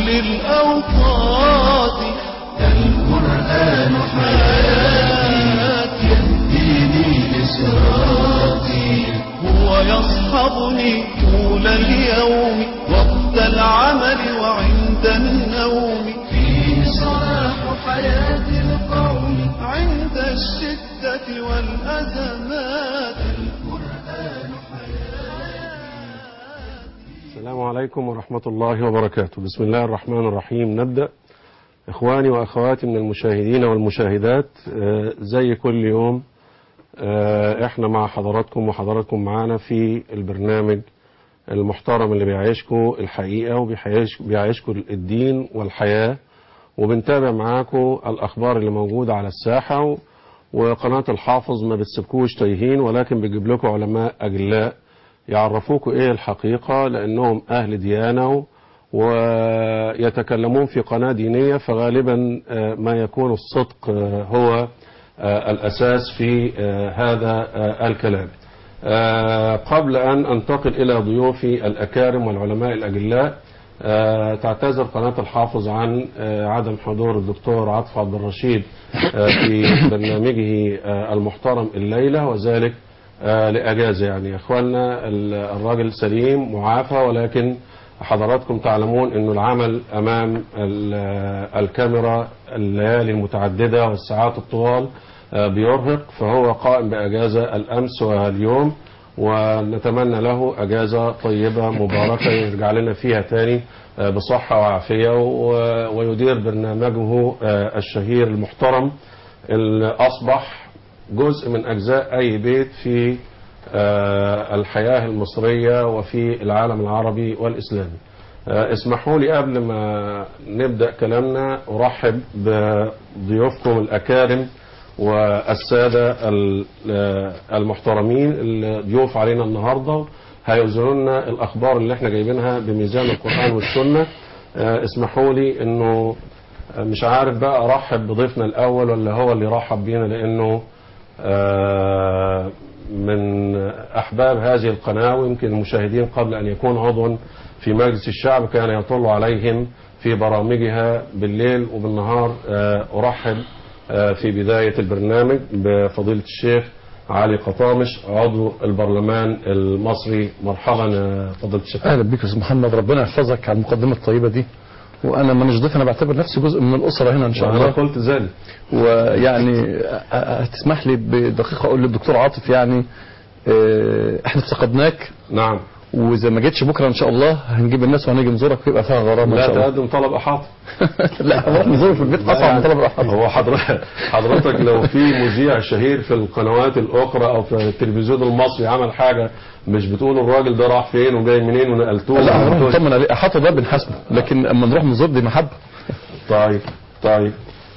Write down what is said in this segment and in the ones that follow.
كل الأوقات القرآن حياتي يهديني لصراطي هو يصحبني طول اليوم وقت العمل وعند النوم فيه صلاح حياة القوم عند الشدة والأزمات القرآن حياتي السلام عليكم ورحمة الله وبركاته بسم الله الرحمن الرحيم نبدأ إخواني وأخواتي من المشاهدين والمشاهدات آه، زي كل يوم آه، إحنا مع حضراتكم وحضراتكم معانا في البرنامج المحترم اللي بيعيشكم الحقيقة وبيعيشكم الدين والحياة وبنتابع معاكم الأخبار اللي موجودة على الساحة وقناة الحافظ ما بتسيبكوش تايهين ولكن بيجيب لكم علماء أجلاء يعرفوكوا ايه الحقيقة لانهم اهل ديانة ويتكلمون في قناة دينية فغالبا آه، ما يكون الصدق آه، هو آه، الاساس في آه، هذا آه، الكلام آه، قبل ان انتقل الى ضيوفي الاكارم والعلماء الاجلاء آه، تعتذر قناة الحافظ عن آه، عدم حضور الدكتور عاطف عبد الرشيد آه، في برنامجه آه، المحترم الليلة وذلك آه، لأجازة يعني يا إخواننا ال- الراجل سليم معافى ولكن حضراتكم تعلمون أنه العمل أمام ال- آه، الكاميرا الليالي المتعددة والساعات الطوال آه، بيرهق فهو قائم بأجازة الأمس واليوم ونتمنى له أجازة طيبة مباركة يرجع لنا فيها تاني آه، بصحة وعافية و- ويدير برنامجه آه، الشهير المحترم اللي أصبح جزء من أجزاء أي بيت في آه، الحياة المصرية وفي العالم العربي والإسلامي آه، اسمحوا لي قبل ما نبدأ كلامنا أرحب بضيوفكم الأكارم والسادة ال- آه، المحترمين اللي ضيوف علينا النهاردة هيوزنوا لنا الأخبار اللي احنا جايبينها بميزان القرآن والسنة آه، اسمحوا لي انه آه، مش عارف بقى ارحب بضيفنا الاول ولا هو اللي رحب بينا لانه آه، من احباب هذه القناه ويمكن المشاهدين قبل ان يكون عضوا في مجلس الشعب كان يطل عليهم في برامجها بالليل وبالنهار آه، ارحب آه، في بدايه البرنامج بفضيله الشيخ علي قطامش عضو البرلمان المصري مرحبا يا فضيله الشيخ اهلا بك يا استاذ محمد ربنا يحفظك على المقدمه الطيبه دي وانا مانيش ضيف انا بعتبر نفسي جزء من الاسره هنا ان شاء انا الله قلت ذلك ويعني أ- أ- هتسمح لي بدقيقه اقول للدكتور عاطف يعني آه، احنا افتقدناك نعم واذا ما جيتش بكره ان شاء الله هنجيب الناس وهنيجي نزورك ويبقى فيها غرامه ان لا شاء الله تقدم طلب احاطه لا هنروح نزوره في البيت اصعب من طلب الاحد هو حضرتك حضرتك لو في مذيع شهير في القنوات الاخرى او في التلفزيون المصري عمل حاجه مش بتقول الراجل ده راح فين وجاي منين ونقلتوه لا هنروح ونقلتوه. نطمن عليه احاطه ده بنحاسبه لكن اما نروح نزور دي محبه طيب طيب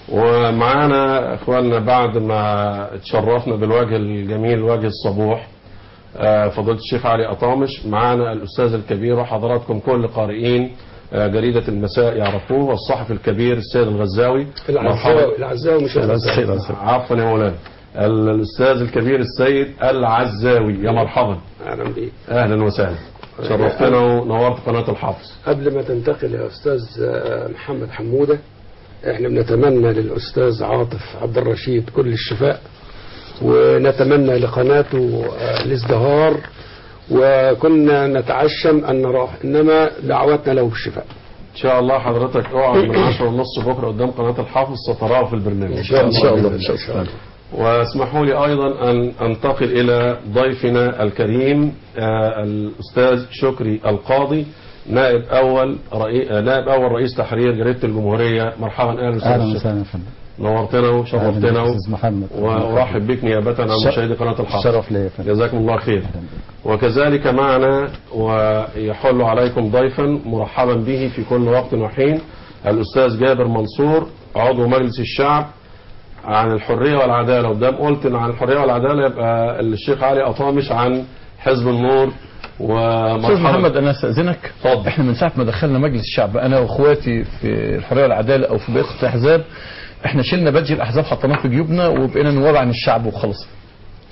ومعانا اخواننا بعد ما تشرفنا بالوجه الجميل وجه الصبوح آه، فضيلة الشيخ علي أطامش معانا الأستاذ الكبير وحضراتكم كل قارئين آه، جريدة المساء يعرفوه والصحفي الكبير السيد الغزاوي العزاوي العزاوي مش الغزاوي عفوا يا مولانا ال- الأستاذ الكبير السيد العزاوي يا مرحبا اهلا بيك أهلا وسهلا شرفتنا ونورت قناة الحافظ قبل ما تنتقل يا استاذ آه، محمد حموده احنا بنتمنى للاستاذ عاطف عبد الرشيد كل الشفاء ونتمنى لقناته آه، الازدهار وكنا نتعشم ان نراه انما دعواتنا له بالشفاء إن شاء الله حضرتك اقعد من عشرة ونص بكرة قدام قناة الحافظ ستراه في البرنامج ان شاء الله ان شاء الله واسمحوا لي أيضا أن أنتقل إلى ضيفنا الكريم آه، الأستاذ شكري القاضي نائب أول رئي... آه، نائب أول رئيس تحرير جريدة الجمهورية مرحبا أهلا وسهلا اهلا الشيخ. وسهلا يا فندم نورتنا أهلاً وشرفتنا بك أستاذ محمد وأرحب بك نيابة عن الش- مشاهدي قناة الحافظ الشرف ليا يا فندم جزاكم الله خير أهلاً بك. وكذلك معنا ويحل عليكم ضيفا مرحبا به في كل وقت وحين الأستاذ جابر منصور عضو مجلس الشعب عن الحرية والعدالة قدام قلت إن عن الحرية والعدالة يبقى الشيخ علي أطامش عن حزب النور استاذ ومرحبا محمد انا استاذنك اتفضل. احنا من ساعه ما دخلنا مجلس الشعب انا واخواتي في الحريه والعداله او في بقيه الاحزاب احنا شلنا بادج الاحزاب حطيناه في جيوبنا وبقينا نواب عن الشعب وخلاص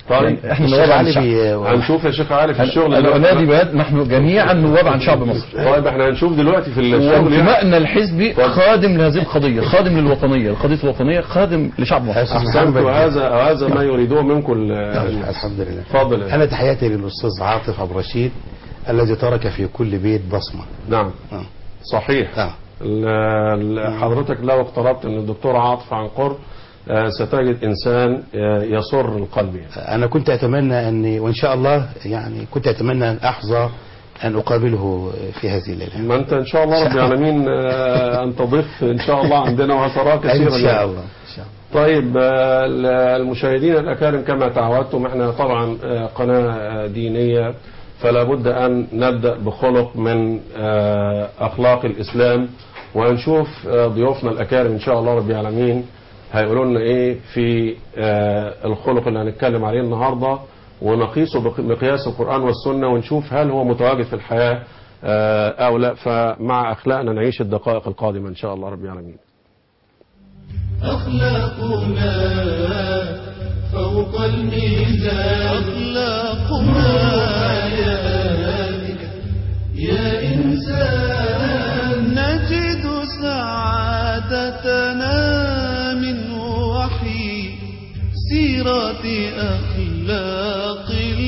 طيب يعني احنا الشيخ نواب عن علي الشعب بي- هنشوف يا شيخ علي في الشغل انا دلوقتي. انادي بهذا نحن جميعا نواب عن شعب مصر طيب احنا هنشوف دلوقتي في الشغل يعني. وانتمائنا الحزبي خادم لهذه القضيه خادم للوطنيه القضيه الوطنيه خادم لشعب مصر احسنت وهذا وهذا ما يريدوه منكم ال- ال- الحمد لله اتفضل أنا تحياتي للأستاذ عاطف عبد الرشيد الذي ترك في كل بيت بصمة نعم آه. صحيح آه. ال- ال- حضرتك لو اقتربت من الدكتور عاطف عن قرب آه، ستجد انسان آه، يسر القلب يعني. أنا كنت أتمنى أني وإن شاء الله يعني كنت أتمنى أن أحظى أن أقابله في هذه الليلة ما انت ان شاء الله رب العالمين آه، ان تضيف ان شاء الله عندنا وهتراه كثيرا إن يعني. شاء الله إن شاء الله طيب آه، المشاهدين الأكارم كما تعودتم احنا طبعا آه، قناة آه، دينية فلا بد أن نبدأ بخلق من آه، أخلاق الإسلام وهنشوف آه، ضيوفنا الأكارم إن شاء الله رب العالمين هيقولوا لنا إيه في آه، الخلق اللي هنتكلم عليه النهاردة ونقيسه بمقياس القرآن والسنة ونشوف هل هو متواجد في الحياة آه، أو لا فمع أخلاقنا نعيش الدقائق القادمة إن شاء الله رب العالمين أخلاقنا فوق الميزان أخلاقنا حياتك يا إنسان نجد سعادتنا من وحي سيرة أخلاق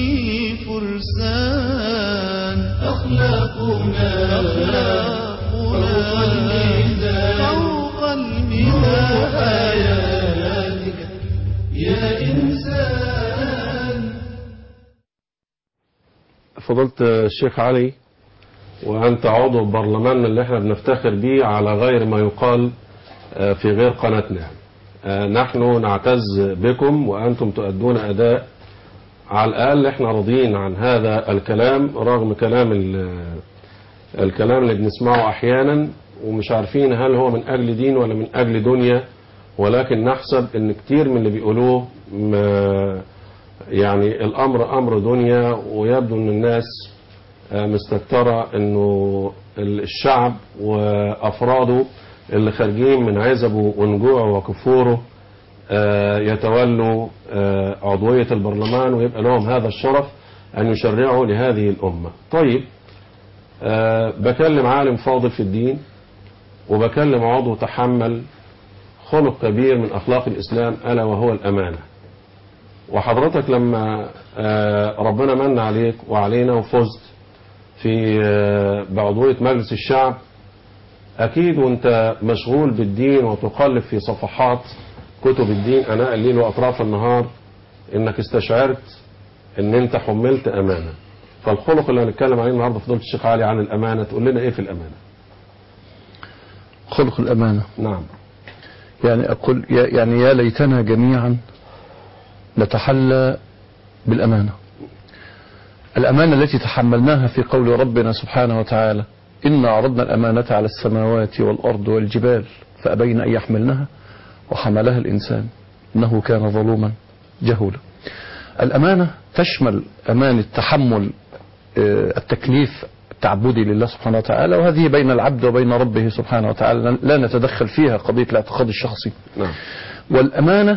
الفرسان أخلاقنا فوق الميزان فوق الميزان حياتك يا إنسان فضلت الشيخ علي وأنت عضو برلماننا اللي احنا بنفتخر بيه على غير ما يقال آه، في غير قناتنا آه، نحن نعتز بكم وأنتم تؤدون أداء على الأقل احنا راضيين عن هذا الكلام رغم كلام ال- الكلام اللي بنسمعه أحيانا ومش عارفين هل هو من أجل دين ولا من أجل دنيا ولكن نحسب ان كتير من اللي بيقولوه ما يعني الامر امر دنيا ويبدو ان الناس آه، مستكترة انه الشعب وافراده اللي خارجين من عزبه ونجوعه وكفوره آه، يتولوا آه، عضوية البرلمان ويبقى لهم هذا الشرف أن يشرعوا لهذه الأمة طيب آه، بكلم عالم فاضل في الدين وبكلم عضو تحمل خلق كبير من أخلاق الإسلام ألا وهو الأمانة وحضرتك لما آه، ربنا من عليك وعلينا وفزت في آه، بعضوية مجلس الشعب أكيد وأنت مشغول بالدين وتقلب في صفحات كتب الدين أناء الليل وأطراف النهار إنك استشعرت إن أنت حملت أمانة فالخلق اللي هنتكلم عليه النهارده فضلت الشيخ علي عن الأمانة تقول لنا إيه في الأمانة؟ خلق الأمانة نعم يعني أقول يا يعني يا ليتنا جميعا نتحلى بالأمانة الأمانة التي تحملناها في قول ربنا سبحانه وتعالى إنا عرضنا الأمانة على السماوات والأرض والجبال فأبين أن يحملنها وحملها الإنسان إنه كان ظلوما جهولا الأمانة تشمل أمانة تحمل آه، التكليف التعبدي لله سبحانه وتعالى وهذه بين العبد وبين ربه سبحانه وتعالى لا نتدخل فيها قضية الاعتقاد الشخصي نعم والأمانة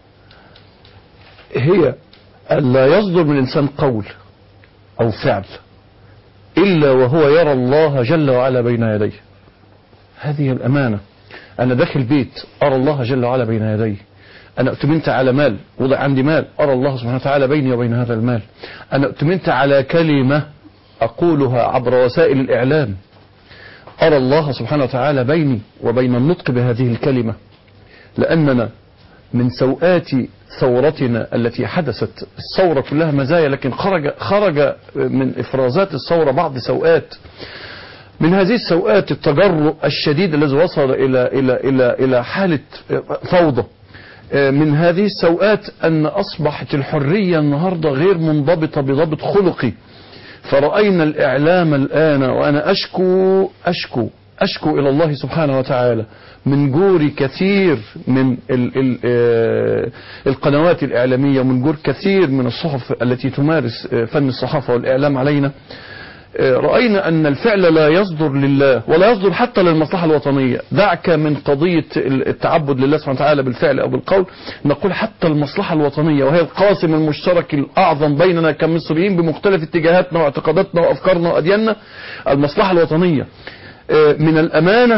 هي ألا يصدر من الإنسان قول أو فعل إلا وهو يرى الله جل وعلا بين يديه هذه الأمانة أنا داخل بيت أرى الله جل وعلا بين يدي أنا أؤتمنت على مال وضع عندي مال أرى الله سبحانه وتعالى بيني وبين هذا المال أنا أؤتمنت على كلمة أقولها عبر وسائل الإعلام أرى الله سبحانه وتعالى بيني وبين النطق بهذه الكلمة لأننا من سوءات ثورتنا التي حدثت الثورة كلها مزايا لكن خرج خرج من إفرازات الثورة بعض سوءات من هذه السوءات التجرؤ الشديد الذي وصل إلى إلى إلى إلى حالة فوضى من هذه السوءات أن أصبحت الحرية النهاردة غير منضبطة بضبط خلقي فرأينا الإعلام الآن وأنا أشكو أشكو أشكو إلى الله سبحانه وتعالى من جور كثير من ال ال آه القنوات الإعلامية ومن جور كثير من الصحف التي تمارس آه فن الصحافة والإعلام علينا آه، رأينا أن الفعل لا يصدر لله ولا يصدر حتى للمصلحة الوطنية دعك من قضية التعبد لله سبحانه وتعالى بالفعل أو بالقول نقول حتى المصلحة الوطنية وهي القاسم المشترك الأعظم بيننا كمصريين بمختلف اتجاهاتنا واعتقاداتنا وأفكارنا وأدياننا المصلحة الوطنية آه، من الأمانة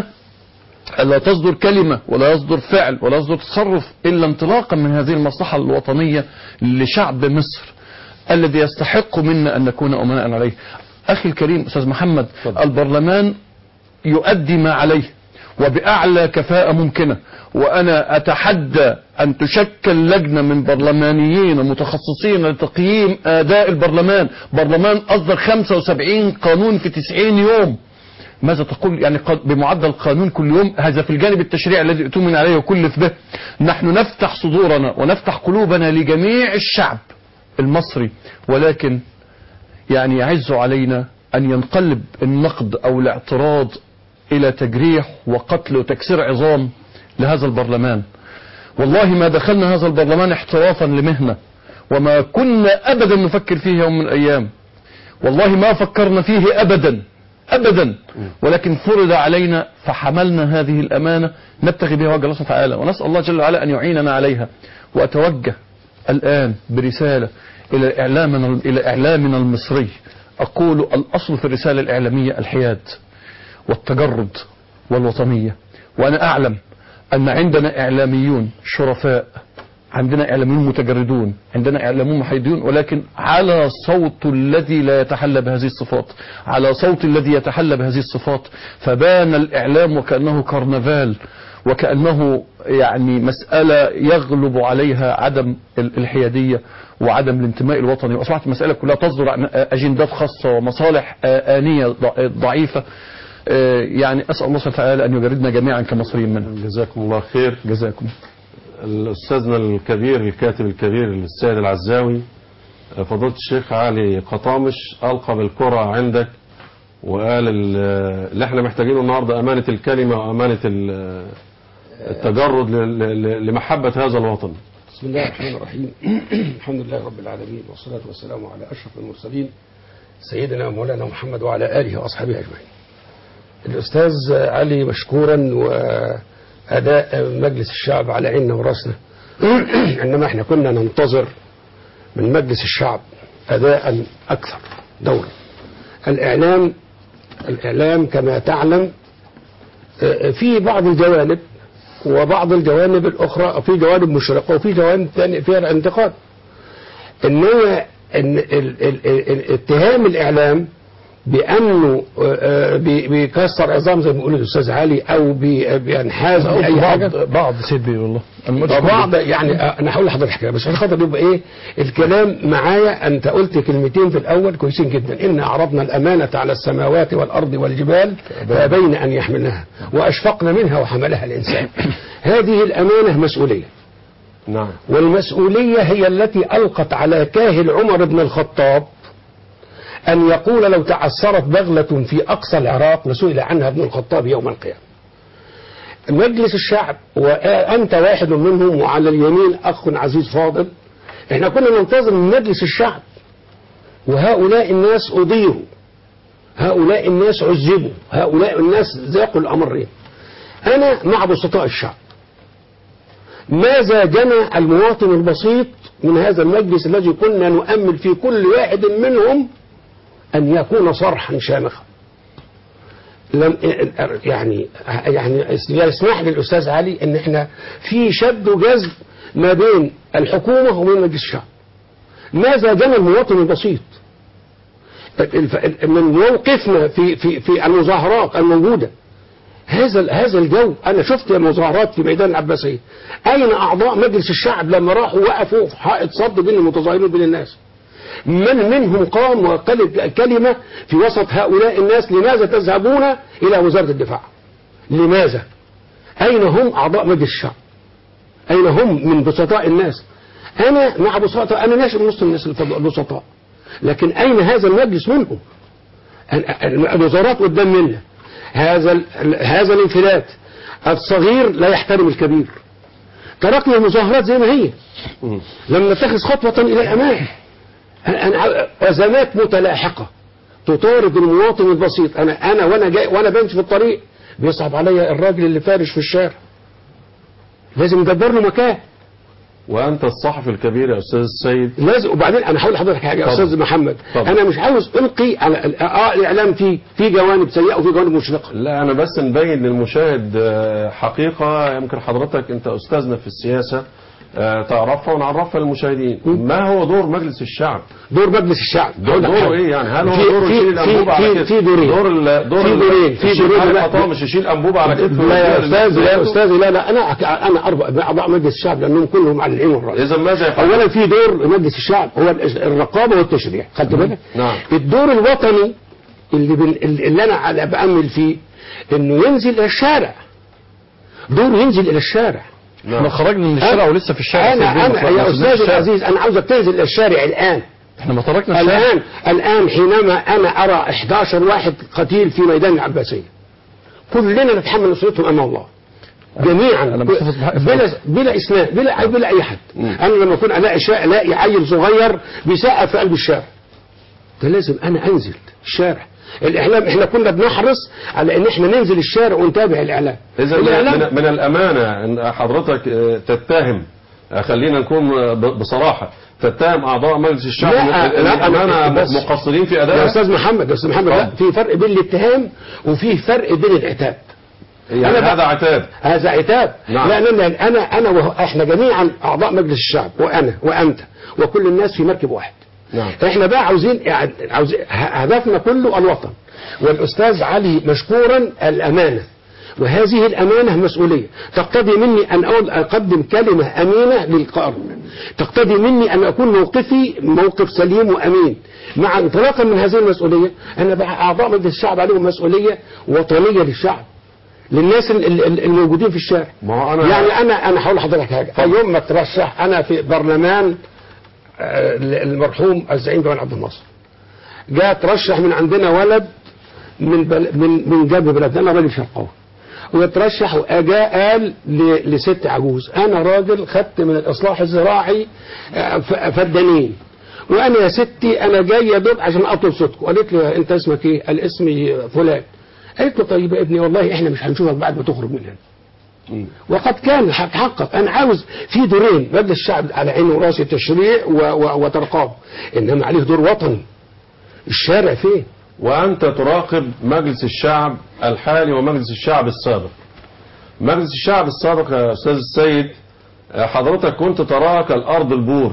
لا تصدر كلمة ولا يصدر فعل ولا يصدر تصرف إلا انطلاقا من هذه المصلحة الوطنية لشعب مصر الذي يستحق منا أن نكون أمناء عليه أخي الكريم أستاذ محمد البرلمان يؤدي ما عليه وبأعلى كفاءة ممكنة وأنا أتحدى أن تشكل لجنة من برلمانيين متخصصين لتقييم أداء البرلمان برلمان أصدر 75 قانون في 90 يوم ماذا تقول يعني قد- بمعدل قانون كل يوم هذا في الجانب التشريعي الذي يؤتمن عليه وكلف به نحن نفتح صدورنا ونفتح قلوبنا لجميع الشعب المصري ولكن يعني يعز علينا أن ينقلب النقد أو الاعتراض إلى تجريح وقتل وتكسير عظام لهذا البرلمان والله ما دخلنا هذا البرلمان احترافا لمهنة وما كنا أبدا نفكر فيه يوم من الأيام والله ما فكرنا فيه أبدا أبدا ولكن فرض علينا فحملنا هذه الأمانة نبتغي بها وجه الله سبحانه وتعالى ونسأل الله جل وعلا أن يعيننا عليها وأتوجه الآن برسالة إلى إعلامنا إلى إعلامنا المصري أقول الأصل في الرسالة الإعلامية الحياد والتجرد والوطنية وأنا أعلم أن عندنا إعلاميون شرفاء عندنا إعلاميون متجردون عندنا إعلاميون محايدون ولكن على صوت الذي لا يتحلى بهذه الصفات على صوت الذي يتحلى بهذه الصفات فبان الإعلام وكأنه كرنفال وكأنه يعني مسألة يغلب عليها عدم ال- الحيادية وعدم الانتماء الوطني وأصبحت المسألة كلها تصدر عن أجندات خاصة ومصالح آه، آنية ض- ضعيفة آه، يعني أسأل الله سبحانه وتعالى أن يجردنا جميعا كمصريين منه جزاكم الله خير جزاكم الأستاذنا الكبير الكاتب الكبير السيد العزاوي فضيلة الشيخ علي قطامش ألقى بالكرة عندك وقال ال- اللي احنا محتاجينه النهاردة أمانة الكلمة وأمانة ال- التجرد ل- ل- لمحبة هذا الوطن بسم الله الرحمن الرحيم الحمد لله رب العالمين والصلاة والسلام على أشرف المرسلين سيدنا مولانا محمد وعلى آله وأصحابه أجمعين الأستاذ علي مشكورا وأداء مجلس الشعب على عيننا وراسنا إنما احنا كنا ننتظر من مجلس الشعب أداء أكثر دورا الإعلام الإعلام كما تعلم في بعض الجوانب وبعض الجوانب الأخرى في جوانب مشرقة وفي جوانب ثانية فيها الانتقاد إنما إن ال- ال- ال- ال- اتهام الإعلام بأنه آه، بي- بيكسر عظام زي ما بيقول الأستاذ علي أو بي- بينحاز أو أي حاجة بعض بعض سيدي والله بعض يعني آه، انا هقول لحضرتك حاجه بس عشان خاطر يبقى ايه الكلام معايا انت قلت كلمتين في الاول كويسين جدا ان عرضنا الامانه على السماوات والارض والجبال فابين ان يحملنها واشفقنا منها وحملها الانسان هذه الامانه مسؤوليه نعم والمسؤوليه هي التي القت على كاهل عمر بن الخطاب أن يقول لو تعثرت بغلة في أقصى العراق لسئل عنها ابن الخطاب يوم القيامة مجلس الشعب وأنت واحد منهم وعلى اليمين أخ عزيز فاضل احنا كنا ننتظر من مجلس الشعب وهؤلاء الناس أضيروا هؤلاء الناس عذبوا هؤلاء الناس ذاقوا الأمرين أنا مع بسطاء الشعب ماذا جنى المواطن البسيط من هذا المجلس الذي كنا نؤمل في كل واحد منهم أن يكون صرحا شامخا لم يعني يعني يسمح لي الأستاذ علي أن احنا في شد وجذب ما بين الحكومة وبين مجلس الشعب ماذا جنى المواطن البسيط الف- من موقفنا في في في المظاهرات الموجودة هذا هذا الجو انا شفت المظاهرات في ميدان العباسيه اين اعضاء مجلس الشعب لما راحوا وقفوا في حائط صد بين المتظاهرين وبين الناس من منهم قام وقال كلمه في وسط هؤلاء الناس لماذا تذهبون الى وزاره الدفاع لماذا اين هم اعضاء مجلس الشعب اين هم من بسطاء الناس انا مع بساطه انا ناشئ من وسط الناس البسطاء لكن اين هذا المجلس منهم الوزارات قدام منا هذا ال- هذا الانفلات الصغير لا يحترم الكبير تركنا المظاهرات زي ما هي لم نتخذ خطوة إلى الأمام أنا- أزمات متلاحقة تطارد المواطن البسيط انا انا وانا جاي وانا بمشي في الطريق بيصعب عليا الراجل اللي فارش في الشارع لازم ندبر له مكان وأنت الصحفي الكبير يا أستاذ السيد لازم وبعدين انا هقول لحضرتك حاجه يا اتفضل. استاذ محمد اتفضل. انا مش عاوز القي على ال- اه الاعلام فيه في جوانب سيئه وفي جوانب مشرقه لا أنا بس نبين للمشاهد آه، حقيقة يمكن حضرتك أنت أستاذنا في السياسة آه، تعرفها ونعرفها للمشاهدين ما هو دور مجلس الشعب دور مجلس الشعب دور هقول لك دوره حاجة. ايه يعني هل هو في- دوره في- يشيل في- الانبوبه على في- كتف في دورين. دور ال دور في ال- دورين. في الشيخ دورين. علي لا- قطام مش يشيل انبوبه على كتفه لا يا ويديها استاذ لا يا للناس استاذ لا لا انا انا اربع اعضاء مجلس الشعب لانهم كلهم على العين والراس اذا ماذا يفعل اولا في دور مجلس الشعب هو ال- الرقابه والتشريع خدت بالك نعم. الدور الوطني اللي بن اللي انا على بامل فيه انه ينزل الى الشارع دور ينزل الى الشارع احنا خرجنا من الشارع ولسه في الشارع انا سايبين انا مصر- يا ما سيبناش استاذ الشارع. العزيز انا عاوزك تنزل الى الشارع الان احنا ما تركنا الشارع الآن الآن حينما أنا أرى 11 واحد قتيل في ميدان العباسية كلنا نتحمل مسؤوليتهم أمام الله جميعا أنا بصفة بحق- بلا بلا إسناد بلا بلا أي حد أنا لما أكون ألاقي شا... ألاقي عيل صغير بيسقف في قلب الشارع ده لازم أنا أنزل الشارع الإعلام إحنا كنا بنحرص على إن إحنا ننزل الشارع ونتابع الإعلام اذا الإعلام من, من الامانه ان حضرتك آه، تتهم آه، خلينا نكون آه، ب- بصراحه تتهم اعضاء مجلس الشعب لا، من- لا، الامانه بس- مقصرين في يا ادائها أستاذ محمد يا أستاذ محمد لا اتفضل. في فرق بين الاتهام وفي فرق بين العتاب يعني أنا بقى- هذا عتاب هذا عتاب نعم. لأن أنا أنا وهو إحنا جميعا أعضاء مجلس الشعب وأنا وأنت وكل الناس في مركب واحد نعم إحنا بقى عاوزين عاوزين ه- هدفنا كله الوطن والأستاذ علي مشكورا الأمانة وهذه الأمانة مسؤولية تقتضي مني أن أقول- أقدم كلمة أمينة للقرن تقتضي مني أن أكون موقفي موقف سليم وأمين مع انطلاقا من هذه المسؤولية أنا بقى أعضاء مجلس الشعب عليهم مسؤولية وطنية للشعب للناس ال- ال- ال- الموجودين في الشارع ما هو انا يعني انا انا هقول لحضرتك حاجه يوم ما ترشح انا في برلمان آه، المرحوم الزعيم جمال عبد الناصر جاء ترشح من عندنا ولد من بل من من جنب بلدنا انا راجل شرقاوي ويترشح وجاء قال ل- لست عجوز انا راجل خدت من الاصلاح الزراعي آه، ف- فدانين وانا يا ستي انا جاي يا دوب عشان اطلب صوتكم قالت لي انت اسمك ايه قال اسمي فلان قالت له طيب يا ابني والله احنا مش هنشوفك بعد ما تخرج من هنا مم. وقد كان حقق انا عاوز في دورين مجلس الشعب على عينه وراسه تشريع و- و- وترقاب انما عليه دور وطني الشارع فين وأنت تراقب مجلس الشعب الحالي ومجلس الشعب السابق مجلس الشعب السابق يا أستاذ السيد آه، حضرتك كنت تراه كالأرض البور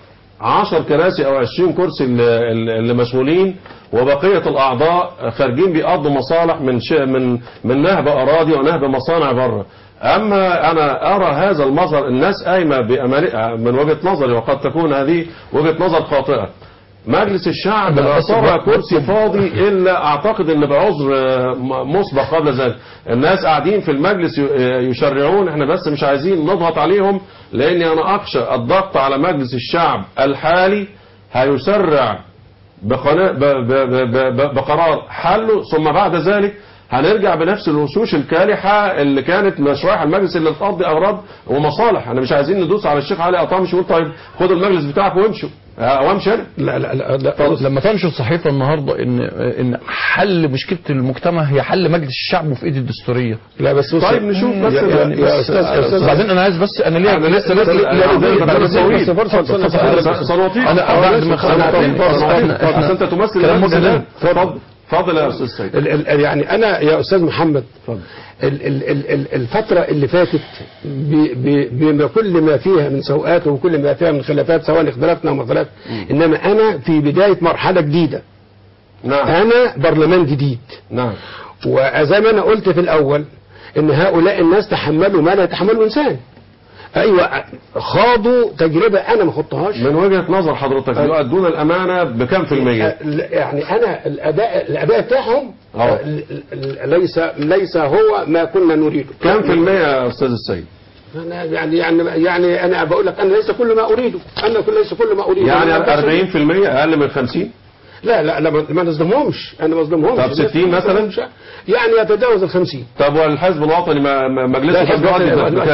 عشر كراسي أو عشرين كرسي اللي- اللي اللي مسؤولين وبقية الأعضاء خارجين بيقضوا مصالح من شيء من من نهب أراضي ونهب مصانع بره أما أنا أرى هذا المظهر الناس قايمة بأمانة من وجهة نظري وقد تكون هذه وجهة نظر خاطئة مجلس الشعب لا، لا بس- ترى بس- كرسي فاضي الا اعتقد ان بعذر آه، م- مسبق قبل ذلك الناس قاعدين في المجلس ي- آه، يشرعون احنا بس مش عايزين نضغط عليهم لاني انا اخشى الضغط على مجلس الشعب الحالي هيسرع بقنا- ب- ب- ب- ب- بقرار حله ثم بعد ذلك هنرجع بنفس الوشوش الكالحة اللي كانت مش رايحة المجلس اللي تقضي أغراض ومصالح احنا مش عايزين ندوس على الشيخ علي قطامش ونقول طيب خدوا المجلس بتاعكم وامشوا آه، وامشي انا لا لا لا, لا طب لما تنشر الصحيفه النهارده ان ان حل مشكله المجتمع هي حل مجلس الشعب وفي ايد الدستوريه لا بس بص طيب نشوف بس يا- يعني يا بس- أستاذ يا أستاذ بعدين انا عايز بس انا ليا أنا لسه لا- لسه لا- لا- عندنا لا- برنامج لا- طويل. بس فرصة- فرصة- س- فرصة- سنطيق انا بعد ما سنطيق. خلصت فرصة. احنا أصل احنا انت تمثل كلام المجلس مجنون. الآن. اتفضل اتفضل يا استاذ سيد ال ال يعني انا يا استاذ محمد اتفضل. ال ال ال ال الفترة اللي فاتت ب- ب- بكل ما فيها من سوءات وكل ما فيها من خلافات سواء اختلفنا او ما اختلفنا انما انا في بداية مرحلة جديدة نعم انا برلمان جديد نعم وزي ما انا قلت في الاول ان هؤلاء الناس تحملوا ما لا يتحمله انسان ايوه خاضوا تجربة انا ما خضتهاش من وجهة نظر حضرتك يؤدون الأمانة بكم في المية أه، يعني انا الاداء الاداء بتاعهم أه. أه، ل- ل- ليس ليس هو ما كنا نريده كم في المية يا أستاذ السيد أنا يعني يعني يعني انا بقول لك انا ليس كل ما اريده انا كل ليس كل ما اريده يعني أنا بس- 40 في المية أقل من 50 لا لا لا ما ما نظلمهمش انا ما اظلمهمش طب 60 مثلا؟ يعني يتجاوز ال 50 طب والحزب الوطني ما ما- مجلس لا الحزب الحزب الوطني- الوطني بكام؟ لا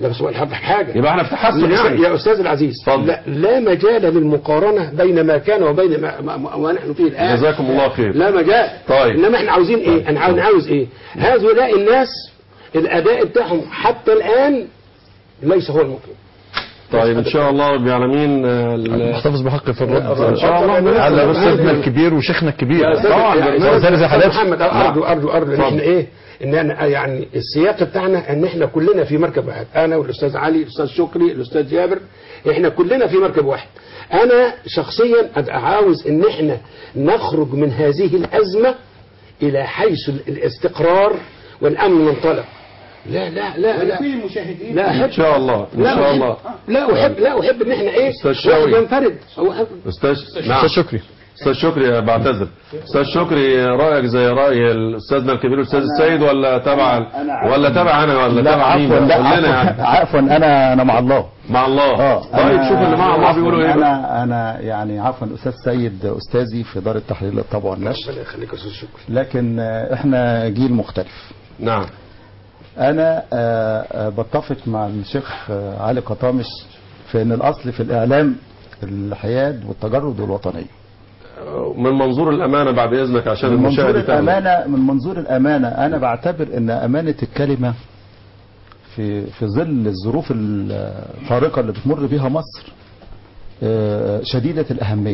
لا بس هو حاجه حاجه يبقى احنا في تحسن نعم يعني يا استاذ العزيز اتفضل. لا, لا مجال للمقارنه بين ما كان وبين ما, ما, ما, ما نحن فيه الان جزاكم الله خير لا مجال طيب. انما احنا عاوزين ايه انا عاوز عاوز ايه هؤلاء الناس الاداء بتاعهم حتى الان ليس هو المطلوب طيب ان شاء الله رب العالمين آه، ال- محتفظ بحق في الرد ان شاء الله على استاذنا الكبير وشيخنا الكبير طبعا يعني برنامج أستاذ زي حالات محمد ارجو ارجو ارجو ان اتفضل. احنا ايه ان انا يعني السياق بتاعنا ان احنا كلنا في مركب واحد انا والاستاذ علي الاستاذ شكري الاستاذ جابر احنا كلنا في مركب واحد انا شخصيا أبقى عاوز ان احنا نخرج من هذه الازمه الى حيث الاستقرار والامن منطلق لا لا لا لا المشاهدين لا ان احب شاء الله ان لا شاء أحب الله لا احب لا احب ان احنا ايه أستاذ واحد شوقي. ينفرد هو استاذ نعم استاذ شكري استاذ شكري بعتذر استاذ شكري رايك زي راي الاستاذنا الكبير الاستاذ السيد ولا تبع ولا تبع انا ولا لا تبع مين عفوا لا قول لنا عفوا, يعني عفوا انا انا مع الله مع الله اه طيب أنا- شوف اللي مع الله عفواً، بيقولوا ايه بقى. انا انا يعني عفوا الاستاذ سيد استاذي في دار التحليل للطبع والنشر ربنا يخليك يا استاذ شكري لكن آه، احنا جيل مختلف نعم انا آه، آه، بتفق مع الشيخ آه، علي قطامش في ان الاصل في الاعلام الحياد والتجرد والوطنيه من منظور الامانه بعد اذنك عشان من منظور المشاهد يفهم. الامانه من منظور الامانه انا بعتبر ان امانه الكلمه في في ظل الظروف الفارقه اللي بتمر بها مصر آه، شديده الاهميه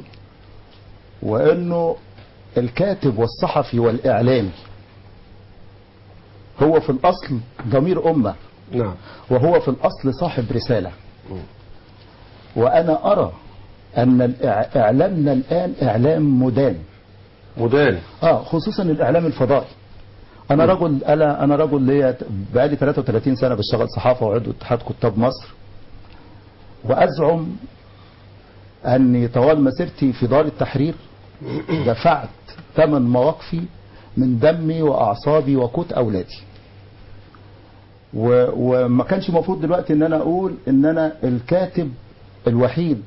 وانه الكاتب والصحفي والاعلامي هو في الاصل ضمير امه نعم وهو في الأصل صاحب رسالة وأنا أرى أن الإع- إعلامنا الآن إعلام مدان مدان آه خصوصا الإعلام الفضائي أنا رجل أنا أنا رجل ليا بقالي 33 سنة بشتغل صحافة وعضو اتحاد كتاب مصر وأزعم أني طوال مسيرتي في دار التحرير دفعت ثمن مواقفي من دمي وأعصابي وقوت أولادي و... وما كانش المفروض دلوقتي ان انا اقول ان انا الكاتب الوحيد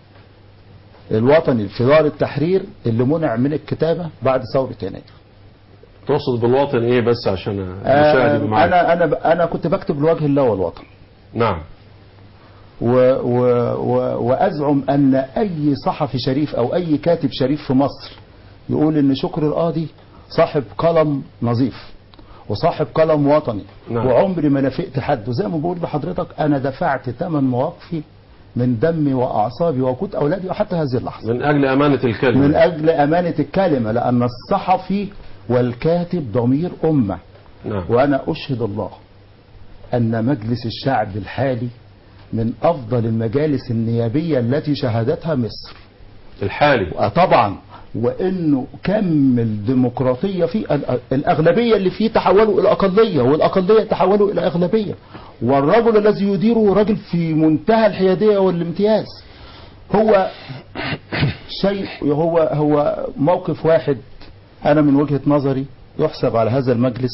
الوطني في دار التحرير اللي منع من الكتابه بعد ثوره يناير. تقصد بالوطن ايه بس عشان المشاهد يبقى آه معاك انا انا ب- انا كنت بكتب لوجه الله والوطن نعم و و و وازعم ان اي صحفي شريف او اي كاتب شريف في مصر يقول ان شكر القاضي صاحب قلم نظيف وصاحب قلم وطني نعم. وعمري ما نافقت حد وزي ما بقول لحضرتك انا دفعت ثمن مواقفي من دمي واعصابي وقوت اولادي وحتى هذه اللحظه من اجل امانه الكلمه من اجل امانه الكلمه لان الصحفي والكاتب ضمير امه نعم وأنا أشهد الله أن مجلس الشعب الحالي من أفضل المجالس النيابية التي شهدتها مصر الحالي طبعا وانه كم الديمقراطيه فيه ال- الاغلبيه اللي فيه تحولوا الى اقليه والاقليه تحولوا الى اغلبيه والرجل الذي يديره رجل في منتهى الحياديه والامتياز هو شيء هو هو موقف واحد انا من وجهه نظري يحسب على هذا المجلس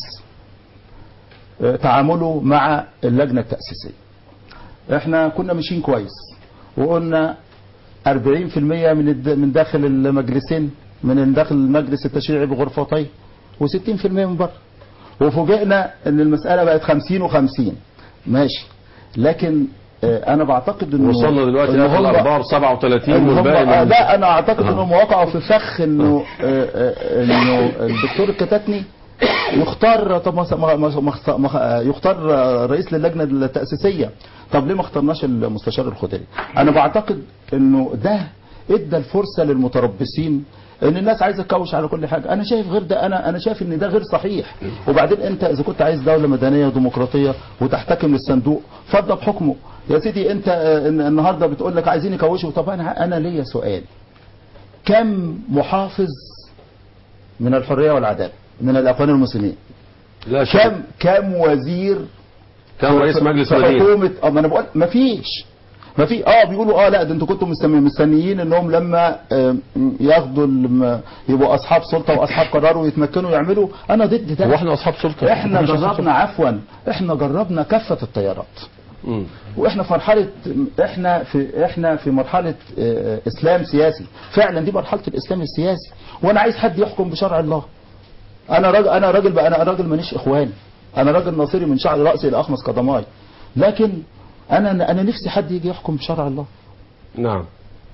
آه، تعامله مع اللجنه التاسيسيه احنا كنا ماشيين كويس وقلنا 40% من الد- من داخل المجلسين من داخل المجلس التشريعي بغرفتين و60% من بره وفوجئنا ان المساله بقت 50 و50 ماشي لكن آه، انا بعتقد انه وصلنا دلوقتي إن اخر هم- الاخبار 37 إن هم- والباقي آه، من- لا انا اعتقد آه. انهم وقعوا في فخ انه آه، آه، انه الدكتور الكتاتني يختار طب ما ما- ما- ما- ما- يختار رئيس للجنه التاسيسيه طب ليه ما اخترناش المستشار الخدري انا بعتقد انه ده ادى الفرصه للمتربصين ان الناس عايزه تكوش على كل حاجه انا شايف غير ده انا انا شايف ان ده غير صحيح وبعدين انت اذا كنت عايز دوله مدنيه وديمقراطيه وتحتكم للصندوق فضل بحكمه يا سيدي انت آه، الن- النهارده بتقول لك عايزين يكوشوا طب انا انا ليا سؤال كم محافظ من الحريه والعداله من الاخوان المسلمين لا شك كم كم وزير كان رئيس مجلس في مدينه حكومه اه ما انا بقول ما فيش ما في اه بيقولوا اه لا ده انتوا كنتوا مستنيين مستنيين انهم لما آه، ياخدوا الم- يبقوا اصحاب سلطه واصحاب قرار ويتمكنوا يعملوا انا ضد ده واحنا اصحاب سلطه احنا مش أصحاب جربنا عفوا احنا جربنا كافه التيارات مم. واحنا في مرحله احنا في احنا في مرحله آه، اسلام سياسي فعلا دي مرحله الاسلام السياسي وانا عايز حد يحكم بشرع الله انا راجل انا راجل بقى انا راجل مانيش اخوان انا راجل ناصري من شعر راسي الى اخمص قدماي لكن انا انا نفسي حد يجي يحكم بشرع الله نعم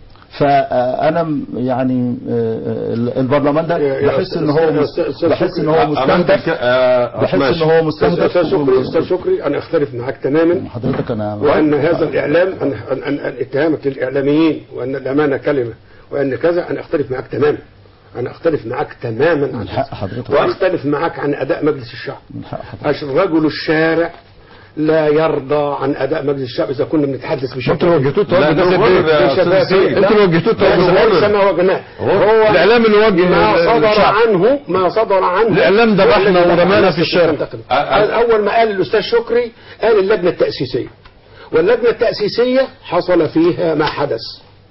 فانا م- يعني آه، ال- البرلمان ده يا- يا بحس ان أستاذ- هو يا مس- أستاذ- أستاذ بحس ان شكري. هو أمانة مستهدف الك- آه، بحس ان ماشي. هو استاذ مستهدف أستاذ شكري استاذ شكري انا اختلف معك تماما حضرتك انا وان هذا الاعلام أن, أن, أن, أن اتهامك للاعلاميين وان الامانه كلمه وان كذا انا اختلف معك تماما انا اختلف معك تماما عن من حق هذا. حضرتك واختلف معك عن اداء مجلس الشعب من حق حضرتك أش- رجل الشارع لا يرضى عن اداء مجلس الشعب اذا كنا بنتحدث بشكل انتوا اللي وجهتوه لا التوجه ده نغر سيد يا بيه. أستاذ سيد. انتوا اللي وجهتوه التوجه ده ليس ما وجهناه هو الاعلام اللي وجه ما صدر الشعب. عنه ما صدر عنه الإعلام ده هو بحنا الذي دفع ورمانا الناس في الشارع. تنتقد. أ- أ- قال اول ما قال الاستاذ شكري قال اللجنه التاسيسيه واللجنه التاسيسيه حصل فيها ما حدث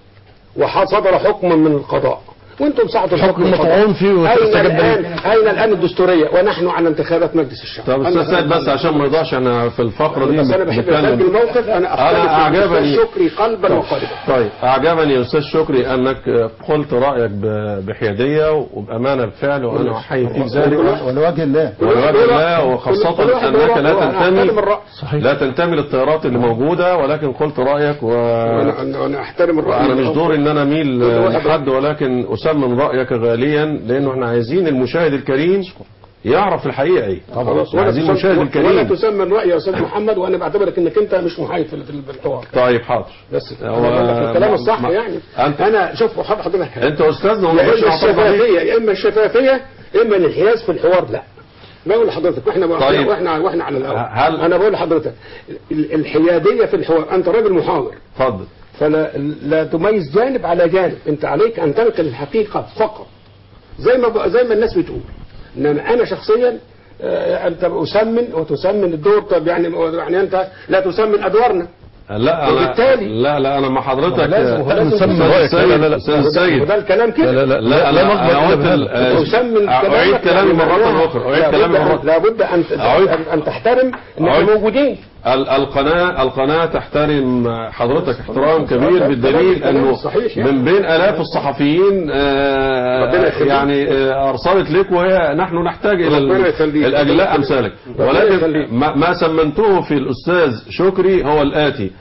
وصدر حكما من القضاء وانتم ساعة الحكم حكم القضاء. مطعون فيه اين واستجاب الان له. اين الان الدستوريه ونحن على انتخابات مجلس الشعب طب استاذ سيد بس عشان ما يضيعش انا في الفقره دي بس انا بحب اسجل بتكلم الموقف انا اختلف أنا مع الأستاذ أعجبني. شكري قلبا وقالبا طيب اعجبني يا استاذ شكري انك قلت رايك ب- بحياديه وبامانه بالفعل وانا احيي فيك ذلك ولوجه الله ولوجه الله وخاصة كل واحد أنك له لا رأي. أنا تنتمي أحترم الرأي لا تنتمي للتيارات اللي موجودة ولكن قلت رأيك و... وأنا أنا- أنا أحترم الرأي وأنا مش دوري إن أنا أميل كل واحد لحد ولكن أسمم رأيك غاليا لأنه إحنا عايزين المشاهد الكريم يعرف الحقيقة إيه خلاص إحنا عايزين ولا المشاهد تسمى- ولا الكريم تسمى الرأي يا أستاذ محمد وأنا بعتبرك إنك أنت مش محايد في في الحوار طيب حاضر بس هو- أنا بقول لك الكلام ما- الصح ما- يعني أنت- أنا شوف حضرتك حضرتك أنت أستاذنا وما يا نقدرش إما نعترض عليك. الشفافية يا إما الشفافية إما الانحياز في الحوار لا ما بقول لحضرتك واحنا طيب. واحنا واحنا على الاول هل- انا بقول لحضرتك ال- الحياديه في الحوار انت راجل محاور اتفضل فلا لا تميز جانب على جانب انت عليك ان تنقل الحقيقه فقط زي ما ب- زي ما الناس بتقول انما انا شخصيا آه، انت اسمن وتسمن الدور طب يعني يعني انت لا تسمن ادوارنا لا أنا وبالتالي- لا لا أنا مع حضرتك لازم- آه، لازم أستاذ نسمي رأيك. لا، لا، لا، لا. أستاذ السيد وده الكلام كده لا لا لا لا لا نقبل انا إلا قلت بهذا. ال- آه، تسمن اعيد كلامي مره اخرى اعيد كلامي لابد مره أن- لابد ان أعيد. أن- ان تحترم ان أعيد. احنا موجودين ال- القناة القناة تحترم حضرتك احترام كبير بالدليل انه صحيح يعني. من بين الاف الصحفيين آه، ربنا يخليك. يعني آه، ارسلت لك وهي نحن نحتاج الى ربنا ال- يخليك. الاجلاء امثالك ربنا ولكن يخليك. ما ما سمنته في الاستاذ شكري هو الاتي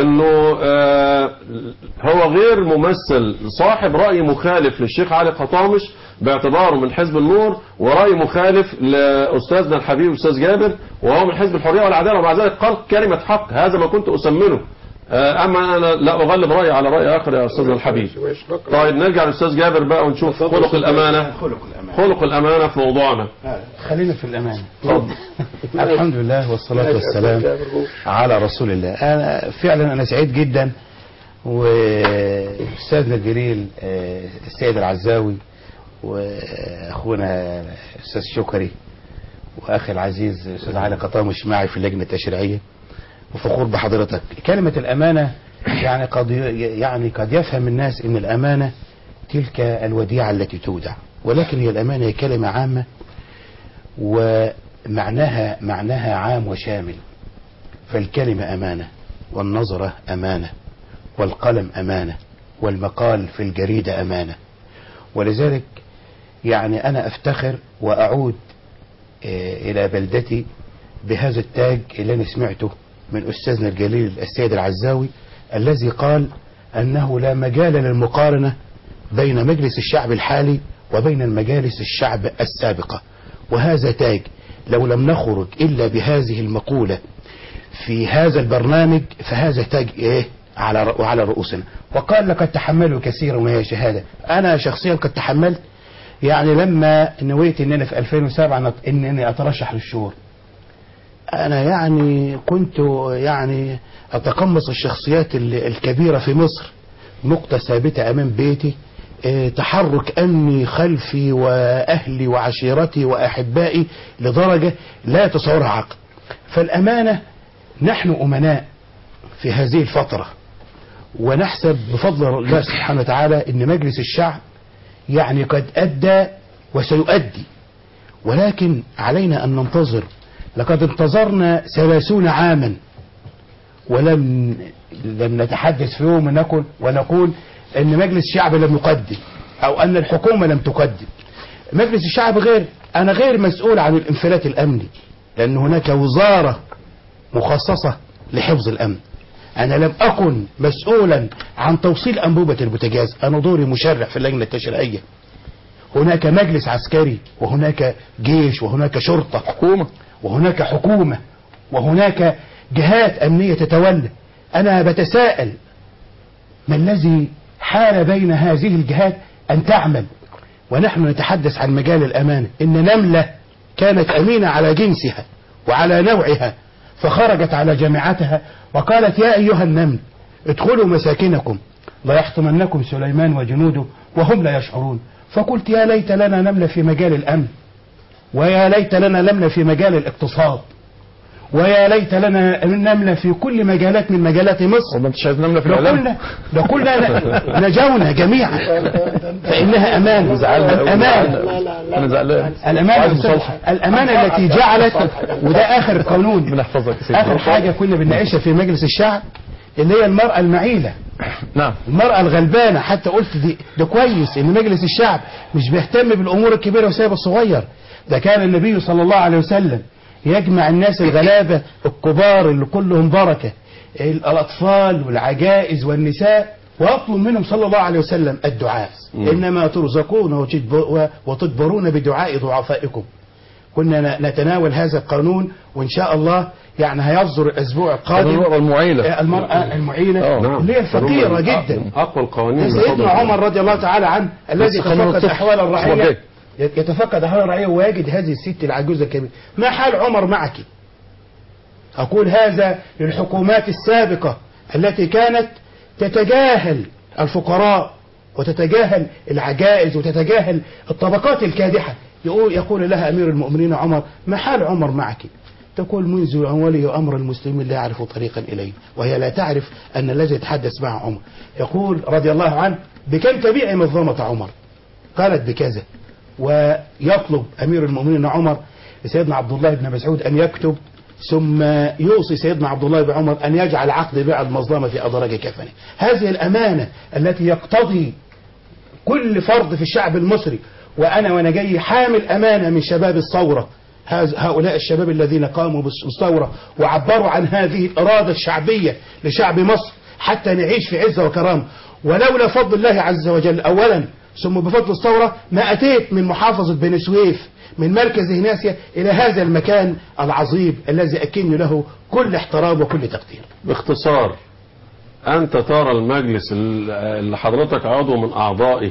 انه آه، هو غير ممثل صاحب راي مخالف للشيخ علي قطامش باعتباره من حزب النور ورأي مخالف لأستاذنا الحبيب أستاذ جابر وهو من حزب الحرية والعدالة ومع ذلك قال كلمة حق هذا ما كنت أسمنه آه، أما أنا لا أغلب رأيي على رأي آخر يا أستاذنا الحبيب طيب نرجع للأستاذ جابر بقى ونشوف خلق الأمانة خلق الأمانة خلق الأمانة في موضوعنا خلينا في الأمانة اتفضل الحمد لله والصلاة والسلام على رسول الله أنا فعلا أنا سعيد جدا وأستاذنا الجليل آه، السيد العزاوي وأخونا أستاذ شكري وأخي العزيز أستاذ علي قطامش معي في اللجنة التشريعية وفخور بحضرتك كلمة الأمانة يعني قد يعني قد يفهم الناس أن الأمانة تلك الوديعة التي تودع ولكن هي الأمانة هي كلمة عامة ومعناها معناها عام وشامل فالكلمة أمانة والنظرة أمانة والقلم أمانة والمقال في الجريدة أمانة ولذلك يعني أنا أفتخر وأعود آه، إلى بلدتي بهذا التاج اللي أنا سمعته من أستاذنا الجليل السيد العزاوي الذي قال أنه لا مجال للمقارنة بين مجلس الشعب الحالي وبين المجالس الشعب السابقة وهذا تاج لو لم نخرج إلا بهذه المقولة في هذا البرنامج فهذا تاج إيه على رأ- وعلى رؤوسنا وقال لقد تحملوا كثيرا وهي شهادة أنا شخصيا قد تحملت يعني لما نويت ان انا في 2007 نت- انني اترشح للشور انا يعني كنت يعني اتقمص الشخصيات ال- الكبيرة في مصر نقطة ثابتة امام بيتي اه، تحرك امني خلفي واهلي وعشيرتي واحبائي لدرجة لا يتصورها عقل فالامانة نحن امناء في هذه الفترة ونحسب بفضل الله سبحانه وتعالى ان مجلس الشعب يعني قد أدى وسيؤدي ولكن علينا أن ننتظر لقد انتظرنا ثلاثون عاما ولم لم نتحدث في يوم نقول ونقول أن مجلس الشعب لم يقدم أو أن الحكومة لم تقدم مجلس الشعب غير أنا غير مسؤول عن الانفلات الأمني لأن هناك وزارة مخصصة لحفظ الأمن أنا لم أكن مسؤولا عن توصيل أنبوبة البوتاجاز أنا دوري مشرع في اللجنة التشريعية هناك مجلس عسكري وهناك جيش وهناك شرطة حكومة وهناك حكومة وهناك جهات أمنية تتولى أنا بتساءل ما الذي حال بين هذه الجهات أن تعمل ونحن نتحدث عن مجال الأمانة إن نملة كانت أمينة على جنسها وعلى نوعها فخرجت على جامعتها وقالت يا أيها النمل ادخلوا مساكنكم لا يحطمنكم سليمان وجنوده وهم لا يشعرون فقلت يا ليت لنا نملة في مجال الأمن ويا ليت لنا نملة في مجال الاقتصاد ويا ليت لنا نملة في كل مجالات من مجالات مصر وما انت شايف نملة في الإعلام لكلنا لكلنا نجونا جميعا فإنها أمان الأمان أنا زعلان الأمانة وعايز أستاذ، مصالحة الأمانة التي جعلت وده آخر قانون بنحفظك يا سيدي آخر حاجة كنا بنناقشها في مجلس الشعب اللي هي المرأة المعيلة نعم المرأة الغلبانة حتى قلت دي ده كويس ان مجلس الشعب مش بيهتم بالامور الكبيرة وسايب الصغير ده كان النبي صلى الله عليه وسلم يجمع الناس الغلابة الكبار اللي كلهم بركة الاطفال والعجائز والنساء ويطلب منهم صلى الله عليه وسلم الدعاء انما ترزقون وتجب- وتجبرون بدعاء ضعفائكم كنا نتناول هذا القانون وان شاء الله يعني هيصدر الاسبوع القادم المرأة المعيلة آه، المرأة المعينة آه. نعم. اللي هي الفقيرة قانون من جدا أقوى القوانين سيدنا بفضل عمر رضي الله تعالى عنه الذي بس قانون يتفقد الطفل. احوال الأسبوع الرعيه الجاي. يتفقد احوال الرعيه ويجد هذه الست العجوزه الكبيره ما حال عمر معك اقول هذا للحكومات السابقه التي كانت تتجاهل الفقراء وتتجاهل العجائز وتتجاهل الطبقات الكادحه يقول يقول لها امير المؤمنين عمر ما حال عمر معك تقول منذ ولي أمر المسلمين لا يعرف طريقا إليه وهي لا تعرف أن الذي يتحدث مع عمر يقول رضي الله عنه بكم تبيع منظمة عمر قالت بكذا ويطلب أمير المؤمنين عمر سيدنا عبد الله بن مسعود أن يكتب ثم يوصي سيدنا عبد الله بن عمر أن يجعل عقد بيع المظلمة في أدراج كفنه هذه الأمانة التي يقتضي كل فرد في الشعب المصري وأنا وأنا جاي حامل أمانة من شباب الثورة هذ- هؤلاء الشباب الذين قاموا بالثورة وعبروا عن هذه الإرادة الشعبية لشعب مصر حتى نعيش في عزة وكرامة ولولا فضل الله عز وجل أولا ثم بفضل الثورة ما أتيت من محافظة بني سويف من مركز هناسيا إلى هذا المكان العظيم الذي أكن له كل احترام وكل تقدير باختصار أنت ترى المجلس اللي حضرتك عضو من أعضائه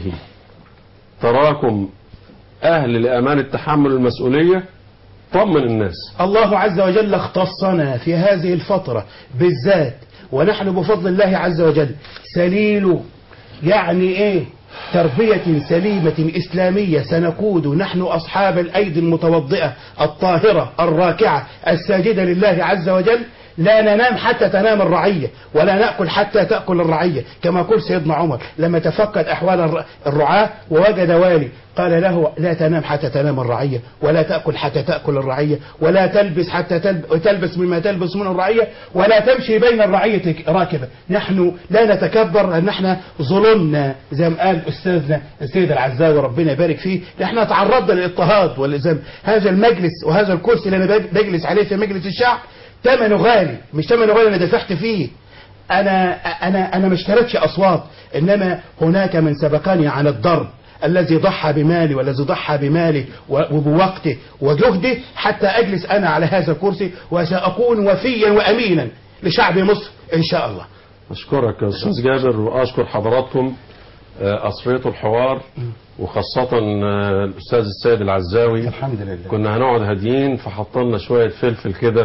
تراكم أهل لأمانة تحمل المسؤولية طمن الناس الله عز وجل اختصنا في هذه الفترة بالذات ونحن بفضل الله عز وجل سليل يعني ايه تربية سليمة إسلامية سنقود نحن أصحاب الأيدي المتوضئة الطاهرة الراكعة الساجدة لله عز وجل لا ننام حتى تنام الرعية ولا نأكل حتى تأكل الرعية كما قال سيدنا عمر لما تفقد أحوال الر- الرعاة ووجد والي قال له لا تنام حتى تنام الرعية ولا تأكل حتى تأكل الرعية ولا تلبس حتى تلب- تلبس مما تلبس من الرعية ولا تمشي بين الرعية راكبة نحن لا نتكبر أن احنا ظلمنا زي ما قال أستاذنا السيد العزاوي ربنا يبارك فيه احنا تعرضنا للاضطهاد والإلزام هذا المجلس وهذا الكرسي اللي أنا بج- بجلس عليه في مجلس الشعب ثمنه غالي مش ثمنه غالي انا دفعت فيه انا انا انا ما اشتريتش اصوات انما هناك من سبقني عن الضرب الذي ضحى بمالي والذي ضحى بمالي و- وبوقته وجهده حتى اجلس انا على هذا الكرسي وساكون وفيا وامينا لشعب مصر ان شاء الله أشكرك يا أستاذ جابر وأشكر حضراتكم آه، أصفيتوا الحوار وخاصة آه، الأستاذ السيد العزاوي الحمد لله كنا هنقعد هاديين فحطلنا شوية فلفل كده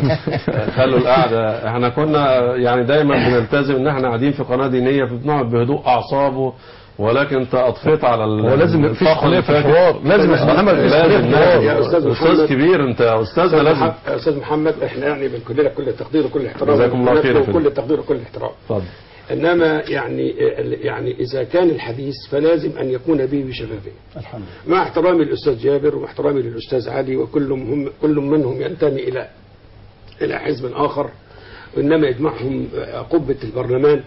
فخلوا القعدة احنا كنا يعني دايما بنلتزم ان احنا قاعدين في قناة دينية فبنقعد بهدوء أعصابه ولكن انت أطفيت على ال- هو لازم يبقى في الفقرة استقلالية اللي في فاتت. الحوار لازم يا أستاذ محمد في استقلالية لازم في الحوار لازم يا أستاذ أستاذ محمد. كبير انت أستاذنا أستاذ لازم محمد- أستاذ محمد احنا يعني بنقول لك كل التقدير وكل الاحترام جزاكم الله خير يا فندم. وكل التقدير وكل الاحترام اتفضل انما يعني يعني اذا كان الحديث فلازم ان يكون به بشفافيه الحمد لله مع احترامي للاستاذ جابر واحترامي للاستاذ علي وكل هم كل منهم ينتمي الى الى حزب اخر وانما يجمعهم قبه البرلمان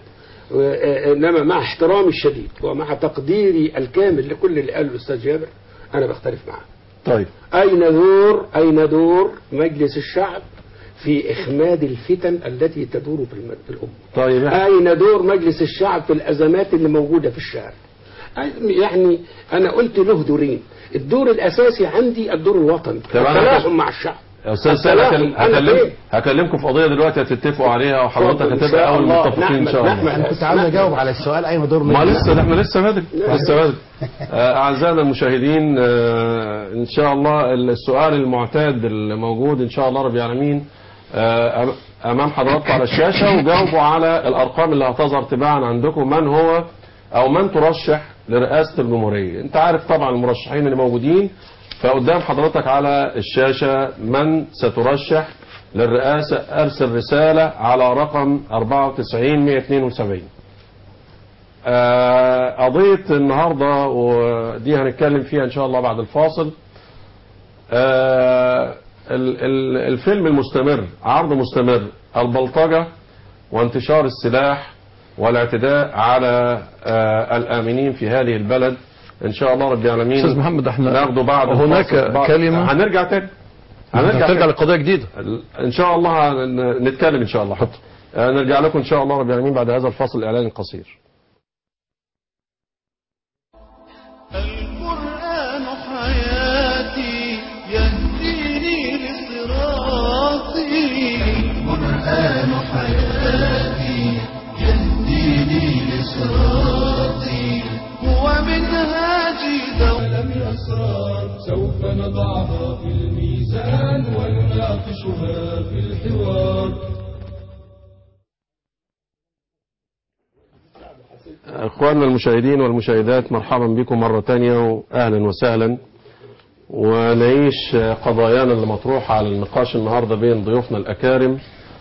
انما مع احترامي الشديد ومع تقديري الكامل لكل اللي قاله الاستاذ جابر انا بختلف معه طيب أين دور أين دور مجلس الشعب في إخماد الفتن التي تدور في الم- في الأمة طيب إحنا- أين دور مجلس الشعب في الأزمات اللي موجودة في الشارع يعني أنا قلت له دورين الدور الأساسي عندي الدور الوطني طب أنا التلاحم مع الشعب يا استاذ سامح التلاحم. هكلم- أنا هكلم فين؟ هكلمكم في قضيه دلوقتي هتتفقوا عليها وحضرتك اتفضل، إن هتبقى شاء اول الله. المتفقين ان نحمد- شاء الله نحمد. انا كنت عاوز اجاوب على السؤال اين دور ما مجلس لسه احنا لسه بدري لسه بدري آه، اعزائنا المشاهدين آه، ان شاء الله السؤال المعتاد الموجود ان شاء الله رب العالمين آه، أم- امام حضراتكم على الشاشه وجاوبوا على الارقام اللي هتظهر تباعا عندكم من هو او من ترشح لرئاسه الجمهوريه انت عارف طبعا المرشحين اللي موجودين فقدام حضرتك على الشاشه من سترشح للرئاسه ارسل رساله على رقم 94 172 آه، قضية النهاردة ودي هنتكلم فيها إن شاء الله بعد الفاصل آه، ال- ال- الفيلم المستمر عرض مستمر البلطجة وانتشار السلاح والاعتداء على آه، الآمنين في هذه البلد إن شاء الله رب العالمين استاذ محمد احنا ناخده بعد هناك الفاصل. بعد- كلمة هنرجع تاني هنرجع تاني. لقضية جديدة ان شاء الله هن- نتكلم ان شاء الله حط نرجع لكم ان شاء الله رب العالمين بعد هذا الفاصل الاعلاني القصير القرآن حياتي يهديني لصراطي القرآن حياتي يهديني لصراطي هو منهاجي لم يسار سوف نضعها في الميزان ونناقشها في الحوار اخواننا المشاهدين والمشاهدات مرحبا بكم مرة تانية واهلا وسهلا ونعيش قضايانا اللي مطروحة على النقاش النهاردة بين ضيوفنا الاكارم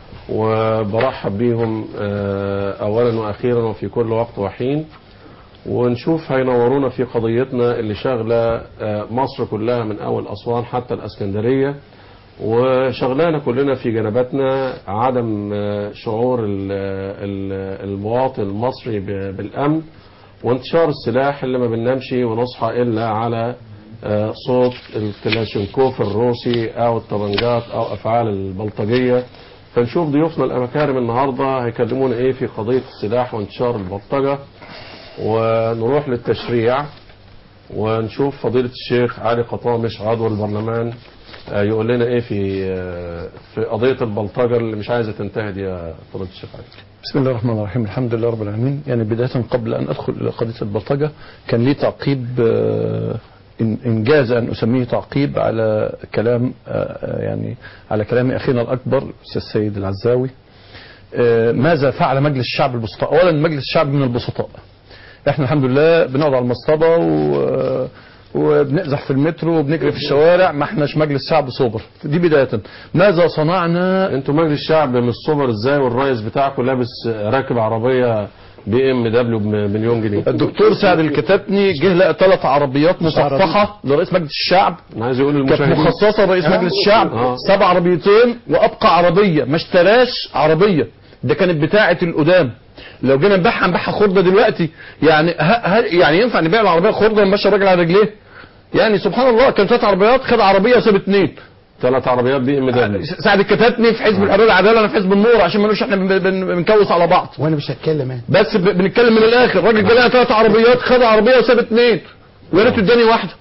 وبرحب بيهم آه، اولا واخيرا وفي كل وقت وحين ونشوف هينورونا في قضيتنا اللي شاغلة آه، مصر كلها من اول اسوان حتى الاسكندرية وشغلانة كلنا في جنباتنا عدم آه، شعور ال- ال- المواطن المصري ب- بالأمن وانتشار السلاح اللي ما بننامش ونصحى إلا على آه، صوت الكلاشينكوف الروسي أو الطبنجات أو أفعال البلطجية فنشوف ضيوفنا الأكارم النهاردة هيكلمونا إيه في قضية السلاح وانتشار البلطجة ونروح للتشريع ونشوف فضيلة الشيخ علي قطامش عضو البرلمان آه، يقول لنا ايه في آه، في قضية البلطجة اللي مش عايزة تنتهي دي يا فضيلة الشيخ علي بسم الله الرحمن الرحيم الحمد لله رب العالمين يعني بداية قبل أن أدخل إلى قضية البلطجة كان لي تعقيب آه، إن- إنجاز أن أسميه تعقيب على كلام آه، آه، يعني على كلام أخينا الأكبر الأستاذ السيد العزاوي آه، ماذا فعل مجلس الشعب البسطاء أولا مجلس الشعب من البسطاء احنا الحمد لله بنقعد على المصطبة و... وبنقزح في المترو وبنجري في الشوارع ما احناش مجلس شعب صبر دي بداية ماذا صنعنا انتوا مجلس الشعب من الصبر ازاي والرئيس بتاعكم لابس راكب عربية بي ام دبليو بمليون جنيه الدكتور سعد الكتاتني جه لقى ثلاث عربيات مصفحة لرئيس مجلس الشعب انا عايز اقول كانت للمشاهدين مخصصة لرئيس مجلس الشعب آه. سبع عربيتين وابقى عربية ما اشتراش عربية ده كانت بتاعة القدام لو جينا نبيعها نبيعها خردة دلوقتي يعني ه... ه... يعني ينفع نبيع العربية خردة ونمشي الراجل على رجليه يعني سبحان الله كان ثلاث عربيات خد عربية وساب اثنين ثلاث عربيات بي ام دبليو سعد الكتاتني في حزب الحرية والعدالة انا في حزب النور عشان ما نقولش احنا بن- بن- بنكوس على بعض وانا مش هتكلم انا بس ب- بنتكلم من الاخر الراجل جه لقى ثلاث عربيات خد عربيه وساب اثنين ويا ريت اداني واحده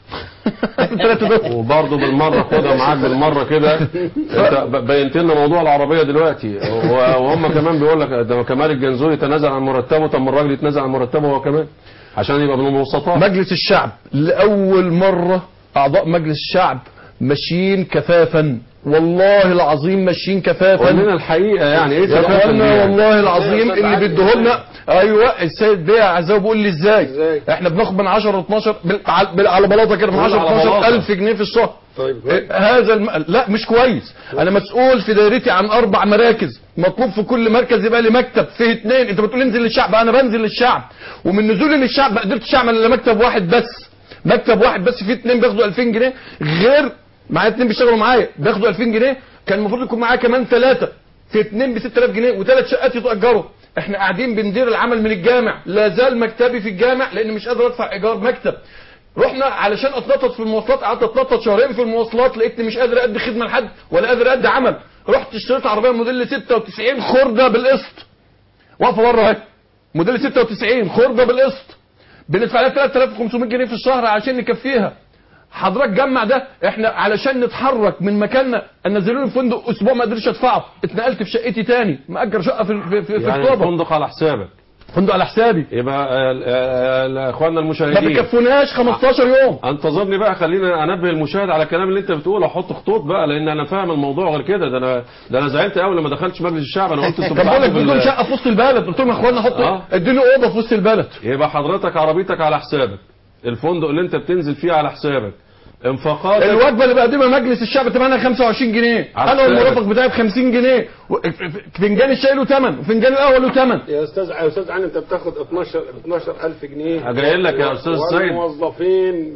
الثلاثه دول وبرضه بالمره خدها معاك بالمره كده انت ب- بينت لنا موضوع العربيه دلوقتي و- وهم كمان بيقول لك ده كمال الجنزوري تنازل عن مرتبه طب ما الراجل يتنازل عن مرتبه هو كمان عشان يبقى من الوسطاء مجلس الشعب لاول مره اعضاء مجلس الشعب ماشيين كفافا والله العظيم ماشيين كفافا قول لنا الحقيقه يعني ايه يا كفافة دي اخوانا يعني؟ والله العظيم اللي بيديه لنا ايوه السيد بيه عزاوي بيقول لي ازاي إزاي؟ احنا بناخد من 10 12 بال- على- بال- على بلاطه كده من قول 10 على 12 بلاطة. الف جنيه في الشهر طيب إيه، هذا الم... لا مش كويس انا مسؤول في دايرتي عن اربع مراكز مطلوب في كل مركز يبقى لي مكتب فيه اثنين انت بتقول انزل للشعب انا بنزل للشعب ومن نزولي للشعب ما قدرتش اعمل الا مكتب واحد بس مكتب واحد بس فيه اثنين بياخدوا 2000 جنيه غير معايا اثنين بيشتغلوا معايا بياخدوا 2000 جنيه كان المفروض يكون معايا كمان ثلاثه في اثنين ب 6000 جنيه وثلاث شقات يتاجروا احنا قاعدين بندير العمل من الجامع لا زال مكتبي في الجامع لان مش قادر ادفع ايجار مكتب رحنا علشان اتنطط في المواصلات قعدت اتنطط شهرين في المواصلات لقيتني مش قادر ادي خدمه لحد ولا قادر ادي عمل رحت اشتريت عربيه موديل 96 خرده بالقسط واقفه بره اهي موديل 96 خرده بالقسط بندفع لها 3500 جنيه في الشهر عشان نكفيها حضرتك جمع ده احنا علشان نتحرك من مكاننا نزلوني في فندق اسبوع ما قدرتش ادفعه اتنقلت في شقتي تاني مأجر شقه في في, في, في يعني اكتوبر الفندق على حسابك فندق على حسابي يبقى آه، آه، آه، اخواننا ما المشاهدين بيكفوناش 15 يوم انتظرني بقى خلينا انبه المشاهد على الكلام اللي انت بتقوله احط خطوط بقى لان انا فاهم الموضوع غير كده ده انا ده انا زعلت قوي لما دخلتش مجلس الشعب انا قلت انتوا كان بقول لك بتلعبوا بدون بال- شقه في وسط البلد قلت لهم يا اخوانا حطوا آه. اديني اوضه في وسط البلد يبقى حضرتك عربيتك على حسابك الفندق اللي انت بتنزل فيه على حسابك انفاقاتك الوجبه اللي بقدمها مجلس الشعب ثمنها 25 جنيه على انا حسابك. والمرافق بتاعي ب 50 جنيه و- فنجان الشاي له ثمن وفنجان القهوه له ثمن يا استاذ يا استاذ علي انت بتاخد 12 12000 جنيه جاي لك يا أستاذ سيد. والموظفين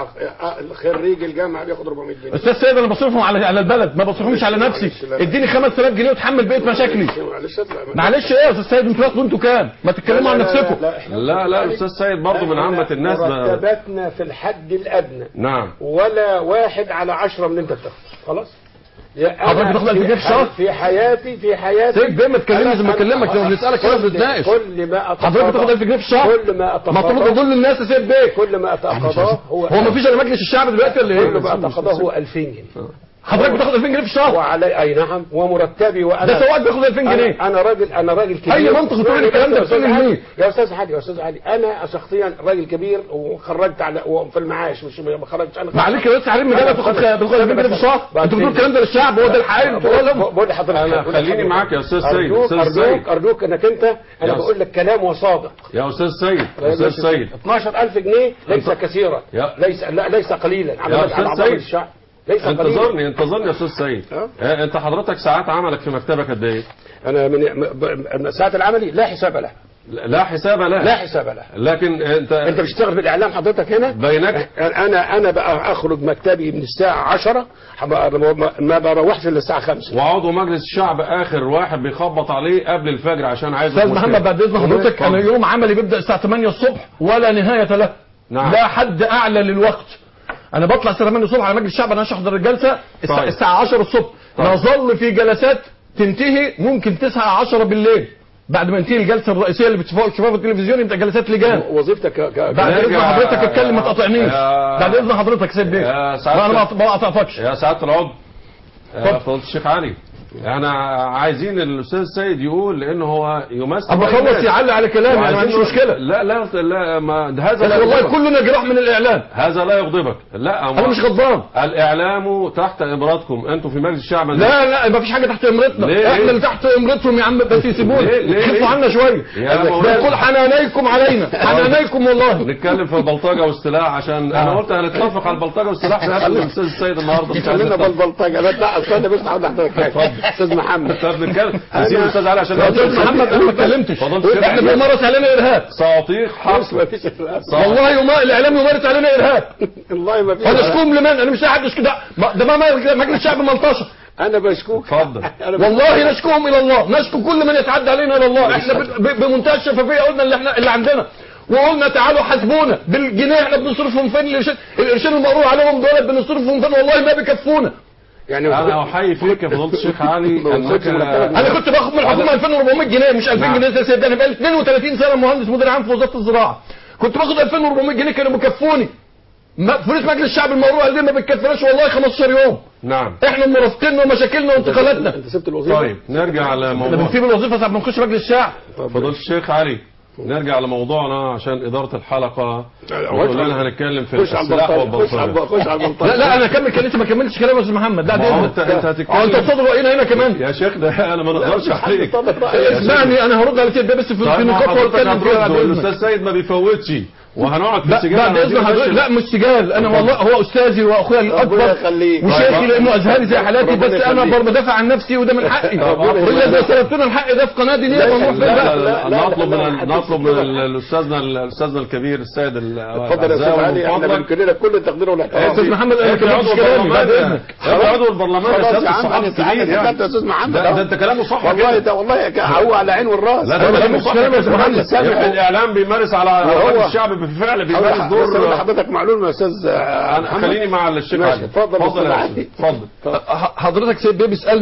خريج الجامعه بياخد 400 جنيه استاذ سيد انا بصرفهم على على البلد ما بصرفهمش على نفسي اديني 5000 جنيه وتحمل بقيه مشاكلي معلش اطلع معلش ايه يا استاذ سيد انتوا بتاخدوا انتوا كام ما تتكلموا عن نفسكم لا لا استاذ سيد برضه من عامه الناس ما- مرتباتنا في الحد الادنى نعم ولا واحد على عشرة من اللي انت بتاخده خلاص يا أنا حضرتك بتاخد 1000 جنيه في الشهر؟ في حياتي في حياتي سيد بيه ما تكلمني زي ما أنا- بكلمك لو أنا- بنسالك كده كل- بنتناقش كل ما حضرتك بتاخد 1000 جنيه في الشهر كل ما ما ترد اتقاضاه كل الناس يا سيد بيه كل ما اتقاضاه هو هو ما فيش الا مجلس الشعب دلوقتي ولا كل ما ايه اتقاضاه هو 2000 جنيه حضرتك بتاخد 2000 جنيه في الشهر وعلي اي نعم ومرتبي وانا ده سواق بياخد 2000 جنيه انا, أنا راجل انا راجل كبير أي منطق تقول الكلام ده يا أستاذ بتقول علي- لمين؟ يا استاذ علي يا استاذ علي انا شخصيا راجل كبير وخرجت على في المعاش مش ما خرجتش انا معلش يا استاذ حريم مجالة تاخد بتاخد 2000 جنيه في الشهر انتوا بتقولوا الكلام ده للشعب هو ده الحقيقي اللي بتقولوه لهم بقول لحضرتك أنا بقول خليني لحضرتك. معاك يا أستاذ سيد. ارجوك أستاذ ارجوك سيد. ارجوك انك انت يا انا أستاذ. بقول لك كلام وصادق يا استاذ سيد استاذ سيد 12000 جنيه ليس كثيرا يا- ليس لا ليس قليلا على يا على أستاذ أعضاء سيد. الشعب ليس قليلا انتظرني انتظرني يا استاذ سيد أه؟ آه، انت حضرتك ساعات عملك في مكتبك قد ايه انا من م- ب- ساعة العملي لا حساب له لا حساب له لا حساب له لكن انت انت بتشتغل في الاعلام حضرتك هنا بينك انا انا بقى اخرج مكتبي من الساعه 10 ما- ما بروحش الا الساعه 5 وعضو مجلس الشعب اخر واحد بيخبط عليه قبل الفجر عشان عايز استاذ محمد بعد اذن حضرتك اتفضل. انا يوم عملي بيبدا الساعه 8 الصبح ولا نهايه له نعم. لا حد اعلى للوقت انا بطلع الساعه 8 الصبح على مجلس الشعب انا احضر الجلسه الساعه, طيب. الساعة 10 الصبح طيب. نظل في جلسات تنتهي ممكن 9 10 بالليل بعد ما انتهي الجلسه الرئيسيه اللي بتشوفوها تشوفوها في التلفزيون يبدا جلسات لجان وظيفتك ك- ك- بعد اذن نرجع- حضرتك اتكلم ما يا- تقاطعنيش يا- بعد اذن حضرتك سيب بيه يا سعادة- انا ما ما قطعتكش يا سعاده العضو اتفضل. آه، فضيله الشيخ علي احنا عايزين الاستاذ سيد يقول لان هو يمثل ابقى رأي خلص الناس. يعلق على كلامي انا ما عنديش وعايزين- مشكله لا لا لا ما هذا بس لا والله يغضبك. كلنا جراح من الاعلام هذا لا يغضبك لا انا مش غضبان الاعلام تحت امراتكم انتم في مجلس الشعب لا لا ما فيش حاجه تحت امرتنا ليه؟ احنا اللي تحت امرتهم يا عم بس يسيبونا ليه؟ ليه؟ يخفوا ليه؟ عنا شويه يا مولانا. بيقول حنانيكم علينا حنانيكم والله نتكلم في البلطجه والسلاح عشان انا قلت هنتفق على البلطجه والسلاح في هذا الاستاذ السيد النهارده مش عايز خلينا نتفق. بالبلطجه لا لا استنى بس هقول لحضرتك حاجه استاذ محمد طب نتكلم نسيب الاستاذ علي عشان يا استاذ محمد انا ما اتكلمتش فضلت الشيخ احنا علي. بيمارس علينا ارهاب صواتيق بص حصر ما فيش والله يوم الاعلام يمارس علينا ارهاب والله ما فيش انا اشكوهم لمن انا مش لاقي حد يشكي ده ما- ده ما مجلس الشعب ملطشه انا بشكوك اتفضل انا والله نشكوهم الى الله نشكو كل من يتعدى علينا الى الله احنا ب- ب- بمنتهى الشفافيه قلنا اللي احنا اللي عندنا وقلنا تعالوا حاسبونا بالجنيه احنا بنصرفهم فين القرشين القرشين المقروض عليهم دول بنصرفهم فين والله ما بيكفونا يعني انا احيي فيك يا فضيله الشيخ علي انك انا كنت باخد من الحكومه 2400 جنيه مش 2000 نعم. جنيه زي سيدنا انا بقالي 32 سنه مهندس مدير عام في وزاره الزراعه كنت باخد 2400 جنيه كانوا بيكفوني ما- فلوس مجلس الشعب المقروض عليه ما بتكفيناش والله 15 يوم نعم احنا مرافقيننا ومشاكلنا وانتقالاتنا انت سبت الوظيفه طيب نرجع احنا لموضوع بنسيب الوظيفه ساعه ما نخش مجلس الشعب فضيله الشيخ علي نرجع لموضوعنا عشان إدارة الحلقة بتقول لنا هنتكلم في خش على السلاح البلطجه خش على والبلطجة الب- خش على البلطجه لا لا انا اكمل كان لسه ما كملتش كلام يا استاذ محمد لا ما هو ده انت انت انت هتتكلم تصدر راينا هنا كمان يا شيخ ده انا ما نقدرش عليك اسمعني انا هرد على سيد ده بس في في طيب ما نقاط حضرتك واتكلم فيها بعد هترد اذنك والاستاذ سيد ما بيفوتش وهنقعد في لا السجال بعد اذن حضرتك لا مش سجال انا والله هو استاذي واخويا ربنا الاكبر يخليك وشيخي طيب. لانه ازهري زي حالاتي ربنا بس انا يخليك. برضه بدافع عن نفسي وده من حقي ربنا الا يخليك. اذا سلبتونا الحق ده في قناه دينيه لا، فنروح فين لا بقى لا لا لا، نطلب لا، من لا، نطلب لا. من الاستاذنا الاستاذنا الكبير السيد ال- اتفضل يا استاذ العزاوي علي من احنا فضلك. بنكن لك كل التقدير والاحترام استاذ محمد انا ما انت عضو كملتش كلامي بعد البرلمان اذنك انت عضو البرلمان يا خلاص سيادة يا عم الصحافي انا الكبير تعالى يعني. يا استاذ محمد ده, أهو. ده انت كلامه صح والله كده. ده والله ك- هو على العين والراس لا ده أنا كلامه مش صح كلام يا كده. محمد سامع. يبقى الاعلام بيمارس على وهو- على الشعب بالفعل بيمارس بس أقول دور لحضرتك معلومه يا استاذ انا محمد. خليني مع الشيخ ماشي، علي اتفضل يا اتفضل أستاذ يا علي. أستاذ. اتفضل ح- حضرتك سيد بيه بيسالني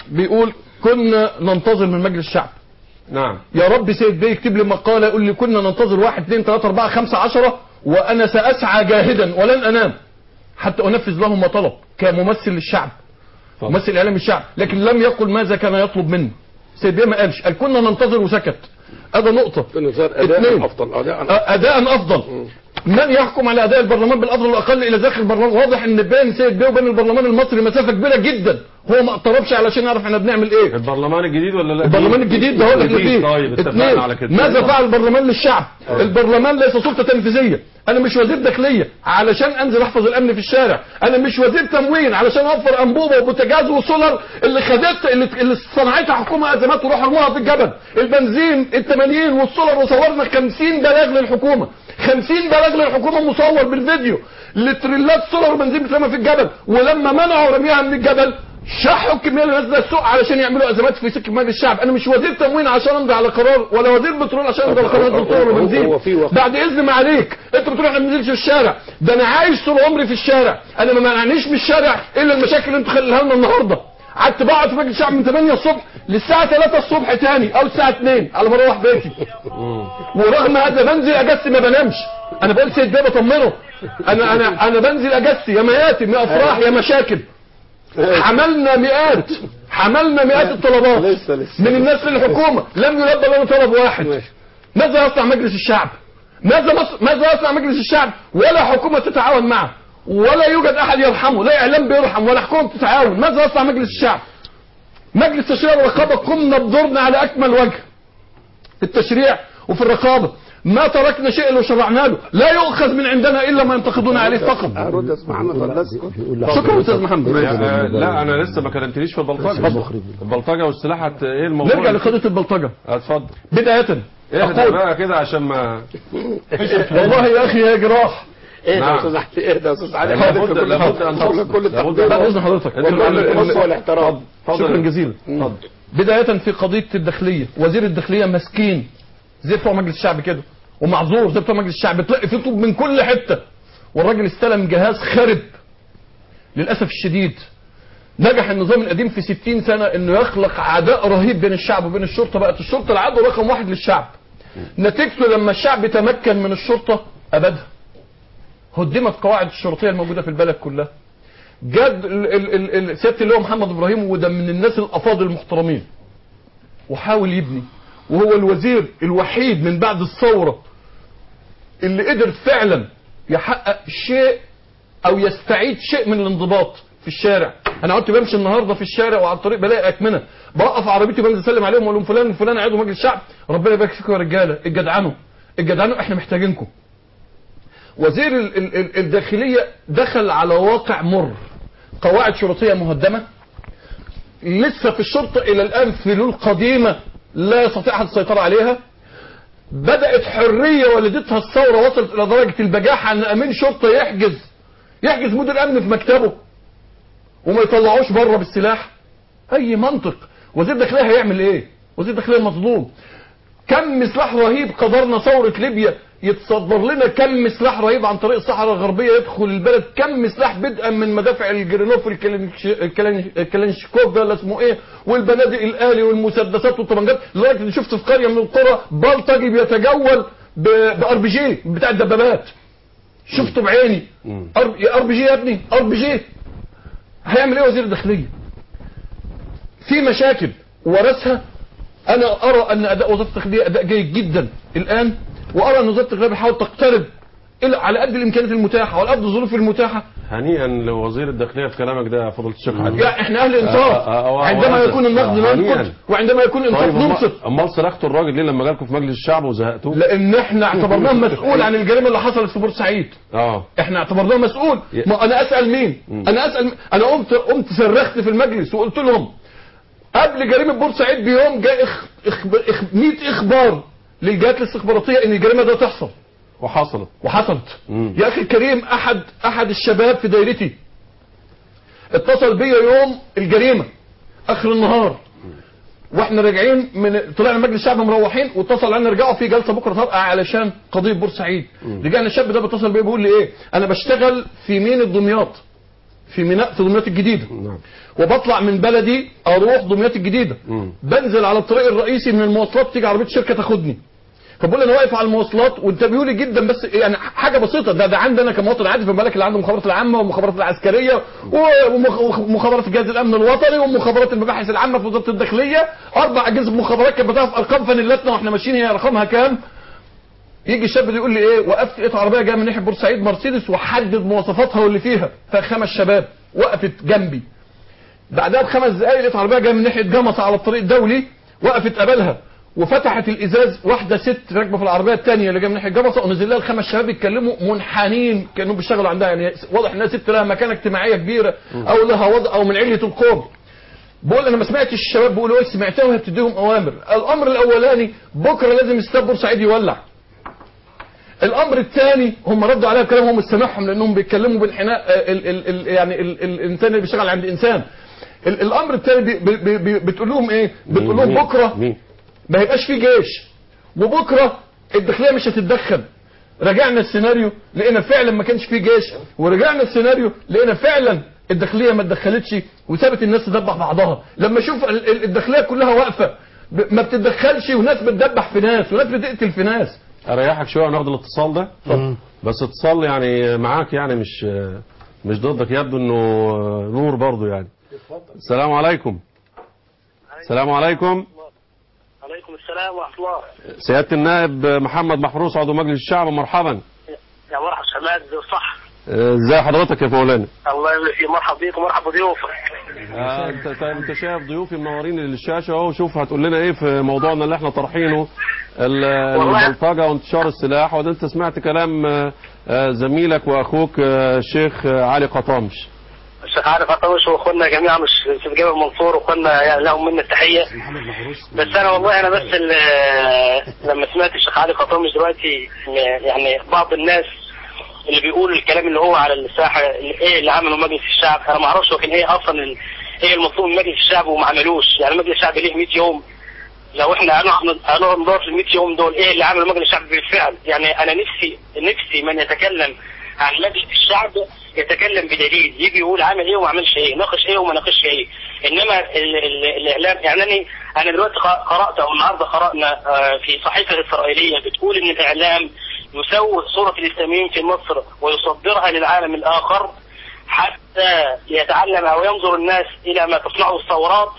بيقول كنا ننتظر من مجلس الشعب نعم يا رب سيد بيه يكتب لي مقالة يقول لي كنا ننتظر واحد اثنين ثلاثة أربعة خمسة عشرة وأنا سأسعى جاهدا ولن أنام حتى أنفذ لهم ما طلب كممثل للشعب طبعا. ممثل إعلام الشعب لكن لم يقل ماذا كان يطلب مني سيد بيه ما قالش قال كنا ننتظر وسكت هذا نقطة بالنظر اثنين. اداء افضل اداء أداء أفضل من يحكم على أداء البرلمان بالأفضل والأقل إلى داخل البرلمان واضح إن بين سيد بيه وبين البرلمان المصري مسافة كبيرة جدا هو ما اقتربش علشان يعرف احنا بنعمل ايه البرلمان الجديد ولا لا البرلمان الجديد ده هو اللي احنا جديد، فيه طيب اتفقنا اثنين على كده ماذا فعل البرلمان للشعب البرلمان ليس سلطه تنفيذيه انا مش وزير داخليه علشان انزل احفظ الامن في الشارع انا مش وزير تموين علشان اوفر انبوبه وبوتاجاز وسولر اللي خدت اللي, اللي صنعتها حكومه ازمات وروح ارموها في الجبل البنزين التمانين والسولر وصورنا 50 بلاغ للحكومه 50 بلاغ للحكومه مصور بالفيديو لتريلات سولر وبنزين بترمى في الجبل ولما منعوا رميها من الجبل شحوا الكميه اللي نازله السوق علشان يعملوا ازمات في سكه مجلس الشعب انا مش وزير تموين عشان امضي على قرار ولا وزير بترول عشان امضي على قرار هو- بترول هو- وبنزين هو في وقت. بعد اذن ما عليك انت بتقول احنا ما بننزلش الشارع ده انا عايش طول عمري في الشارع انا ما منعنيش من الشارع الا المشاكل اللي انتوا خليها لنا النهارده قعدت بقعد في مجلس الشعب من 8 الصبح للساعه 3 الصبح تاني او الساعه 2 على ما اروح بيتي ورغم هذا بنزل اجازتي ما بنامش انا بقول سيد ده بطمنه انا انا انا بنزل اجازتي يا مياتم يا افراح يا مشاكل حملنا مئات حملنا مئات الطلبات لسه- لسه. من الناس للحكومه لم يلبى لنا طلب واحد ماشي. ماذا يصنع مجلس الشعب ماذا مصر ماذا يصنع مجلس الشعب ولا حكومه تتعاون معه ولا يوجد احد يرحمه لا اعلام بيرحم ولا حكومه تتعاون ماذا يصنع مجلس الشعب مجلس تشريع الرقابه قمنا بدورنا على اكمل وجه في التشريع وفي الرقابه ما تركنا شيء لو شرعنا له لا يؤخذ من عندنا الا ما ينتقدون عليه فقط هرد اسمع محمد ولا اسكت شكرا استاذ محمد آه، لا انا لسه ما كلمتنيش في البلطجه البلطجه والسلاح هت- ايه الموضوع نرجع لقضيه البلطجه اتفضل بدايه اهدى أقول بقى كده عشان ما والله يا اخي يا جراح اهدى يا نعم. استاذ أحمد، اهدى يا استاذ علي لابد- خليك كل لابد أن خليك تصل. كل لابد التقدير أن بعد اذن حضرتك أنت كل الحب والاحترام شكرا جزيلا بداية في قضية الداخلية وزير الداخلية مسكين زي بتوع مجلس الشعب كده ومعذور زي بتوع مجلس الشعب بتلاقي فيه طوب من كل حتة والراجل استلم جهاز خرب للأسف الشديد نجح النظام القديم في 60 سنة انه يخلق عداء رهيب بين الشعب وبين الشرطة بقت الشرطة العدو رقم واحد للشعب نتيجته لما الشعب تمكن من الشرطة أبدها هدمت قواعد الشرطية الموجودة في البلد كلها جد ال- ال- ال- ال- سياده اللي هو محمد ابراهيم وده من الناس الافاضل المحترمين وحاول يبني وهو الوزير الوحيد من بعد الثوره اللي قدر فعلا يحقق شيء او يستعيد شيء من الانضباط في الشارع انا قعدت بمشي النهارده في الشارع وعلى الطريق بلاقي اكمنه بوقف عربيتي بنزل اسلم عليهم واقول لهم فلان فلان عضو مجلس الشعب ربنا يبارك فيكم يا رجاله الجدعنوا الجدعنوا احنا محتاجينكم وزير ال- ال- ال- الداخلية دخل على واقع مر قواعد شرطية مهدمة لسه في الشرطة إلى الآن فلول قديمة لا يستطيع أحد السيطرة عليها بدأت حرية والدتها الثورة وصلت إلى درجة البجاحة أن أمين شرطة يحجز يحجز مدير أمن في مكتبه وما يطلعوش بره بالسلاح أي منطق وزير الداخلية هيعمل إيه؟ وزير الداخلية مظلوم كم سلاح رهيب قدرنا ثورة ليبيا يتصدر لنا كم سلاح رهيب عن طريق الصحراء الغربية يدخل البلد كم سلاح بدءا من مدافع الجرينوف الكلينش- الكلينش- الكلينشكوف ده اللي اسمه ايه والبنادق الآلي والمسدسات والطبنجات لدرجة اني شفت في قرية من القرى بلطجي بيتجول بار بي جي بتاع الدبابات شفته بعيني أر- يا ار بي جي يا ابني ار بي جي هيعمل ايه وزير الداخلية في مشاكل ورثها انا ارى ان اداء وزاره الداخليه اداء جيد جدا الان وارى ان وزاره الداخليه بتحاول تقترب إلى على قد الامكانيات المتاحه وعلى قد الظروف المتاحه هنيئا لوزير الداخليه في كلامك ده يا فضيله الشيخ علي يعني احنا اهل آه، انصاف آه، آه، عندما آه، يكون النقد آه، ننقد هنيئا. وعندما يكون الانصاف طيب أما- ننصف امال سرقتوا الراجل ليه لما جالكم في مجلس الشعب وزهقتوه؟ لان احنا اعتبرناه مسؤول عن الجريمه اللي حصلت في بورسعيد اه احنا اعتبرناه مسؤول ي- ما انا اسال مين انا اسال انا قمت قمت صرخت في المجلس وقلت لهم قبل جريمه بورسعيد بيوم جاء إخ... إخ... إخ... 100 اخبار للجهات الاستخباراتيه ان الجريمه ده تحصل وحصلت وحصلت مم. يا اخي الكريم احد احد الشباب في دايرتي اتصل بيا يوم الجريمه اخر النهار واحنا راجعين من طلعنا مجلس الشعب مروحين واتصل علينا رجعوا في جلسه بكره طارئه علشان قضيه بورسعيد رجعنا الشاب ده بيتصل بيا بيقول لي ايه انا بشتغل في مين دمياط في ميناء في دمياط الجديده نعم وبطلع من بلدي اروح دمياط الجديده مم. بنزل على الطريق الرئيسي من المواصلات تيجي عربيه شركه تاخدني فبقول انا واقف على المواصلات وانتبهوا لي جدا بس يعني حاجه بسيطه ده ده عندنا كمواطن عادي في بالك اللي عنده المخابرات العامه والمخابرات العسكريه ومخ- ومخابرات الجهاز الامن الوطني ومخابرات المباحث العامه في وزاره الداخليه اربع اجهزه مخابرات كانت بتعرف ارقام فانيلاتنا واحنا ماشيين هي رقمها كام يجي الشاب ده يقول لي ايه وقفت لقيت عربيه جايه من ناحيه بورسعيد مرسيدس وحدد مواصفاتها واللي فيها فخمس شباب وقفت جنبي بعدها بخمس دقايق لقيت عربيه جايه من ناحيه جمصه على الطريق الدولي وقفت قبلها وفتحت الازاز واحده ست راكبه في العربيه الثانيه اللي جايه من ناحيه جمصه ونزل لها الخمس شباب يتكلموا منحنين كانوا بيشتغلوا عندها يعني واضح انها ست لها مكانه اجتماعيه كبيره او لها وضع او من عليه القوم بقول انا ما سمعتش الشباب بيقولوا ايه سمعتها وهي بتديهم اوامر الامر الاولاني بكره لازم استاد بورسعيد يولع الامر الثاني هم ردوا عليها بكلام هم مش سامعهم لانهم بيتكلموا بانحناء آه، ال ال ال يعني ال ال الانسان اللي بيشتغل عند انسان ال الامر الثاني بي بي بي بتقول لهم ايه بتقول لهم مين؟ بكره مين ما هيبقاش فيه جيش وبكره الداخليه مش هتتدخل رجعنا السيناريو لقينا فعلا ما كانش فيه جيش ورجعنا السيناريو لقينا فعلا الداخليه ما اتدخلتش وسابت الناس تدبح بعضها لما اشوف ال- ال- الداخليه كلها واقفه ب- ما بتتدخلش وناس بتدبح في ناس وناس بتقتل في ناس اريحك شويه وناخد الاتصال ده بس اتصال يعني معاك يعني مش مش ضدك يبدو انه نور برضو يعني السلام عليكم السلام عليكم عليكم السلام ورحمة الله سيادة النائب محمد محروس عضو مجلس الشعب مرحبا يا مرحبا حماد صح ازي حضرتك يا مولانا الله يبارك مرحبا بيك ومرحبا بضيوفك آه، انت انت انت شايف ضيوفي منورين للشاشه اهو شوف هتقول لنا ايه في موضوعنا اللي احنا طرحينه ال- والله- البلطجه وانتشار السلاح وده انت سمعت كلام آه، آه، زميلك واخوك آه، الشيخ آه، علي قطامش الشيخ عارف عطوش واخونا جميعا مش في جبل منصور واخونا يعني لهم منا التحية بس انا والله انا بس ال- لما سمعت الشيخ علي قطامش دلوقتي يعني بعض الناس اللي بيقولوا الكلام اللي هو على الساحة ايه اللي عمله مجلس الشعب انا ما اعرفش هو كان ايه اصلا ال- ايه المطلوب من مجلس الشعب وما عملوش يعني مجلس الشعب ليه 100 يوم لو احنا هنقعد هنقعد ندور في ال 100 يوم دول ايه اللي عمله مجلس الشعب بالفعل يعني انا نفسي نفسي من يتكلم عن مجلس الشعب يتكلم بدليل يجي يقول عمل ايه وما عملش ايه ناقش ايه وما ناقشش ايه انما ال ال الاعلام يعني انا انا دلوقتي ق- قرات او النهارده قرانا آه، في صحيفه اسرائيليه بتقول ان الاعلام يسوق صوره الاسلاميين في مصر ويصدرها للعالم الاخر حتى يتعلم او ينظر الناس الى ما تصنعه الثورات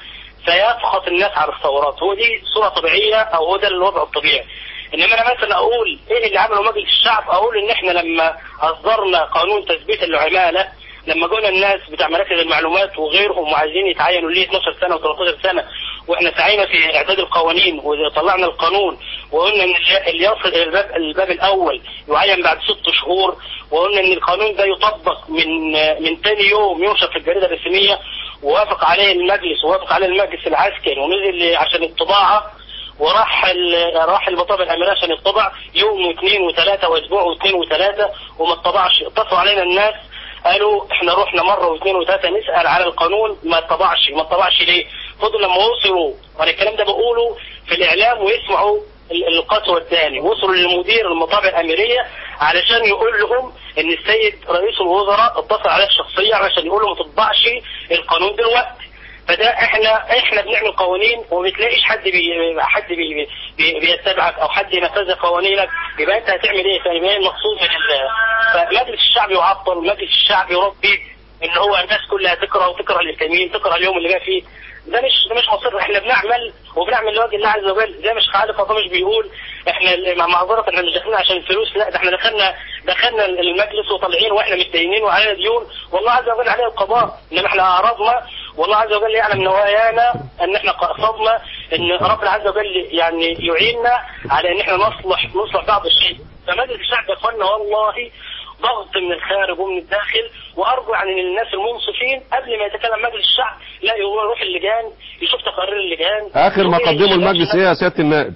فيسخط الناس على الثورات هو دي صورة طبيعية او هو ده الوضع الطبيعي انما انا مثلا اقول ايه اللي عمله مجلس الشعب اقول ان احنا لما اصدرنا قانون تثبيت العمالة لما جونا الناس بتاع مراكز المعلومات وغيرهم وعايزين يتعينوا ليه 12 سنة و13 سنة واحنا سعينا في اعداد القوانين وطلعنا القانون وقلنا ان اللي يصل الى الباب, الباب الاول يعين بعد ست شهور وقلنا ان القانون ده يطبق من من تاني يوم ينشر في الجريده الرسميه ووافق عليه المجلس ووافق عليه المجلس العسكري ونزل عشان الطباعه وراح ال- راح المطابع الامريكيه عشان يطبع يوم واثنين وثلاثه واسبوع واثنين وثلاثه وما اتطبعش اتصلوا علينا الناس قالوا احنا رحنا مره واثنين وثلاثه نسال على القانون ما اتطبعش ما اتطبعش ليه؟ فضلوا لما وصلوا وانا الكلام ده بقوله في الاعلام ويسمعوا ال- القسوه الثاني وصلوا للمدير المطابع الاميريه علشان يقول لهم ان السيد رئيس الوزراء اتصل عليه شخصيا علشان يقول له ما تطبعش القانون دلوقتي فده احنا احنا بنعمل قوانين وما بتلاقيش حد بي حد بي بي بيتبعك او حد ينفذ قوانينك يبقى انت هتعمل ايه فيبقى ايه المقصود من ال- فمجلس الشعب يعطل مجلس الشعب يربي ان هو الناس كلها تكره وتكره الاسلاميين تكره اليوم اللي جاي فيه ده مش ده مش مصير احنا بنعمل وبنعمل لوجه الله عز وجل زي مش خالد فاطمه مش بيقول احنا ال- مع معذره احنا مش داخلين عشان الفلوس لا ده احنا دخلنا دخلنا المجلس وطالعين واحنا متدينين وعلينا ديون والله عز وجل عليه القضاء انما احنا اعرضنا والله عز وجل يعلم نوايانا ان احنا قصدنا ان ربنا عز وجل يعني يعيننا على ان احنا نصلح نصلح بعض الشيء فمجلس الشعب يا اخوانا والله ضغط من الخارج ومن الداخل وارجو يعني ان الناس المنصفين قبل ما يتكلم مجلس الشعب لا يروح اللجان يشوف تقارير اللجان اخر ما يشوف قدمه إيه المجلس ايه يا سيادة النائب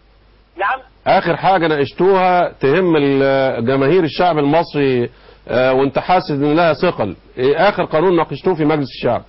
نعم اخر حاجة ناقشتوها تهم ال- جماهير الشعب المصري آه، وانت حاسس ان لها ثقل ايه اخر قانون ناقشتوه في مجلس الشعب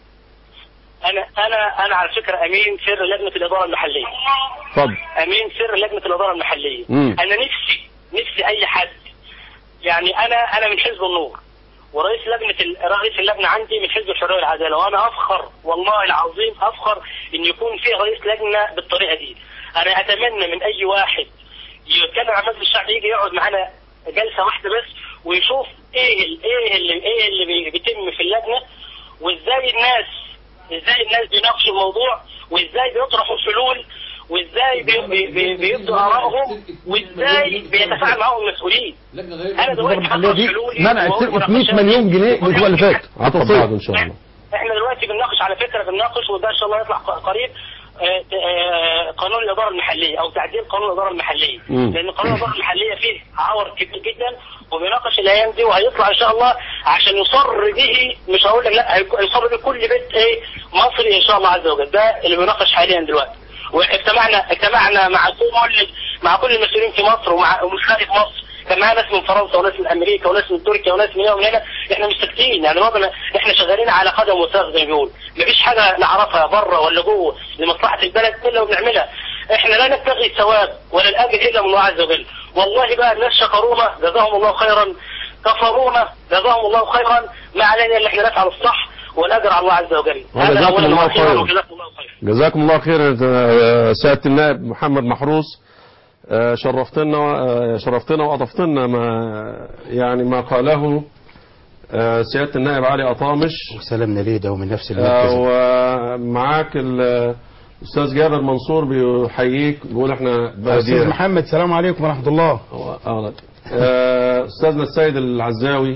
انا انا انا على فكره امين سر لجنه الاداره المحليه اتفضل امين سر لجنه الاداره المحليه مم. انا نفسي نفسي اي حد يعني انا انا من حزب النور ورئيس لجنه ال- رئيس اللجنه عندي من حزب الحريه والعداله وانا افخر والله العظيم افخر ان يكون في رئيس لجنه بالطريقه دي انا اتمنى من اي واحد يتكلم عن مجلس الشعب يجي يقعد معانا جلسه واحده بس ويشوف ايه ال- ايه اللي ايه اللي بي- بيتم في اللجنه وازاي الناس ازاي الناس بيناقشوا الموضوع وازاي بيطرحوا حلول وازاي بي- بي- بي- بيبدوا ارائهم وازاي بيتفاعل معاهم المسؤولين انا دلوقتي المحلية حاطط دي حلولي منعت وبقول سرقة 100 مناقشات. مليون جنيه الأسبوع اللي فات عقب بعض ان شاء الله احنا دلوقتي بنناقش على فكره بنناقش وده ان شاء الله يطلع ق- قريب آه، آه، قانون الاداره المحليه او تعديل قانون الاداره المحليه مم. لان قانون الاداره المحليه فيه عور كبير جدا وبيناقش الايام دي وهيطلع ان شاء الله عشان يصر به مش هقول لك لا هيك- يصر به كل بيت ايه مصري ان شاء الله عز وجل ده اللي بيناقش حاليا دلوقتي واجتمعنا اجتمعنا مع كل مع كل المسؤولين في مصر ومع ومن خارج مصر كان معانا ناس من فرنسا وناس من امريكا وناس من تركيا وناس من هنا ومن هنا احنا مش ساكتين يعني وضعنا احنا شغالين على قدم وساق زي ما بيقول مفيش حاجه نعرفها بره ولا جوه لمصلحه البلد الا وبنعملها احنا لا نبتغي الثواب ولا الاجر الا من الله عز وجل والله بقى الناس شكرونا جزاهم الله خيرا كفرونا جزاهم الله خيرا ما علينا الا احنا نفعل الصح والاجر على الله عز وجل وجزاكم أولاً الله وأخيراً خيراً. وجزاكم الله خيرا جزاكم الله خيرا آه، سيادة النائب محمد محروس آه، شرفتنا آه، شرفتنا وأضفتنا ما يعني ما قاله آه، سيادة النائب علي أطامش وسلامنا ليه ده ومن نفس آه، المركز ومعاك ال- الأستاذ جابر منصور بيحييك بيقول احنا استاذ بلدية محمد السلام عليكم ورحمه الله آه، آه، أستاذنا السيد العزاوي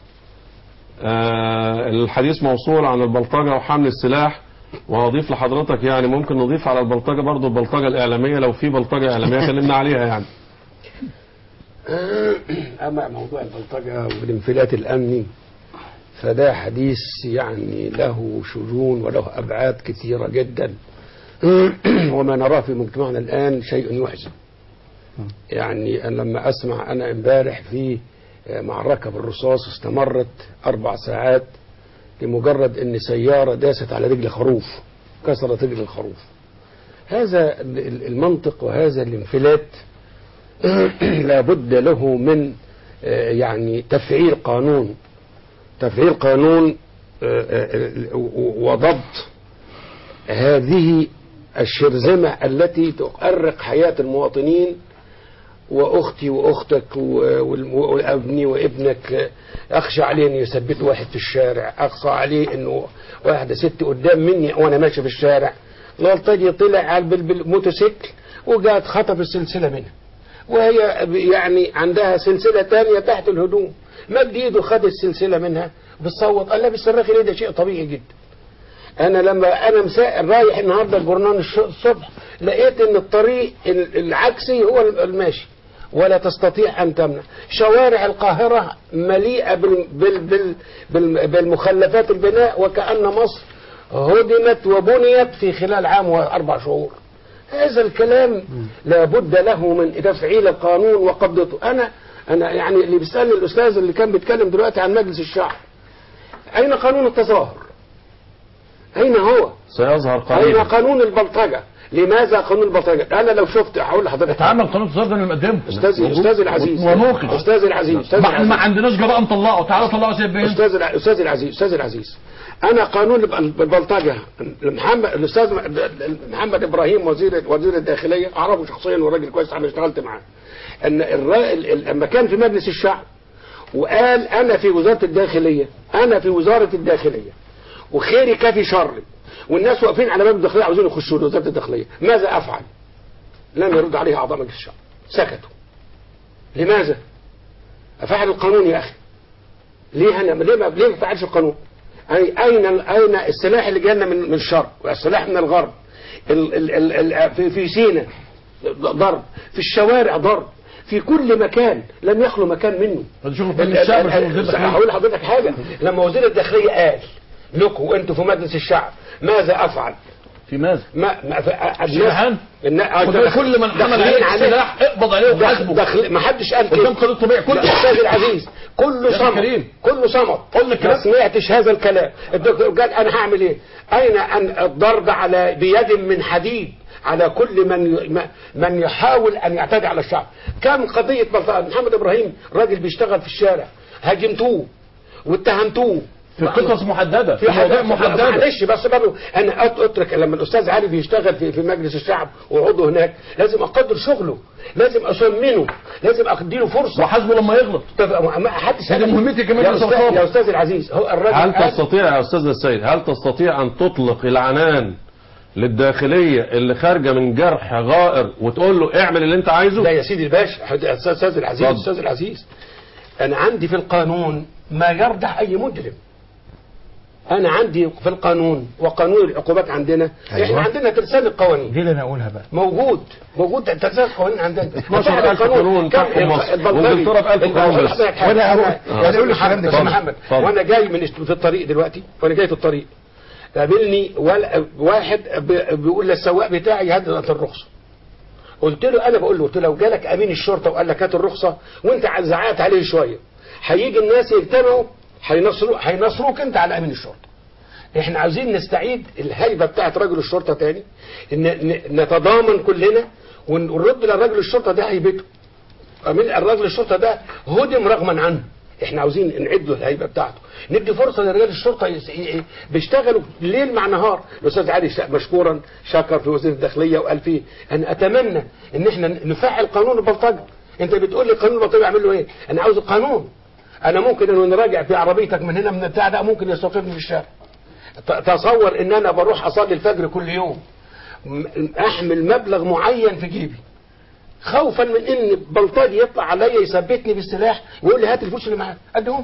آه، الحديث موصول عن البلطجة وحمل السلاح وأضيف لحضرتك يعني ممكن نضيف على البلطجة برضو البلطجة الإعلامية لو في بلطجة إعلامية كلمنا عليها يعني أما موضوع البلطجة والانفلات الأمني فده حديث يعني له شجون وله أبعاد كثيرة جدا وما نراه في مجتمعنا الآن شيء يحزن يعني أنا لما أسمع أنا امبارح في معركة بالرصاص استمرت أربع ساعات لمجرد أن سيارة داست على رجل خروف كسرت رجل الخروف هذا المنطق وهذا الانفلات لابد له من آه، يعني تفعيل قانون تفعيل قانون آه، آه، وضبط هذه الشرذمة التي تؤرق حياة المواطنين وأختي وأختك و- والم- وابني وابنك أخشى عليه أن يثبت واحد في الشارع أخشى عليه أنه واحدة ست قدام مني وأنا ماشي في الشارع البلطجي طلع على بال- بالموتوسيكل وجات خطف السلسلة منها وهي يعني عندها سلسلة تانية تحت الهدوم مد ايده خد السلسلة منها بتصوت قال لها بالصراخ ليه ده شيء طبيعي جدا انا لما انا مسائل رايح النهارده الجرنان الش- الصبح لقيت ان الطريق ال- العكسي هو الماشي ولا تستطيع ان تمنع شوارع القاهرة مليئة بال بال بال بال بالمخلفات البناء وكأن مصر هدمت وبنيت في خلال عام واربع شهور هذا الكلام لابد له من تفعيل القانون وقبضته انا انا يعني اللي بيسالني الاستاذ اللي كان بيتكلم دلوقتي عن مجلس الشعب اين قانون التظاهر اين هو سيظهر اين قريبا قانون البلطجه لماذا قانون البلطجه انا لو شفت هقول لحضرتك اتعمل قانون التصرف ده اللي مقدمه استاذي استاذي العزيز ونوقش استاذي العزيز استاذي ما, العزيز ما عندناش جراءه نطلعه تعالوا طلعوا زي بين استاذ الع- استاذ العزيز استاذ العزيز انا قانون الب- البلطجه محمد الاستاذ محمد ابراهيم وزير وزير الداخليه اعرفه شخصيا وراجل كويس انا اشتغلت معاه ان الرا- ال- ال- لما كان في مجلس الشعب وقال انا في وزاره الداخليه انا في وزاره الداخليه وخيري كافي شري والناس واقفين على باب الداخليه عاوزين يخشوا وزاره الداخليه ماذا افعل؟ لم يرد عليه اعضاء مجلس الشعب سكتوا لماذا؟ افعل القانون يا اخي ليه انا ليه ما ليه ما فعلش القانون؟ أي اين اين السلاح اللي جانا من من الشرق والسلاح من الغرب ال ال ال ال في في سينا ضرب في الشوارع ضرب في كل مكان لم يخلو مكان منه هذا شغل مجلس الشعب مش وزير الداخلية. هقول لحضرتك حاجه لما وزير الداخليه قال لكم انتوا في مجلس الشعب ماذا افعل؟ في ماذا ما ما ف- شرحان النا- خد كل من حمل داخلين عليك سلاح اقبض عليه دخل وحاسبه دخل ما حدش قال قدام كده قانون الطبيعي كله يا استاذ العزيز كله يا صمت كريم. كله صمت قلنا الكلام. ما سمعتش هذا الكلام الدكتور قال انا هعمل ايه اين ان الضرب على بيد من حديد على كل من من يحاول ان يعتدي على الشعب كم قضيه بلطجة محمد ابراهيم راجل بيشتغل في الشارع هاجمتوه واتهمتوه في قصص محدده في في مواضيع حاجات محدده معلش بس برضه انا أت- اترك لما الاستاذ علي بيشتغل في, في مجلس الشعب وعضو هناك لازم اقدر شغله لازم اثمنه لازم اديله فرصه وحاسبه لما يغلط طب ما حدش هذه مهمتي كمان يا يا استاذ أستاذ يا استاذ العزيز هو الراجل هل قال- تستطيع يا استاذنا السيد هل تستطيع ان تطلق العنان للداخليه اللي خارجه من جرح غائر وتقول له اعمل اللي انت عايزه لا يا سيدي الباشا يا استاذ أستاذ العزيز اتفضل. استاذ العزيز انا عندي في القانون ما يردح اي مجرم انا عندي في القانون وقانون العقوبات عندنا أيوة. احنا عندنا ترسال القوانين دي اللي انا اقولها بقى موجود موجود ترسال القوانين عندنا 12,000 قانون كم تحكم مصر. البلطجي- وإنجلترا بألف قانون بس. حضرتك حاجة. وأنا أقول- أنا- وأنا أقول الكلام ده أستاذ كمان. محمد اتفضل. وانا جاي من في الطريق دلوقتي وانا جاي في الطريق قابلني ولا- واحد ب- بيقول للسواق بتاعي هات الرخصه قلت له انا بقول له قلت له لو جالك امين الشرطه وقال لك هات الرخصه وانت زعقت عليه شويه هيجي الناس يجتمعوا هينصروا هينصروك انت على امين الشرطه احنا عاوزين نستعيد الهيبه بتاعت رجل الشرطه تاني ان ن- نتضامن كلنا ون- ونرد لرجل الشرطه ده هيبته امين الراجل الشرطه ده هدم رغما عنه احنا عاوزين نعد له الهيبه بتاعته ندي فرصه لرجال الشرطه يس- ي- ي- بيشتغلوا ليل مع نهار الاستاذ علي شا- مشكورا شكر في وزير الداخليه وقال فيه انا اتمنى ان احنا نفعل قانون البلطجه انت بتقول لي قانون البلطجه اعمل له ايه انا عاوز القانون انا ممكن ان أنا راجع في عربيتك من هنا من البتاع ده ممكن يستوقفني في الشارع ت- تصور ان انا بروح اصلي الفجر كل يوم م- احمل مبلغ معين في جيبي خوفا من ان بلطجي يطلع عليا يثبتني بالسلاح ويقول لي هات الفلوس اللي معاك ادهم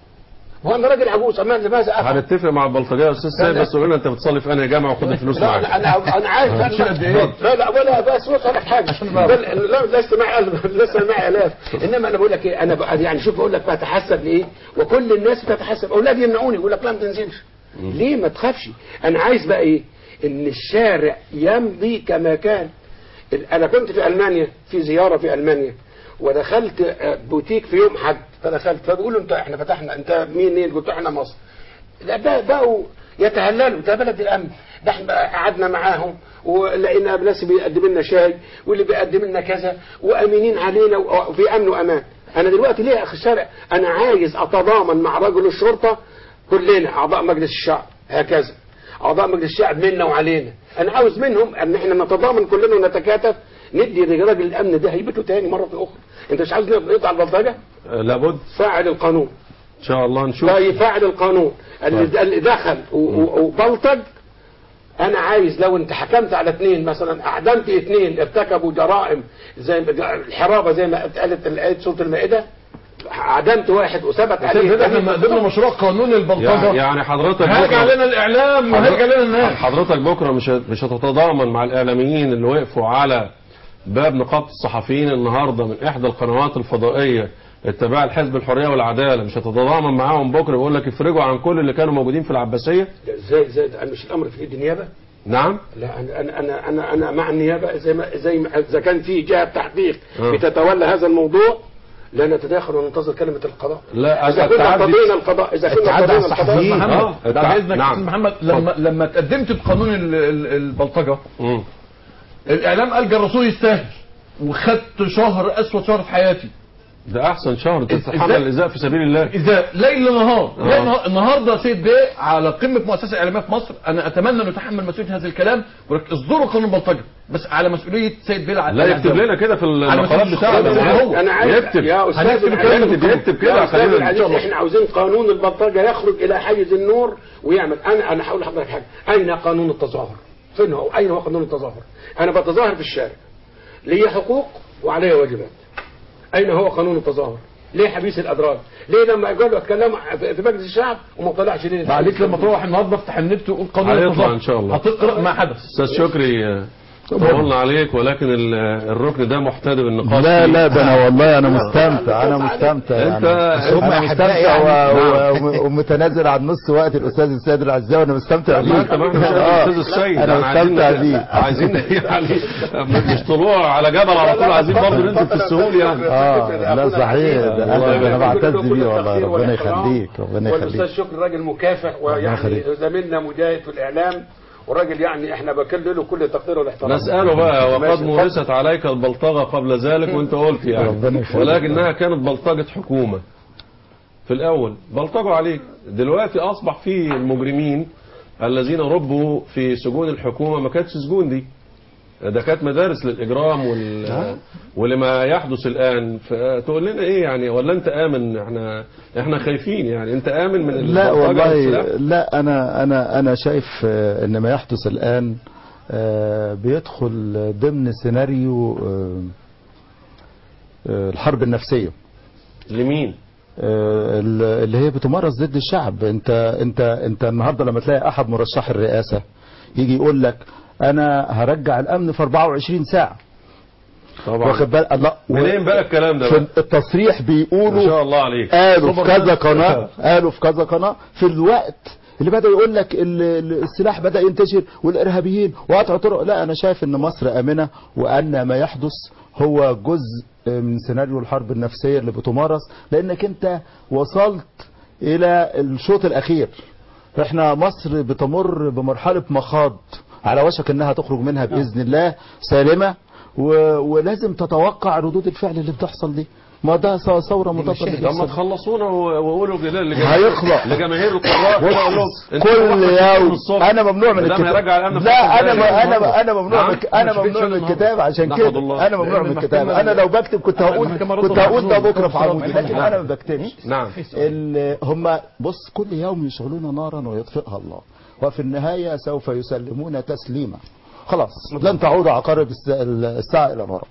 وانا راجل عجوز امان لماذا افعل هنتفق مع البلطجيه يا استاذ سيد بس قول لنا انت بتصلي في انهي جامعه وخد الفلوس لا لا معاك انا انا عارف لا لا, لا لا ولا بس بص لك حاجه لا لا لست معي ألف لست معي الاف انما انا بقول لك ايه انا بقى يعني شوف بقول لك بتحسب لايه وكل الناس بتتحسب اولادي يمنعوني يقول لك لا ما تنزلش ليه ما تخافش انا عايز بقى ايه ان الشارع يمضي كما كان ال- انا كنت في المانيا في زياره في المانيا ودخلت آه، بوتيك في يوم حد فدخلت فبيقولوا انت احنا فتحنا انت مين قلت احنا مصر لا بقى- بقوا يتهللوا ده بلد الامن ده احنا قعدنا معاهم ولقينا ناس بيقدم لنا شاي واللي بيقدم لنا كذا وامينين علينا و- وفي امن وامان انا دلوقتي ليه يا اخي الشارع انا عايز اتضامن مع رجل الشرطه كلنا اعضاء مجلس الشعب هكذا اعضاء مجلس الشعب منا وعلينا انا عاوز منهم ان احنا نتضامن كلنا ونتكاتف ندي لراجل الامن ده هيبته تاني مره اخرى انت مش عاوز نقطع البلطجه آه، لابد فاعل القانون ان شاء الله نشوف طيب فاعل القانون اللي اللي دخل و- و- وبلطج انا عايز لو انت حكمت على اثنين مثلا اعدمت اثنين ارتكبوا جرائم زي ما- الحرابه زي ما قالت الايه سوره المائده اعدمت واحد وثبت عليه كده احنا دليل قدمنا مشروع قانون يعني البلطجه يعني حضرتك هيرجع بكرة لنا الاعلام وهيرجع لنا الناس حضرتك بكره مش هت- مش هتتضامن مع الاعلاميين اللي وقفوا على باب نقابه الصحفيين النهارده من احدى القنوات الفضائيه التابعه لحزب الحريه والعداله مش هتتضامن معاهم بكره بيقول لك افرجوا عن كل اللي كانوا موجودين في العباسيه ده ازاي ازاي ده مش الامر في ايد النيابه نعم لا انا انا انا انا, أنا مع النيابه زي ما زي ما اذا كان في جهه تحقيق آه. بتتولى هذا الموضوع لا نتداخل وننتظر كلمه القضاء لا اذا كنا التعدي- ارتضينا القضاء اذا كنا التعدي على ارتضينا القضاء الصحفيين. محمد آه، بعد التع- اذنك نعم. أستاذ محمد لما لما اتقدمت بقانون ال- ال- البلطجه مم. الاعلام قال جرسوه يستاهل وخدت شهر اسود شهر في حياتي ده احسن شهر تتحمل إزاي؟ الاذاء في سبيل الله اذا ليل نهار آه. ليل نهار النهارده سيد بيه على قمه مؤسسه اعلاميه في مصر انا اتمنى انه يتحمل مسؤوليه هذا الكلام ولك اصدروا قانون البلطجه بس على مسؤوليه سيد بيه لا يكتب لنا كده في على المقالات مسؤولية بتاعنا الشخص. هو. انا عايز يكتب. يا استاذ هنكتب الكلام العزيز- ده يكتب كده، يا استاذ خلينا العزيز نشوف. احنا عاوزين قانون البلطجه يخرج الى حيز النور ويعمل انا انا هقول لحضرتك حاجه اين قانون التظاهر؟ فين هو؟ اين هو قانون التظاهر؟ انا بتظاهر في الشارع لي حقوق وعلي واجبات اين هو قانون التظاهر؟ ليه حبيس الادراج؟ ليه لما قالوا اتكلموا في في مجلس الشعب وما طلعش ليه عليك لما تروح النهارده افتح النت وقول قانون هيطلع التظاهر. إن شاء الله. هتقرا ما حدث استاذ شكري آه، طولنا عليك ولكن ال- الركن ده محتدى بالنقاش لا فيه. لا ده انا والله انا مستمتع انا مستمتع انت يعني هم انا مستمتع يعني. و- و- ومتنازل عن نص وقت الاستاذ السيد العزاوي وانا مستمتع لا انت ما مش آه، الاستاذ السيد انا يعني عايزين- مستمتع بيه عايزين يعني مش طلوع على جبل على طول عايزين برضه ننزل في السهول يعني اه لا صحيح ده والله انا انا يبارك بعتز بيه والله ربنا يخليك ربنا والاستاذ يخليك شكري راجل مكافح ويعني يخليك. زميلنا مجاهد في الاعلام وراجل يعني احنا بكل له كل التقدير والاحترام نسأله بقى وقد ماشي. مورست عليك البلطجة قبل ذلك وانت قلت يعني ربنا يخليك. ولكنها كانت بلطجة حكومة في الاول بلطجوا عليك دلوقتي اصبح في المجرمين الذين ربوا في سجون الحكومه ما كانتش سجون دي ده كانت مدارس للاجرام وال... ولما يحدث الان فتقول لنا ايه يعني ولا انت امن احنا احنا خايفين يعني انت امن من لا البلطجة والله والسلاح؟ لا انا انا انا شايف آه، ان ما يحدث الان آه، بيدخل ضمن سيناريو آه، آه، الحرب النفسيه لمين آه، اللي هي بتمارس ضد الشعب انت انت انت النهارده لما تلاقي احد مرشح الرئاسه يجي يقول لك انا هرجع الامن في 24 ساعه طبعا واخد بالك لا منين بقى الكلام ده في بقى؟ التصريح ما بيقولوا شاء الله عليك قالوا في خبر كذا ناس. قناة قالوا في كذا قناة في الوقت اللي بدأ يقول لك ال- ال- السلاح بدأ ينتشر والإرهابيين وقطع طرق لا أنا شايف إن مصر آمنة وأن ما يحدث هو جزء من سيناريو الحرب النفسية اللي بتمارس لأنك أنت وصلت إلى الشوط الأخير احنا مصر بتمر بمرحلة مخاض على وشك انها تخرج منها باذن الله سالمة و... ولازم تتوقع ردود الفعل اللي بتحصل دي ما ده ث- ثورة مضادة اللي لما بيحصل. تخلصونا و- وقولوا كده لجماهير- هيخلق. لجماهير القراء بص، قول لهم انتوا كل واحد من يوم الصبح. انا ممنوع من ده ما الكتاب يرجع الامن في لا الصبح. انا ما انا انا ممنوع نعم؟ من الك- انا مش بيتش ممنوع من النهارده. الكتاب عشان لا كده حول الله. انا ممنوع لأن من الكتاب المحكمة- انا لو بكتب كنت هقول المحكمة كنت ردت هقول ده محظوظ. بكره في عمودي لكن نعم. انا ما بكتبش نعم ال- هم بص كل يوم يشعلون نارا ويطفئها الله وفي النهاية سوف يسلمون تسليما خلاص لن تعود عقارب الس- الساعة إلى الوراء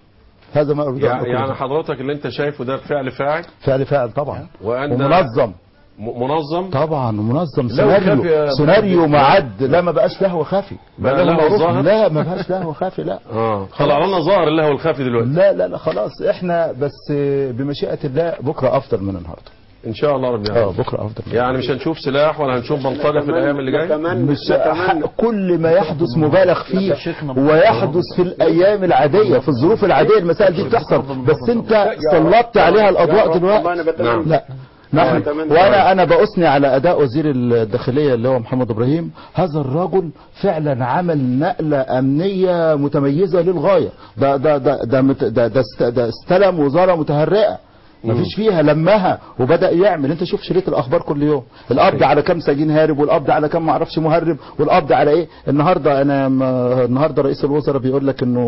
هذا ما أريد أن يعني يعني أقوله حضرتك اللي انت شايفه ده فعل فاعل فعل فاعل طبعا وان ومنظم م- منظم طبعا منظم لو خفي سيناريو يا سيناريو محمد. معد لا ما بقاش لهو خفي بقى له لهو معروف. ظاهر؟ لا ما بقاش لهو خفي لا اه طلع لنا ظاهر اللي هو الخفي دلوقتي لا لا لا خلاص احنا بس بمشيئة الله بكرة أفضل من النهاردة ان شاء الله رب اه العالمين بكرة أفضل من يعني مش هنشوف سلاح ولا هنشوف بلطجه في الايام اللي جايه مش ح- كل ما يحدث مبالغ فيه ويحدث في الايام العاديه في الظروف العاديه المسائل دي بتحصل بس انت سلطت عليها الاضواء دلوقتي نعم لا نعم وانا انا باثني على اداء وزير الداخليه اللي هو محمد ابراهيم هذا الرجل فعلا عمل نقله امنيه متميزه للغايه ده ده ده ده مت- ده, ده, است- ده استلم وزاره متهرئه مفيش فيها لمها وبدا يعمل انت شوف شريط الاخبار كل يوم القبض على كام سجين هارب والقبض على كام معرفش مهرب والقبض على ايه النهارده انا م- النهارده رئيس الوزراء بيقول لك انه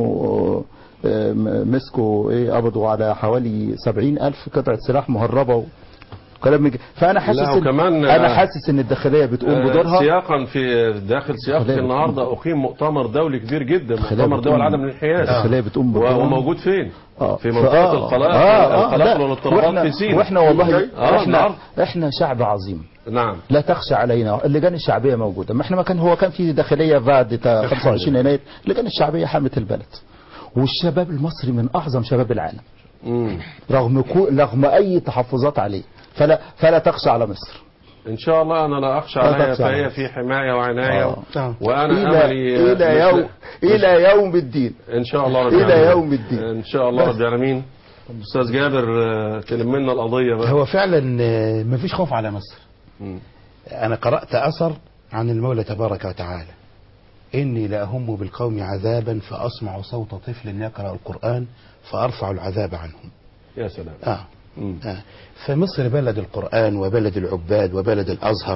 آه، م- مسكوا ايه قبضوا على حوالي سبعين الف قطعه سلاح مهربه و- كلام من كده. فانا حاسس لا، إن وكمان، انا آه، حاسس ان الداخليه بتقوم آه، بدورها سياقا في داخل سياق خلينا النهارده اقيم مؤتمر دولي كبير جدا خلينا مؤتمر بتقوم- دول عدم الانحياز الداخليه بتقوم و- بدورها وموجود فين؟ آه. في ف- منطقه آه، القلاقل آه، آه، القلاقل لا. والاضطرابات وإحنا- في سيناء واحنا والله آه، احنا النهاردة. احنا شعب عظيم نعم لا تخشى علينا اللجان الشعبيه موجوده ما احنا ما كان هو كان في داخليه بعد تا- 25 يناير اللجان الشعبيه حامت البلد والشباب المصري من اعظم شباب العالم مم. رغم كو رغم اي تحفظات عليه فلا فلا تخشى على مصر ان شاء الله انا لا اخشى لا عليها تخشى عليها. فهي في حمايه وعنايه آه. نعم. وانا الى املي الى مش- يوم الى يوم الدين ان شاء الله رب إلى العالمين. يوم الدين. ان شاء الله بس. رب العالمين استاذ جابر آه، تلم لنا القضيه بقى هو فعلا آه، مفيش خوف على مصر مم. أنا قرأت أثر عن المولى تبارك وتعالى إني لأهم بالقوم عذابا فأسمع صوت طفل يقرأ القرآن فأرفع العذاب عنهم يا سلام آه. مم. آه. فمصر بلد القرآن وبلد العباد وبلد الأزهر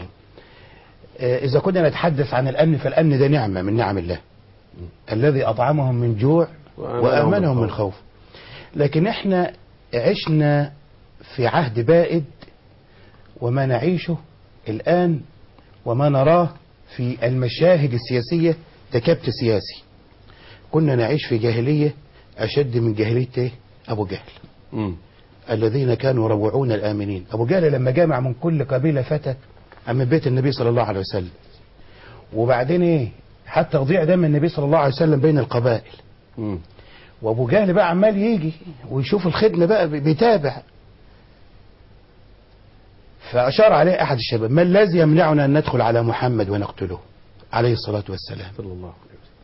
آه، إذا كنا نتحدث عن الأمن فالأمن ده نعمة من نعم الله الذي أطعمهم من جوع وآمنهم وآمنهم من من خوف لكن احنا عشنا في عهد بائد وما نعيشه الآن وما نراه في المشاهد السياسية ده كبت سياسي كنا نعيش في جاهلية أشد من جاهلية إيه؟ أبو جهل مم. الذين كانوا يروعون الآمنين أبو جهل لما جامع من كل قبيلة فتى من بيت النبي صلى الله عليه وسلم وبعدين إيه حتى تضيع دم النبي صلى الله عليه وسلم بين القبائل مم. وابو جهل بقى عمال يجي ويشوف الخدمه بقى بيتابع فاشار عليه احد الشباب ما الذي يمنعنا ان ندخل على محمد ونقتله عليه الصلاه والسلام صلى الله عليه وسلم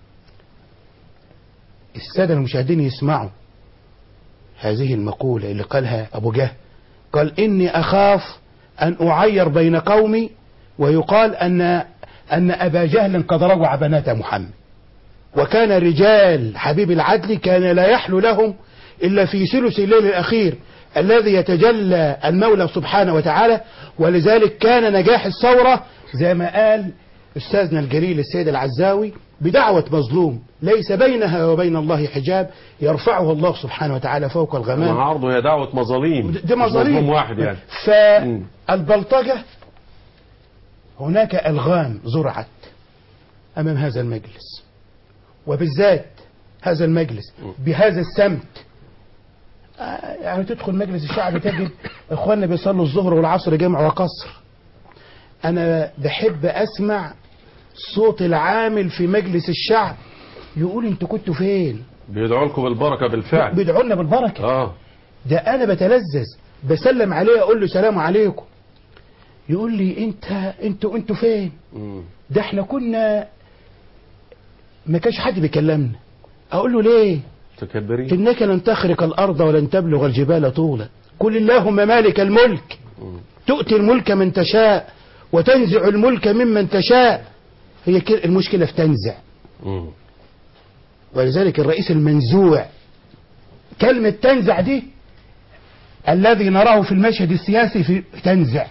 الساده المشاهدين يسمعوا هذه المقوله اللي قالها ابو جهل قال اني اخاف ان اعير بين قومي ويقال ان ان ابا جهل قد روع بنات محمد وكان رجال حبيب العدل كان لا يحلو لهم إلا في ثلث الليل الأخير الذي يتجلى المولى سبحانه وتعالى ولذلك كان نجاح الثورة زي ما قال أستاذنا الجليل السيد العزاوي بدعوة مظلوم ليس بينها وبين الله حجاب يرفعه الله سبحانه وتعالى فوق انا الغمام عرضه هي دعوه مظاليم دي مش مظالم مظلوم واحد يعني فالبلطجة هناك ألغام زرعت أمام هذا المجلس وبالذات هذا المجلس بهذا السمت آه، يعني تدخل مجلس الشعب تجد اخواننا بيصلوا الظهر والعصر جمع وقصر انا بحب اسمع صوت العامل في مجلس الشعب يقول انتوا كنتوا فين بيدعوا لكم بالبركه بالفعل بيدعوا لنا بالبركه اه ده انا بتلذذ بسلم عليه اقول له سلام عليكم يقول لي انت انتوا انتوا فين مم. ده احنا كنا ما كانش حد بيكلمنا اقول له ليه متكبرين انك لن تخرق الارض ولن تبلغ الجبال طولا قل اللهم مالك الملك مم. تؤتي الملك من تشاء وتنزع الملك ممن تشاء هي كده المشكله في تنزع مم. ولذلك الرئيس المنزوع كلمة تنزع دي الذي نراه في المشهد السياسي في تنزع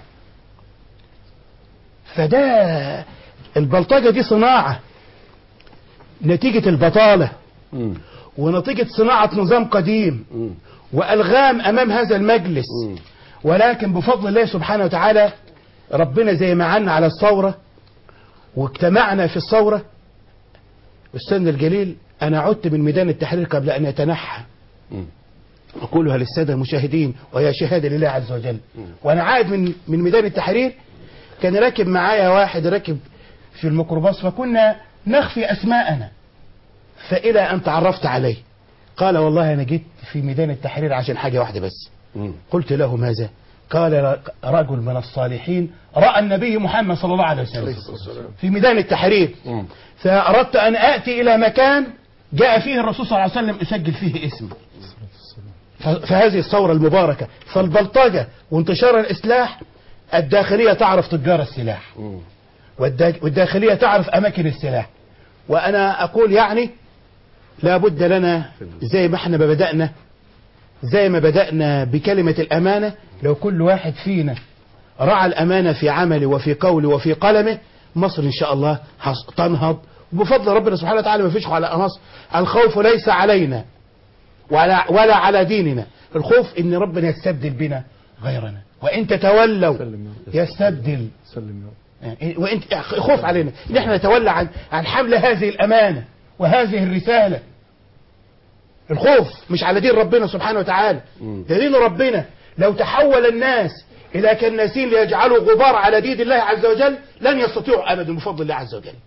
فده البلطجة دي صناعة نتيجة البطالة مم. ونتيجة صناعة نظام قديم مم. وألغام أمام هذا المجلس مم. ولكن بفضل الله سبحانه وتعالى ربنا زي ما عنا على الثورة واجتمعنا في الثورة أستاذنا الجليل أنا عدت من ميدان التحرير قبل أن يتنحى مم. أقولها للسادة المشاهدين وهي شهادة لله عز وجل وأنا عائد من من ميدان التحرير كان راكب معايا واحد راكب في الميكروباص فكنا نخفي أسماءنا فإلى أن تعرفت عليه قال والله أنا جيت في ميدان التحرير عشان حاجة واحدة بس مم. قلت له ماذا قال رجل من الصالحين رأى النبي محمد صلى الله عليه وسلم في ميدان التحرير مم. فأردت أن آتي إلى مكان جاء فيه الرسول صلى الله عليه وسلم أسجل فيه اسمه ف- فهذه الثورة المباركة فالبلطجة وانتشار الإسلاح الداخلية تعرف تجار السلاح مم. والدا- والداخلية تعرف أماكن السلاح وأنا أقول يعني لابد لنا زي ما احنا ما بدأنا زي ما بدأنا بكلمة الأمانة لو كل واحد فينا رعى الأمانة في عمله وفي قوله وفي قلمه مصر إن شاء الله هس- تنهض وبفضل ربنا سبحانه وتعالى ما فيش على مصر الخوف ليس علينا ولا, ولا على ديننا الخوف إن ربنا يستبدل بنا غيرنا وإن تتولوا يستبدل سلم يعني وانت خوف علينا ان احنا نتولى عن عن حمل هذه الامانه وهذه الرساله الخوف مش على دين ربنا سبحانه وتعالى مم. ده دين ربنا لو تحول الناس الى كالناسين ليجعلوا غبار على دين الله عز وجل لن يستطيعوا ابدا بفضل الله عز وجل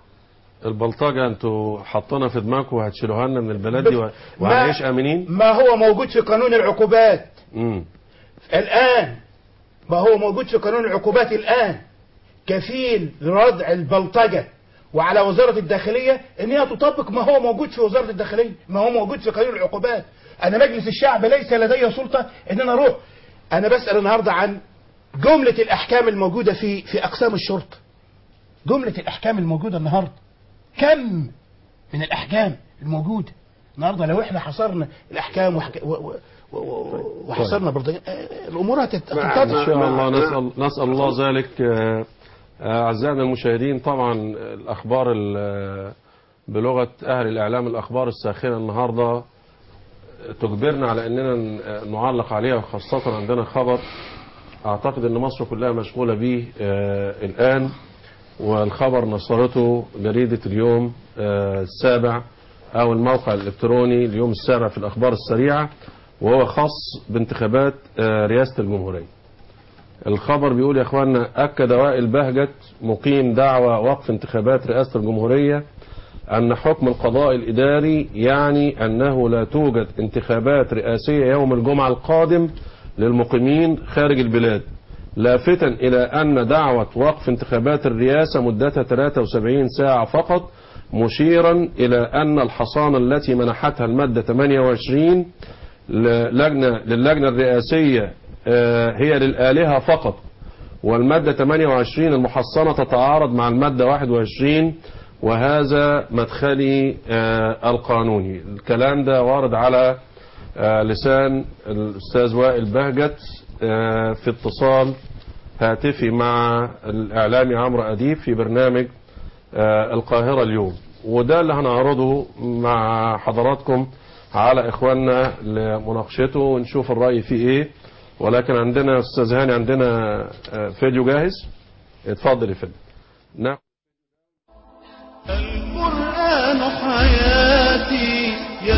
البلطجه انتوا حاطينها في دماغكم وهتشيلوها لنا من البلد دي و- وهنعيش امنين ما هو موجود في قانون العقوبات مم. الآن ما هو موجود في قانون العقوبات الآن كفيل لردع البلطجة وعلى وزارة الداخلية ان هي تطبق ما هو موجود في وزارة الداخلية ما هو موجود في قانون العقوبات انا مجلس الشعب ليس لدي سلطة ان انا اروح انا بسأل النهاردة عن جملة الاحكام الموجودة في في اقسام الشرطة جملة الاحكام الموجودة النهاردة كم من الاحكام الموجودة النهاردة لو احنا حصرنا الاحكام وحك... و... و... و... و... وحصرنا برضه الامور هتتفتح ان شاء الله نسال نسال الله ذلك آه، آه، اعزائنا المشاهدين طبعا الاخبار ال- بلغه اهل الاعلام الاخبار الساخنه النهارده تجبرنا على اننا ن- نعلق عليها وخاصه عندنا خبر اعتقد ان مصر كلها مشغوله به آه، الان والخبر نشرته جريده اليوم آه، السابع او الموقع الالكتروني اليوم السابع في الاخبار السريعه وهو خاص بانتخابات آه، رئاسه الجمهوريه. الخبر بيقول يا اخوانا اكد وائل بهجت مقيم دعوى وقف انتخابات رئاسه الجمهوريه ان حكم القضاء الاداري يعني انه لا توجد انتخابات رئاسيه يوم الجمعه القادم للمقيمين خارج البلاد لافتا الى ان دعوه وقف انتخابات الرئاسه مدتها 73 ساعه فقط مشيرا الى ان الحصانه التي منحتها الماده 28 للجنه للجنه الرئاسيه آه، هي للآلهة فقط والمادة 28 المحصنة تتعارض مع المادة 21 وهذا مدخلي آه، القانوني الكلام ده وارد على آه، لسان الأستاذ وائل بهجت آه، في اتصال هاتفي مع الإعلامي عمرو أديب في برنامج آه، القاهرة اليوم وده اللي هنعرضه مع حضراتكم على إخواننا لمناقشته ونشوف الرأي فيه إيه ولكن عندنا أستاذ هاني عندنا آه، فيديو جاهز اتفضل يا فندم نعم القرآن حياتي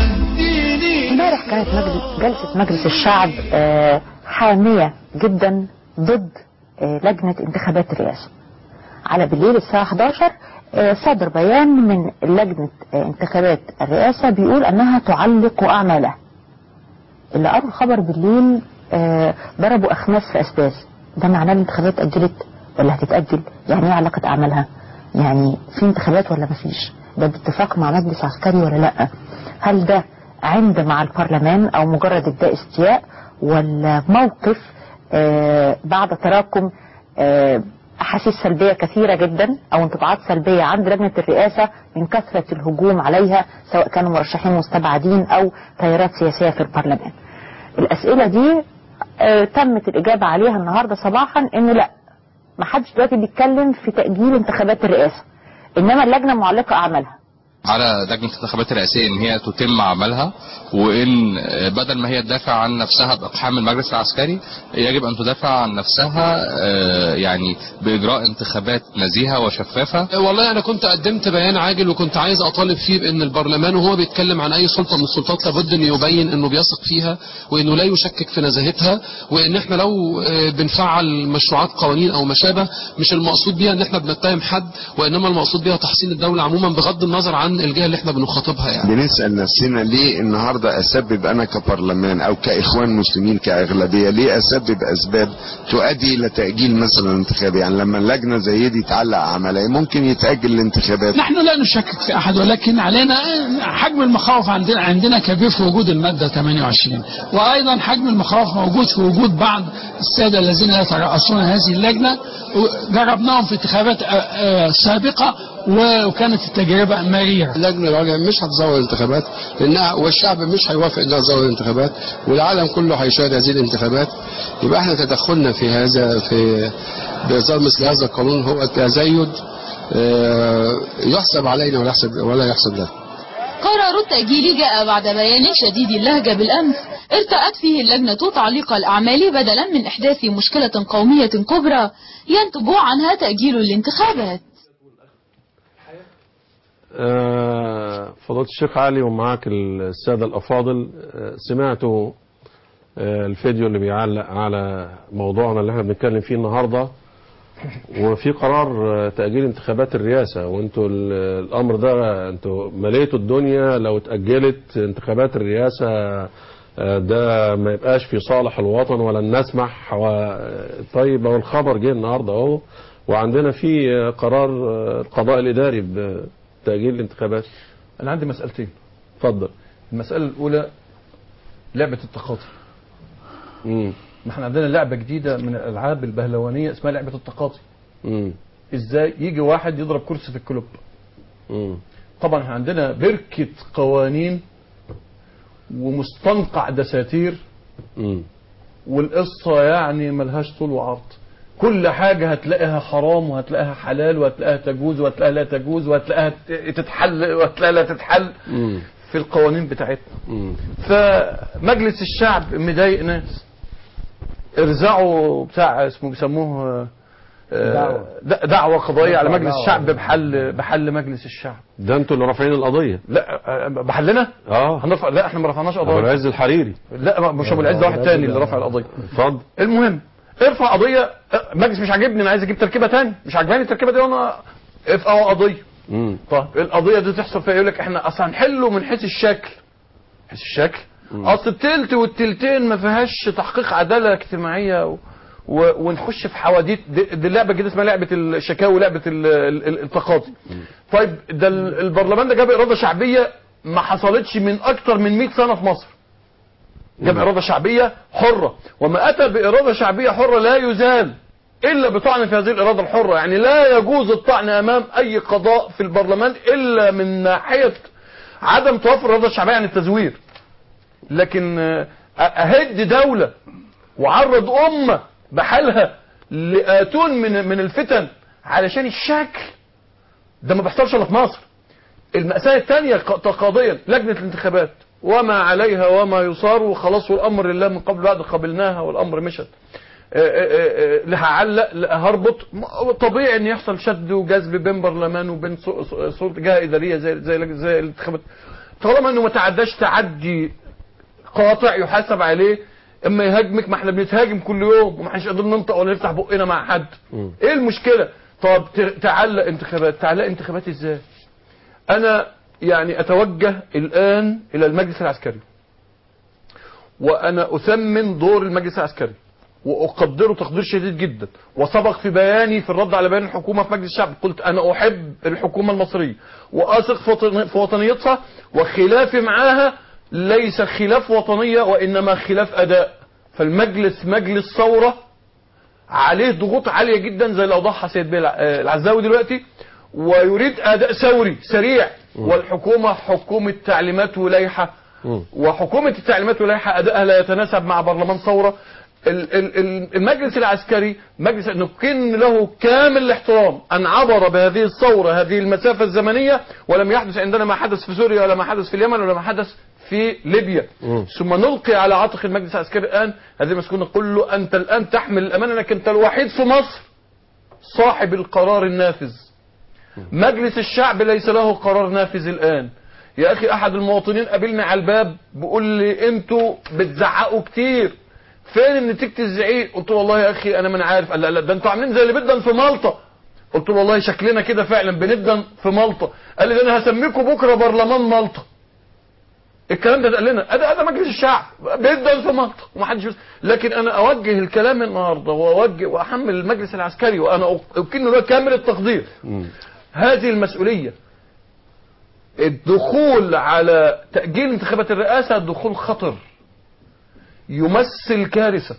يهديني امبارح كانت مجلس جلسة مجلس الشعب آه، حامية جدا ضد آه، لجنة انتخابات الرئاسة على بالليل الساعة 11 آه، صدر بيان من لجنة آه، انتخابات الرئاسة بيقول أنها تعلق أعمالها اللي قروا الخبر بالليل آه، ضربوا أخماس في أسداس ده معناه الانتخابات أجلت ولا هتتأجل يعني ايه علاقة أعمالها يعني في انتخابات ولا مفيش ده باتفاق مع مجلس عسكري ولا لا هل ده عند مع البرلمان او مجرد اداء استياء ولا موقف آه بعد تراكم آه احاسيس سلبيه كثيره جدا او انطباعات سلبيه عند لجنه الرئاسه من كثره الهجوم عليها سواء كانوا مرشحين مستبعدين او تيارات سياسيه في البرلمان. الاسئله دي آه تمت الاجابه عليها النهارده صباحا انه لا ما حدش دلوقتي بيتكلم في تاجيل انتخابات الرئاسه انما اللجنه معلقه اعمالها على لجنة الانتخابات الرئاسية ان هي تتم عملها وان بدل ما هي تدافع عن نفسها باقحام المجلس العسكري يجب ان تدافع عن نفسها آه، يعني باجراء انتخابات نزيهة وشفافة والله انا كنت قدمت بيان عاجل وكنت عايز اطالب فيه بان البرلمان وهو بيتكلم عن اي سلطه من السلطات لابد انه يبين انه بيثق فيها وانه لا يشكك في نزاهتها وان احنا لو آه، بنفعل مشروعات قوانين او ما شابه مش المقصود بيها ان احنا بنتهم حد وانما المقصود بيها تحسين الدوله عموما بغض النظر عن الجهه اللي احنا بنخاطبها يعني بنسأل نفسنا ليه النهاردة أسبب أنا كبرلمان أو كإخوان مسلمين كأغلبية ليه أسبب أسباب تؤدي إلى تأجيل مثلا الانتخاب يعني لما اللجنة زي دي تعلق عملية ممكن يتأجل الانتخابات نحن لا نشكك في احد ولكن علينا حجم المخاوف عندنا عندنا كبير في وجود الماده 28 وايضا حجم المخاوف موجود في وجود بعض الساده الذين يترأسون هذه اللجنه جربناهم في انتخابات آه، آه، سابقه وكانت التجربه مريره اللجنه العليا مش هتزود الانتخابات لانها والشعب مش هيوافق انها تزود الانتخابات والعالم كله هيشاهد هذه الانتخابات يبقى احنا تدخلنا في هذا في باصدار مثل هذا القانون هو تزايد آه، يحسب علينا ولا يحسب ولا يحسب لنا قرار التأجيل جاء بعد بيان شديد اللهجة بالأمس ارتأت فيه اللجنة تعليق الأعمال بدلا من إحداث مشكلة قومية كبرى ينتج عنها تأجيل الانتخابات آه، فضيلة الشيخ علي ومعاك السادة الأفاضل آه، سمعتوا آه، الفيديو اللي بيعلق على موضوعنا اللي احنا بنتكلم فيه النهاردة وفي قرار آه، تأجيل انتخابات الرئاسة وانتوا ال- الأمر ده انتوا مليتوا الدنيا لو اتأجلت انتخابات الرئاسة آه، ده ما يبقاش في صالح الوطن ولن نسمح و... طيب هو الخبر جه النهارده اهو وعندنا في آه، قرار آه، القضاء الإداري بتأجيل الانتخابات انا عندي مسألتين اتفضل المسألة الأولى لعبة التقاطي امم ما احنا عندنا لعبة جديدة من الألعاب البهلوانية اسمها لعبة التقاطي امم ازاي يجي واحد يضرب كرسي في الكلوب امم طبعا احنا عندنا بركة قوانين ومستنقع دساتير امم والقصة يعني ملهاش طول وعرض كل حاجة هتلاقيها حرام وهتلاقيها حلال وهتلاقيها تجوز وهتلاقيها لا تجوز وهتلاقيها ت- تتحل وهتلاقيها لا تتحل امم في القوانين بتاعتنا امم فمجلس الشعب مضايق ناس ارزعوا بتاع اسمه بيسموه آه، دعوة. د- دعوة قضائية على مجلس دعوة. الشعب بحل بحل مجلس الشعب ده انتوا اللي رافعين القضية لا آه، بحلنا اه هنرفع لا احنا ما رفعناش ابو قضايا العز الحريري لا ما- مش ابو العز ده واحد تاني اللي رفع القضية اتفضل المهم ارفع قضية آه، مجلس مش عاجبني انا عايز اجيب تركيبة تاني مش عاجباني التركيبة دي وانا ارفعوا قضية امم طيب القضية دي تحصل فيها يقول لك احنا اصلا هنحله من حيث الشكل حيث الشكل مم. اصل التلت والتلتين ما فيهاش تحقيق عدالة اجتماعية و... و... ونخش في حواديت دي, دي لعبة كده اسمها لعبة الشكاوي ولعبة ال... ال... ال- التقاضي طيب ده ال- البرلمان ده جاب إرادة شعبية ما حصلتش من أكتر من 100 سنة في مصر جاب إرادة شعبية حرة وما أتى بإرادة شعبية حرة لا يزال إلا بطعن في هذه الإرادة الحرة يعني لا يجوز الطعن أمام أي قضاء في البرلمان إلا من ناحية عدم توفر الإرادة الشعبية عن التزوير لكن آه، اهد دولة وعرض امة بحالها لآتون من من الفتن علشان الشكل ده ما بيحصلش الا في مصر المأساة الثانية قاضيا لجنة الانتخابات وما عليها وما يصار وخلاص والامر لله من قبل بعد قبلناها والامر مشت آه، آه، آه، لا هعلق لا هربط م- طبيعي ان يحصل شد وجذب بين برلمان وبين سو- سو- سلطه جهه اداريه زي زي لج- زي الانتخابات طالما انه ما تعداش تعدي قاطع يحاسب عليه اما يهاجمك ما احنا بنتهاجم كل يوم وما احناش قادرين ننطق ولا نفتح بقنا مع حد ايه المشكله طب ت- تعلق انتخابات تعلق انتخابات ازاي انا يعني اتوجه الان الى المجلس العسكري وانا اثمن دور المجلس العسكري واقدره تقدير شديد جدا وسبق في بياني في الرد على بيان الحكومه في مجلس الشعب قلت انا احب الحكومه المصريه واثق في وطن- في وطنيتها وخلافي معاها ليس خلاف وطنيه وانما خلاف اداء فالمجلس مجلس ثوره عليه ضغوط عاليه جدا زي اللي اوضحها سيد بيه الع- آه، العزاوي دلوقتي ويريد اداء ثوري سريع والحكومه حكومه تعليمات ولايحه وحكومة التعليمات واللائحة أدائها لا يتناسب مع برلمان ثورة ال- ال- ال- المجلس العسكري مجلس نكن له كامل الاحترام أن عبر بهذه الثورة هذه المسافة الزمنية ولم يحدث عندنا ما حدث في سوريا ولا ما حدث في اليمن ولا ما حدث في ليبيا ثم نلقي على عاتق المجلس العسكري الآن هذه المسكونة نقول له أنت الآن تحمل الأمانة أنك أنت الوحيد في مصر صاحب القرار النافذ مجلس الشعب ليس له قرار نافذ الآن يا أخي أحد المواطنين قابلني على الباب بيقول لي أنتوا بتزعقوا كتير فين نتيجة الزعيق قلت له والله يا أخي أنا ما أنا عارف قال لا لا ده أنتوا عاملين زي اللي بدن في مالطا قلت له والله شكلنا كده فعلا بندن في مالطا قال لي ده أنا هسميكم بكرة برلمان مالطا الكلام ده اتقال لنا ده ده مجلس الشعب بيدن في مالطا ومحدش يس- لكن انا اوجه الكلام النهارده واوجه واحمل المجلس العسكري وانا أكن له كامل التقدير هذه المسؤوليه الدخول على تأجيل انتخابات الرئاسة دخول خطر يمثل كارثة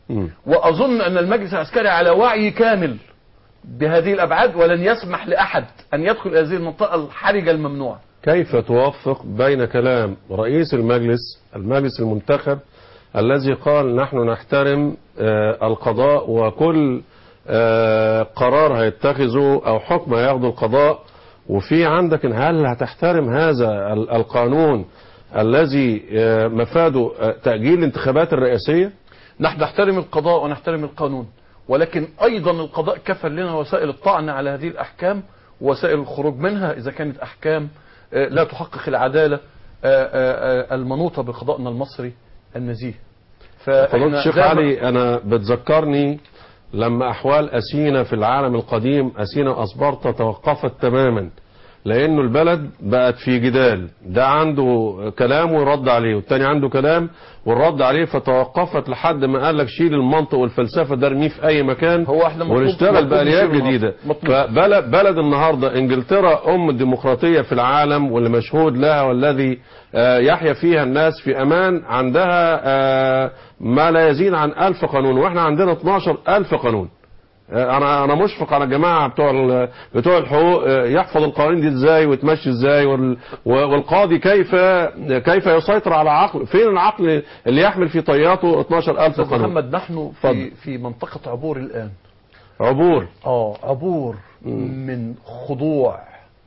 وأظن أن المجلس العسكري على وعي كامل بهذه الأبعاد ولن يسمح لأحد أن يدخل هذه المنطقة الحرجة الممنوعة كيف توفق بين كلام رئيس المجلس المجلس المنتخب الذي قال نحن نحترم آه، القضاء وكل آه، قرار هيتخذه او حكم هياخده القضاء وفي عندك إن هل هتحترم هذا ال- القانون الذي آه، مفاده آه، تأجيل الانتخابات الرئاسية نحن نحترم القضاء ونحترم القانون ولكن أيضا القضاء كفل لنا وسائل الطعن على هذه الأحكام وسائل الخروج منها إذا كانت أحكام آه، لا تحقق العدالة آه، آه، آه، المنوطة بقضائنا المصري النزيه فضيلة الشيخ دايما- علي أنا بتذكرني لما أحوال أسينا في العالم القديم أسينا أسبرتا توقفت تماما لأنه البلد بقت في جدال ده عنده كلام ويرد عليه والتاني عنده كلام والرد عليه فتوقفت لحد ما قال لك شيل المنطق والفلسفة ده ارميه في أي مكان هو احنا مطلوب- ونشتغل مطلوب بآليات نشيل جديدة مطلوب. فبلد بلد النهاردة انجلترا ام الديمقراطية في العالم واللي مشهود لها والذي آه، يحيا فيها الناس في امان عندها آه، ما لا يزيد عن ألف قانون واحنا عندنا 12 ألف قانون آه، انا انا مشفق على الجماعه بتوع ال- بتوع الحقوق آه، يحفظ القوانين دي ازاي وتمشي ازاي وال- والقاضي كيف كيف يسيطر على عقل فين العقل اللي يحمل في طياته 12000 أستاذ قانون محمد نحن في, في منطقة عبور الآن عبور اه عبور من خضوع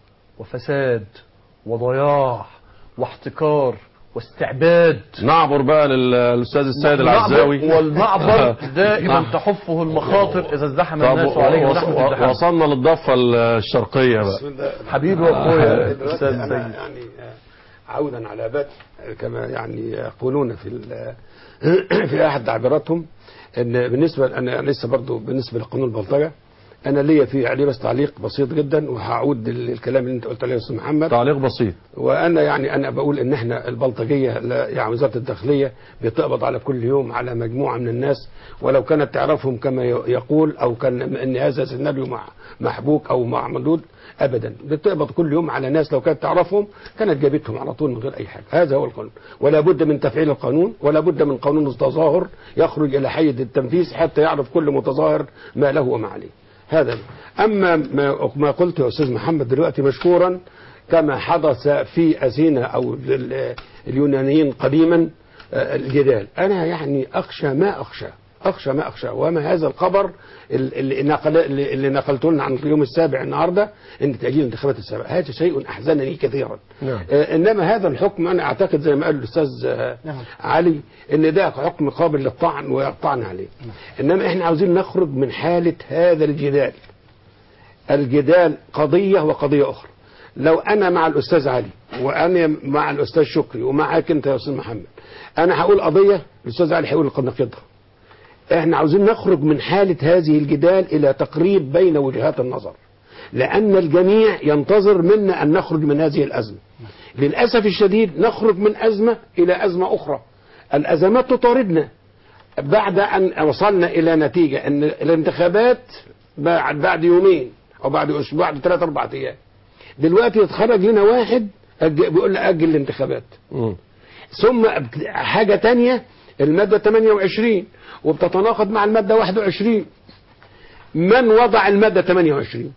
وفساد وضياع واحتكار واستعباد نعبر بقى لل- للاستاذ السيد والمعبر- العزاوي والمعبر دائما نعم. تحفه المخاطر اذا ازدحم طب الناس عليه وص- ونحن في و- ازدحام وصلنا للضفة الشرقية بقى حبيبي واخويا دلوقتي استاذ أنا سيد يعني آه، عودا على بدء كما يعني يقولون في ال- في احد تعبيراتهم ان بالنسبه انا لسه برضو بالنسبه لقانون البلطجه انا ليا فيه عليه بس تعليق بسيط جدا وهعود للكلام اللي انت قلت عليه يا استاذ محمد تعليق بسيط وانا يعني انا بقول ان احنا البلطجيه لا- يعني وزاره الداخليه بتقبض على كل يوم على مجموعه من الناس ولو كانت تعرفهم كما ي- يقول او كان ان هذا سيناريو مع محبوك او مع ممدود ابدا بتقبض كل يوم على ناس لو كانت تعرفهم كانت جابتهم على طول من غير اي حاجه هذا هو القانون ولا بد من تفعيل القانون ولا بد من قانون التظاهر يخرج الى حيز التنفيذ حتى يعرف كل متظاهر ما له وما عليه هذا اما ما- ما قلت يا استاذ محمد دلوقتي مشكورا كما حدث في أثينا أو ال- اليونانيين قديما آه، الجدال أنا يعني أخشى ما أخشى أخشى ما أخشى وما هذا الخبر ال- اللي, نقل اللي اللي نقلته لنا عن اليوم السابع النهاردة إن تأجيل الانتخابات السابقة هذا شيء أحزنني كثيرا نعم آه، انما هذا الحكم انا اعتقد زي ما قال الاستاذ آه، علي ان ده حكم قابل للطعن ويقطعن عليه انما احنا عاوزين نخرج من حاله هذا الجدال الجدال قضيه وقضيه اخرى لو انا مع الاستاذ علي وانا مع الاستاذ شكري ومعاك انت يا استاذ محمد انا هقول قضيه الاستاذ علي هيقول نقيضها احنا عاوزين نخرج من حاله هذه الجدال الى تقريب بين وجهات النظر لأن الجميع ينتظر منا أن نخرج من هذه الأزمة للأسف الشديد نخرج من أزمة إلى أزمة أخرى الأزمات تطاردنا بعد أن وصلنا إلى نتيجة أن الانتخابات بعد بعد يومين أو بعد أسبوع بعد ثلاث أربع أيام دلوقتي يتخرج لنا واحد أج- بيقول لنا أجل الانتخابات مم. ثم بت- حاجة تانية المادة 28 وبتتناقض مع المادة 21 من وضع المادة 28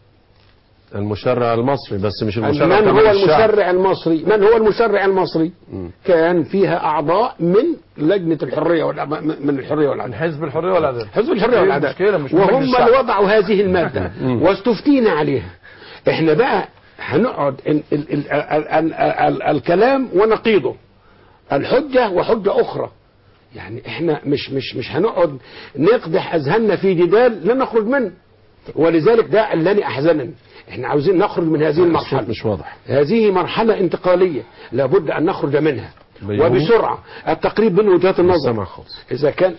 المشرع المصري بس مش المشرع من كمان هو الشعب. المشرع المصري من هو المشرع المصري مم. كان فيها أعضاء من لجنة الحرية والع... من الحرية والعدالة حزب الحرية والعدالة حزب الحرية إيه والعدالة المشكلة؟ مش من وهم مجلس الشعب. اللي وضعوا هذه المادة مم. واستفتينا عليها احنا بقى هنقعد ال ال ال ال ال ال الكلام ونقيضه الحجة وحجة أخرى يعني احنا مش مش مش هنقعد نقدح أذهاننا في جدال لا نخرج منه ولذلك ده الذي أحزنني احنا عاوزين نخرج من هذه الصوت المرحلة مش واضح هذه مرحلة انتقالية لابد أن نخرج منها بيومي؟ وبسرعة التقريب بين وجهات النظر سامع خالص إذا كان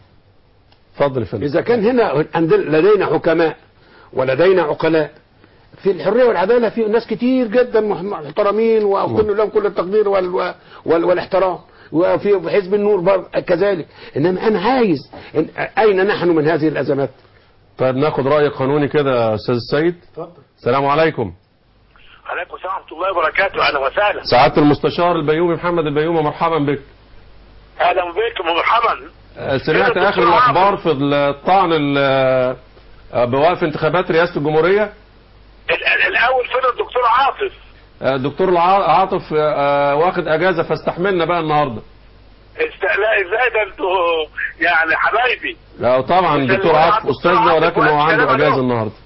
اتفضل يا فندم إذا كان هنا عندنا لدينا حكماء ولدينا عقلاء في الحرية والعدالة في ناس كتير جدا مح- محترمين وكل لهم كل التقدير وال وال والاحترام وفي حزب النور بر- كذلك إنما أنا عايز إن- أين نحن من هذه الأزمات طيب ناخد رأي قانوني كده يا أستاذ السيد اتفضل السلام عليكم عليكم السلام ورحمة الله وبركاته أهلا وسهلا سعادة المستشار البيومي محمد البيومي مرحبا بك أهلا بكم ومرحبا آه، سمعت كده آخر الدكتور الأخبار في الطعن ال- آه، بوقف انتخابات رئاسة الجمهورية ال- ال- الأول فين الدكتور عاطف آه، الدكتور الع- عاطف آه، آه، واخد أجازة فاستحملنا بقى النهاردة است... لا ازاي ده انتوا يعني حبايبي لا طبعا مش الدكتور اللي عاطف عنده أستاذنا عاطف ولكن هو وقت عنده كلام أجازة اليوم. النهاردة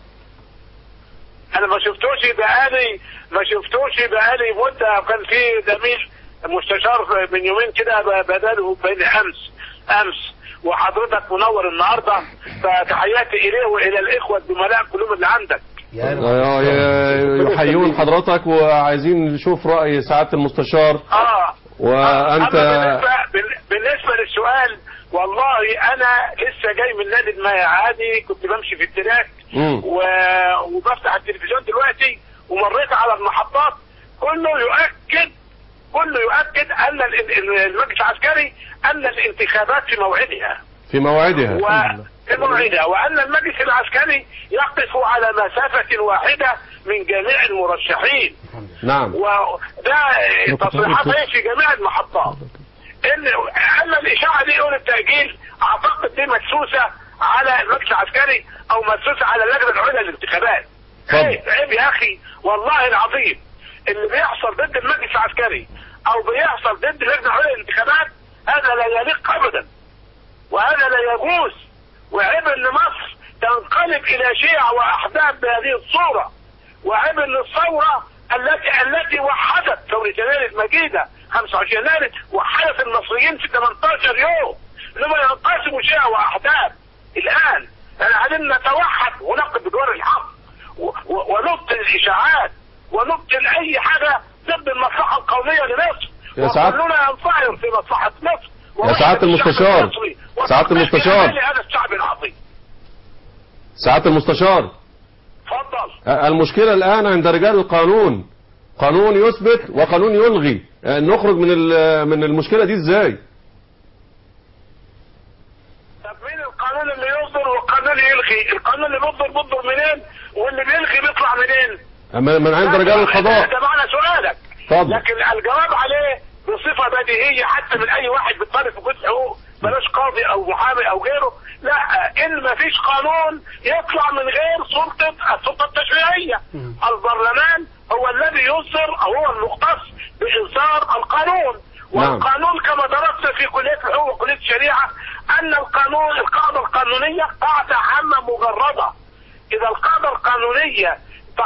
انا ما شفتوش بقالي ما شفتوش بقالي مده كان في زميل مستشار من يومين كده ب- بداله بين امس امس وحضرتك منور النهارده فتحياتي اليه والى الاخوه الزملاء كلهم اللي عندك آه، ي- يحيون حضرتك وعايزين نشوف رأي سعادة المستشار اه وأنت أما بالنسبة, بال- بالنسبة للسؤال والله أنا لسه جاي من نادي المعادي كنت بمشي في التراك مم. و... وبفتح التلفزيون دلوقتي ومريت على المحطات كله يؤكد كله يؤكد أن ال- ال- المجلس العسكري أن الانتخابات في موعدها في موعدها وفي موعدها وأن المجلس العسكري يقف على مسافة واحدة من جميع المرشحين نعم وده تصريحات هي في جميع المحطات ان اما الاشاعه دي يقول التاجيل اعتقد دي مدسوسه على المجلس العسكري او مدسوسه على اللجنه العليا للانتخابات عيب عيب يا اخي والله العظيم اللي بيحصل ضد المجلس العسكري او بيحصل ضد اللجنه العليا للانتخابات هذا لا يليق ابدا وهذا لا يجوز وعيب ان مصر تنقلب الى شيع واحزاب بهذه الصوره وعيب ان الثوره التي التي وحدت ثوره يناير المجيده 25 يناير وحدت المصريين في 18 يوم لما ينقسموا شيع واحزاب الان احنا عايزين نتوحد ونقف بدور الحق و- و- ونبطل الاشاعات ونبطل اي حاجه ضد المصلحه القوميه لمصر يا سعادة- وكلنا ينفعل في مصلحه مصر يا سعادة المستشار. المصري. سعادة وتحقيق المستشار. أمال هذا الشعب العظيم سعادة المستشار اتفضل آه، المشكلة الآن عند رجال القانون قانون يثبت وقانون يلغي آه، نخرج من ال- من المشكلة دي ازاي طب مين القانون اللي يصدر والقانون يلغي القانون اللي بيصدر بيصدر منين واللي بيلغي بيطلع منين أما من عند رجال القضاء ده معنى سؤالك اتفضل. لكن الجواب عليه بصفه بديهيه حتى من اي واحد بيطالب في جزء حقوق بلاش قاضي او محامي او غيره لا ان ما فيش قانون يطلع من غير سلطه السلطه التشريعيه البرلمان هو الذي يصدر او هو المختص باصدار القانون نعم. والقانون كما درست في كليه الحقوق وكليه الشريعه ان القانون القاعده القانونيه قاعده عامه مجرده اذا القاعده القانونيه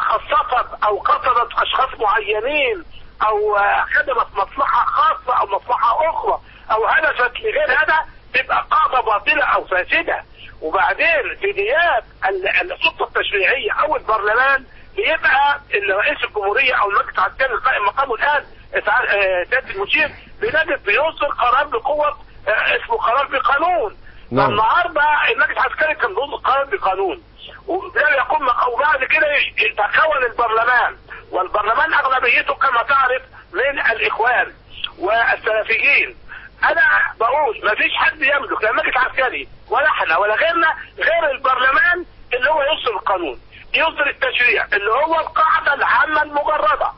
تخصصت او قصدت اشخاص معينين او آه، خدمت مصلحه خاصه او مصلحه اخرى او هدفت لغير هذا تبقى قاعده باطله او فاسده وبعدين في غياب ال- السلطه التشريعيه او البرلمان بيبقى رئيس الجمهوريه او المجلس العسكري القائم مقامه الان سعاد- آه، سياده المشير بنجد بيصدر قرار بقوه آه، اسمه قرار بقانون نعم. النهارده المجلس العسكري كان بيصدر قرار بقانون وده يقوم وبعد كده يتكون البرلمان والبرلمان اغلبيته كما تعرف من الاخوان والسلفيين انا بقول ما فيش حد يملك لا المجلس العسكري ولا احنا ولا غيرنا غير البرلمان اللي هو يصدر القانون يصدر التشريع اللي هو القاعده العامه المجرده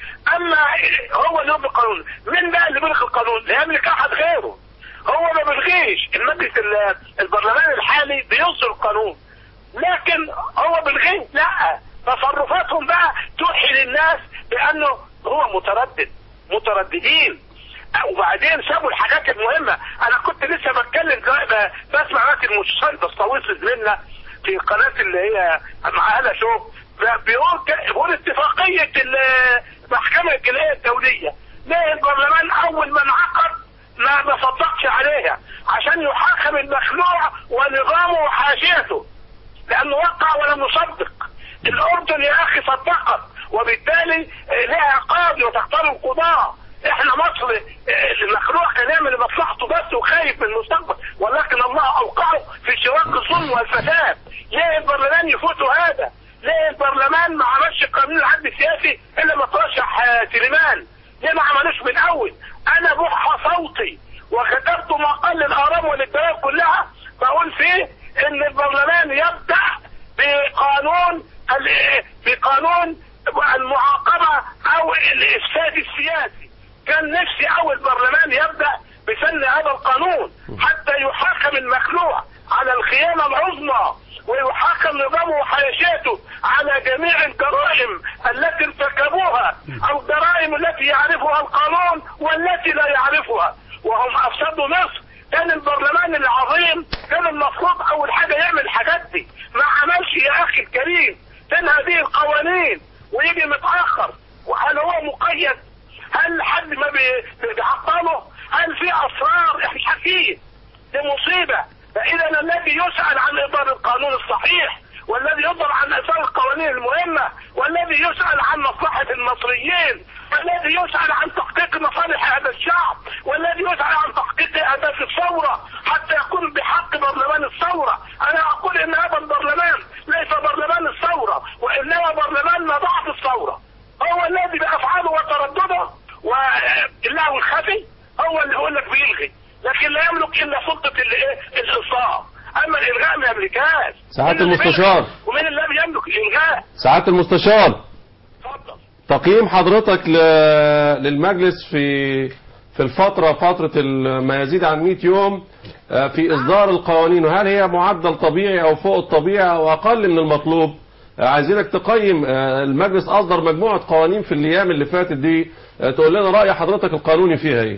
اما هو اللي يصدر القانون مين بقى اللي بيلغي القانون لا يملك احد غيره هو ما بيلغيش المجلس ال- البرلمان الحالي بيصدر القانون لكن هو بالغيه لا تصرفاتهم بقى توحي للناس بانه هو متردد مترددين وبعدين سابوا الحاجات المهمه انا كنت لسه بتكلم ب- بسمع ناس المستشار بسطويس زميلنا في القناه اللي هي مع هلا شو ب- بيقول ك- بيقول اتفاقيه ال- المحكمه الجنائيه الدوليه ليه البرلمان اول ما انعقد ما ما صدقش عليها عشان يحاكم المخلوع ونظامه وحاشيته لانه وقع ولم يصدق الاردن يا اخي صدقت وبالتالي آه، لها قاضي وتختار القضاة احنا مصر آه، المخلوع كان يعمل لمصلحته بس وخايف من المستقبل ولكن الله اوقعه في شراك الظلم والفساد ليه البرلمان يفوتوا هذا ليه البرلمان ما عملش قانون العدل السياسي الا ما ترشح آه، سليمان ليه ما عملوش من اول انا بح صوتي وكتبت مقال للارام وللدوائر كلها بقول فيه ان البرلمان يبدا بقانون ال- بقانون المعاقبه او الافساد السياسي كان نفسي اول برلمان يبدا بسن هذا القانون حتى يحاكم المخلوع على الخيانه العظمى ويحاكم نظامه وحيشاته على جميع الجرائم التي ارتكبوها او الجرائم التي يعرفها القانون والتي لا يعرفها وهم افسدوا مصر كان البرلمان العظيم كان المفروض اول حاجه يعمل الحاجات دي ما عملش يا اخي الكريم كان هذه القوانين ويجي متاخر وهل هو مقيد هل حد ما بي- بيعطله هل في اسرار احنا مش عارفين دي مصيبه فاذا الذي يسال عن اطار القانون الصحيح والذي يصدر عن اثار القوانين المهمه والذي يسال عن مصلحه المصريين والذي يسال عن تحقيق مصالح هذا الشعب والذي يسال عن تحقيق اهداف الثوره حتى يكون بحق برلمان الثوره انا اقول ان هذا البرلمان ليس برلمان الثوره وانما برلمان مضاعف الثوره هو الذي بافعاله وتردده واللهو الخفي هو اللي يقول لك بيلغي لكن لا يملك الا سلطه الايه الاصلاح اما الالغاء ما يملكهاش سعادة مين اللي المستشار. بيلغي؟ ومين الذي يملك الالغاء سعادة المستشار تقييم حضرتك ل- للمجلس في في الفترة فترة ال- ما يزيد عن 100 يوم آه، في إصدار القوانين وهل هي معدل طبيعي أو فوق الطبيعي أو أقل من المطلوب آه، عايزينك تقيم آه، المجلس أصدر مجموعة قوانين في الأيام اللي فاتت دي آه، تقول لنا رأي حضرتك القانوني فيها إيه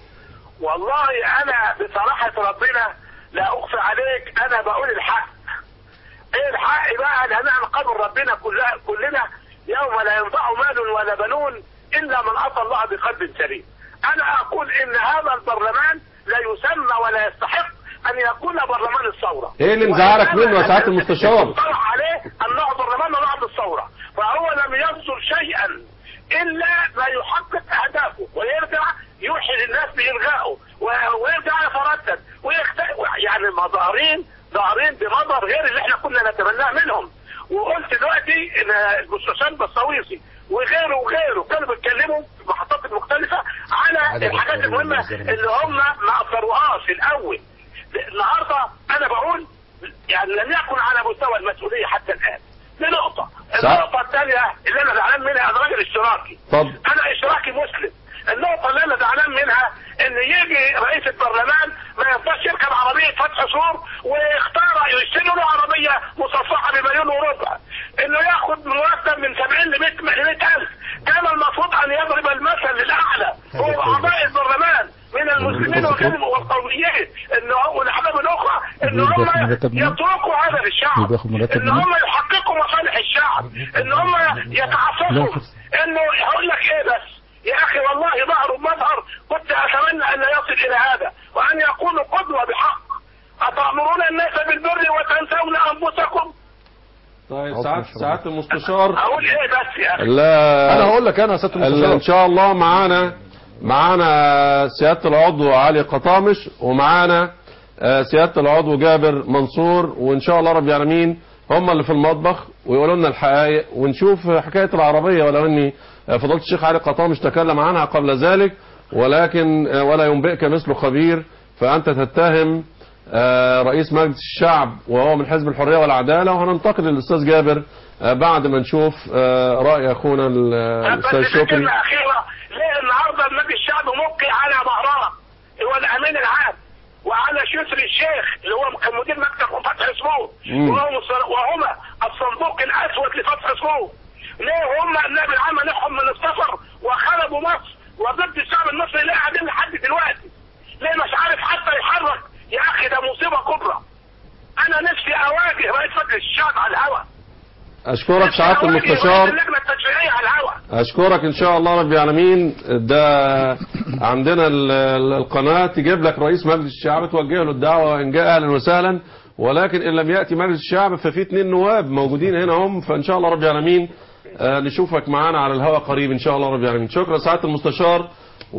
والله انا بصراحة ربنا لا اخفى عليك انا بقول الحق ايه الحق بقى لان احنا قبل ربنا كلها كلنا يوم لا ينفع مال ولا بنون الا من اتى الله بقلب سليم انا اقول ان هذا البرلمان لا يسمى ولا يستحق ان يكون برلمان الثوره إيه اللي مزعلك منه يا سعادة المستشار طرح عليه انه برلمان بعد الثوره فهو لم يصدر شيئا الا ما يحقق اهدافه ويرجع يوحي للناس بالغائه و- ويرجع يتردد ويخت... يعني مظاهرين ظاهرين بمظهر غير اللي احنا كنا نتمناه منهم وقلت دلوقتي ان المستشار بسطويسي وغيره وغيره كانوا بيتكلموا في المحطات المختلفه على على الحاجات القانون المهمه والنظام. اللي هم ما اثروهاش في الاول النهارده انا بقول يعني لم يكن على مستوى المسؤوليه حتى الان دي نقطه النقطه الثانيه اللي انا زعلان منها انا راجل اشتراكي اتفضل انا اشتراكي مسلم النقطة اللي انا زعلان منها ان يجي رئيس البرلمان ما يرضاش يركب عربية فتح سور ويختار يشتري له عربية مصفحة بمليون وربع انه ياخد مرتب من 70 ل 100 الف كان المفروض ان يضرب المثل الاعلى هو اعضاء البرلمان من المسلمين بكلم والقوميين ان هم والاحزاب الاخرى ان هم بياخد مرتب منين؟ يتركوا هذا للشعب بياخد مرتب ان منين؟ هم يحققوا مصالح الشعب ان هم يتعففوا انه هقول لك ايه بس يا اخي والله ظهر مظهر كنت اتمنى ان لا يصل الى هذا وان يكونوا قدوه بحق اتامرون الناس بالبر وتنسون انفسكم طيب ساعات ساعات المستشار اقول ايه بس يا اخي لا انا هقول لك انا يا سياده ال- المستشار ان شاء الله معانا معانا سياده العضو علي قطامش ومعانا آه، سياده العضو جابر منصور وان شاء الله رب العالمين هم اللي في المطبخ ويقولوا لنا الحقائق ونشوف حكايه العربيه ولو اني آه، فضيله الشيخ علي قطامش تكلم عنها قبل ذلك ولكن آه، ولا ينبئك مثل خبير فانت تتهم آه، رئيس مجلس الشعب وهو من حزب الحريه والعداله وهننتقل للاستاذ جابر آه، بعد ما نشوف آه، راي اخونا ال- الاستاذ بس شكري كلمة أخيرة ليه النهارده النادي الشعب مبقي على مهران هو الأمين العام وعلى يسري الشيخ اللي هو كان مدير مكتب فتح سمو مم. وهم وهما الصندوق الأسود لفتح سمو ليه هم النائب العام منعهم من السفر وخربوا مصر وضد الشعب المصري ليه قاعدين لحد دلوقتي ليه مش عارف حتى يحرك يا أخي ده مصيبة كبرى أنا نفسي أواجه رئيس مجلس الشعب على الهواء اشكرك سعاده أواجه رئيس المستشار اللجنة التشريعية على الهواء اشكرك ان شاء الله رب العالمين ده عندنا ال- ال- القناه تجيب لك رئيس مجلس الشعب توجه له الدعوه ان جاء اهلا وسهلا ولكن ان لم ياتي مجلس الشعب ففي اثنين نواب موجودين هنا هم فان شاء الله رب العالمين آه، نشوفك معانا على الهواء قريب ان شاء الله رب العالمين شكرا سعاده المستشار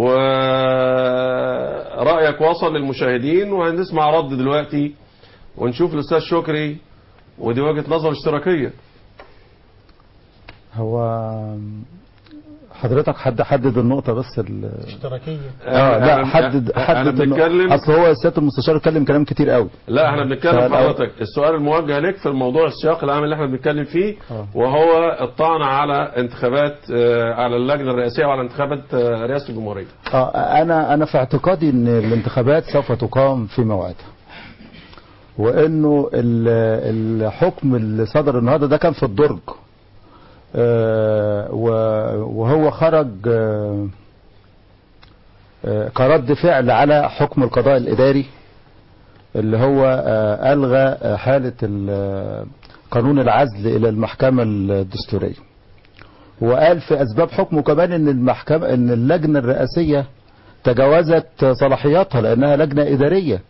ورأيك وصل للمشاهدين وهنسمع رد دلوقتي ونشوف الاستاذ شكري ودي وجهه نظر اشتراكيه هو حضرتك حد حدد النقطة بس ال اشتراكية اه لا أنا- حدد أنا حدد النقطة. بنتكلم- اصل هو سيادة المستشار اتكلم كلام كتير قوي لا احنا بنتكلم فلو- حضرتك السؤال الموجه لك في الموضوع السياق العام اللي احنا بنتكلم فيه آه. وهو الطعن على انتخابات آه، على اللجنه الرئاسيه وعلى انتخابات آه، رئاسه الجمهوريه اه انا انا في اعتقادي ان الانتخابات سوف تقام في موعدها وانه ال- الحكم اللي صدر النهارده ده كان في الدرج آه، و- وهو خرج آه، آه، كرد فعل على حكم القضاء الاداري اللي هو آه، الغى آه، حاله ال- قانون العزل الى المحكمه الدستوريه وقال في اسباب حكمه كمان ان المحكمه ان اللجنه الرئاسيه تجاوزت صلاحياتها لانها لجنه اداريه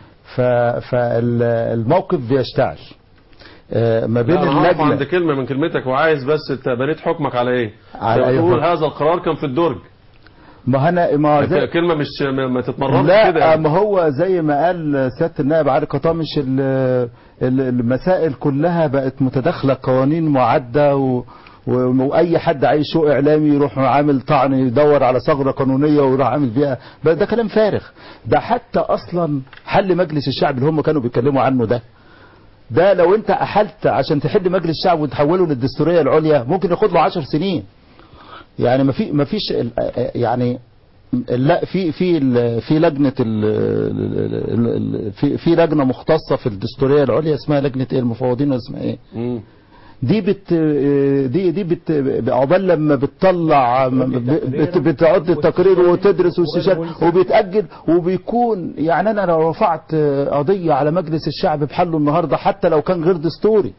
فالموقف بيشتعل آه، ما بين لا، أنا هقف عند اللجنه كلمه من كلمتك وعايز بس انت بنيت حكمك على ايه؟ على أنت أي بتقول حكم؟ هذا القرار كان في الدرج ما انا ما زي كلمه مش ما ما تتمرنش لا كده يعني. ما هو زي ما قال سياده النائب علي قطامش ال- ال- المسائل كلها بقت متداخله قوانين معده و و- واي حد عايز شو اعلامي يروح عامل طعن يدور على ثغره قانونيه ويروح عامل بيها بقى ده كلام فارغ ده حتى اصلا حل مجلس الشعب اللي هم كانوا بيتكلموا عنه ده ده لو انت احلت عشان تحل مجلس الشعب وتحوله للدستوريه العليا ممكن ياخد له 10 سنين يعني ما في ما فيش ال- يعني لا في في ال- في لجنه ال ال- ال- في في لجنه مختصه في الدستوريه العليا اسمها لجنه ايه المفوضين ولا اسمها ايه؟ مم. دي بت دي دي بت عقبال لما بتطلع بت بتعد التقرير وتدرس واستشار وبيتاجل وبيكون يعني انا لو رفعت قضيه على مجلس الشعب بحله النهارده حتى لو كان غير دستوري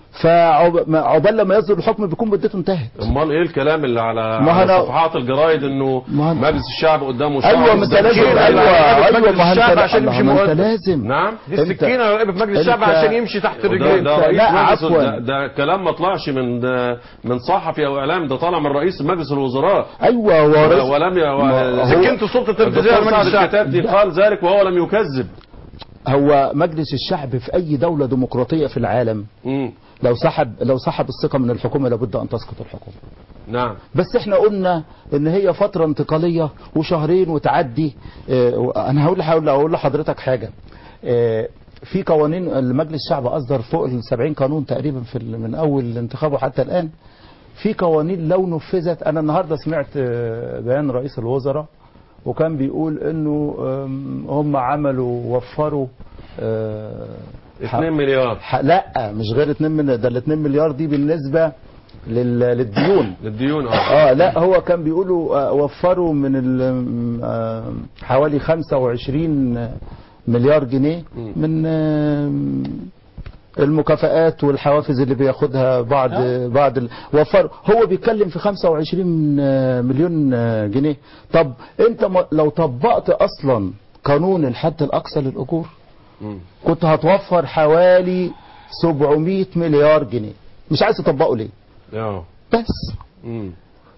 فعقبال لما يصدر الحكم بيكون مدته انتهت امال ايه الكلام اللي على, ما على أنا- صفحات الجرايد انه ما أنا- مجلس الشعب قدامه شهر ايوه ما انت لازم السكينة ايوه اللي على ايوه مجلس ما انت الشعب عشان لا، يمشي ما انت مؤدب. لازم نعم دي السكينه اللي راقبه في مجلس الشعب أنت- عشان يمشي تحت ده, رجليه ده رئيس لا، مجلس عفواً. ده, ده كلام ما طلعش من ده من صحفي او اعلام ده طالع من رئيس مجلس الوزراء ايوه هو رئيس ولم ي... ما هو- سكينة السلطه التنفيذيه الدكتور لمجلس سعد الشعب الكتاب قال ذلك وهو لم يكذب هو مجلس الشعب في اي دوله ديمقراطيه في العالم مم. لو سحب لو سحب الثقه من الحكومه لابد ان تسقط الحكومه نعم بس احنا قلنا ان هي فتره انتقاليه وشهرين وتعدي اه انا هقول هقول اقول لحضرتك حاجه اه في قوانين المجلس الشعب اصدر فوق ال 70 قانون تقريبا في ال- من اول انتخابه حتى الان في قوانين لو نفذت انا النهارده سمعت اه، بيان رئيس الوزراء وكان بيقول انه ام، هم عملوا وفروا اه، 2 مليار ح- لا مش غير 2 مليار ده ال 2 مليار دي بالنسبه لل- للديون للديون اه اه لا هو كان بيقولوا آه، وفروا من ال- آه، حوالي 25 مليار جنيه من آه، المكافآت والحوافز اللي بياخدها بعض بعض ال- وفر هو بيتكلم في 25 آه، مليون آه، جنيه طب انت م- لو طبقت اصلا قانون الحد الاقصى للاجور مم. كنت هتوفر حوالي 700 مليار جنيه مش عايز تطبقه ليه اه بس مم.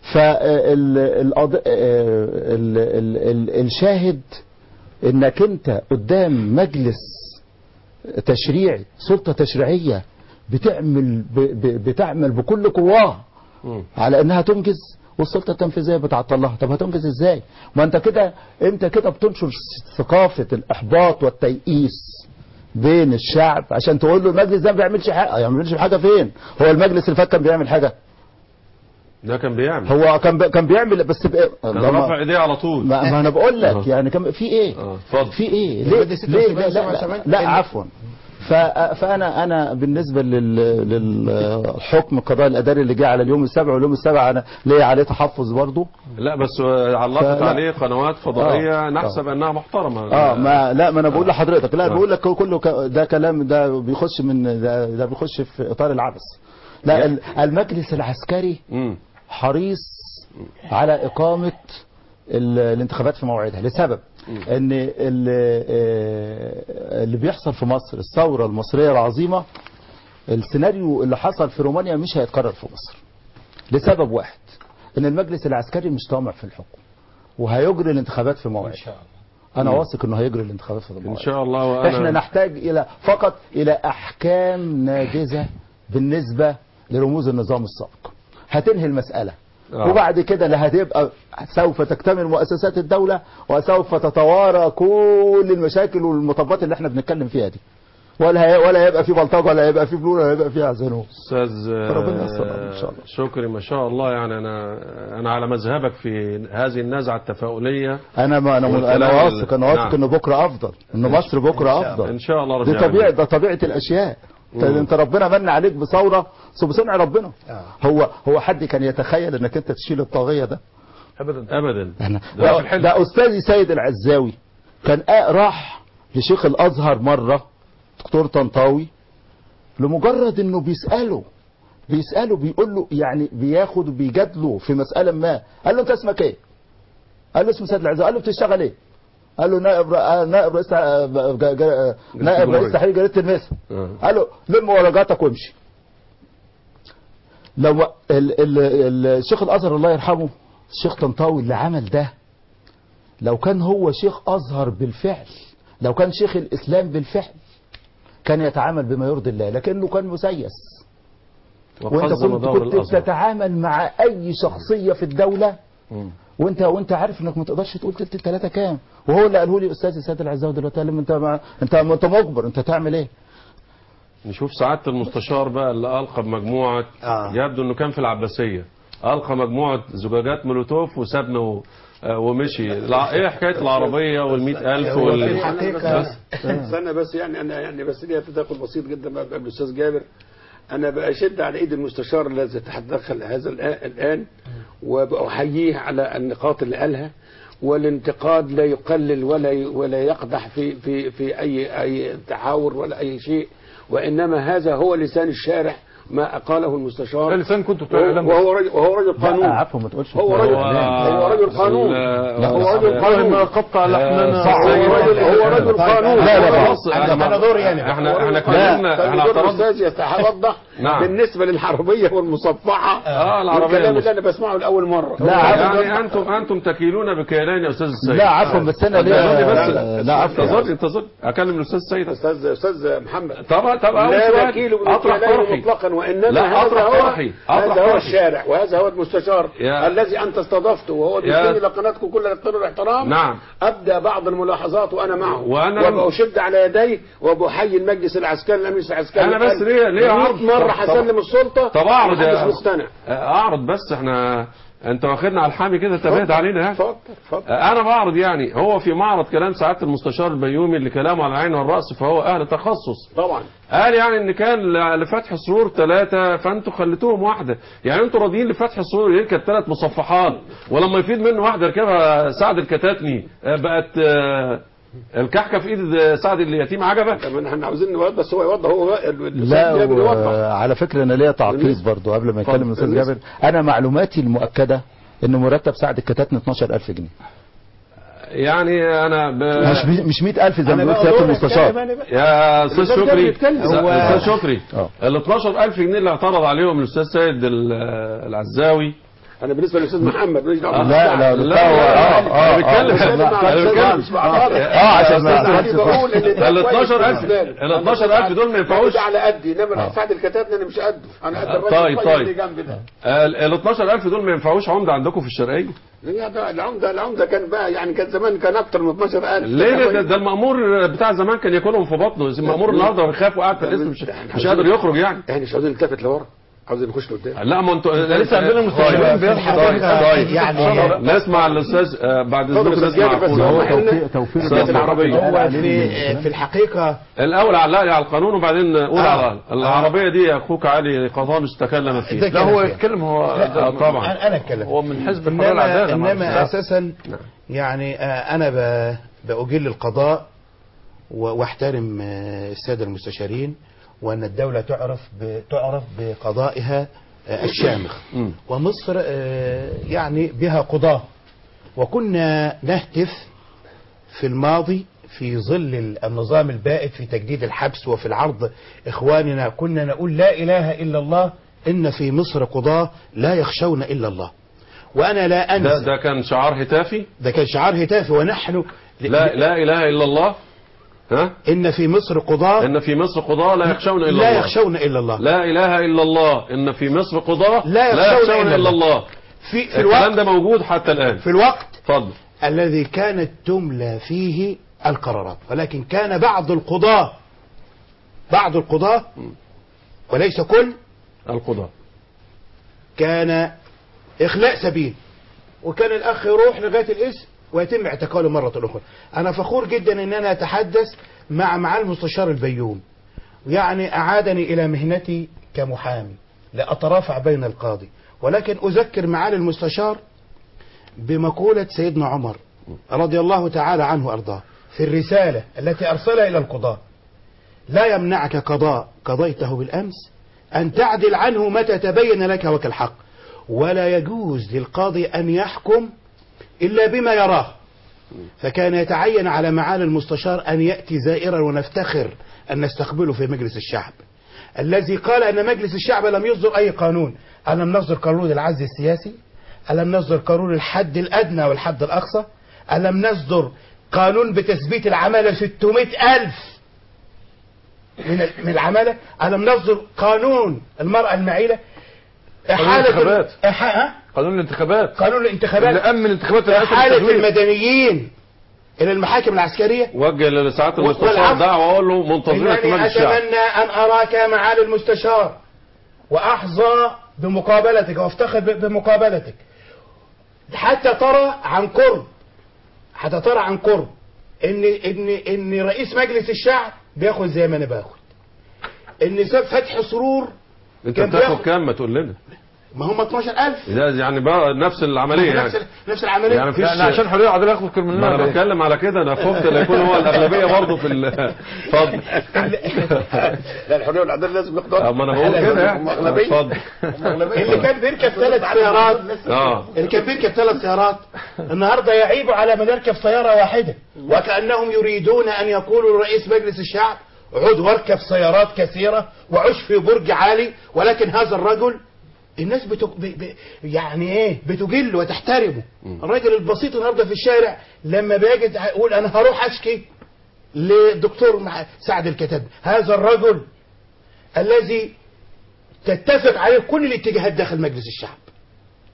فالشاهد انك انت قدام مجلس تشريعي سلطة تشريعية بتعمل ب- ب- بتعمل بكل قواها مم. على انها تنجز والسلطة التنفيذية بتعطلها طب هتنجز ازاي ما انت كده انت كده بتنشر ثقافة الاحباط والتيئيس بين الشعب عشان تقول له المجلس ده ما بيعملش حاجه ما بيعملش حاجه فين هو المجلس اللي فات كان بيعمل حاجه ده كان بيعمل هو كان بي... كان بيعمل بس ب... كان رافع ايديه على طول ما, ما انا بقول لك آه. يعني كان في ايه اه اتفضل في ايه ليه ليه لا لا, لا, لا عفوا ف... فانا انا بالنسبه لل... للحكم القضاء الاداري اللي جه على اليوم السابع واليوم السابع انا ليا عليه تحفظ برضه لا بس علقت فلا. عليه قنوات فضائيه آه. نحسب انها محترمه اه ما لا ما انا بقول لحضرتك لا آه. بقول لك كله ك... ده كلام ده بيخش من ده, ده بيخش في اطار العبث لا ال- المجلس العسكري مم. حريص على إقامة ال- الانتخابات في موعدها لسبب ان ال- آه، اللي بيحصل في مصر الثورة المصرية العظيمة السيناريو اللي حصل في رومانيا مش هيتكرر في مصر لسبب واحد ان المجلس العسكري مش طامع في الحكم وهيجري الانتخابات في موعدها انا مم. واثق انه هيجري الانتخابات في ان موعدها شاء الله وانا احنا نحتاج الى فقط الى احكام ناجزه بالنسبه لرموز النظام السابق هتنهي المساله آه. وبعد كده لا هتبقى سوف تكتمل مؤسسات الدوله وسوف تتوارى كل المشاكل والمطبات اللي احنا بنتكلم فيها دي ولا هي ولا هيبقى في بلطجه ولا هيبقى في فلول ولا هيبقى في عزانوس استاذ ربنا يستر ان شاء الله شكري ما شاء الله يعني انا انا على مذهبك في هذه النزعه التفاؤليه انا ما انا والكلام انا ال- واثق انا واثق نعم. ان بكره افضل ان مصر بكره افضل ان شاء الله دي رب طبيعه العالمين. ده طبيعه الاشياء انت مم. انت ربنا من عليك بثوره بصنع ربنا هو هو حد كان يتخيل انك انت تشيل الطاغيه ده ابدا ابدا أنا ده في ده, الحلم. ده استاذي سيد العزاوي كان آه راح لشيخ الازهر مره دكتور طنطاوي لمجرد انه بيساله بيساله بيقول له يعني بياخد وبيجادله في مساله ما قال له انت اسمك ايه؟ قال له اسمه سيد العزاوي قال له بتشتغل ايه؟ قال له نائب رئ- آه، نائب رئيس آه، ج- ج- آه، نائب الجمهورية. رئيس تحرير جريده المسا آه. قال له لم ورقاتك وامشي لو ال ال ال الشيخ الازهر الله يرحمه الشيخ طنطاوي اللي عمل ده لو كان هو شيخ ازهر بالفعل لو كان شيخ الاسلام بالفعل كان يتعامل بما يرضي الله لكنه كان مسيس وانت وقزم كنت, دور كنت الازهر بتتعامل مع اي شخصيه في الدوله مم. وانت وانت عارف انك ما تقدرش تقول تلت الثلاثه كام وهو اللي قاله لي استاذي سيد العزاوي دلوقتي قال لي انت ما انت انت مجبر انت تعمل ايه نشوف سعاده المستشار بقى اللي القى بمجموعه آه. يبدو انه كان في العباسيه القى مجموعه زجاجات مولوتوف وسابنا و- آه، ومشي الع- ايه حكايه العربيه والمئة ألف هو وال... في الحقيقة بس استنى بس يعني انا يعني بس ليا تدخل بسيط جدا بقى قبل الاستاذ جابر انا بأشد على ايد المستشار الذي تدخل هذا الآ- الان وبأحييه على النقاط اللي قالها والانتقاد لا يقلل ولا ي- ولا يقدح في في في اي اي تحاور ولا اي شيء وانما هذا هو لسان الشارع ما قاله المستشار لسان كنت بتوع الإعلام بس. وهو رجل وهو رجل قانون لا عفوا ما تقولش هو كده. رجل هو- هو رجل قانون ال- هو رجل قانون ما قطع لحمنا صح. هو رجل هو رجل قانون لا، لا، خلاص أنا- أنا دوري يعني. احنا احنا لا اتكلمنا احنا اعترضنا الاستاذ يتوضح نعم. بالنسبه للعربيه والمصفحه اه العربيه الكلام المس- اللي انا بسمعه لاول مره لا، عفوا. يعني انتم انتم تكيلون بكيلان يا استاذ السيد لا عفوا بس انا انتظرني ليه بس لا عفوا انتظرني انتظرني اكلم الاستاذ السيد استاذ استاذ محمد طبعا طبعا لا نكيل اطرح بالكلام طرحي مطلقا وانما لا، هذا أطرح هو طرحي. أطرح هذا هو طرحي. الشارع وهذا هو المستشار يا- الذي انت استضفته وهو يا- بيديني لقناتكم كل الاحترام والاحترام نعم. ابدا بعض الملاحظات وانا معه وأنا- وبشد على يديه وبحيي المجلس العسكري الامير العسكري أنا بس ليه- ليه 100 عرض؟ مره طب- هسلم السلطه طب اعرض محدش يا مقتنع اعرض بس احنا انت واخدنا على الحامي كده تبعد علينا يعني اتفضل اتفضل انا بعرض يعني هو في معرض كلام سعاده المستشار البيومي اللي كلامه على العين والراس فهو اهل تخصص طبعا قال يعني ان كان ل- لفتح سرور ثلاثة فانتوا خليتوهم واحدة يعني انتوا راضيين لفتح سرور يركب ثلاث مصفحات ولما يفيد منه واحدة يركبها سعد الكتاتني آه، بقت آه، الكحكة في ايد سعد اليتيم عجبة طب احنا عاوزين نوضح بس هو يوضح هو ال- لا الأستاذ جابر يوضح وعلى فكرة أنا ليا تعقيب برضو قبل ما يتكلم الأستاذ جابر أنا معلوماتي المؤكدة إن مرتب سعد الكتاتني 12000 جنيه يعني انا ب... مش مش 100000 زي أنا ما بقى بيقول سيادة دوري أتكلم المستشار أنا بقى. يا استاذ الأستاذ جابر شكري يتكلم. لا، هو- استاذ شكري اه. ال 12000 جنيه اللي اعترض عليهم الاستاذ سيد ال- العزاوي انا بالنسبه للاستاذ محمد ماليش دعوه لا لا لا هو اه اه انا بتكلم اه انا بتكلم اه عشان ما انا بقول ان ده ال كويس 12000 بالنسبة لي. ال 12000 دول ما ينفعوش ده على قدي انما سعد الكتاتني انا مش قده انا قد الراجل طيب، الطيب طيب. اللي جنبي ده ال ال 12000 دول ما ينفعوش عمده عندكم في الشرقيه لا، ده العمده العمده كان بقى يعني كان زمان كان اكتر من 12000 ليه ليه ده, ده المأمور بتاع زمان كان ياكلهم في بطنه المأمور النهارده بيخاف وقاعد في الاسم مش, مش قادر يخرج يعني احنا مش عاوزين نلتفت لورا عاوزين نخش لقدام لا ما انتوا لسه عندنا مستشفيات طيب، بيصحى طيب طيب يعني- نسمع الاستاذ آه، بعد اذنك اتفضل الاستاذ أستاذ جابر، بس معقول هو هو توفيق- توفير أستاذ العربية. هو في في الحقيقة الاول علق لي على القانون وبعدين قول آه. على العربيه دي اخوك علي قضامش تكلم فيه ده لا هو كلام يتكلم هو آه، طبعا أنا أنا أتكلم هو من حزب الحريه إنما, والعداله مع إنما الأستاذ. أساسا يعني آه، أنا ب- بأجل القضاء و- واحترم آه، السادة المستشارين وأن الدولة تعرف ب- تعرف بقضائها آه، الشامخ مم. ومصر آه، يعني بها قضاة وكنا نهتف في الماضي في ظل ال- النظام البائد في تجديد الحبس وفي العرض إخواننا كنا نقول لا إله إلا الله إن في مصر قضاة لا يخشون إلا الله وأنا لا ده أنسى ده كان شعار هتافي ده كان شعار هتافي ونحن لا لا اله الا الله ها إن في مصر قضاة ان في مصر قضاة لا يخشون الا لا الله يخشون إلا الله لا اله الا الله ان في مصر قضاة لا يخشون إلا الا الله في, في الكلام الوقت ده موجود حتى الان في الوقت اتفضل الذي كانت تملى فيه القرارات ولكن كان بعض القضاة بعض القضاة وليس كل القضاة كان إخلاء سبيل وكان الأخ يروح لغاية الاسم ويتم اعتقاله مرة أخرى أنا فخور جدا أن أنا أتحدث مع معالي المستشار البيوم يعني أعادني إلى مهنتي كمحامي لأترافع بين القاضي ولكن أذكر معالي المستشار بمقولة سيدنا عمر رضي الله تعالى عنه وأرضاه في الرسالة التي أرسلها إلى القضاة لا يمنعك قضاء قضيته بالأمس أن تعدل عنه متى تبين لك وك الحق ولا يجوز للقاضي أن يحكم إلا بما يراه فكان يتعين على معالي المستشار أن يأتي زائرا ونفتخر أن نستقبله في مجلس الشعب الذي قال أن مجلس الشعب لم يصدر أي قانون ألم نصدر قانون العزل السياسي ألم نصدر قانون الحد الأدنى والحد الأقصى ألم نصدر قانون بتثبيت العمالة 600 ألف من ال- من العمالة ألم نصدر قانون المرأة المعيلة الانتخابات. إح... ها؟ قانون الانتخابات قانون الانتخابات اللي امن انتخابات الرئاسه إحالة بالتزوير. المدنيين إلى المحاكم العسكرية وجه لسعاده المستشار والعفو. دعوه واقول له منتظرك في إنني مجلس الشعب أتمنى أن أراك معالي المستشار وأحظى بمقابلتك وأفتخر ب- بمقابلتك حتى ترى عن قرب حتى ترى عن قرب إن إن إن رئيس مجلس الشعب بياخد زي ما أنا باخد إن ساب فتح سرور انت كان بتاخد بياخد- كام ما تقول لنا ما هم 12000 ده يعني بقى نفس العمليه نفس يعني ال- نفس العملية يعني مفيش يعني عشان حريه وعداله ياخد كل ما مننا انا ولا إيه؟ بتكلم على كده انا خفت لا يكون هو الاغلبيه برضه في ال- اتفضل لا الحريه والعداله لازم ياخدوها آه، ما انا بقول كده يعني أغلبية. اتفضل اللي كان بيركب ثلاث سيارات اه اللي كان بيركب ثلاث سيارات النهارده يعيب على من يركب سياره واحده وكانهم يريدون ان يقولوا لرئيس مجلس الشعب عد واركب سيارات كثيره وعش في برج عالي ولكن هذا الرجل الناس بتو... ب... ب... يعني ايه بتجل وتحترمه الراجل البسيط النهارده في الشارع لما بيجد يقول انا هروح اشكي للدكتور مع- سعد الكتاب هذا الرجل الذي تتفق عليه كل الاتجاهات داخل مجلس الشعب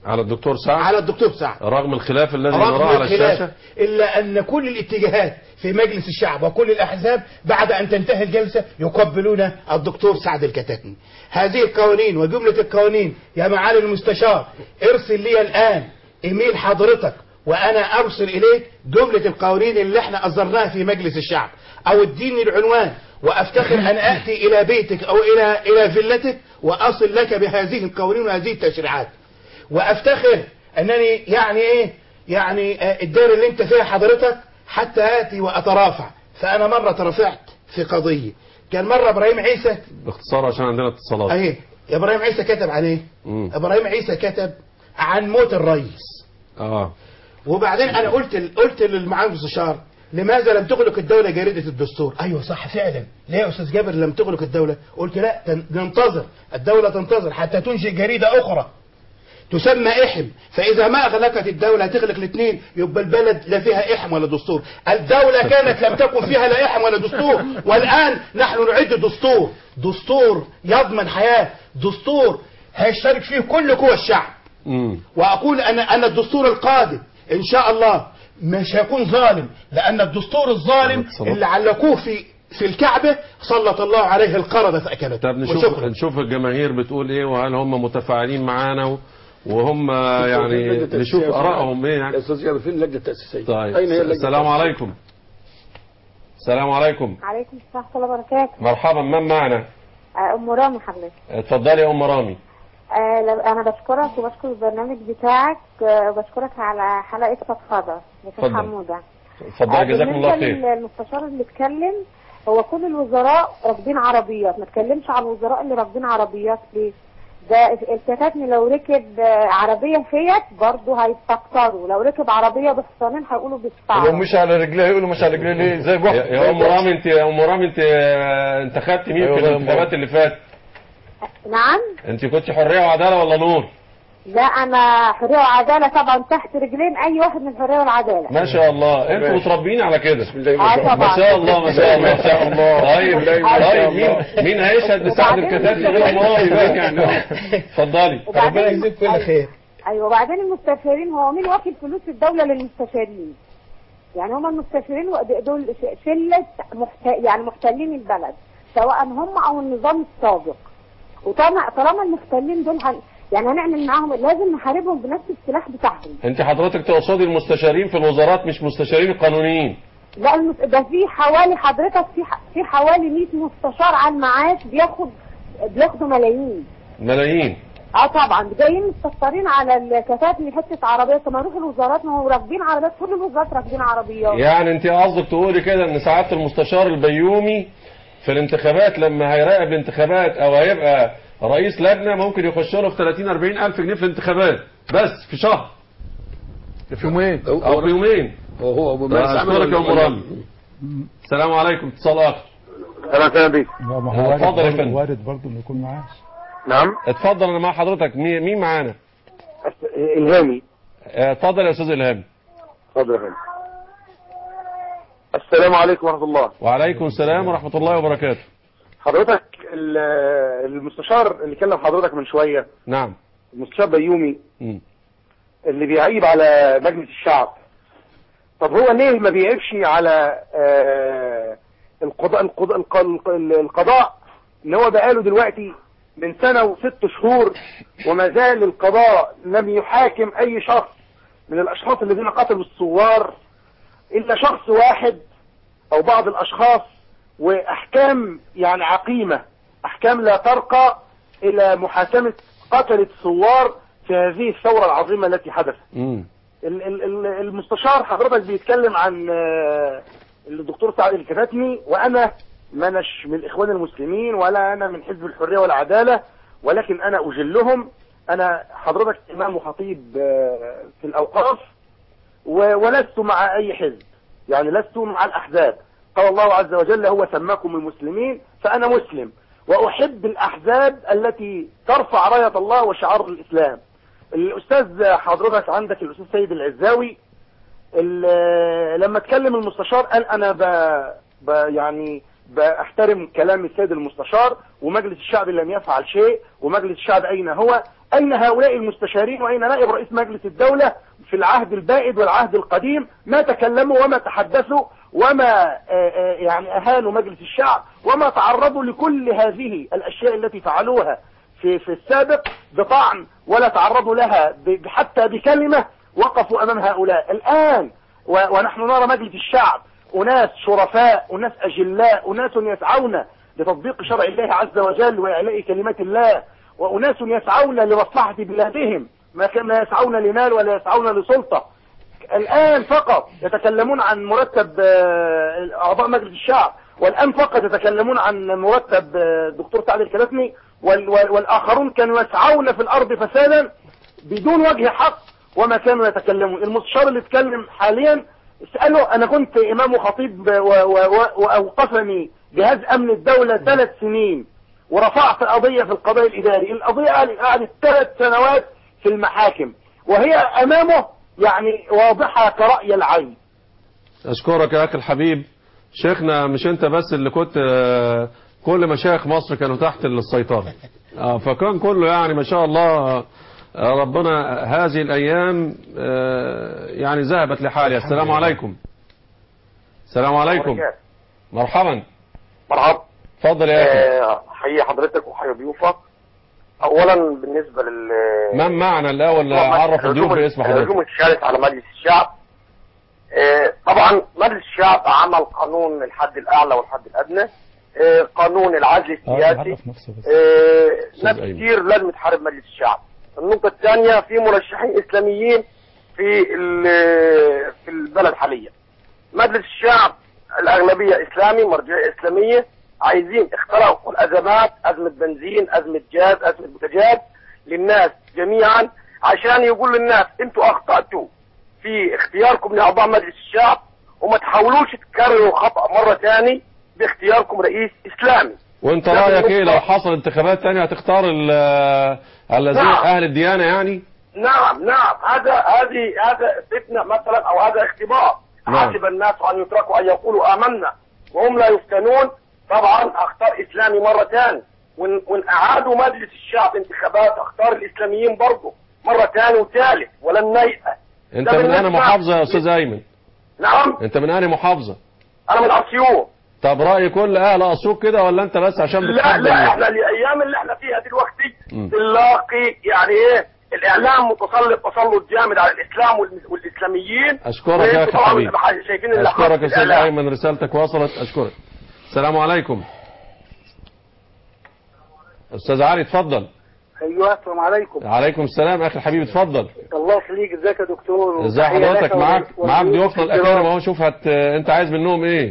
على الدكتور سعد على الدكتور سعد رغم الخلاف الذي رغم نراه على الخلاف الشاشة إلا أن كل الاتجاهات في مجلس الشعب وكل الأحزاب بعد أن تنتهي الجلسة يقبلون الدكتور سعد الكتاتني هذه القوانين وجملة القوانين يا معالي المستشار ارسل لي الآن إيميل حضرتك وأنا أرسل إليك جملة القوانين اللي احنا أصدرناها في مجلس الشعب أو اديني العنوان وأفتخر أن أتي إلى بيتك أو إلى إلى فيلتك وأصل لك بهذه القوانين وهذه التشريعات وافتخر انني يعني ايه يعني آه، الدار اللي انت فيها حضرتك حتى اتي واترافع فانا مره ترافعت في قضيه كان مره ابراهيم عيسى باختصار عشان عندنا اتصالات اهي ابراهيم عيسى كتب عن ايه مم. ابراهيم عيسى كتب عن موت الرئيس اه وبعدين انا قلت قلت للمعالي المستشار لماذا لم تغلق الدولة جريدة الدستور ايوه صح فعلا ليه يا استاذ جابر لم تغلق الدولة قلت لا تن- ننتظر الدولة تنتظر حتى تنشئ جريدة اخرى تسمى إحم فإذا ما أغلقت الدولة تغلق الاثنين يبقى البلد لا فيها إحم ولا دستور الدولة كانت لم تكن فيها لا إحم ولا دستور والآن نحن نعد دستور دستور يضمن حياة دستور هيشترك فيه كل قوى الشعب مم. وأقول أن أن الدستور القادم إن شاء الله مش هيكون ظالم لأن الدستور الظالم اللي علقوه في في الكعبة سلط الله عليه القردة فأكلته طب نشوف وشكرا. نشوف الجماهير بتقول ايه وهل هم متفاعلين معانا و- وهم يعني نشوف ارائهم ايه يعني استاذ جابر فين اللجنه التاسيسيه؟ طيب اين هي اللجنه السلام عليكم السلام عليكم عليكم السلام ورحمة الله وبركاته مرحبا من معنا آه، أم رامي حضرتك اتفضلي يا ام رامي آه، لو- أنا بشكرك وبشكر البرنامج بتاعك آه، وبشكرك على حلقة فضفضة لشيخ اتفضل. حمودة اتفضلي جزاكم الله بالنسبة خير للمستشار اللي اتكلم هو كل الوزراء راكبين عربيات ما اتكلمش على الوزراء اللي راكبين عربيات ليه ده التفتني لو ركب آه، عربية فيت برضه هيستكتروا لو ركب عربية بحصانين هيقولوا لو بيستعروا مش على رجليه يقولوا مش على رجليه ليه زي يا جحر يا ام رامي انت يا ام رامي انت آه، انتخبت مين أيوة في يا أم الانتخابات اللي فاتت نعم انت كنت حريه وعداله ولا نور لا انا حريه وعداله طبعا تحت رجلين اي واحد من الحريه والعداله ما شاء الله انتوا ماشي. متربيين على كده آه طبعا. ما شاء الله ما شاء الله ما شاء الله طيب ما شاء طيب الله. مين مين هيشهد لسعد وبعدين الكتاتي غير ام رامي بقى يعني اتفضلي ربنا يجزيك كل خير ايوه وبعدين المستشارين هو مين واكل فلوس الدوله للمستشارين يعني هم المستشارين دول ش- شله محت... يعني محتلين البلد سواء هم او النظام السابق وطبعا طالما المحتلين دول هن... يعني هنعمل معاهم لازم نحاربهم بنفس السلاح بتاعهم انت حضرتك تقصدي المستشارين في الوزارات مش مستشارين القانونيين لا المس... ده في حوالي حضرتك في ح... في حوالي 100 مستشار على المعاش بياخد بياخدوا ملايين ملايين اه طبعا جايين مستكترين على الكتات من حته عربيه طب ما نروح الوزارات ما هو راكبين عربيات كل الوزارات راكبين عربيات يعني انت قصدك تقولي كده ان سعاده المستشار البيومي في الانتخابات لما هيراقب الانتخابات او هيبقى رئيس لجنه ممكن يخش له في 30 40 الف جنيه في الانتخابات بس في شهر في يومين او في يومين هو هو ممارس عمل اشكرك يا ام ولا- رامي السلام عليكم اتصال اخر اهلا وسهلا بيك ما هو وارد اتفضل يا برضه- فندم. وارد برضه انه يكون معاش نعم اتفضل انا مع حضرتك مين مين معانا الهامي اه، اتفضل يا استاذ الهام اتفضل يا فندم السلام عليكم ورحمه الله وعليكم السلام ورحمه الله وبركاته حضرتك ال- المستشار اللي كلم حضرتك من شويه نعم المستشار بيومي مم. اللي بيعيب على مجلس الشعب طب هو ليه ما بيعيبش على آه، القضاء القضاء الق- القضاء ان هو بقاله دلوقتي من سنة وست شهور وما زال القضاء لم يحاكم اي شخص من الاشخاص الذين قتلوا الثوار الا شخص واحد او بعض الاشخاص واحكام يعني عقيمة احكام لا ترقى الى محاكمة قتلة الثوار في هذه الثورة العظيمة التي حدثت مم. ال- ال- ال- المستشار حضرتك بيتكلم عن آه، الدكتور سعد الكتاتني وانا ما اناش من الاخوان المسلمين ولا انا من حزب الحريه والعداله ولكن انا اجلهم انا حضرتك امام وخطيب آه، في الاوقاف و- ولست مع اي حزب يعني لست مع الاحزاب قال الله عز وجل هو سماكم المسلمين فانا مسلم واحب الاحزاب التي ترفع رايه الله وشعار الاسلام الاستاذ حضرتك عندك الاستاذ سيد العزاوي ال- لما اتكلم المستشار قال انا ب... ب... يعني بحترم كلام السيد المستشار ومجلس الشعب لم يفعل شيء ومجلس الشعب أين هو أين هؤلاء المستشارين وأين نائب رئيس مجلس الدولة في العهد البائد والعهد القديم ما تكلموا وما تحدثوا وما آه، آه، يعني أهانوا مجلس الشعب وما تعرضوا لكل هذه الأشياء التي فعلوها في في السابق بطعن ولا تعرضوا لها ب- حتى بكلمة وقفوا أمام هؤلاء الآن و- ونحن نرى مجلس الشعب أناس شرفاء أناس أجلاء أناس يسعون لتطبيق شرع الله عز وجل وإعلاء كلمات الله وأناس يسعون لمصلحة بلادهم ما كان لا يسعون لمال ولا يسعون لسلطة الآن فقط يتكلمون عن مرتب آه، أعضاء مجلس الشعب والآن فقط يتكلمون عن مرتب آه، الدكتور سعد الكلاتني وال- وال- والآخرون كانوا يسعون في الأرض فسادا بدون وجه حق وما كانوا يتكلمون المستشار اللي اتكلم حاليا اسأله أنا كنت إمام وخطيب و- و- و- وأوقفني جهاز أمن الدولة ثلاث سنين ورفعت قضية في القضاء الإداري القضية قعدت ثلاث سنوات في المحاكم وهي أمامه يعني واضحة كرأي العين أشكرك يا أخي الحبيب شيخنا مش أنت بس اللي كنت آه، كل مشايخ مصر كانوا تحت السيطرة آه، فكان كله يعني ما شاء الله آه، ربنا هذه الأيام آه، يعني ذهبت لحالها السلام عليكم السلام عليكم مرحبا مرحبا اتفضل يا أخي آه، حيي حضرتك وحيي ضيوفك اولا بالنسبه لل من معنا الأول عرف الضيوف باسم الهجوم حضرتك الشرس على مجلس الشعب آه، طبعا مجلس الشعب عمل قانون الحد الاعلى والحد الادنى آه، قانون العزل السياسي آه، ناس كتير لازم تحارب مجلس الشعب النقطه الثانيه في مرشحين اسلاميين في ال- في البلد حاليا مجلس الشعب الأغلبية إسلامي مرجعية إسلامية عايزين اخترقوا الأزمات أزمة بنزين أزمة جاز أزمة بوتاجاز للناس جميعا عشان يقول للناس انتوا أخطأتوا في اختياركم لأعضاء مجلس الشعب وما تحاولوش تكرروا الخطأ مرة تاني باختياركم رئيس إسلامي وانت ده رأيك ايه بالنسبة- لو حصل انتخابات تانية هتختار ال- الذين نعم. اهل الديانة يعني نعم نعم هذا هذه هذا فتنة مثلا أو هذا اختبار نعم. حسب الناس أن يتركوا أن يقولوا آمنا وهم لا يفتنون طبعا أختار إسلامي مرة ثانية وإن, وإن أعادوا مجلس الشعب انتخابات أختار الإسلاميين برضه مرة ثانية وثالث ولن نيأس انت ده من انا بالنسبة- محافظة يا استاذ ايمن نعم انت من انا محافظة أنا من أسيوط طب رأي كل اهل اسيوط كده ولا انت بس عشان لا بتحب لا ال- احنا الايام اللي احنا فيها دلوقتي مم. بنلاقي يعني ايه الاعلام متسلط تسلط جامد على الاسلام والم- والاسلاميين اشكرك يا وانتوا اخي طبعاً حبيبي شايفين اللي حصل اشكرك في يا استاذ الإعلام. ايمن رسالتك وصلت اشكرك السلام عليكم استاذ علي اتفضل ايوه السلام عليكم عليكم السلام اخي الحبيب اتفضل الله يخليك ازيك يا دكتور ازي وتحية لك حضرتك معاك ول- معاك والضيوف ضيوفنا الكرام. الاكارم اهو شوف هت انت عايز منهم ايه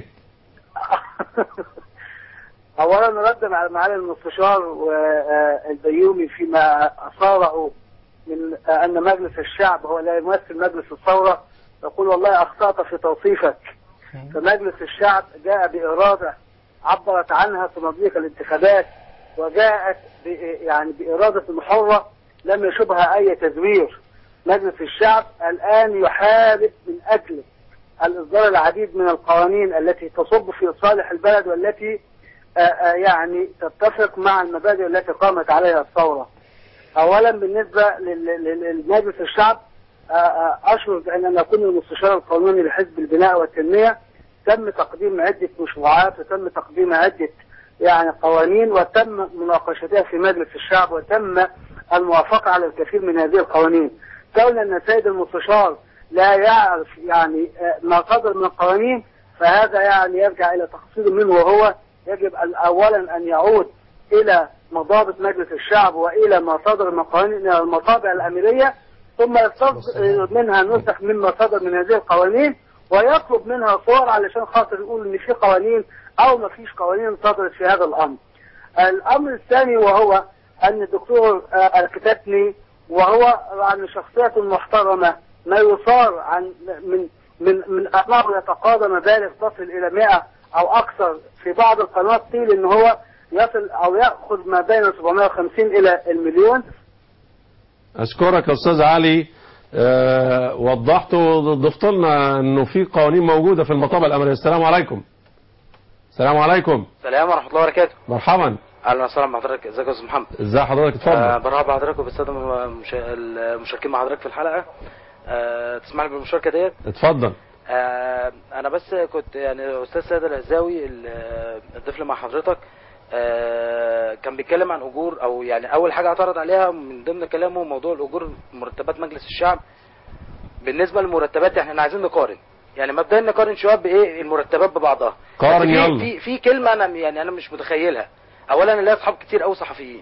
اولا ردا على معالي المستشار والبيومي فيما اثاره من آه، ان مجلس الشعب هو لا يمثل مجلس الثوره يقول والله اخطات في توصيفك فمجلس الشعب جاء باراده عبرت عنها في مضيق الانتخابات وجاءت ب- يعني باراده حره لم يشبها اي تزوير مجلس الشعب الان يحارب من اجل الإصدار العديد من القوانين التي تصب في صالح البلد والتي آه، آه، يعني تتفق مع المبادئ التي قامت عليها الثورة أولا بالنسبة لل- لل- لمجلس الشعب آه، آه، أشعر بأن أنا أكون المستشار القانوني لحزب البناء والتنمية تم تقديم عدة مشروعات وتم تقديم عدة يعني قوانين وتم مناقشتها في مجلس الشعب وتم الموافقة على الكثير من هذه القوانين كون أن السيد المستشار لا يعرف يعني آه، ما صدر من القوانين فهذا يعني يرجع إلى تقصير منه وهو يجب أن- أولا أن يعود إلى مضابط مجلس الشعب وإلى ما صدر من قوانين إلى المطابع الأميرية ثم يصدر منها نسخ مما صدر من هذه القوانين ويطلب منها صور علشان خاطر يقول ان في قوانين او ما فيش قوانين صدرت في هذا الامر. الامر الثاني وهو ان الدكتور آه، الكتاتني وهو عن شخصية محترمة ما يصار عن من من من انه يتقاضى مبالغ تصل الى 100 او اكثر في بعض القنوات قيل ان هو يصل او ياخذ ما بين 750 الى المليون اشكرك يا استاذ علي أه وضحت وضفت لنا انه في قوانين موجوده في المطابع الامريكيه السلام عليكم السلام عليكم السلام ورحمة الله وبركاته مرحبا اهلا وسهلا بحضرتك ازيك يا استاذ محمد ازي حضرتك آه اتفضل برحب بحضرتك وبالساده المش- المشاركين مع حضرتك في الحلقه آه تسمعني بالمشاركه ديت اتفضل آه انا بس كنت يعني استاذ سيد العزاوي ال- الضيف اللي مع حضرتك آه كان بيتكلم عن اجور او يعني اول حاجه اعترض عليها من ضمن كلامه موضوع الاجور مرتبات مجلس الشعب بالنسبه للمرتبات احنا عايزين نقارن يعني مبدئيا نقارن شويه بايه المرتبات ببعضها قارن بس في- يلا. في في كلمه انا يعني انا مش متخيلها اولا انا ليا اصحاب كتير قوي صحفيين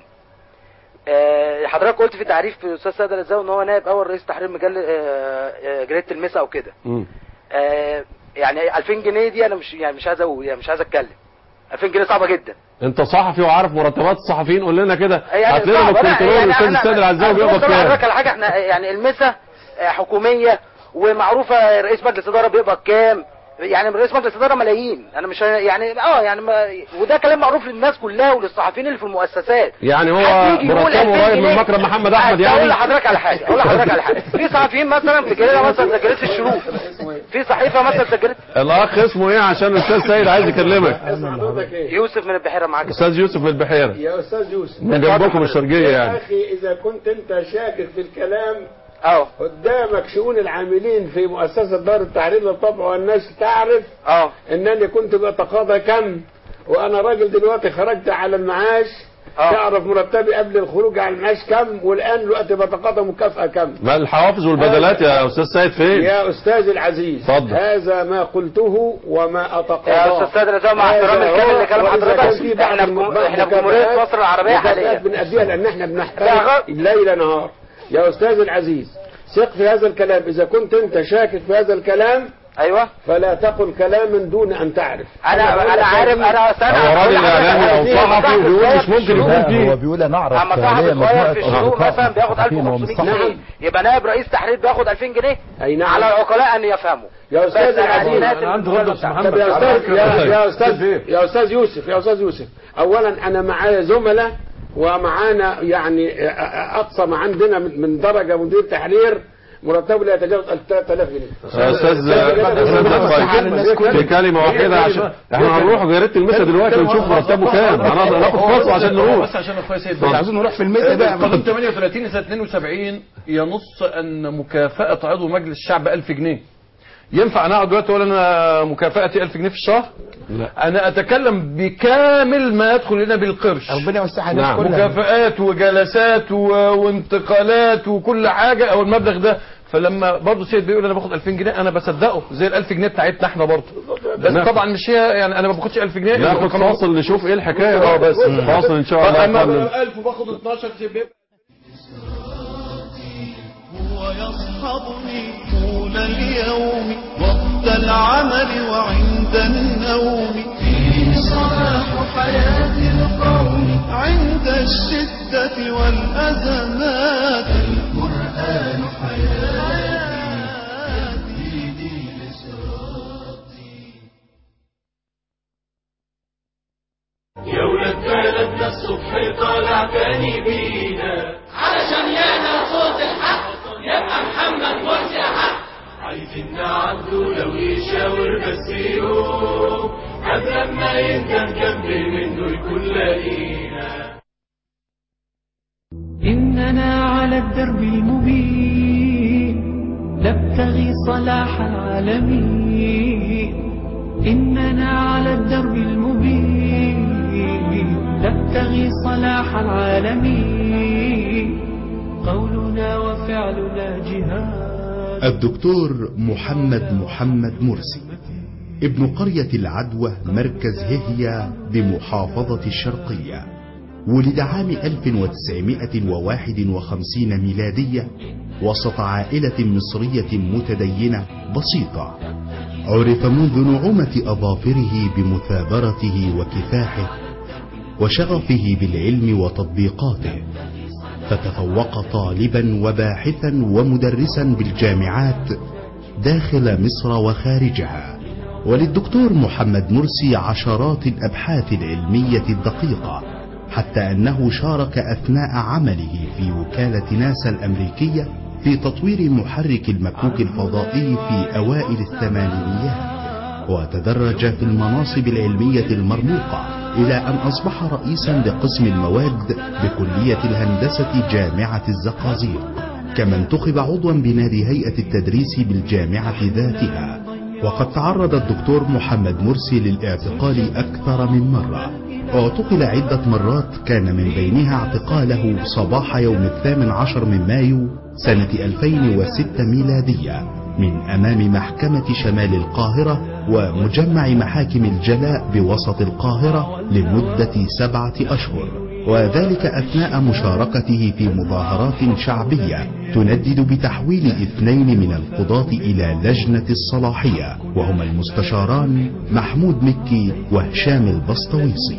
آه، حضرتك قلت في تعريف في الاستاذ سيد العزاوي ان هو نائب اول رئيس تحرير مجله آه، آه، جريده المسا او كده مم. آه، يعني 2000 جنيه دي انا مش يعني مش عايز اقول يعني مش عايز اتكلم 2000 جنيه صعبه جدا انت صحفي وعارف مرتبات الصحفيين قول لنا كده يعني هات لنا صعب. أنا- بالكنترول يعني الاستاذ أنا- السيد العزاوي أنا بيقبض بص أقول لحضرتك كام على حاجه احنا يعني المسا آه، حكوميه ومعروفه رئيس مجلس اداره بيقبض كام يعني رئيس مجلس اداره ملايين انا مش يعني اه يعني ما وده كلام معروف للناس كلها وللصحفيين اللي في المؤسسات يعني هو حد يجي يقول مرتبه 2000 قريب من جنيه. مكرم محمد احمد اقول يعني لحضرتك على حاجه اقول لحضرتك على حاجه في صحفيين مثلا في جريده مثلا زي جريده الشروق في صحيفه مثلا زي جريده الاخ اسمه ايه عشان الاستاذ سيد عايز يكلمك يوسف من البحيره معاك استاذ يوسف من البحيره يا استاذ يوسف من جنبكم الشرقيه يا يعني اخي اذا كنت انت شاكك في الكلام اه قدامك شؤون العاملين في مؤسسه دار التحرير للطبع والنشر تعرف اه انني كنت بتقاضى كم وانا راجل دلوقتي خرجت على المعاش آه. تعرف مرتبي قبل الخروج على المعاش كم والان دلوقتي بتقاضى مكافاه كم ما الحوافز والبدلات يا استاذ سيد فين يا استاذ العزيز اتفضل. هذا ما قلته وما اتقاضاه يا استاذ سيد العزاوي مع هذا احترامي الكامل هو. لكلام وإذا حضرتك كان في بعض احنا في الم- جم- احنا في مكافآت- جمهوريه مصر العربيه مكافآت حاليا بنأديها لان احنا يا بنحتاج غ- ليل نهار يا استاذ العزيز ثق في هذا الكلام اذا كنت انت شاكك في هذا الكلام ايوه فلا تقل كلاما دون ان تعرف انا أقول انا لك عارف هذه- انا أصل هو انا راجل أقول اعلامي او لحضرتك صحفي هذه وبيقول مش صاحب ممكن الشروق. يكون هو فيه بيقول انا اعرف اما صاحب ليا الصغير مجموعه في الشروق اصدقاء مثلا بياخد صحفيين 1500 ومصحفين. جنيه يبقى نائب رئيس تحرير بياخد 2000 جنيه اي نعم على العقلاء ان يفهموا يا استاذ بس أنا العزيز ناسي أنا عندي المجال رد يا أستاذ بتاعك. طب يا محمد. استاذ يا, يا استاذ استاذ يا استاذ يوسف يا استاذ يوسف اولا انا معايا زملاء ومعانا يعني اقصى ما عندنا من من درجه مدير تحرير مرتبه لا يتجاوز 3000 جنيه يا استاذ استاذ طيب في كلمه واحده عشان احنا هنروح جريده المسا دلوقتي ونشوف مرتبه كام هنقدر ناخد فاصل عشان نروح بس عشان اخويا سيد اتفضل. عايزين نروح في المثل بقى قانون 38 سنه 72 ينص ان مكافاه عضو مجلس الشعب 1000 جنيه ينفع انا اقعد دلوقتي اقول انا مكافاتي 1000 جنيه في الشهر؟ لا انا اتكلم بكامل ما يدخل لنا بالقرش ربنا يوسعها الناس نعم. كلها مكافآت وجلسات و... وانتقالات وكل حاجه او المبلغ ده فلما برضه سيد بيقول انا باخد 2000 جنيه انا بصدقه زي ال 1000 جنيه بتاعتنا احنا برضه بس ناخد. طبعا مش هي يعني انا ما باخدش 1000 جنيه ناخد فاصل نشوف ايه الحكايه اه بس فاصل ان شاء الله أما- قبل- 1000 وباخد 12 بيبقى هو يصحبني طول اليوم وقت العمل وعند النوم فيه صلاح حياة القوم عند الشدة والأزمات القرآن حياتي ديني لصراطي يا ولاد بلدنا الصبح طالع تاني بينا علشان يانا صوت الحق يبقى محمد مرسي حق عايزين نعدوا لو يشاور بس يوم قبل ما يندم جنب منه يكون لاقينا إننا على الدرب المبين نبتغي صلاح العالمين إننا على الدرب المبين نبتغي صلاح العالمين قولنا وفعلنا جهاد الدكتور محمد محمد مرسي ابن قرية العدوة مركز ههية بمحافظة الشرقية ولد عام 1951 ميلادية وسط عائلة مصرية متدينة بسيطة عرف منذ نعومة أظافره بمثابرته وكفاحه وشغفه بالعلم وتطبيقاته فتفوق طالبا وباحثا ومدرسا بالجامعات داخل مصر وخارجها وللدكتور محمد مرسي عشرات الأبحاث العلمية الدقيقة حتى أنه شارك أثناء عمله في وكالة ناسا الأمريكية في تطوير محرك المكوك الفضائي في أوائل الثمانينيات وتدرج في المناصب العلمية المرموقة إلى أن أصبح رئيسا لقسم المواد بكلية الهندسة جامعة الزقازيق كما انتخب عضوا بنادي هيئة التدريس بالجامعة ذاتها وقد تعرض الدكتور محمد مرسي للاعتقال أكثر من مرة اعتقل عدة مرات كان من بينها اعتقاله صباح يوم الثامن عشر من مايو سنة 2006 ميلادية من أمام محكمة شمال القاهرة ومجمع محاكم الجلاء بوسط القاهرة لمدة سبعة أشهر وذلك أثناء مشاركته في مظاهرات شعبية تندد بتحويل اثنين من القضاة إلى لجنة الصلاحية وهما المستشاران محمود مكي وهشام البسطويسي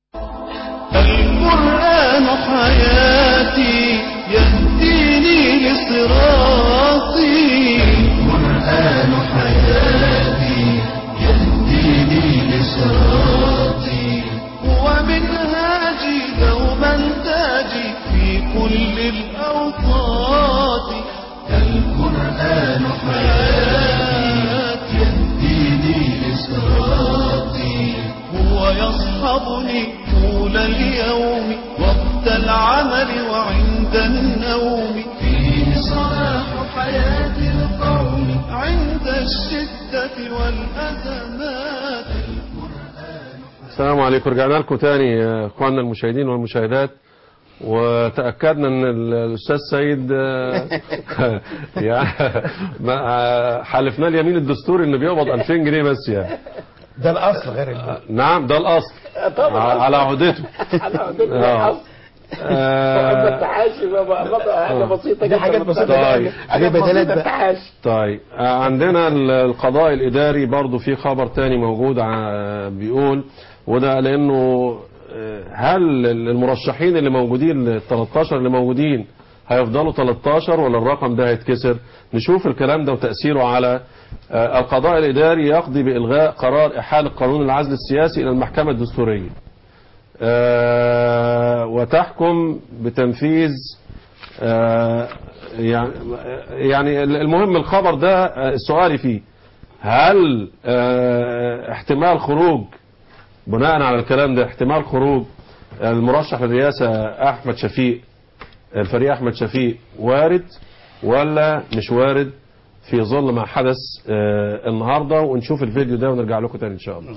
القرآن حياتي يهديني لصراطي القرآن حياتي يهديني لصراطي ومنهاجي دوما تاجي في كل الأوقات القرآن حياتي يهديني لصراطي هو يصحبني طول اليوم وقت العمل وعند النوم فيه صلاح حياة القوم عند الشدة والأزمات السلام عليكم رجعنا لكم تاني يا اخواننا المشاهدين والمشاهدات وتاكدنا ان ال- الاستاذ سيد آه، يعني ما- آه، حلفنا اليمين الدستوري انه بيقبض 2000 جنيه بس يعني ده الاصل غير ال- نعم ده الاصل طبعا. على عهدته على عهدته آه. الأصل. آه. التحاشي بقى حاجه بسيطه دي حاجات بسيطة طيب. جدا حاجات بدلات بقى التحاشي طيب آه، عندنا ال- القضاء الإداري برضو في خبر تاني موجود ع- بيقول وده لأنه آه، هل المرشحين اللي موجودين ال 13 اللي موجودين هيفضلوا 13 ولا الرقم ده هيتكسر نشوف الكلام ده وتأثيره على آه، القضاء الإداري يقضي بإلغاء قرار إحالة قانون العزل السياسي إلى المحكمة الدستورية آه، وتحكم بتنفيذ آه، يعني يعني المهم الخبر ده آه، السؤال فيه هل آه، احتمال خروج بناء على الكلام ده احتمال خروج المرشح للرئاسة أحمد شفيق الفريق أحمد شفيق وارد ولا مش وارد في ظل ما حدث آه، النهاردة ونشوف الفيديو ده ونرجع لكم تاني إن شاء الله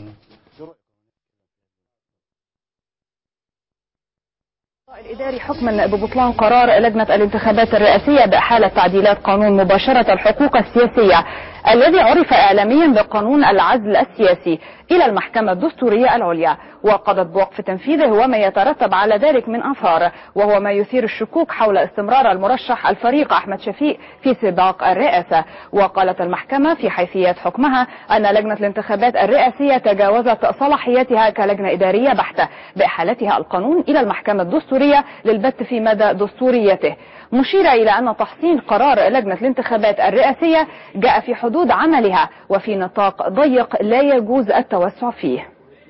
الإداري حكما ببطلان قرار لجنة الانتخابات الرئاسية بإحالة تعديلات قانون مباشرة الحقوق السياسية الذي عرف إعلاميا بقانون العزل السياسي إلى المحكمة الدستورية العليا وقضت بوقف تنفيذه وما يترتب على ذلك من آثار وهو ما يثير الشكوك حول استمرار المرشح الفريق أحمد شفيق في سباق الرئاسة وقالت المحكمة في حيثية حكمها أن لجنة الانتخابات الرئاسية تجاوزت صلاحيتها كلجنة إدارية بحتة بإحالتها القانون إلى المحكمة الدستورية للبت في مدى دستوريته مشيرة إلى أن تحصين قرار لجنة الانتخابات الرئاسية جاء في حدود عملها وفي نطاق ضيق لا يجوز التوسع فيه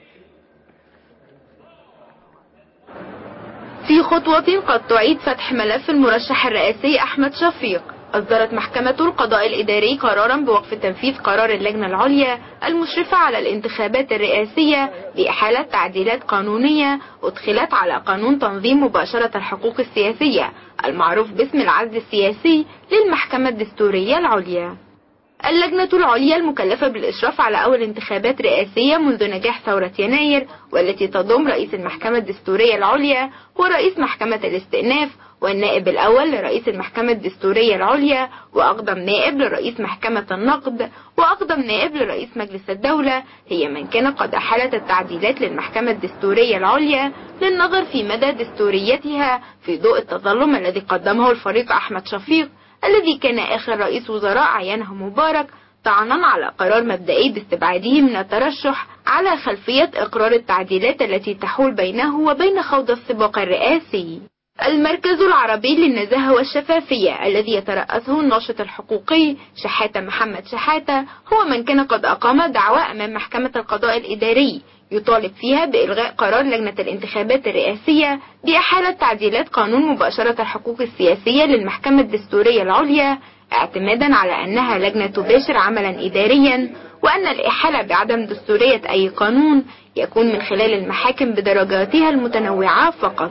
في خطوة قد تعيد فتح ملف المرشح الرئاسي أحمد شفيق أصدرت محكمة القضاء الإداري قرارا بوقف تنفيذ قرار اللجنة العليا المشرفة على الانتخابات الرئاسية بإحالة تعديلات قانونية أدخلت على قانون تنظيم مباشرة الحقوق السياسية المعروف باسم العزل السياسي للمحكمة الدستورية العليا اللجنة العليا المكلفة بالإشراف على أول انتخابات رئاسية منذ نجاح ثورة يناير والتي تضم رئيس المحكمة الدستورية العليا ورئيس محكمة الاستئناف والنائب الأول لرئيس المحكمة الدستورية العليا وأقدم نائب لرئيس محكمة النقد وأقدم نائب لرئيس مجلس الدولة هي من كان قد أحالت التعديلات للمحكمة الدستورية العليا للنظر في مدى دستوريتها في ضوء التظلم الذي قدمه الفريق أحمد شفيق الذي كان آخر رئيس وزراء عينه مبارك طعنا على قرار مبدئي باستبعاده من الترشح على خلفية إقرار التعديلات التي تحول بينه وبين خوض السباق الرئاسي المركز العربي للنزاهة والشفافية الذي يترأسه الناشط الحقوقي شحاتة محمد شحاتة هو من كان قد أقام دعوى أمام محكمة القضاء الإداري يطالب فيها بإلغاء قرار لجنة الانتخابات الرئاسية بإحالة تعديلات قانون مباشرة الحقوق السياسية للمحكمة الدستورية العليا اعتمادا على أنها لجنة تباشر عملا إداريا وأن الإحالة بعدم دستورية أي قانون يكون من خلال المحاكم بدرجاتها المتنوعة فقط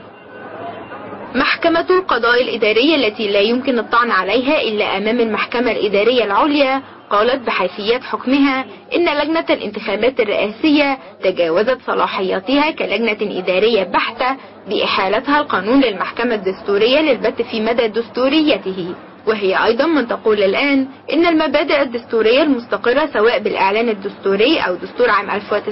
محكمة القضاء الإداري التي لا يمكن الطعن عليها إلا أمام المحكمة الإدارية العليا قالت بحيثيات حكمها إن لجنة الانتخابات الرئاسية تجاوزت صلاحياتها كلجنة إدارية بحتة بإحالتها القانون للمحكمة الدستورية للبت في مدى دستوريته وهي أيضا من تقول الآن إن المبادئ الدستورية المستقرة سواء بالإعلان الدستوري أو دستور عام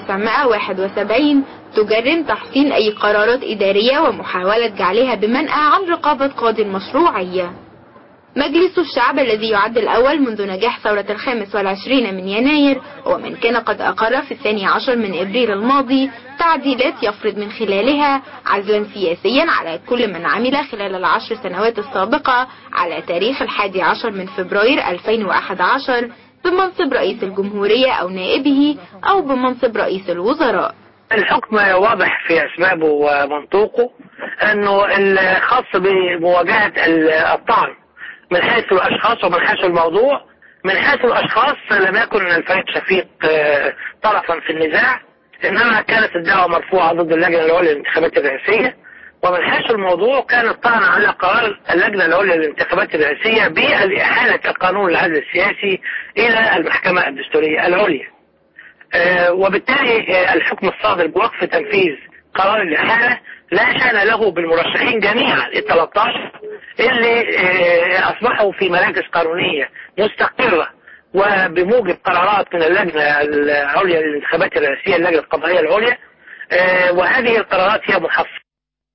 1971 تجرم تحسين أي قرارات إدارية ومحاولة جعلها بمنأى عن رقابة قاضي المشروعية مجلس الشعب الذي يعد الأول منذ نجاح ثورة الخامس والعشرين من يناير ومن كان قد أقر في الثاني عشر من إبريل الماضي تعديلات يفرض من خلالها عزلا سياسيا على كل من عمل خلال العشر سنوات السابقة على تاريخ الحادي عشر من فبراير 2011 بمنصب رئيس الجمهورية أو نائبه أو بمنصب رئيس الوزراء الحكم واضح في أسبابه ومنطوقه أنه الخاص بمواجهة الطعن من حيث الأشخاص ومن حيث الموضوع من حيث الأشخاص لم يكن الفريق شفيق طرفا في النزاع إنما كانت الدعوة مرفوعة ضد اللجنة العليا للانتخابات الرئاسية ومن حيث الموضوع كان الطعن على قرار اللجنة العليا للانتخابات الرئاسية بإحالة القانون العدل السياسي إلى المحكمة الدستورية العليا وبالتالي الحكم الصادر بوقف تنفيذ قرار الإحالة لا شأن له بالمرشحين جميعا ال 13 اللي أصبحوا في مراكز قانونية مستقرة وبموجب قرارات من اللجنة العليا للانتخابات الرئاسية اللجنة القضائية العليا وهذه القرارات هي محفظة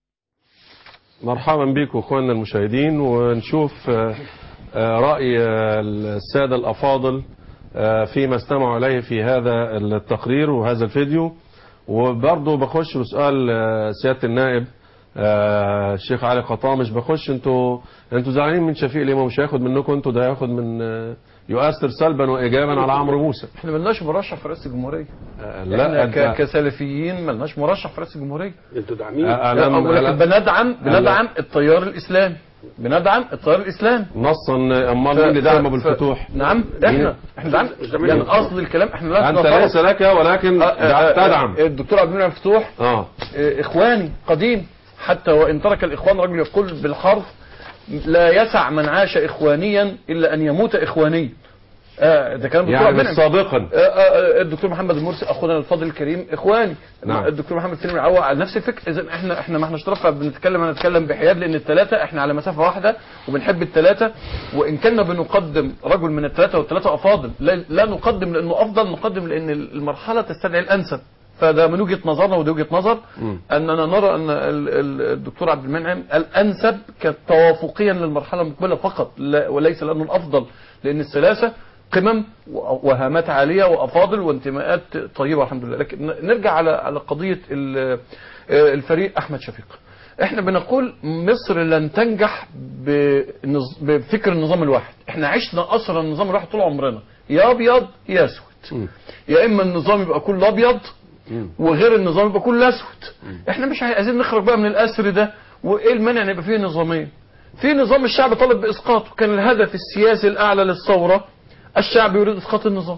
مرحبا بكم اخواننا المشاهدين ونشوف رأي السادة الأفاضل فيما استمعوا عليه في هذا التقرير وهذا الفيديو وبرضه بخش بسؤال سيادة النائب الشيخ علي قطامش بخش انتوا انتوا زعلانين من شفيق ليه ما مش هياخد منكم انتوا ده هياخد من يؤثر سلبا وايجابا على عمرو موسى احنا ملناش مرشح في رئاسه الجمهوريه لا احنا ك- كسلفيين ملناش مرشح في رئاسه الجمهوريه انتوا داعمين ولكن بندعم بندعم التيار الاسلامي بندعم التيار الاسلامي نصا امال مين اللي دعمه بالفتوح نعم احنا احنا دعم يعني قصد الكلام احنا لا انت ليس لك ولكن تدعم الدكتور عبد المنعم فتوح اه اخواني قديم حتى وان ترك الاخوان رجل يقول بالحرف لا يسع من عاش اخوانيا الا ان يموت اخوانيا آه ده كلام الدكتور يعني عبد المنعم. سابقا آه آه الدكتور محمد المرسي اخونا الفاضل الكريم اخواني نعم. الدكتور محمد سليم العوا على نفس الفكر اذا احنا احنا ما احناش طرف بنتكلم هنتكلم بحياد لان الثلاثه احنا على مسافه واحده وبنحب الثلاثه وان كنا بنقدم رجل من الثلاثه والثلاثه افاضل لا, لا نقدم لانه افضل نقدم لان المرحله تستدعي الانسب فده من وجهه نظرنا ودي وجهه نظر اننا نرى ان ال- ال- الدكتور عبد المنعم الانسب كتوافقيا للمرحله المقبله فقط لا وليس لانه الافضل لان الثلاثه قمم و- وهامات عاليه وافاضل وانتماءات طيبه الحمد لله لكن ن- نرجع على على قضيه ال- الفريق احمد شفيق احنا بنقول مصر لن تنجح بنظ- بفكر النظام الواحد احنا عشنا اثر النظام الواحد طول عمرنا يا ابيض يا اسود يا اما النظام يبقى كله ابيض وغير النظام يبقى كله اسود احنا مش عايزين نخرج بقى من الاسر ده وايه المانع ان يبقى فيه نظامين في نظام الشعب طالب باسقاطه كان الهدف السياسي الاعلى للثوره الشعب يريد اسقاط النظام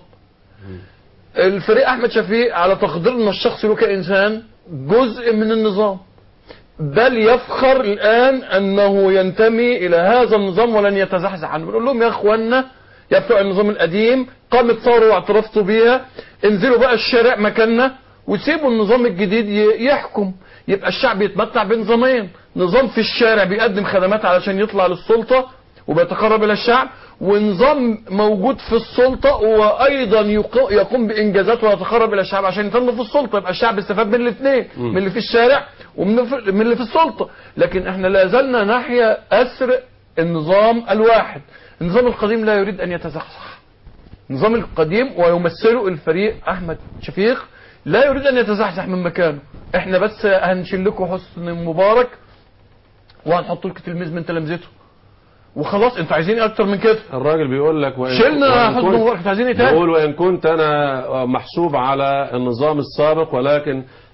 الفريق احمد شفيق على تقديرنا الشخصي له كانسان جزء من النظام بل يفخر الان انه ينتمي الى هذا النظام ولن يتزحزح عنه بنقول لهم يا اخوانا يا بتوع النظام القديم قامت ثوره واعترفتوا بيها انزلوا بقى الشارع مكاننا وسيبوا النظام الجديد ي- يحكم يبقى الشعب يتمتع بنظامين نظام في الشارع بيقدم خدمات علشان يطلع للسلطة وبيتقرب الى الشعب ونظام موجود في السلطة وايضا يق- يقوم بانجازات ويتقرب الى الشعب عشان يتم في السلطة يبقى الشعب استفاد من الاثنين من اللي في الشارع ومن في- من اللي في السلطة لكن احنا لا زلنا ناحية اسر النظام الواحد النظام القديم لا يريد ان يتزحزح النظام القديم ويمثله الفريق احمد شفيق لا يريد ان يتزحزح من مكانه احنا بس هنشيل لكم حسن مبارك وهنحط لكم تلميذ من تلامذته وخلاص انتوا عايزين ايه اكتر من كده الراجل بيقول لك وإن شلنا وإن حسن كنت- مبارك انتوا عايزين ايه تاني بيقول وإن كنت أنا محسوب على النظام السابق ولكن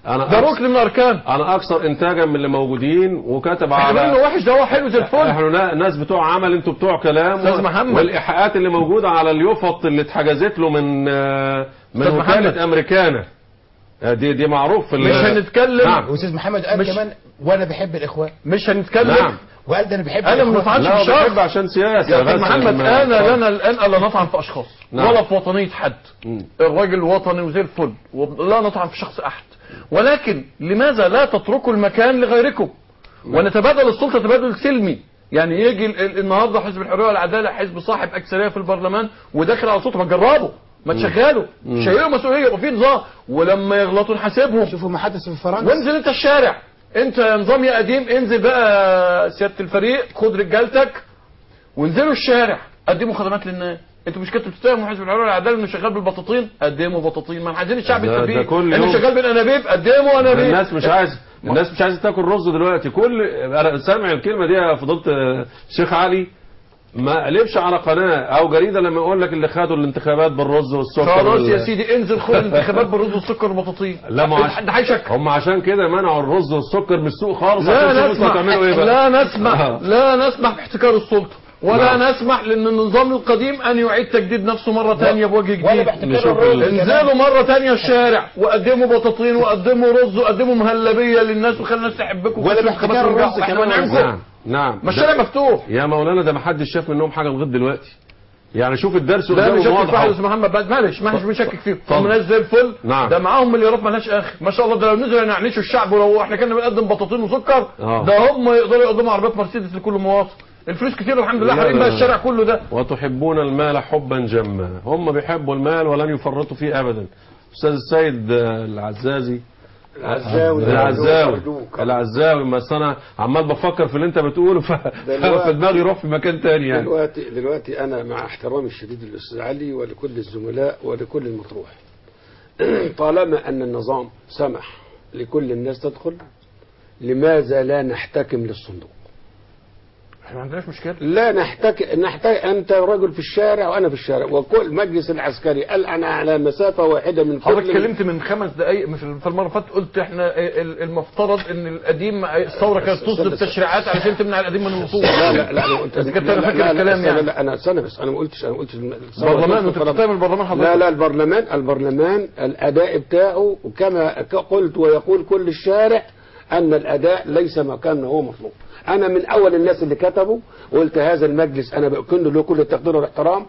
انا ده أكثر- ركن من الاركان انا اكثر انتاجا من اللي موجودين وكتب احنا على بنقول انه وحش ده هو حلو زي الفل احنا نا- ناس بتوع عمل انتوا بتوع كلام أستاذ محمد. والايحاءات اللي موجوده على اليوفط اللي اتحجزت له من آه، من أستاذ محمد. وكاله امريكانا آه، دي دي معروف في ال- مش هنتكلم نعم واستاذ محمد قال مش- كمان وانا بحب الاخوان مش هنتكلم نعم وقال ده انا بحب انا ما الإخوان. بنطعنش لا في هو الشخص بيحب عشان سياسه يا استاذ بس محمد ما- انا لنا الان الا نطعن في اشخاص نعم. ولا في وطنيه حد الراجل وطني وزي الفل ولا نطعن في شخص احد ولكن لماذا لا تتركوا المكان لغيركم ونتبادل السلطه تبادل سلمي يعني يجي ال- ال- النهارده حزب الحريه والعداله حزب صاحب اكثريه في البرلمان وداخل على صوته ما تجربه ما تشغله مم. شيلوا مسؤوليه وفي نظام ولما يغلطوا نحاسبهم شوفوا ما حدث في فرنسا وانزل انت الشارع انت يا نظام يا قديم انزل بقى سياده الفريق خد رجالتك وانزلوا الشارع قدموا خدمات للناس انتوا مش كنتوا بتتهموا حزب الحريه والعداله انه شغال بالبطاطين قدموا بطاطين ما احنا عايزين الشعب ده- ده يستفيد كل انه يوم. شغال بالانابيب قدموا انابيب الناس مش عايز الناس مش عايزه تاكل رز دلوقتي كل انا سامع الكلمه دي يا فضيله آه، الشيخ علي ما قلبش على قناه او جريده لما يقول لك اللي خدوا الانتخابات بالرز والسكر خلاص وال- يا سيدي انزل خد الانتخابات بالرز والسكر والبطاطين لا ما حد هيشك هم عشان كده منعوا الرز والسكر من السوق خالص لا عشان يشوفوا انتوا نسمح هتعملوا ايه بقى لا نسمح آه. لا نسمح باحتكار السلطه ولا نعم. نسمح لان النظام القديم ان يعيد تجديد نفسه مره ثانيه بوجه ولا جديد باحتكار نشوف الرز ال- كمان. انزلوا مره ثانيه الشارع وقدموا بطاطين وقدموا رز وقدموا مهلبيه للناس وخلي الناس تحبكم ولا وخلوا باحتكار الانتخابات الرز ترجعوا. احنا كمان. منعمكم نعم نعم ما الشارع مفتوح يا مولانا ده ما حدش شاف منهم حاجه لغايه دلوقتي يعني شوف الدرس لا قدامهم نشكك في واضح واحد أهو. اسمه محمد بعد معلش ما احناش بنشكك فيهم اتفضل. هم ناس زي الفل نعم. ده معاهم مليارات مالهاش اخر ما شاء الله ده لو نزلوا ينعنشوا الشعب ولو احنا كنا بنقدم بطاطين وسكر آه. ده هم يقدروا يقدموا عربيات مرسيدس لكل مواطن الفلوس كتير الحمد لله لا، حالين بقى لا. الشارع كله ده وتحبون المال حبا جما هم بيحبوا المال ولن يفرطوا فيه ابدا استاذ السيد آه، العزازي العزاوي. العزاوي أرجوك. العزاوي ما أصل انا عمال بفكر في اللي انت بتقوله ف... دلوقتي- في دماغي يروح في مكان تاني يعني دلوقتي دلوقتي انا مع احترامي الشديد للاستاذ علي ولكل الزملاء ولكل المطروح طالما ان النظام سمح لكل الناس تدخل لماذا لا نحتكم للصندوق احنا ما عندناش مشكله لا نحتك نحتاج انت رجل في الشارع وانا في الشارع وكل مجلس العسكري قال انا على مسافه واحده من حضرتك كل اتكلمت من خمس دقائق في في المره اللي فاتت قلت احنا ال- المفترض ان القديم الثوره كانت تصدر تشريعات علشان تمنع القديم من الوصول لا لا لا انا قلت اذا كنت لا انا لا فاكر لا الكلام لا يعني لا انا استنى بس انا ما قلتش انا ما قلتش برلمان وانت بتتهم البرلمان حضرتك لا لا البرلمان البرلمان الاداء بتاعه كما ك- قلت ويقول كل الشارع ان الاداء ليس ما كان هو مطلوب انا من اول الناس اللي كتبوا قلت هذا المجلس انا بكن له كل التقدير والاحترام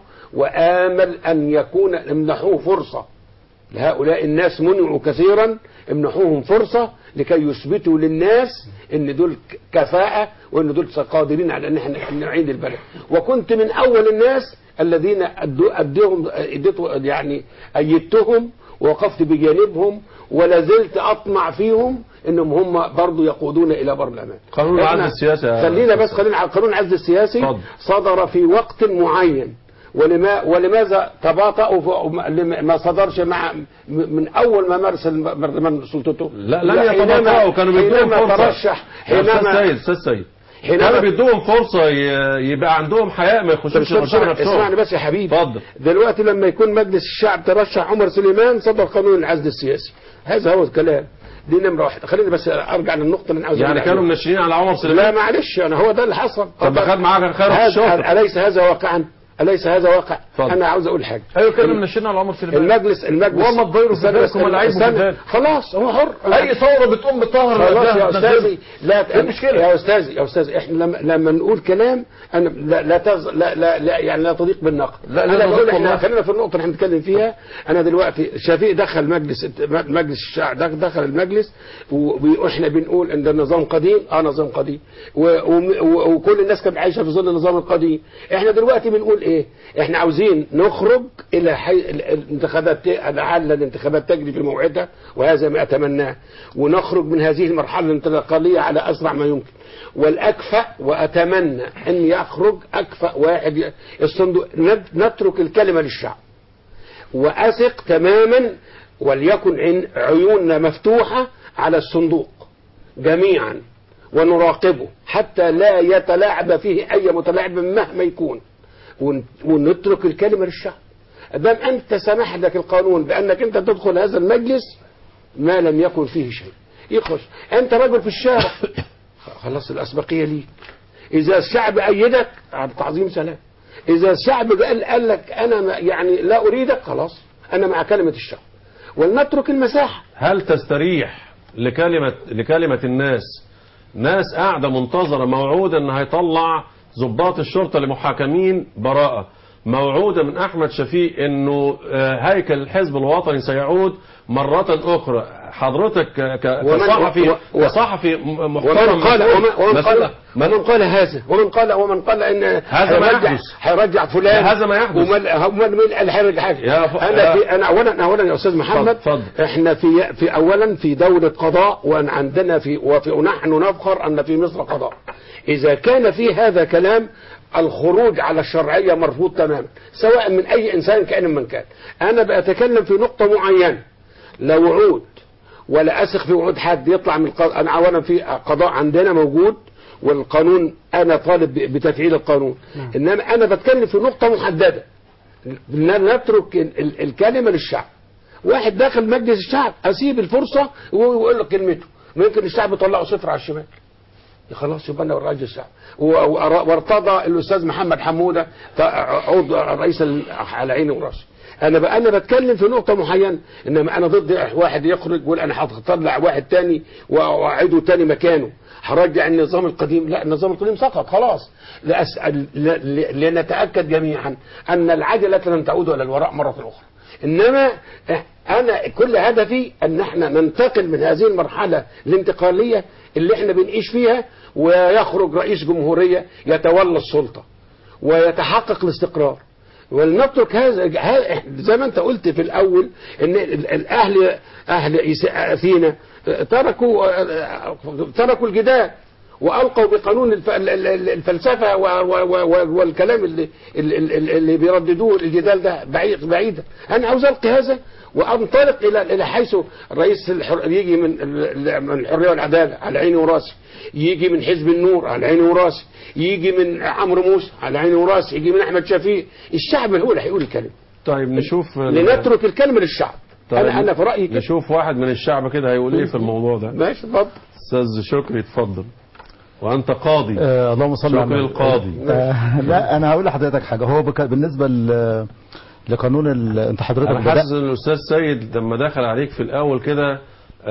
وامل ان يكون امنحوه فرصه لهؤلاء الناس منعوا كثيرا امنحوهم فرصة لكي يثبتوا للناس ان دول ك- كفاءة وان دول قادرين على ان احنا نعيد البلد وكنت من اول الناس الذين أدوا اديهم اديتوا يعني ايدتهم ووقفت بجانبهم ولا زلت اطمع فيهم انهم هم برضو يقودون الى برلمان قانون إحنا- العدل السياسي يا خلينا بس أستاذ. خلينا على قانون العدل السياسي اتفضل. صدر في وقت معين ولما ولماذا تباطؤوا في- لما- ما صدرش مع م- من اول ما مارس البرلمان سلطته لا لم حينما- يتباطؤوا كانوا بيدوهم حينما فرصه ترشح يا استاذ حينما سيد استاذ سيد حينما- كانوا بيدوهم فرصه ي- يبقى عندهم حياء ما يخشوش طب يرشحوا اسمعني نفسهم اسمعني بس يا حبيبي اتفضل دلوقتي لما يكون مجلس الشعب ترشح عمر سليمان صدر قانون العزل السياسي هذا هو الكلام دي نمره واحده خليني بس ارجع للنقطه اللي انا عاوز يعني أقول كانوا عليها. منشنين على عمر لا سليمان معلش انا هو ده اللي حصل طب خد معاك خير هذا- الشاطر اليس هذا واقعا اليس هذا واقع اتفضل. انا عاوز اقول حاجه ايوه كانوا منشنين على عمر سليمان المجلس المجلس وما تضيروا في استنى ذلك بس، هم العيب استنى. وجدال. خلاص هو حر اي ثوره بتقوم بطهر خلاص يا نزلها. استاذي لا إيه المشكلة؟ يا استاذي يا استاذي احنا لما لما نقول كلام انا لا لا, تز... لا, لا, لا يعني لا تضيق بالنقد لا، لا انا تضيق بقول احنا والله. خلينا في النقطه اللي احنا بنتكلم فيها انا دلوقتي شفيق دخل مجلس مجلس الشعب دخل دخل المجلس واحنا بنقول ان ده نظام قديم اه نظام قديم و... و... و... وكل الناس كانت عايشه في ظل النظام القديم احنا دلوقتي بنقول ايه احنا عاوزين نخرج الى حي... ال- الانتخابات لعل الانتخابات تجري في موعدها وهذا ما اتمناه ونخرج من هذه المرحله الانتقاليه على اسرع ما يمكن والاكفأ واتمنى ان يخرج اكفأ واحد ي- الصندوق نت- نترك الكلمه للشعب واثق تماما وليكن عن- عيوننا مفتوحه على الصندوق جميعا ونراقبه حتى لا يتلاعب فيه اي متلاعب مهما يكون ون- ونترك الكلمه للشعب دام انت سمح لك القانون بانك انت تدخل هذا المجلس ما لم يكن فيه شيء يخش انت رجل في الشارع خلاص الاسبقيه ليك اذا الشعب ايدك على تعظيم سلام اذا الشعب قال, قال لك انا ما- يعني لا اريدك خلاص انا مع كلمه الشعب ولنترك المساحه هل تستريح لكلمة لكلمة الناس ناس قاعدة منتظرة موعودة ان هيطلع ضباط الشرطة لمحاكمين براءة موعودة من احمد شفيق انه آه، هيكل الحزب الوطني سيعود مرة اخرى حضرتك ك- ك- ومن- كصحفي و- و- كصحفي م- ومن محترم قال مسؤول- ومن, ومن قال مسؤول- ومن قال هذا ومن قال ومن قال ان هذا ما هيرجع- يحدث. هيرجع فلان هذا ما يحدث. ومن ومن مين اللي هيرجع حاجه يا ف- انا يا- في انا اولا اولا يا استاذ محمد اتفضل. احنا في في اولا في دوله قضاء وان عندنا في وفي ونحن نفخر ان في مصر قضاء اذا كان في هذا كلام الخروج على الشرعيه مرفوض تماما سواء من اي انسان كان من كان انا بتكلم في نقطه معينه لا وعود ولا أثق في وعود حد يطلع من القضاء أنا أولا في قضاء عندنا موجود والقانون أنا طالب ب- بتفعيل القانون إنما أنا بتكلم في نقطة محددة إن نترك ال- ال- الكلمة للشعب واحد داخل مجلس الشعب أسيب الفرصة ويقول له كلمته ممكن الشعب يطلعه صفر على الشمال خلاص يبقى انا راجل الشعب و- و- وارتضى الاستاذ محمد حموده ط- عضو رئيس ال- على عيني وراسي انا بقى انا بتكلم في نقطه معينه انما انا ضد واحد يخرج يقول انا هطلع واحد تاني واعيده تاني مكانه هرجع النظام القديم لا النظام القديم سقط خلاص لأسأل ل- ل- لنتاكد جميعا ان العجله لن تعود الى الوراء مره اخرى انما انا كل هدفي ان احنا ننتقل من هذه المرحله الانتقاليه اللي احنا بنعيش فيها ويخرج رئيس جمهوريه يتولى السلطه ويتحقق الاستقرار ولنترك هذا ها- زي ما انت قلت في الاول ان ال- الاهل اهل إيس- اثينا تركوا تركوا الجدال والقوا بقانون الف- ال- ال- الفلسفه و- و- و- والكلام اللي اللي, اللي بيرددوه الجدال ده بعيد بعيدا انا عاوز القي هذا وانطلق الى الى حيث رئيس الحر يجي من ال- من الحريه والعداله على عيني وراسي يجي من حزب النور على عيني وراسي يجي من عمرو موسى على عيني وراسي يجي من احمد شفيق الشعب هو اللي هيقول الكلمه طيب نشوف لنترك الكلمه للشعب طيب انا انا في رايي كده نشوف واحد من الشعب كده هيقول ايه في الموضوع ده ماشي اتفضل استاذ شكري اتفضل وانت قاضي آه اللهم صل على شكري النبي. القاضي آه لا انا هقول لحضرتك حاجه هو بك... بالنسبه ل... لقانون ال... انت حضرتك انا بدأت حاسس ان الاستاذ سيد لما دخل عليك في الاول كده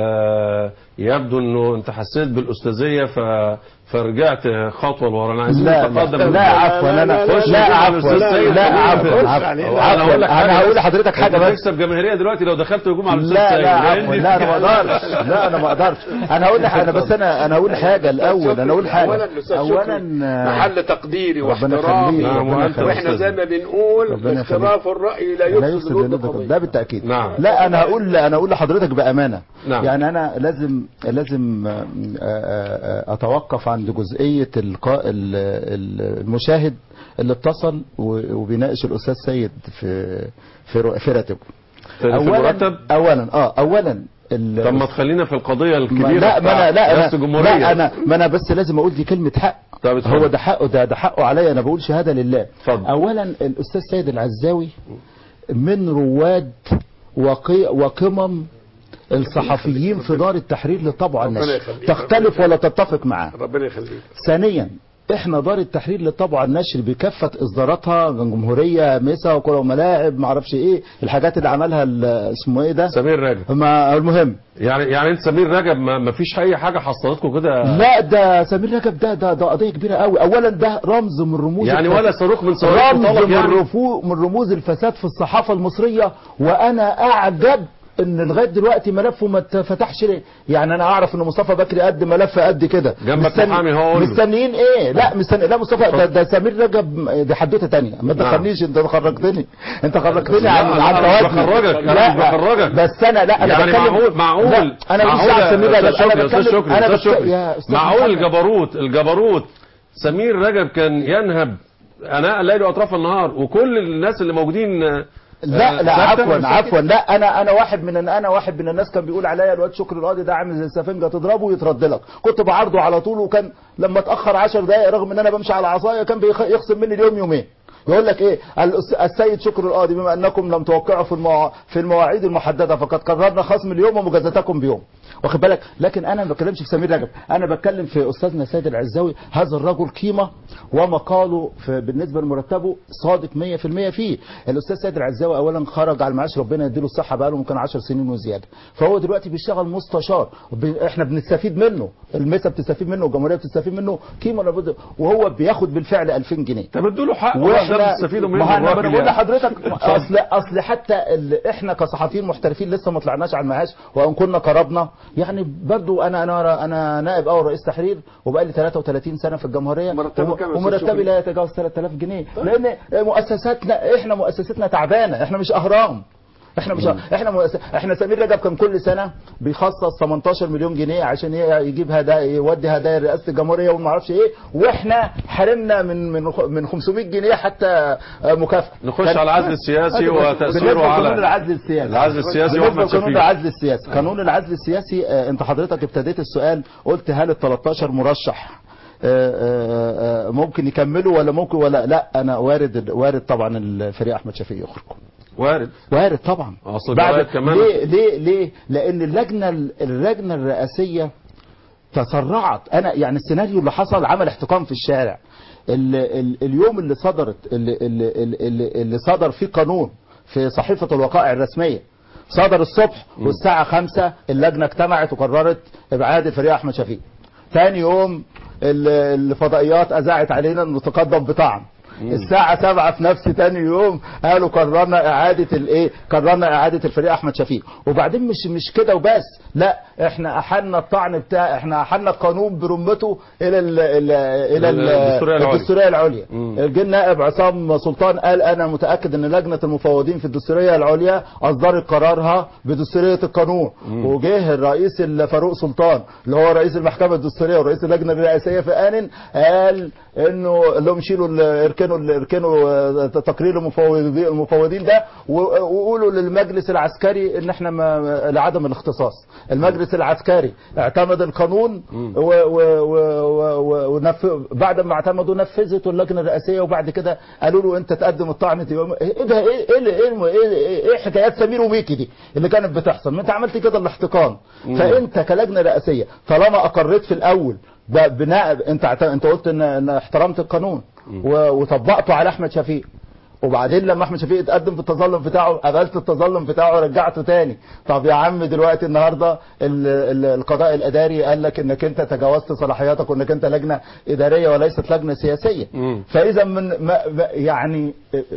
آه يبدو انه انت حسيت بالاستاذيه ف... فرجعت خطوه لورا انا عايزين لا نتقدم لا, لا عفوا انا خش لا نجيب عفوا الأستاذ سيد لا خلينا عفوا في- عفوا انا هقول لك انا هقول لحضرتك حاجه انت بس تكسب جماهيريه دلوقتي لو دخلت هجوم على الاستاذ لا سيد لا لأن عفوا لا انا ما اقدرش لا انا ما اقدرش انا هقول لك انا بس انا انا هقول حاجه الاول انا اقول حاجه اولا الاستاذ اولا شكري آه، محل تقديري ربنا واحترامي يخليك، ربنا يخليك. واحنا زي ما بنقول ربنا يخليك. اختلاف الراي لا لا يفسد يفسد الود الود قضيه ده بالتاكيد نعم. لا انا هقول انا اقول لحضرتك بامانه نعم. يعني انا لازم لازم آه، آه، آه، اتوقف عند جزئيه القاء ال- ال- المشاهد اللي اتصل و- وبيناقش الاستاذ سيد في في رو- في راتبه في المرتب اولا اه اولا ال- طب ما تخلينا في القضيه ما الكبيره لا ما انا لا رئاسة أنا الجمهوريه لا انا ما انا بس لازم اقول دي كلمه حق طب اتفضل. هو ده حقه ده ده حقه عليا انا بقول شهاده لله اتفضل. اولا الاستاذ سيد العزاوي من رواد وقي وقمم الصحفيين في دار التحرير لطبع ربنا النشر يخليك. تختلف ولا تتفق معاه ربنا يخليك ثانيا احنا دار التحرير لطبع النشر بكافه اصداراتها جمهوريه مسا وكره وملاعب ما اعرفش ايه الحاجات اللي عملها ال- اسمه ايه ده سمير رجب ما المهم يعني يعني انت سمير رجب ما, ما فيش اي حاجه حصلتكم كده لا ده سمير رجب ده ده ده قضيه كبيره قوي اولا ده رمز من رموز يعني الفساد. ولا صاروخ من صواريخ رمز مطلق من يعني؟ رفو من رموز الفساد في الصحافه المصريه وانا اعجب ان لغايه دلوقتي ملفه ما اتفتحش ليه يعني انا اعرف ان مصطفى بكري قد ملف قد كده جنبك مستني- محامي هو قول له. مستنيين ايه لا مستني لا مصطفى ده, ده سمير رجب دي حدوته تانية ما تدخلنيش انت خرجتني انت خرجتني لا، عن أنا عن مش توازني. بخرجك، أنا لا، مش بخرجك. بس انا لا انا يعني بتكلم معقول معقول لا انا مش معقول دعوه سمير يا رجب أستاذ انا شكري، يا أستاذ بتكلم شكري، انا يا أستاذ بتكلم شكري. يا استاذ معقول محمد. الجبروت الجبروت سمير رجب كان ينهب اناء الليل واطراف النهار وكل الناس اللي موجودين آه، لا لا ثابتة عفوا مش عفوا لا انا انا واحد من انا واحد من الناس كان بيقول عليا الواد شكري القاضي ده عامل زي السفنجه تضربه ويترد لك كنت بعارضه على طول وكان لما اتاخر 10 دقائق رغم ان انا بمشي على عصايه كان بيخ- يخصم مني اليوم يومين بيقول لك ايه الأس- السيد شكر القاضي بما انكم لم توقعوا في الموا... في المواعيد المحدده فقد قررنا خصم اليوم ومجازاتكم بيوم واخد بالك لكن انا ما بتكلمش في سمير رجب انا بتكلم في استاذنا سيد العزاوي هذا الرجل قيمه ومقاله في بالنسبه لمرتبه صادق 100% فيه الاستاذ سيد العزاوي اولا خرج على المعاش ربنا يديله الصحه بقاله ممكن 10 سنين وزياده فهو دلوقتي بيشتغل مستشار ب- احنا بنستفيد منه المسا بتستفيد منه والجمهوريه بتستفيد منه قيمه لابد وهو بياخد بالفعل 2000 جنيه طب ادوا له حق واحنا تستفيدوا ما منه انا الراجل بقول يعني. لحضرتك اصل اصل حتى ال- احنا كصحفيين محترفين لسه ما طلعناش على المعاش وان كنا قربنا يعني برضو انا انا انا نائب اول رئيس تحرير وبقى لي 33 سنه في الجمهوريه مرتبه كام يا أستاذ ومرتبي شكري؟ لا يتجاوز 3000 جنيه لان مؤسساتنا احنا مؤسستنا تعبانه احنا مش اهرام احنا مش احنا مؤس... احنا سمير رجب كان كل سنه بيخصص 18 مليون جنيه عشان ي- يجيب هدايا يودي هدايا لرئاسه الجمهوريه وما اعرفش ايه واحنا حرمنا من من خ- من 500 جنيه حتى آه، مكافاه نخش كان- على العزل السياسي بالنسبة وتأثيره على لقانون العزل السياسي العزل السياسي بالنسبه وأحمد لقانون شفيق. العزل السياسي قانون العزل السياسي آه، انت حضرتك ابتديت السؤال قلت هل ال 13 مرشح آه، آه، آه، ممكن يكملوا ولا ممكن ولا لا انا وارد وارد طبعا الفريق احمد شفيق يخرج وارد وارد طبعا اصل بعد بعد كمان ليه ليه ليه لان اللجنه اللجنه الرئاسيه تسرعت انا يعني السيناريو اللي حصل عمل احتقان في الشارع ال ال اليوم اللي صدرت اللي, اللي, اللي, اللي صدر فيه قانون في صحيفه الوقائع الرسميه صدر الصبح والساعه خمسة اللجنه اجتمعت وقررت ابعاد الفريق احمد شفيق ثاني يوم ال- الفضائيات اذاعت علينا انه تقدم بطعن الساعة سبعة في نفس تاني يوم قالوا قررنا إعادة الإيه؟ قررنا إعادة الفريق أحمد شفيق، وبعدين مش مش كده وبس، لا إحنا أحلنا الطعن بتاع إحنا أحلنا القانون برمته إلى ال ال إلى ال- الدستورية العليا. الدستورية العليا. جه النائب عصام سلطان قال أنا متأكد إن لجنة المفوضين في الدستورية العليا أصدرت قرارها بدستورية القانون، وجه الرئيس ال- فاروق سلطان اللي هو رئيس المحكمة الدستورية ورئيس اللجنة الرئاسية في آن قال انه لهم شيلوا ال- اركنوا ال- اركنوا آه، تقرير المفوضين المفوضين ده و- وقولوا للمجلس العسكري ان احنا ما لعدم الاختصاص المجلس العسكري اعتمد القانون و و و و ونف... بعد ما اعتمدوا نفذته اللجنه الرئاسيه وبعد كده قالوا له انت تقدم الطعن تبقى- ايه ده ايه ايه اللي- ايه, ايه, ايه, ايه حكايات سمير وميكي دي اللي كانت بتحصل ما انت عملت كده الاحتقان فانت كلجنه رئاسيه طالما اقريت في الاول ب- بناء انت اعت- انت قلت ان, إن احترمت القانون و- وطبقته على احمد شفيق وبعدين لما احمد شفيق اتقدم في التظلم بتاعه قبلت التظلم بتاعه ورجعته تاني طب يا عم دلوقتي النهارده ال- ال- القضاء الاداري قال لك انك انت تجاوزت صلاحياتك وانك انت لجنه اداريه وليست لجنه سياسيه فاذا من ما ما- يعني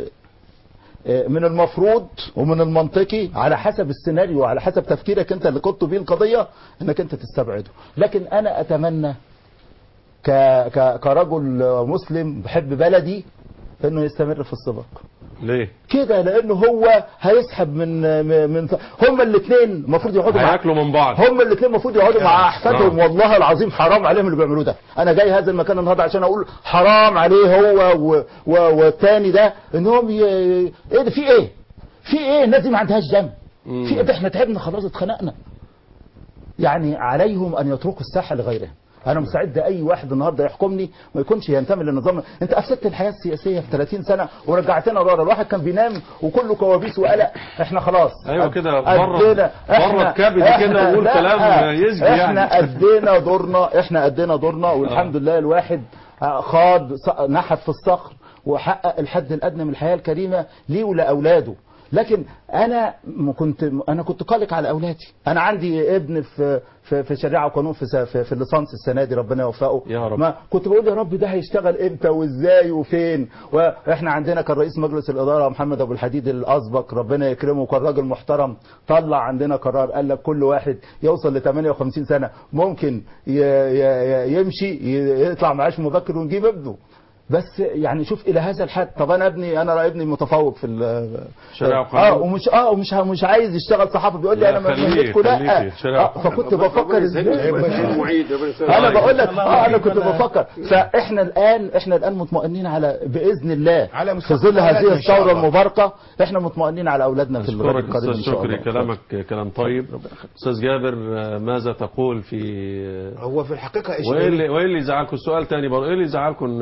من المفروض ومن المنطقي على حسب السيناريو وعلى حسب تفكيرك انت اللي كنت بيه القضيه انك انت تستبعده لكن انا اتمنى ك ك كرجل مسلم بحب بلدي انه يستمر في السباق ليه؟ كده لانه هو هيسحب من من هما الاثنين المفروض يقعدوا مع هياكلوا من بعض هما الاثنين المفروض يقعدوا مع احفادهم آه. والله العظيم حرام عليهم اللي بيعملوه ده انا جاي هذا المكان النهارده عشان اقول حرام عليه هو و- و- والتاني ده انهم ي... ايه ده في ايه في ايه الناس دي ما عندهاش دم في ايه ده احنا تعبنا خلاص اتخنقنا يعني عليهم ان يتركوا الساحه لغيرهم انا مستعد اي واحد النهارده يحكمني ما يكونش ينتمي للنظام انت افسدت الحياه السياسيه في 30 سنه ورجعتنا ورا الواحد كان بينام وكله كوابيس وقلق احنا خلاص ايوه أد- كده بره أدينا- بره إحنا- الكبد إحنا- كده وقول لا، كلام يزجي يعني احنا ادينا دورنا احنا ادينا دورنا والحمد لله الواحد خاض ص- نحت في الصخر وحقق الحد الادنى من الحياه الكريمه ليه ولاولاده لكن انا م- كنت انا كنت قلق على اولادي انا عندي ابن في في, في شريعه وقانون في, س- في, في الليسانس السنه دي ربنا يوفقه يا رب. ما كنت بقول يا رب ده هيشتغل امتى وازاي وفين واحنا عندنا كان رئيس مجلس الاداره محمد ابو الحديد الاسبق ربنا يكرمه كان راجل محترم طلع عندنا قرار قال لك كل واحد يوصل ل 58 سنه ممكن ي- ي- ي- يمشي ي- يطلع معاش مبكر ونجيب ابنه بس يعني شوف الى هذا الحد طب انا ابني انا ابني متفوق في ال- شريعة اه وقانون. ومش اه ومش مش عايز يشتغل صحافي بيقول لي لا، انا ما خليه- مهنتكم لا خليه في شريعة آه فكنت بفكر ازاي المعيد انا بقول لك اه انا كنت بفكر فاحنا الان احنا الان مطمئنين على باذن الله على في مستقبل ظل هذه أولادنا إن شاء الثوره الله. المباركه احنا مطمئنين على اولادنا في الغد أشكرك القادم أستاذ ان شاء شكري الله كلامك كلام طيب أستاذ جابر آه، ماذا تقول في هو في الحقيقة وإيه اللي, وإيه اللي يزعلكم السؤال تاني برضه إيه اللي يزعلكم إن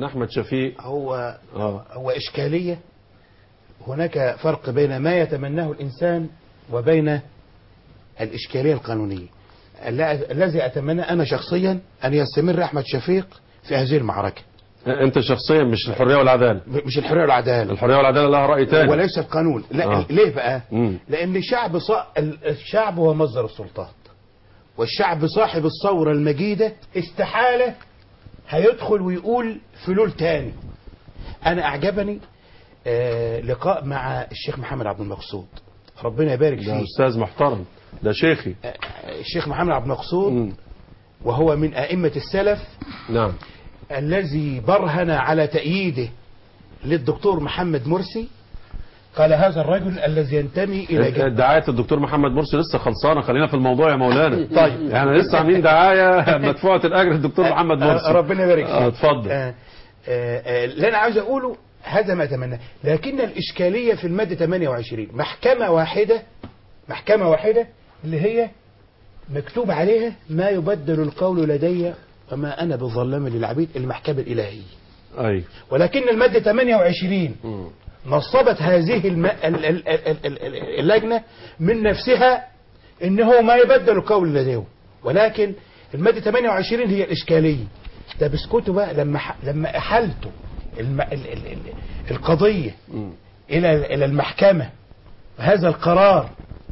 ان احمد شفيق هو اه هو إشكالية هناك فرق بين ما يتمناه الإنسان وبين الإشكالية القانونية الل- الذي أتمنى أنا شخصيا أن يستمر أحمد شفيق في هذه المعركة انت شخصيا مش الحريه والعداله مش الحرية والعدالة الحريه والعداله لها راي تاني وليس القانون لا آه. ليه بقى مم. لأن الشعب صا... ال- الشعب هو مصدر السلطات والشعب صاحب الثورة المجيدة استحالة هيدخل ويقول فلول تاني أنا أعجبني آه لقاء مع الشيخ محمد عبد المقصود ربنا يبارك ده فيه استاذ محترم ده شيخي الشيخ محمد عبد المقصود وهو من أئمة السلف نعم الذي برهن على تأييده للدكتور محمد مرسي قال هذا الرجل الذي ينتمي إلى جد دعايه الدكتور محمد مرسي لسه خلصانه خلينا في الموضوع يا مولانا طيب. يعني لسه عاملين دعايه مدفوعه الاجر الدكتور محمد مرسي آه، ربنا يبارك آه، فيك اتفضل آه، آه، آه، اللي انا عاوز اقوله هذا ما اتمناه لكن الاشكاليه في الماده 28 محكمه واحده محكمه واحده اللي هي مكتوب عليها ما يبدل القول لدي وما انا بظلام للعبيد المحكمه الالهيه اي ولكن الماده 28 نصبت هذه الم... ال... ال... ال... ال... ال- اللجنه من نفسها ان هو ما يبدل القول لديه ولكن الماده 28 هي الاشكاليه طب اسكتوا بقى لما ح... لما احلتوا الم... ال... ال... ال... القضيه الى الى المحكمه هذا القرار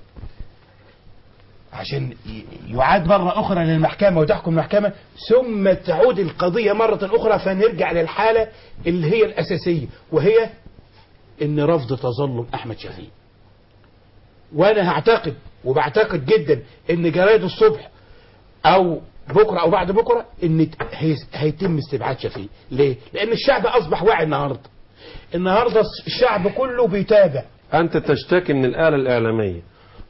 عشان ي- يعاد مرة أخرى للمحكمة وتحكم المحكمة ثم تعود القضية مرة أخرى فنرجع للحالة اللي هي الأساسية وهي إن رفض تظلم أحمد شفيق وأنا هعتقد وبعتقد جدا إن جرايد الصبح أو بكرة أو بعد بكرة إن هي- هيتم استبعاد شفيق ليه؟ لأن الشعب أصبح واعي النهاردة النهاردة الشعب كله بيتابع أنت تشتكي من الآلة الإعلامية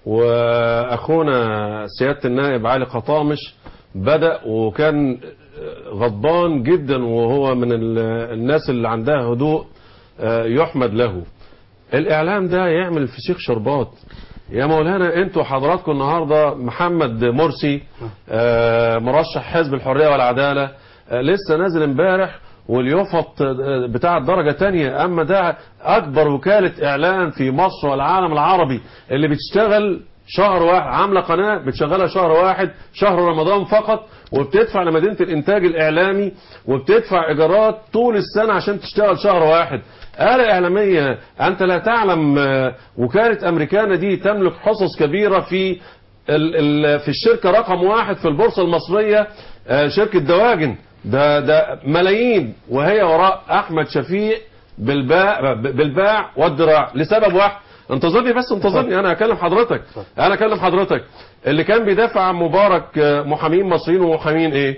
وأخونا سيادة النائب علي قطامش بدأ وكان غضبان جدا وهو من ال- الناس اللي عندها هدوء آه، يحمد له الإعلام ده يعمل فسيخ شربات يا مولانا انتوا حضراتكم النهارده محمد مرسي آه، مرشح حزب الحريه والعداله آه، لسه نازل امبارح واليفط آه، بتاع الدرجه تانية اما ده اكبر وكاله اعلام في مصر والعالم العربي اللي بتشتغل شهر واحد عامله قناه بتشغلها شهر واحد شهر رمضان فقط وبتدفع لمدينه الانتاج الاعلامي وبتدفع ايجارات طول السنه عشان تشتغل شهر واحد آلة إعلامية أنت لا تعلم آه، وكالة أمريكانا دي تملك حصص كبيرة في ال ال في الشركة رقم واحد في البورصة المصرية آه، شركة دواجن ده ده ملايين وهي وراء أحمد شفيق بالباع بالباع والدراع لسبب واحد انتظرني بس انتظرني انا هكلم حضرتك انا هكلم حضرتك اللي كان بيدافع عن مبارك آه، محامين مصريين ومحامين ايه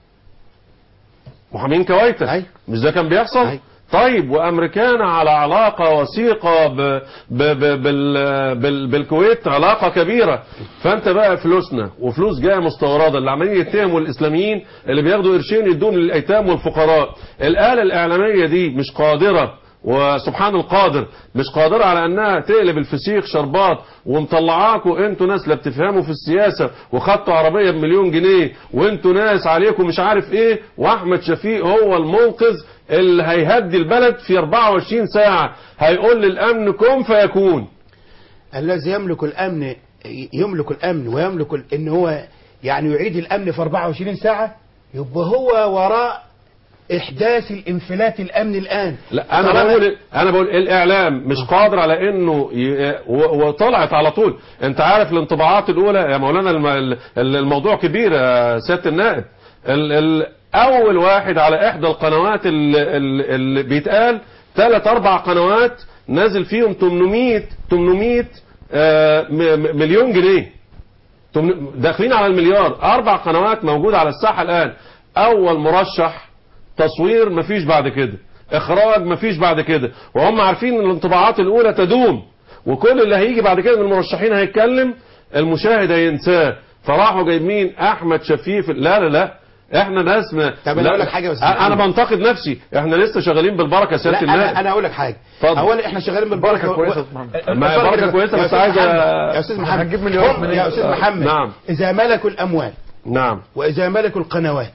محامين كويتة مش ده كان بيحصل طيب وامريكان على علاقة وثيقة ب... ب... ب... بال... بال... بالكويت علاقة كبيرة فانت بقى فلوسنا وفلوس جاية مستوردة اللي عمالين يتهموا الاسلاميين اللي بياخدوا قرشين يدوهم للايتام والفقراء الآلة الاعلامية دي مش قادرة وسبحان القادر مش قادرة على انها تقلب الفسيخ شربات ومطلعاكوا انتوا ناس لا بتفهموا في السياسة وخدتوا عربية بمليون جنيه وانتوا ناس عليكم مش عارف ايه واحمد شفيق هو المنقذ اللي هيهدي البلد في 24 ساعة هيقول للامن كن فيكون الذي يملك الامن يملك الامن ويملك ال- ان هو يعني يعيد الامن في 24 ساعه يبقى هو وراء احداث الانفلات الامني الان لا انا طالما- بقول انا بقول الاعلام مش قادر على انه ي... و- وطلعت على طول انت عارف الانطباعات الاولى يا مولانا الم... ال- الموضوع كبير يا سياده النائب ال... ال... اول واحد على احدى القنوات اللي, اللي بيتقال ثلاث اربع قنوات نازل فيهم 800 800 آه، م- م- مليون جنيه تمن- داخلين على المليار اربع قنوات موجوده على الساحه الان اول مرشح تصوير مفيش بعد كده اخراج مفيش بعد كده وهم عارفين ان الانطباعات الاولى تدوم وكل اللي هيجي بعد كده من المرشحين هيتكلم المشاهد هينساه فراحوا جايبين احمد شفيف لا لا لا احنا ناس ما طب أنا لا، أقول لك حاجة بس. انا بنتقد نفسي احنا لسه شغالين بالبركه يا لا سياده النائب انا انا اقول لك حاجه اتفضل. اولا احنا شغالين بالبركه بركة كويسة يا أستاذ محمد. ما هي البركة بركة كويسة يا بس أستاذ عايزة- محمد، يا استاذ محمد هنجيب مليارات هم منين؟ يا استاذ آه، محمد نعم. اذا ملكوا الاموال نعم واذا ملكوا القنوات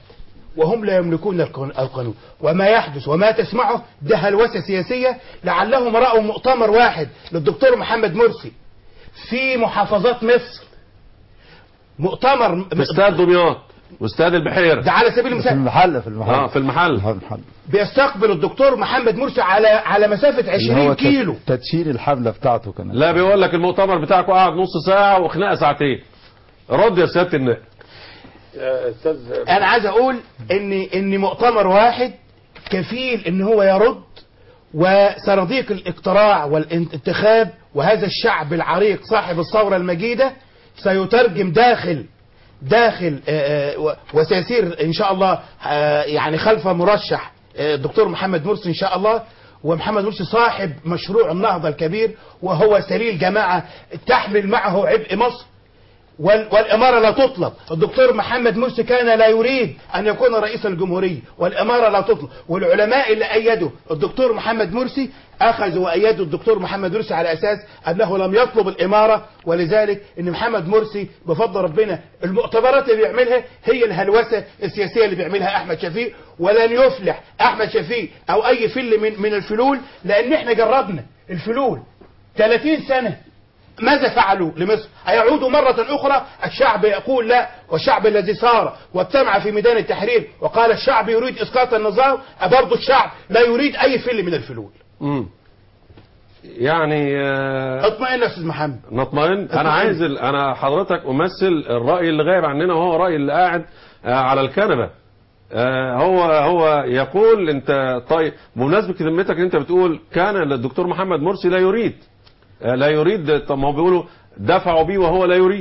وهم لا يملكون القانون- القانون وما يحدث وما تسمعه ده هلوسة سياسية لعلهم رأوا مؤتمر واحد للدكتور محمد مرسي في محافظات مصر مؤتمر في استاد دمياط واستاد البحيره ده على سبيل في المثال المحل في المحل اه في المحل المحل بيستقبل الدكتور محمد مرسي على على مسافة اللي هو 20 تد- كيلو تدشين الحملة بتاعته كانت لا بيقول لك المؤتمر بتاعكم قعد نص ساعه وخناقه ساعتين رد يا سياده النائب يا استاذ انا عايز اقول ان ان مؤتمر واحد كفيل ان هو يرد وصناديق الاقتراع والانتخاب وهذا الشعب العريق صاحب الثورة المجيدة سيترجم داخل داخل آه، آه، و- وسيسير ان شاء الله آه، يعني خلف مرشح آه، الدكتور محمد مرسي ان شاء الله ومحمد مرسي صاحب مشروع النهضة الكبير وهو سليل جماعة تحمل معه عبء مصر وال- والإمارة لا تطلب الدكتور محمد مرسي كان لا يريد أن يكون رئيس الجمهورية والإمارة لا تطلب والعلماء اللي أيدوا الدكتور محمد مرسي أخذوا وأيدوا الدكتور محمد مرسي على أساس أنه لم يطلب الإمارة ولذلك أن محمد مرسي بفضل ربنا المؤتمرات اللي بيعملها هي الهلوسة السياسية اللي بيعملها أحمد شفيق ولن يفلح أحمد شفيق أو أي فل من, من الفلول لأن احنا جربنا الفلول 30 سنة ماذا فعلوا لمصر هيعودوا مرة أخرى الشعب يقول لا والشعب الذي صار واجتمع في ميدان التحرير وقال الشعب يريد إسقاط النظام برضه الشعب لا يريد أي فل من الفلول امم يعني آه، اطمئن يا أستاذ محمد نطمئن انا اطمئن. عايز ال- انا حضرتك امثل الراي اللي غايب عننا وهو الراي اللي قاعد آه، على الكنبه آه، هو هو يقول انت طيب بمناسبه ذمتك انت بتقول كان الدكتور محمد مرسي لا يريد آه، لا يريد طب ما هو بيقولوا دفعوا بيه وهو لا يريد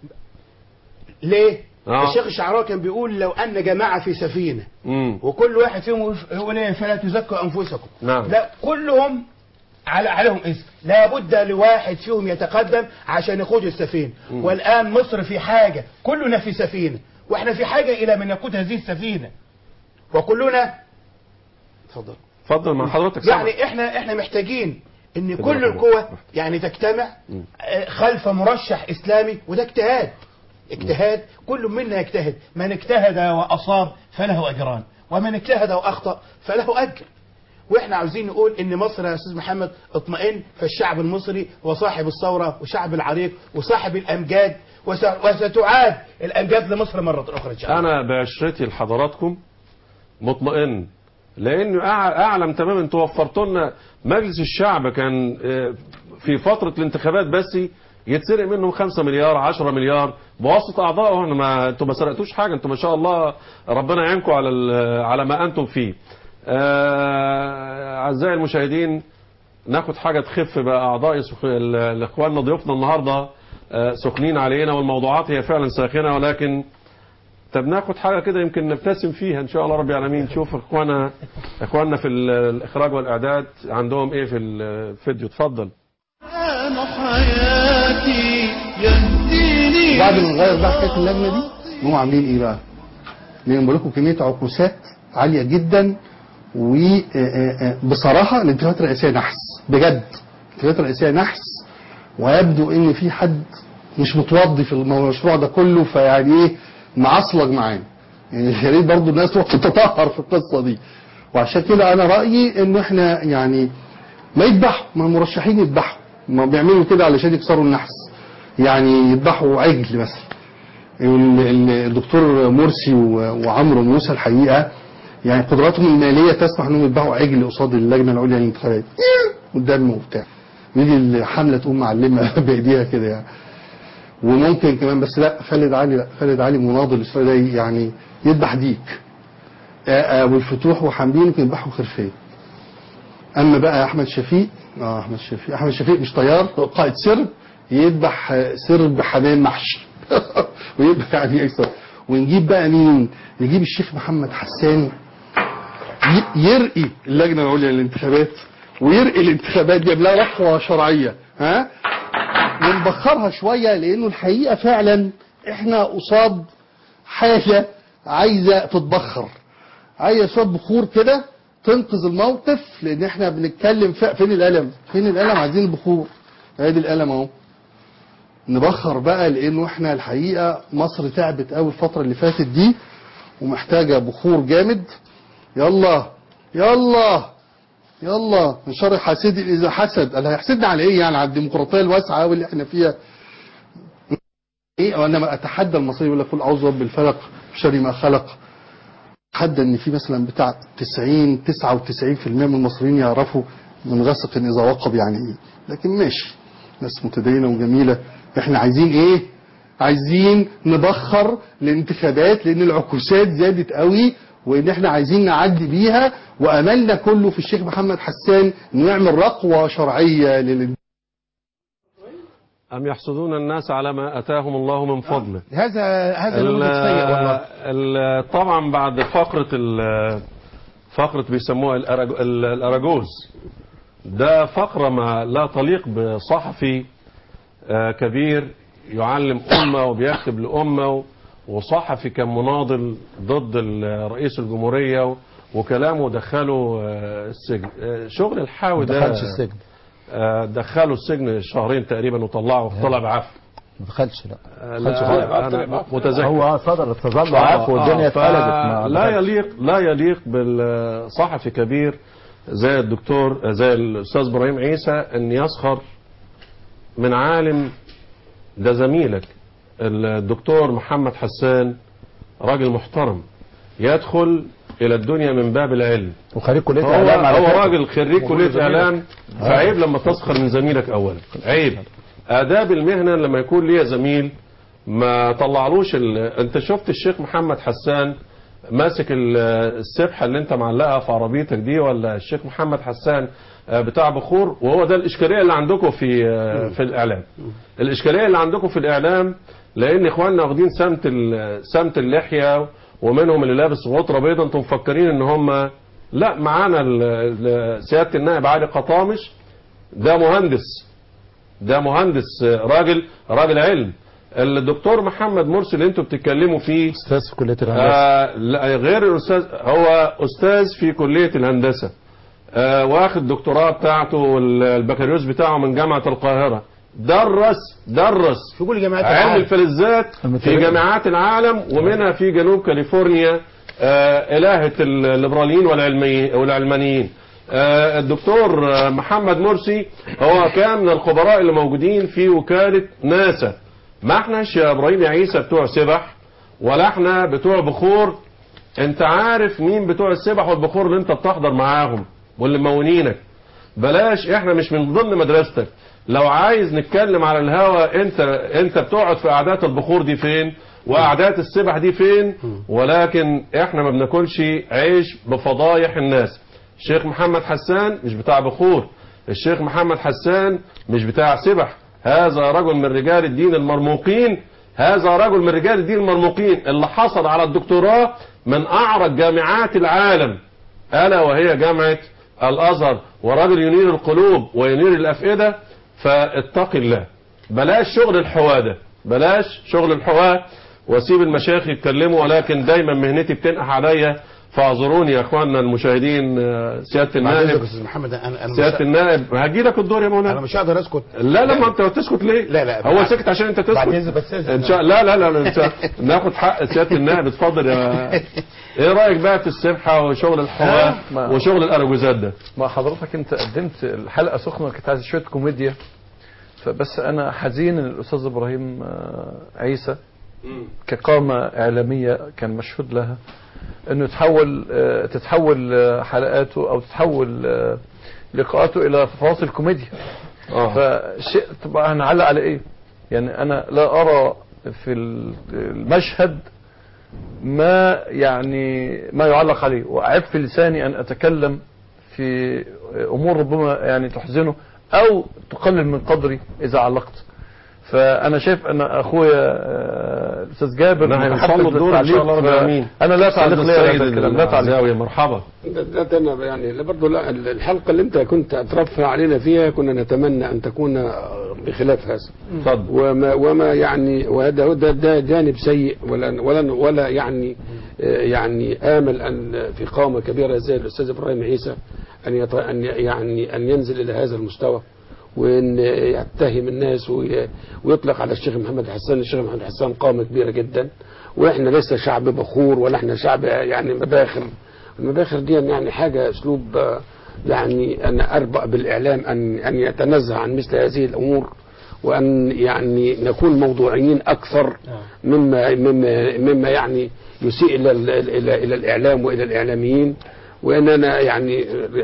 ليه؟ آه. الشيخ الشعراوي كان بيقول لو أن جماعة في سفينة امم وكل واحد فيهم يقول ايه فلا تزكوا أنفسكم نعم لا كلهم على عليهم اسم لابد لواحد فيهم يتقدم عشان يقود السفينة مم. والآن مصر في حاجة كلنا في سفينة واحنا في حاجة إلى من يقود هذه السفينة وكلنا اتفضل اتفضل مع حضرتك سامع. يعني احنا احنا محتاجين ان اتفضل كل حضرتك. القوى يعني تجتمع مم. آه، خلف مرشح اسلامي وده اجتهاد اجتهاد كل منا يجتهد من اجتهد واصاب فله اجران ومن اجتهد واخطا فله اجر واحنا عاوزين نقول ان مصر يا استاذ محمد اطمئن فالشعب المصري هو صاحب الثوره وشعب العريق وصاحب الامجاد وس- وستعاد الامجاد لمصر مره اخرى ان شاء الله انا بعشرتي لحضراتكم مطمئن لانه أع- اعلم تماما انتوا وفرتوا لنا مجلس الشعب كان آه، في فتره الانتخابات بس يتسرق منهم 5 مليار 10 مليار بواسطه اعضائه احنا ما انتوا ما سرقتوش حاجه انتوا ما شاء الله ربنا يعينكم على ال- على ما انتم فيه آه، اعزائي المشاهدين ناخد حاجه تخف بقى اعضاء سخ- ال- الاخواننا ضيوفنا النهارده آه، سخنين علينا والموضوعات هي فعلا ساخنه ولكن طب ناخد حاجه كده يمكن نبتسم فيها ان شاء الله رب العالمين نشوف اخوانا اخواننا في ال- الاخراج والاعداد عندهم ايه في الفيديو اتفضل أنا حياتي يهديني بعد ما نغير بقى حكايه اللجنه دي هم عاملين ايه بقى؟ لان بقول لكم كميه عكوسات عاليه جدا وبصراحه الانتخابات الرئاسيه نحس بجد الانتخابات الرئاسيه نحس ويبدو ان في حد مش متوضي في المشروع ده كله فيعني ايه معصلج معانا يعني يا ريت برضه الناس تروح تتطهر في القصه دي وعشان كده انا رايي ان احنا يعني ما يذبحوا ما المرشحين يذبحوا ما بيعملوا كده علشان يكسروا النحس يعني يذبحوا عجل مثلا ال- ال- الدكتور مرسي و- وعمرو موسى الحقيقه يعني قدراتهم الماليه تسمح انهم يذبحوا عجل قصاد اللجنه العليا للانتخابات قدام وبتاع يجي الحمله تقوم معلمه بايديها كده يعني وممكن كمان بس لا خالد علي لا خالد علي مناضل الاسرائيلي يعني يذبح ديك آه، ابو الفتوح وحمدين ممكن يذبحوا خرفان اما بقى احمد شفيق اه احمد شفيق احمد شفيق مش طيار هو قائد سرب يذبح آه، سرب حمام محشي ويذبح يعني يكسر ونجيب بقى مين نجيب الشيخ محمد حسان ي- يرقي اللجنه العليا للانتخابات ويرقي الانتخابات دي لها رحوه شرعيه ها ونبخرها شويه لانه الحقيقه فعلا احنا قصاد حاجه عايزه تتبخر عايزه شويه بخور كده تنقذ الموقف لان احنا بنتكلم في فين القلم فين القلم عايزين البخور ادي القلم اهو نبخر بقى لانه احنا الحقيقه مصر تعبت قوي الفتره اللي فاتت دي ومحتاجة بخور جامد يلا يلا يلا من شر حاسد إذا حسد قال هيحسدنا على إيه يعني على الديمقراطية الواسعة واللي إحنا فيها إيه وأنا أتحدى المصري يقول لك قل أعوذ برب الفلق شر ما خلق أتحدى إن في مثلا بتاع 90 99% من المصريين يعرفوا من غسق إذا وقب يعني إيه لكن ماشي ناس متدينة وجميلة إحنا عايزين إيه عايزين نبخر الانتخابات لان العكوسات زادت قوي وان احنا عايزين نعدي بيها واملنا كله في الشيخ محمد حسان انه يعمل رقوه شرعيه لل أم يحسدون الناس على ما أتاهم الله من فضله هذا هذا ال- نموذج سيء والله ال- طبعا بعد فقرة ال- فقرة بيسموها الأرج- ال- الأراجوز ده فقرة ما لا تليق بصحفي آه، كبير يعلم أمة وبيكتب لأمة وصحفي كان مناضل ضد ال- رئيس الجمهورية وكلامه دخله آه، السجن آه، شغل الحاوي ده دخلش السجن آه، دخله السجن شهرين تقريبا وطلعه طلع بعفو ما دخلش لا آه، دخلش لا طلع أنا بعفو. متذكر هو صدر التظلم آه، عفو والدنيا آه، اتقلبت ما لا دخلش. يليق لا يليق بالصحفي كبير زي الدكتور زي الاستاذ ابراهيم عيسى ان يسخر من عالم ده زميلك الدكتور محمد حسان راجل محترم يدخل الى الدنيا من باب العلم وخريج كليه هو, اعلام على هو فكرة. راجل خريج وكل كليه زميلك. اعلام آه. فعيب لما تسخر من زميلك اولا عيب اداب المهنه لما يكون ليا زميل ما طلعلوش ال... انت شفت الشيخ محمد حسان ماسك ال- السبحه اللي انت معلقها في عربيتك دي ولا الشيخ محمد حسان آه، بتاع بخور وهو ده الاشكاليه اللي عندكم في آه، في الاعلام الاشكاليه اللي عندكم في الاعلام لان اخواننا واخدين سمت ال- سمت اللحيه ومنهم اللي لابس غطره بيضاء انتم مفكرين ان هم لا معانا ال- ال- سياده النائب علي قطامش ده مهندس ده مهندس آه، راجل راجل علم الدكتور محمد مرسي اللي انتوا بتتكلموا فيه استاذ في كليه الهندسه آه لا غير الاستاذ هو استاذ في كليه الهندسه آه واخد دكتوراه بتاعته والبكالوريوس بتاعه من جامعه القاهره درس درس في كل جامعات علم العالم. الفلزات في المترجم. جامعات العالم ومنها في جنوب كاليفورنيا آه إلهة الليبراليين والعلمي والعلمانيين آه الدكتور آه، محمد مرسي هو كان من الخبراء اللي موجودين في وكالة ناسا ما احناش يا ابراهيم يا عيسى بتوع سبح ولا احنا بتوع بخور انت عارف مين بتوع السبح والبخور اللي انت بتحضر معاهم واللي مونينك بلاش احنا مش من ضمن مدرستك لو عايز نتكلم على الهوا انت انت بتقعد في قعدات البخور دي فين وقعدات السبح دي فين ولكن احنا ما بناكلش عيش بفضايح الناس الشيخ محمد حسان مش بتاع بخور الشيخ محمد حسان مش بتاع سبح هذا رجل من رجال الدين المرموقين هذا رجل من رجال الدين المرموقين اللي حصل على الدكتوراه من اعرق جامعات العالم الا وهي جامعه الازهر ورجل ينير القلوب وينير الافئده فاتق الله بلاش شغل الحواه ده بلاش شغل الحواه واسيب المشايخ يتكلموا ولكن دايما مهنتي بتنقح عليا فاعذروني يا اخواننا المشاهدين آه، سياده بعد إذنك يا النائب استاذ محمد انا انا سياده مش- النائب هجي لك الدور يا مولانا انا مش هقدر اسكت لا لا ما انت تسكت ليه لا لا هو سكت عشان انت بعد تسكت إذنك بس إذن. ان شاء لا لا لا, لا انت ناخد حق سياده النائب اتفضل يا ايه رايك بقى في السبحه وشغل الحواه ما- وشغل الاراجوزات ده ما حضرتك انت قدمت الحلقه سخنه كانت عايزه شويه كوميديا فبس انا حزين ان الاستاذ ابراهيم آه، عيسى كقامه اعلاميه كان مشهود لها انه تحول آه، تتحول آه، حلقاته او تتحول آه، لقاءاته الى فواصل كوميديا فشيء طبعا هنعلق على ايه يعني انا لا ارى في المشهد ما يعني ما يعلق عليه وأعب في لساني أن أتكلم في أمور ربما يعني تحزنه أو تقلل من قدري إذا علقت فأنا شايف أن أخويا آه، الأستاذ جابر نعم، متحفز هنصلي الدور إن شاء الله رب للتعليق، العالمين. أنا لا تعليق لي على السيد هذا الكلام لا تعليق الزاوية مرحبا ده, ده, ده أنا يعني لا برضه لا الحلقة اللي أنت كنت ترفع علينا فيها كنا نتمنى أن تكون بخلاف هذا اتفضل وما وما يعني وهذا ده, ده جانب سيء ولا ولا ولا يعني آه، يعني آمل أن في قامة كبيرة زي الأستاذ إبراهيم عيسى أن يط- أن يعني أن ينزل إلى هذا المستوى وان يتهم الناس وي- ويطلق على الشيخ محمد حسان الشيخ محمد حسان قامة كبيرة جدا واحنا لسه شعب بخور ولا احنا شعب يعني مباخر المباخر دي يعني حاجه اسلوب آه، يعني انا اربأ بالاعلام ان ان يتنزه عن مثل هذه الامور وان يعني نكون موضوعيين اكثر مما مما مما يعني يسيء الى الى الى, إلى الاعلام والى الاعلاميين واننا يعني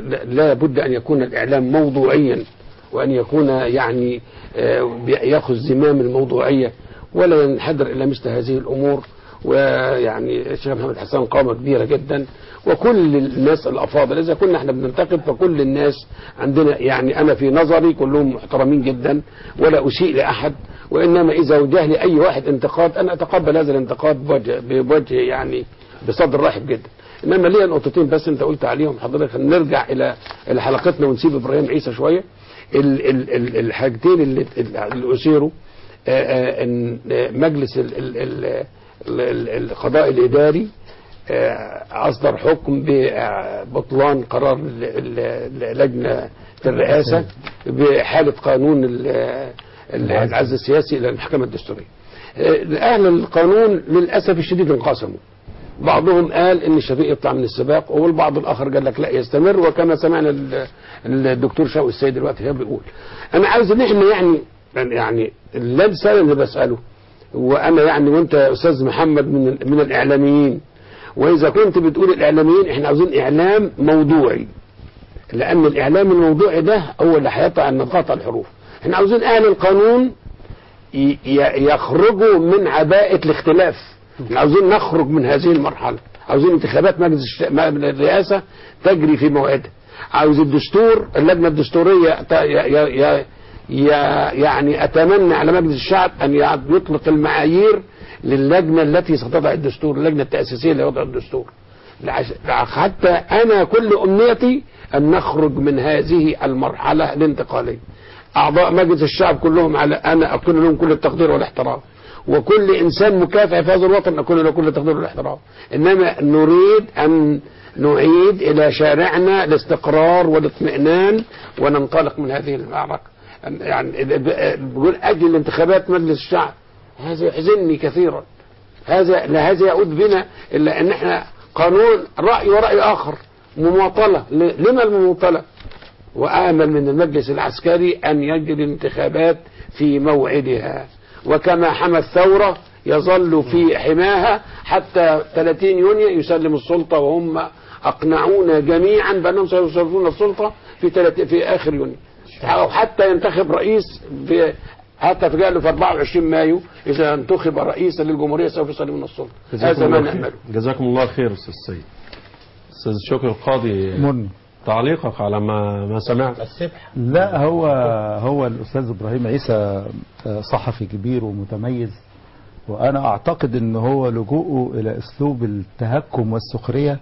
لا بد ان يكون الاعلام موضوعيا وان يكون يعني آه، ياخذ زمام الموضوعيه ولا ينحدر الى مثل هذه الامور ويعني الشيخ محمد حسان قامه كبيره جدا وكل الناس الافاضل اذا كنا احنا بننتقد فكل الناس عندنا يعني انا في نظري كلهم محترمين جدا ولا اسيء لاحد وانما اذا وجه لي اي واحد انتقاد انا اتقبل هذا الانتقاد بوجه بوجه يعني بصدر رحب جدا انما ليا نقطتين بس انت قلت عليهم حضرتك نرجع الى الى حلقتنا ونسيب ابراهيم عيسى شويه ال ال ال الحاجتين اللي اللي اثيروا آه، آه، ان آه، مجلس ال ال ال ال- ال- القضاء الاداري آه، اصدر حكم ببطلان قرار ال- ال- لجنه الرئاسه بحاله قانون ال- ال- العزل السياسي الى المحكمه الدستوريه. آه، اهل القانون للاسف الشديد انقسموا. بعضهم قال ان الشفيق يطلع من السباق والبعض الاخر قال لك لا يستمر وكما سمعنا ال- الدكتور شوقي السيد دلوقتي هو بيقول انا عاوز ان احنا يعني يعني لا السؤال اللي بساله وانا يعني وانت يا استاذ محمد من من الاعلاميين واذا كنت بتقول الاعلاميين احنا عاوزين اعلام موضوعي لان الاعلام الموضوعي ده هو اللي هيقطع النقاط الحروف احنا عاوزين اهل القانون ي- ي- يخرجوا من عباءة الاختلاف احنا عاوزين نخرج من هذه المرحلة عاوزين انتخابات مجلس الش- م- الرئاسة تجري في موعدها عاوز الدستور اللجنة الدستورية ت- ي- ي- ي- ي- يعني أتمنى على مجلس الشعب أن يع- يطلق المعايير للجنة التي ستضع الدستور اللجنة التأسيسية لوضع الدستور لعش- حتى أنا كل أمنيتي أن نخرج من هذه المرحلة الانتقالية أعضاء مجلس الشعب كلهم على أنا أكون لهم كل التقدير والاحترام وكل إنسان مكافح في هذا الوطن أكون له كل التقدير والاحترام إنما نريد أن نعيد إلى شارعنا الاستقرار والاطمئنان وننطلق من هذه المعركة يعني بقول أجل انتخابات مجلس الشعب هذا يحزنني كثيرا هذا لا هذا يعود بنا إلا أن احنا قانون رأي ورأي آخر مماطلة ل- لما المماطلة وآمل من المجلس العسكري أن يجري الانتخابات في موعدها وكما حمى الثورة يظل في حماها حتى 30 يونيو يسلم السلطة وهم أقنعونا جميعا بأنهم سيسلمون السلطة في 30 في آخر يونيو أو حتى ينتخب رئيس في حتى في قالوا في 24 مايو إذا انتخب رئيسا للجمهورية سوف يسلمون السلطة هذا ما الله خير. نأمله جزاكم الله خير استاذ السيد استاذ شكري القاضي مني. تعليقك على ما ما سمعت السبح لا هو هو الاستاذ ابراهيم عيسى آه، صحفي كبير ومتميز وانا اعتقد ان هو لجوءه الى اسلوب التهكم والسخريه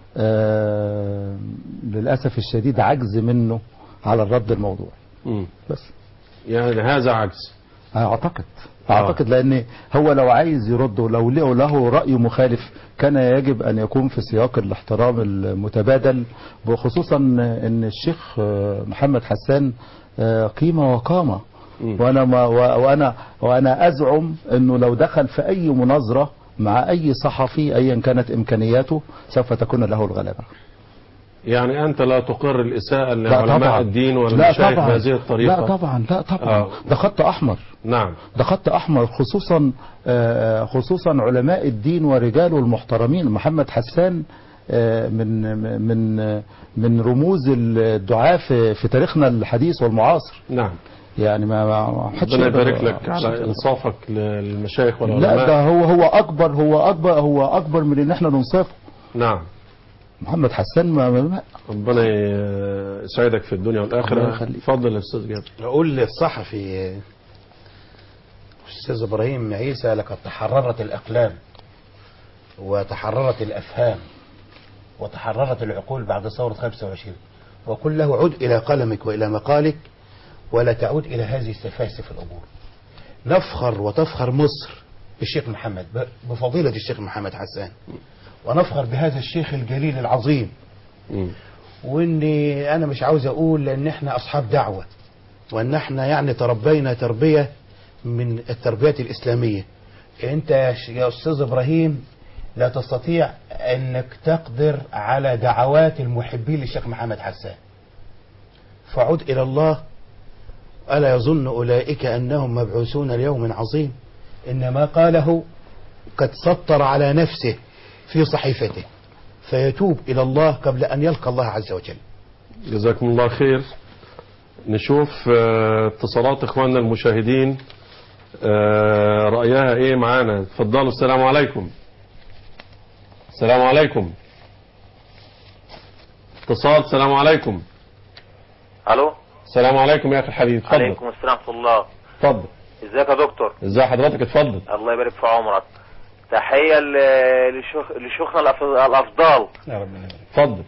آه، للاسف الشديد عجز منه على الرد الموضوعي مم. بس يعني هذا عجز اعتقد اعتقد لان هو لو عايز يرد ولو له له راي مخالف كان يجب ان يكون في سياق الاحترام المتبادل وخصوصا ان الشيخ آه، محمد حسان آه، قيمه وقامه وانا ما و- وانا وانا ازعم انه لو دخل في اي مناظره مع اي صحفي ايا كانت امكانياته سوف تكون له الغلبه يعني انت لا تقر الاساءه لا لعلماء طبعا الدين لا والمشايخ طبعا بهذه الطريقه لا طبعا لا طبعا آه. ده خط احمر نعم ده خط احمر خصوصا آه، خصوصا علماء الدين ورجاله المحترمين محمد حسان آه، من من من رموز الدعاة في في تاريخنا الحديث والمعاصر نعم يعني ما ما ما حدش ربنا يقدر- يبارك لك ما حدش على يقدر. انصافك للمشايخ والعلماء لا ده هو هو اكبر هو اكبر هو اكبر من ان احنا ننصفه نعم محمد حسان ما ما- ما ربنا يسعدك في الدنيا الله والاخره يخليك. اتفضل يا استاذ جابر أقول للصحفي أستاذ إبراهيم عيسى لقد تحررت الأقلام وتحررت الأفهام وتحررت العقول بعد ثورة 25 وقل له عد إلى قلمك وإلى مقالك ولا تعود إلى هذه السفاسف الأمور نفخر وتفخر مصر بالشيخ محمد ب- بفضيلة الشيخ محمد حسان ونفخر بهذا الشيخ الجليل العظيم واني انا مش عاوز اقول لان احنا اصحاب دعوة وان احنا يعني تربينا تربية من التربية الاسلامية انت يا ش- يا استاذ ابراهيم لا تستطيع انك تقدر على دعوات المحبين للشيخ محمد حسان فعد الى الله الا يظن اولئك انهم مبعوثون ليوم عظيم انما قاله قد سطر على نفسه في صحيفته فيتوب الى الله قبل ان يلقى الله عز وجل جزاكم الله خير نشوف آه، اتصالات اخواننا المشاهدين آه، رأيها ايه معانا اتفضلوا السلام عليكم السلام عليكم اتصال السلام عليكم الو السلام عليكم يا اخي الحبيب اتفضل عليكم السلام ورحمه الله اتفضل ازيك يا دكتور ازي حضرتك اتفضل الله يبارك في عمرك تحيه ل- لشيخ لشيوخنا الأف- الافضال اتفضل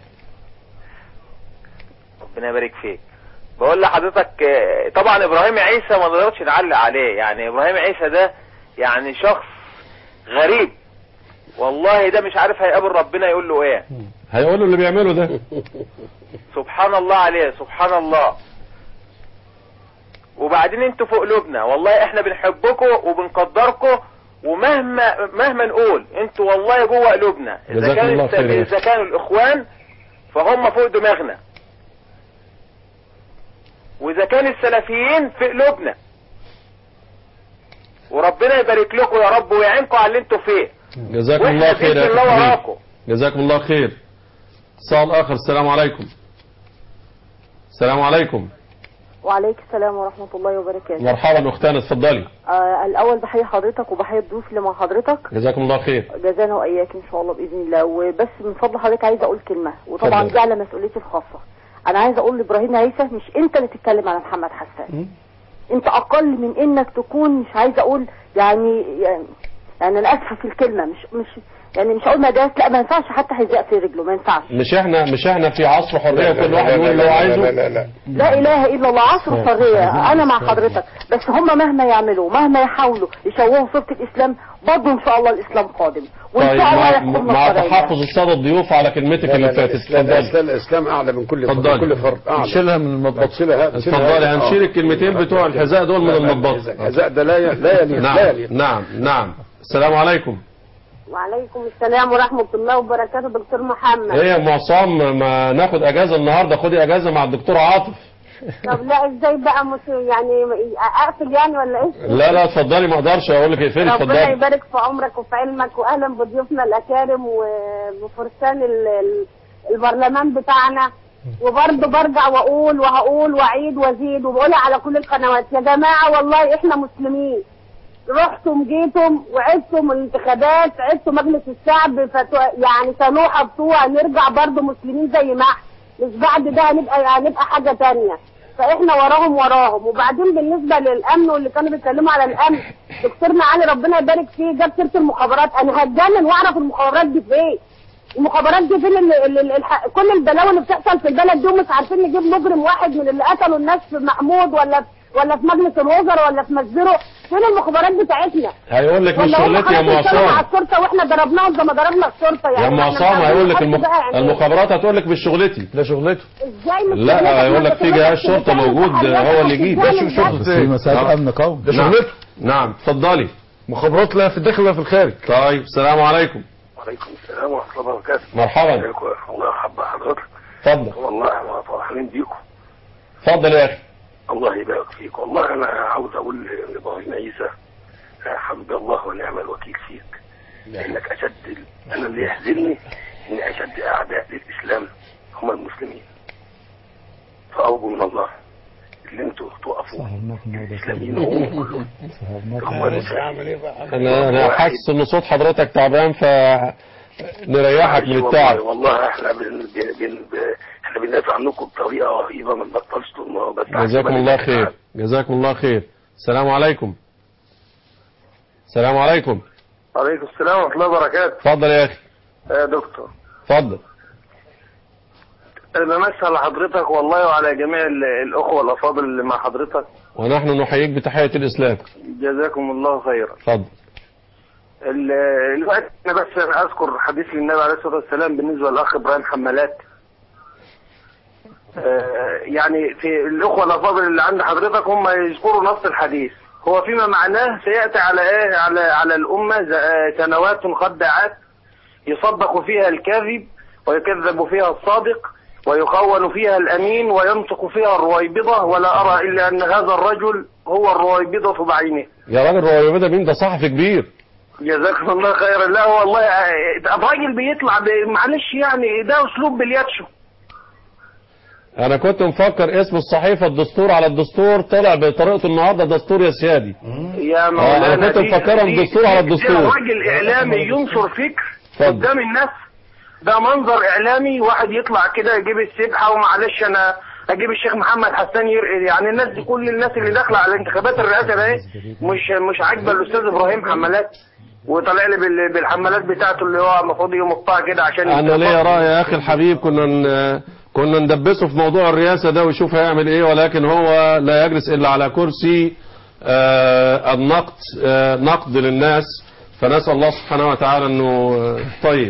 ربنا يبارك فيك بقول لحضرتك آه، طبعا ابراهيم عيسى ما نقدرش نعلق عليه يعني ابراهيم عيسى ده يعني شخص غريب والله ده مش عارف هيقابل ربنا يقول له ايه هيقولوا اللي بيعمله ده سبحان الله عليه سبحان الله وبعدين انتوا في قلوبنا والله احنا بنحبكم وبنقدركم ومهما مهما نقول انتوا والله جوه قلوبنا اذا جزاكم كان الله الس- خير يا اذا كانوا الاخوان فهم فوق دماغنا واذا كان السلفيين في قلوبنا وربنا يبارك لكم يا رب ويعينكم على اللي انتوا فيه جزاكم واحنا الله خير بإذن يا الله اخي الحبيب وراكم جزاكم الله خير اتصال اخر السلام عليكم السلام عليكم وعليك السلام ورحمة الله وبركاته مرحبا اختنا اتفضلي آه الأول بحيي حضرتك وبحيي الضيوف اللي مع حضرتك جزاكم الله خير جزانا وإياك إن شاء الله بإذن الله وبس من فضل حضرتك عايزة أقول كلمة وطبعا اتفضل. دي على مسؤوليتي الخاصة أنا عايزة أقول لإبراهيم عيسى مش أنت اللي تتكلم على محمد حسان أنت أقل من إنك تكون مش عايزة أقول يعني يعني, يعني أنا آسفة في الكلمة مش مش يعني مش هقول مدارس لا ما ينفعش حتى حذاء في رجله ما ينفعش مش احنا مش احنا في عصر حريه وكل واحد يقول اللي هو عايزه لا لا لا لا اله الا الله عصر الحريه انا مع حضرتك بس هم مهما يعملوا مهما يحاولوا يشوهوا صوره الاسلام برضه ان شاء الله الاسلام قادم وان طيب شاء الله مع, يحكمنا مع الشرعية. تحفظ الساده الضيوف على كلمتك لا اللي لا لا فاتت الاسلام اتفضلي الاسلام الاسلام اعلى من كل فرد اتفضلي. كل فرد اعلى شيلها من المطبخ شيلها اتفضلي هنشيل الكلمتين بتوع الحذاء دول من المطبخ الحذاء ده لا ي- لا يليق لا نعم يليق نعم نعم السلام عليكم وعليكم السلام ورحمة الله وبركاته دكتور محمد ايه يا ام عصام ما ناخد اجازه النهارده خدي اجازه مع الدكتور عاطف طب لا ازاي بقى مش يعني اقفل يعني ولا ايه لا لا اتفضلي ما اقدرش اقول لك اقفلي ربنا اتفضلي يبارك في عمرك وفي علمك واهلا بضيوفنا الاكارم وبفرسان ال- ال- البرلمان بتاعنا وبرضه برجع واقول وهقول واعيد وازيد وبقولها على كل القنوات يا جماعه والله احنا مسلمين رحتم جيتم وعدتم الانتخابات عدتوا مجلس الشعب فتو يعني سنوحة بطوع نرجع برضه مسلمين زي ما احنا مش بعد ده هنبقى هنبقى حاجه تانية فاحنا وراهم وراهم وبعدين بالنسبه للامن واللي كانوا بيتكلموا على الامن دكتورنا علي ربنا يبارك فيه جاب سيره المخابرات انا هتجنن واعرف المخابرات دي فين المخابرات دي فين اللي اللي الح... كل البلاوي اللي بتحصل في البلد دي ومش عارفين نجيب مجرم واحد من اللي قتلوا الناس في محمود ولا ولا في مجلس الوزراء ولا في مسجره فين المخابرات بتاعتنا هيقول لك مش ولا هم شغلتي يا ام خلاص اتكلموا على عصام الشرطه واحنا ضربناهم زي ما ضربنا الشرطه يعني يا ام احنا عصام مش هيقول لك عارفين المخ... نحط بقى يعني المخابرات هتقول لك مش شغلتي ده شغلته ازاي مش لا شغلتك؟ هيقول ما لك في انت جهاز شغلتك شرطه بتعمل موجود تحريات هو اللي عشان يجيب تعمل ده. بس في مسائل امن قومي ده نعم. شغلته نعم اتفضلي مخابرات لا في الداخل ولا في الخارج طيب السلام عليكم وعليكم السلام ورحمة الله وبركاته مرحبا ازيكم؟ الله يحب حضرتك اتفضل والله احنا فرحانين بيكم اتفضل يا اخي الله يبارك فيك والله انا عاوز اقول لابراهيم عيسى حسبي الله ونعم الوكيل فيك لانك اشد ال- انا اللي يحزنني ان اشد اعداء للاسلام هم المسلمين فارجو من الله اللي انتوا تقفوا الاسلاميين هم كلهم اخوان انا انا حاسس ان صوت حضرتك تعبان ف نريحك من والله التعب والله احنا بن بن بن ب- احنا بندافع عنكم بطريقه رهيبه ما نبطلش طول النهار بس جزاكم الله خير جزاكم الله خير السلام عليكم السلام عليكم عليكم السلام ورحمة الله وبركاته اتفضل يا اخي يا دكتور اتفضل أنا بمسي على حضرتك والله وعلى جميع ال- الأخوة الأفاضل اللي مع حضرتك ونحن نحييك بتحية الإسلام جزاكم الله خيرا اتفضل ال- الوقت أنا بس أنا أذكر حديث للنبي عليه الصلاة والسلام بالنسبة للأخ إبراهيم حمالات آه، يعني في الأخوة الأفاضل اللي عند حضرتك هم يذكروا نص الحديث هو فيما معناه سيأتي على ايه على على الأمة ز- آه، سنوات خداعات يصدق فيها الكاذب ويكذب فيها الصادق ويخون فيها الأمين وينطق فيها الرويبضة ولا أرى إلا أن هذا الرجل هو الرويبضة بعينه يا راجل هو ده مين ده صحفي كبير جزاكم الله خيرا لا والله آه، الراجل بيطلع ب- معلش يعني ده أسلوب بالياتشو انا كنت مفكر اسم الصحيفة الدستور على الدستور طلع بطريقة النهاردة دستور يا سيادي يا آه، مولانا انا كنت دي- مفكرهم دي- دستور على دي- الدستور ده راجل إعلامي ينشر فكر اتفضل. قدام الناس ده منظر اعلامي واحد يطلع كده يجيب السبحه ومعلش انا اجيب الشيخ محمد حسان يرقد يعني الناس دي كل الناس اللي داخله على انتخابات الرئاسه ده إيه؟ مش مش عاجبه الاستاذ ابراهيم حمالات وطالع لي بال- بالحمالات بتاعته اللي هو المفروض يمطها كده عشان انا ليا راي يا اخي الحبيب كنا ن- كنا ندبسه في موضوع الرئاسة ده ويشوف هيعمل ايه ولكن هو لا يجلس الا على كرسي آه، النقد آه، نقد للناس فنسأل الله سبحانه وتعالى انه آه، طيب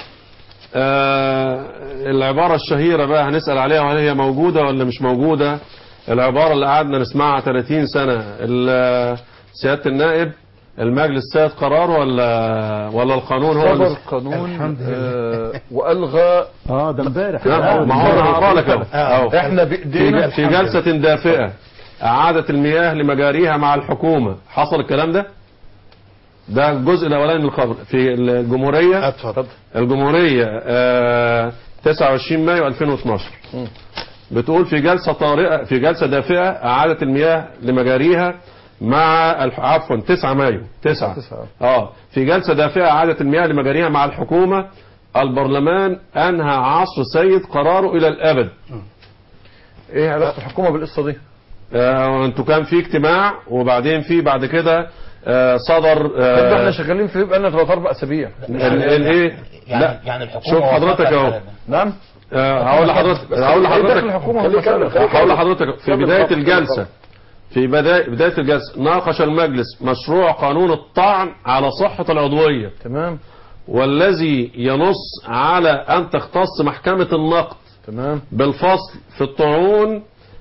آه، العبارة الشهيرة بقى هنسأل عليها وهل هي موجودة ولا مش موجودة العبارة اللي قعدنا نسمعها 30 سنة ال- سيادة النائب المجلس سيد قرار ولا ولا القانون هو اللي صدر قانون آه والغى اه ده امبارح نعم، ما هو انا هقرا لك اهو أهو. احنا بايدينا في, في جلسة دافئة أعادت المياه لمجاريها مع الحكومة حصل الكلام ده ده الجزء الأولاني من الخبر في الجمهورية اتفضل الجمهورية آه 29 مايو 2012 بتقول في جلسة طارئة في جلسة دافئة أعادت المياه لمجاريها مع الح- عفوا 9 مايو 9 اه في جلسة دافئة أعادت المياه لمجاريها مع الحكومة البرلمان أنهى عصر سيد قراره إلى الأبد ايه علاقه الحكومه بالقصه دي آه انتوا كان في اجتماع وبعدين في بعد كده آه صدر طب ده احنا آه شغالين فيه بقالنا ثلاث اربع اسابيع ال- الايه يعني- لا يعني الحكومة شوف حضرتك وافقت اهو على نعم آه، هقول لحضرتك بس هقول إيه دخل لحضرتك الحكومة في خليه المسألة؟ يكمل، هقول لحضرتك في كمل بداية فقط، الجلسة في بداية بداية الجلسة ناقش المجلس مشروع قانون الطعن على صحة العضوية تمام والذي ينص على أن تختص محكمة النقد تمام بالفصل في الطعون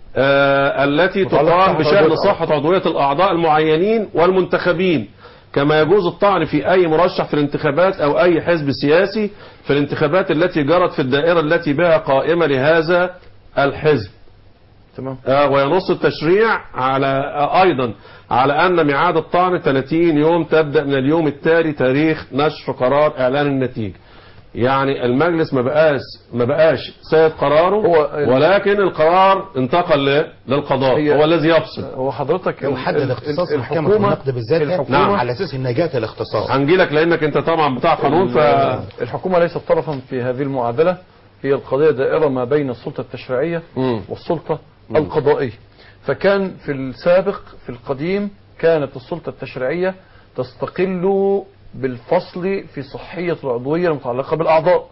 آه التي متعلقة تقام بصحة بشأن عضوية صحة عضوية الأعضاء المعينين والمنتخبين كما يجوز الطعن في أي مرشح في الانتخابات أو أي حزب سياسي في الانتخابات التي جرت في الدائرة التي بها قائمة لهذا الحزب تمام آه وينص التشريع على آه أيضا على أن ميعاد الطعن 30 يوم تبدأ من اليوم التالي تاريخ نشر قرار إعلان النتيجة يعني المجلس ما بقاش ما بقاش سيد قراره هو ولكن القرار انتقل ل- للقضاء هي- هو الذي يفصل هو حضرتك يحدد ال- اختصاص ال- محكمة الحكومة- النقد بالذات الحكومة على اساس النجاة الاختصاص هنجي لك لانك انت طبعا بتاع قانون ف الحكومة ليست طرفا في هذه المعادلة هي القضية دائرة ما بين السلطة التشريعية والسلطة القضائية فكان في السابق في القديم كانت السلطة التشريعية تستقل بالفصل في صحية العضوية المتعلقة بالأعضاء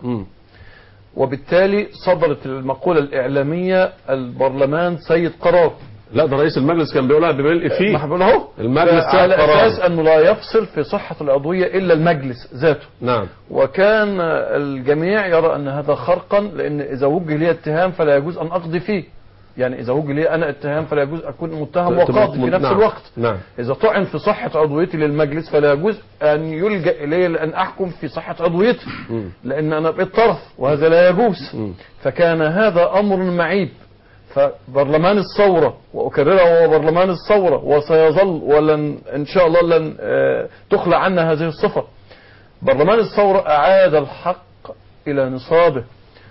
وبالتالي صدرت المقولة الإعلامية البرلمان سيد قرار لا ده رئيس المجلس كان بيقولها بملء فيه ما بقول اهو المجلس سيد على قرار اساس انه لا يفصل في صحة العضوية الا المجلس ذاته نعم وكان الجميع يرى ان هذا خرقا لان اذا وجه لي اتهام فلا يجوز ان اقضي فيه يعني اذا وجه لي انا اتهام فلا يجوز اكون متهم وقاضي في نفس نعم. الوقت نعم اذا طعن في صحة عضويتي للمجلس فلا يجوز ان يلجأ الي لان احكم في صحة عضويتي لان انا بقيت طرف وهذا لا يجوز فكان هذا امر معيب فبرلمان الثورة وأكررها هو برلمان الثورة وسيظل ولن إن شاء الله لن آه، تخلى عنا هذه الصفة برلمان الثورة أعاد الحق إلى نصابه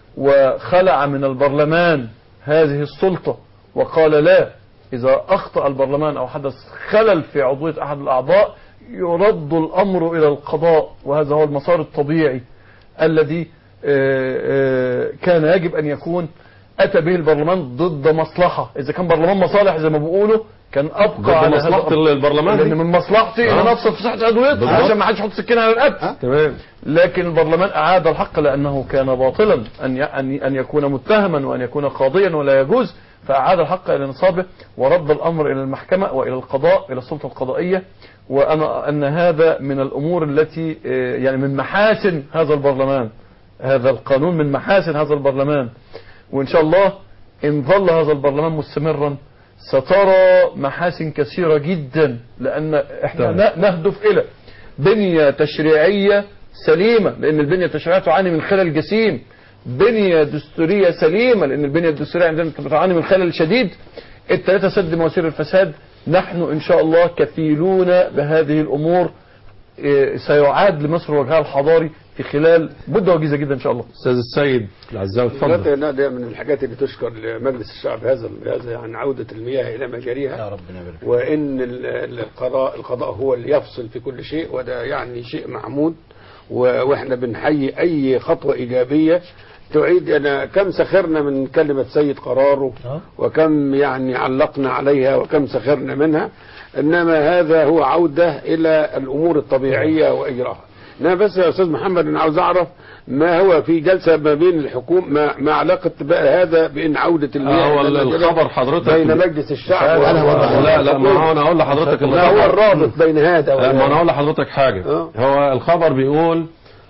وخلع من البرلمان هذه السلطة وقال لا إذا أخطأ البرلمان أو حدث خلل في عضوية أحد الأعضاء يرد الأمر إلى القضاء وهذا هو المسار الطبيعي الذي آه، آه، كان يجب أن يكون أتى به البرلمان ضد مصلحة إذا كان برلمان مصالح زي ما بيقولوا كان ضد أبقى على هذا مصلحة الأمر. البرلمان لأن دي؟ من مصلحتي آه. أن أفصل في صحة عضويتي بالضبط. عشان ما حدش يحط سكين على الأب تمام لكن البرلمان أعاد الحق لأنه كان باطلا أن ي- أن أن يكون متهما وأن يكون قاضيا ولا يجوز فأعاد الحق إلى نصابه ورد الأمر إلى المحكمة وإلى القضاء إلى السلطة القضائية وأنا أن هذا من الأمور التي آه، يعني من محاسن هذا البرلمان هذا القانون من محاسن هذا البرلمان وإن شاء الله إن ظل هذا البرلمان مستمرا سترى محاسن كثيرة جدا لأن احنا ن- نهدف إلى بنية تشريعية سليمة لأن البنية التشريعية تعاني من خلل جسيم بنية دستورية سليمة لأن البنية الدستورية عندنا تعاني من خلل شديد الثلاثة سد مواسير الفساد نحن إن شاء الله كفيلون بهذه الأمور إيه، سيعاد لمصر وجهها الحضاري في خلال مدة وجيزة جدا إن شاء الله أستاذ السيد العزاوي اتفضل لا ده من الحاجات اللي تشكر لمجلس الشعب هذا هذا عن عودة المياه إلى مجاريها يا ربنا يبارك وإن ال- ال- القضاء القضاء هو اللي يفصل في كل شيء وده يعني شيء محمود و- وإحنا بنحيي أي خطوة إيجابية تعيد أنا كم سخرنا من كلمة سيد قراره وكم يعني علقنا عليها وكم سخرنا منها إنما هذا هو عودة إلى الأمور الطبيعية وإجراءها إنما بس يا أستاذ محمد أنا عاوز أعرف ما هو في جلسة ما بين الحكومة ما, ما علاقة بقى هذا بأن عودة المياه هو إلى المجاري الخبر حضرتك بين مجلس الشعب لا لا لا ما هو انا اقول لحضرتك لا هو الرابط بين هذا لا، ما انا وهذا اقول لحضرتك حاجه هو الخبر بيقول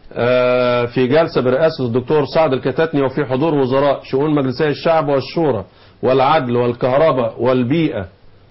آه، في جلسه برئاسه الدكتور سعد الكتاتني وفي حضور وزراء شؤون مجلسي الشعب والشورى والعدل والكهرباء والبيئه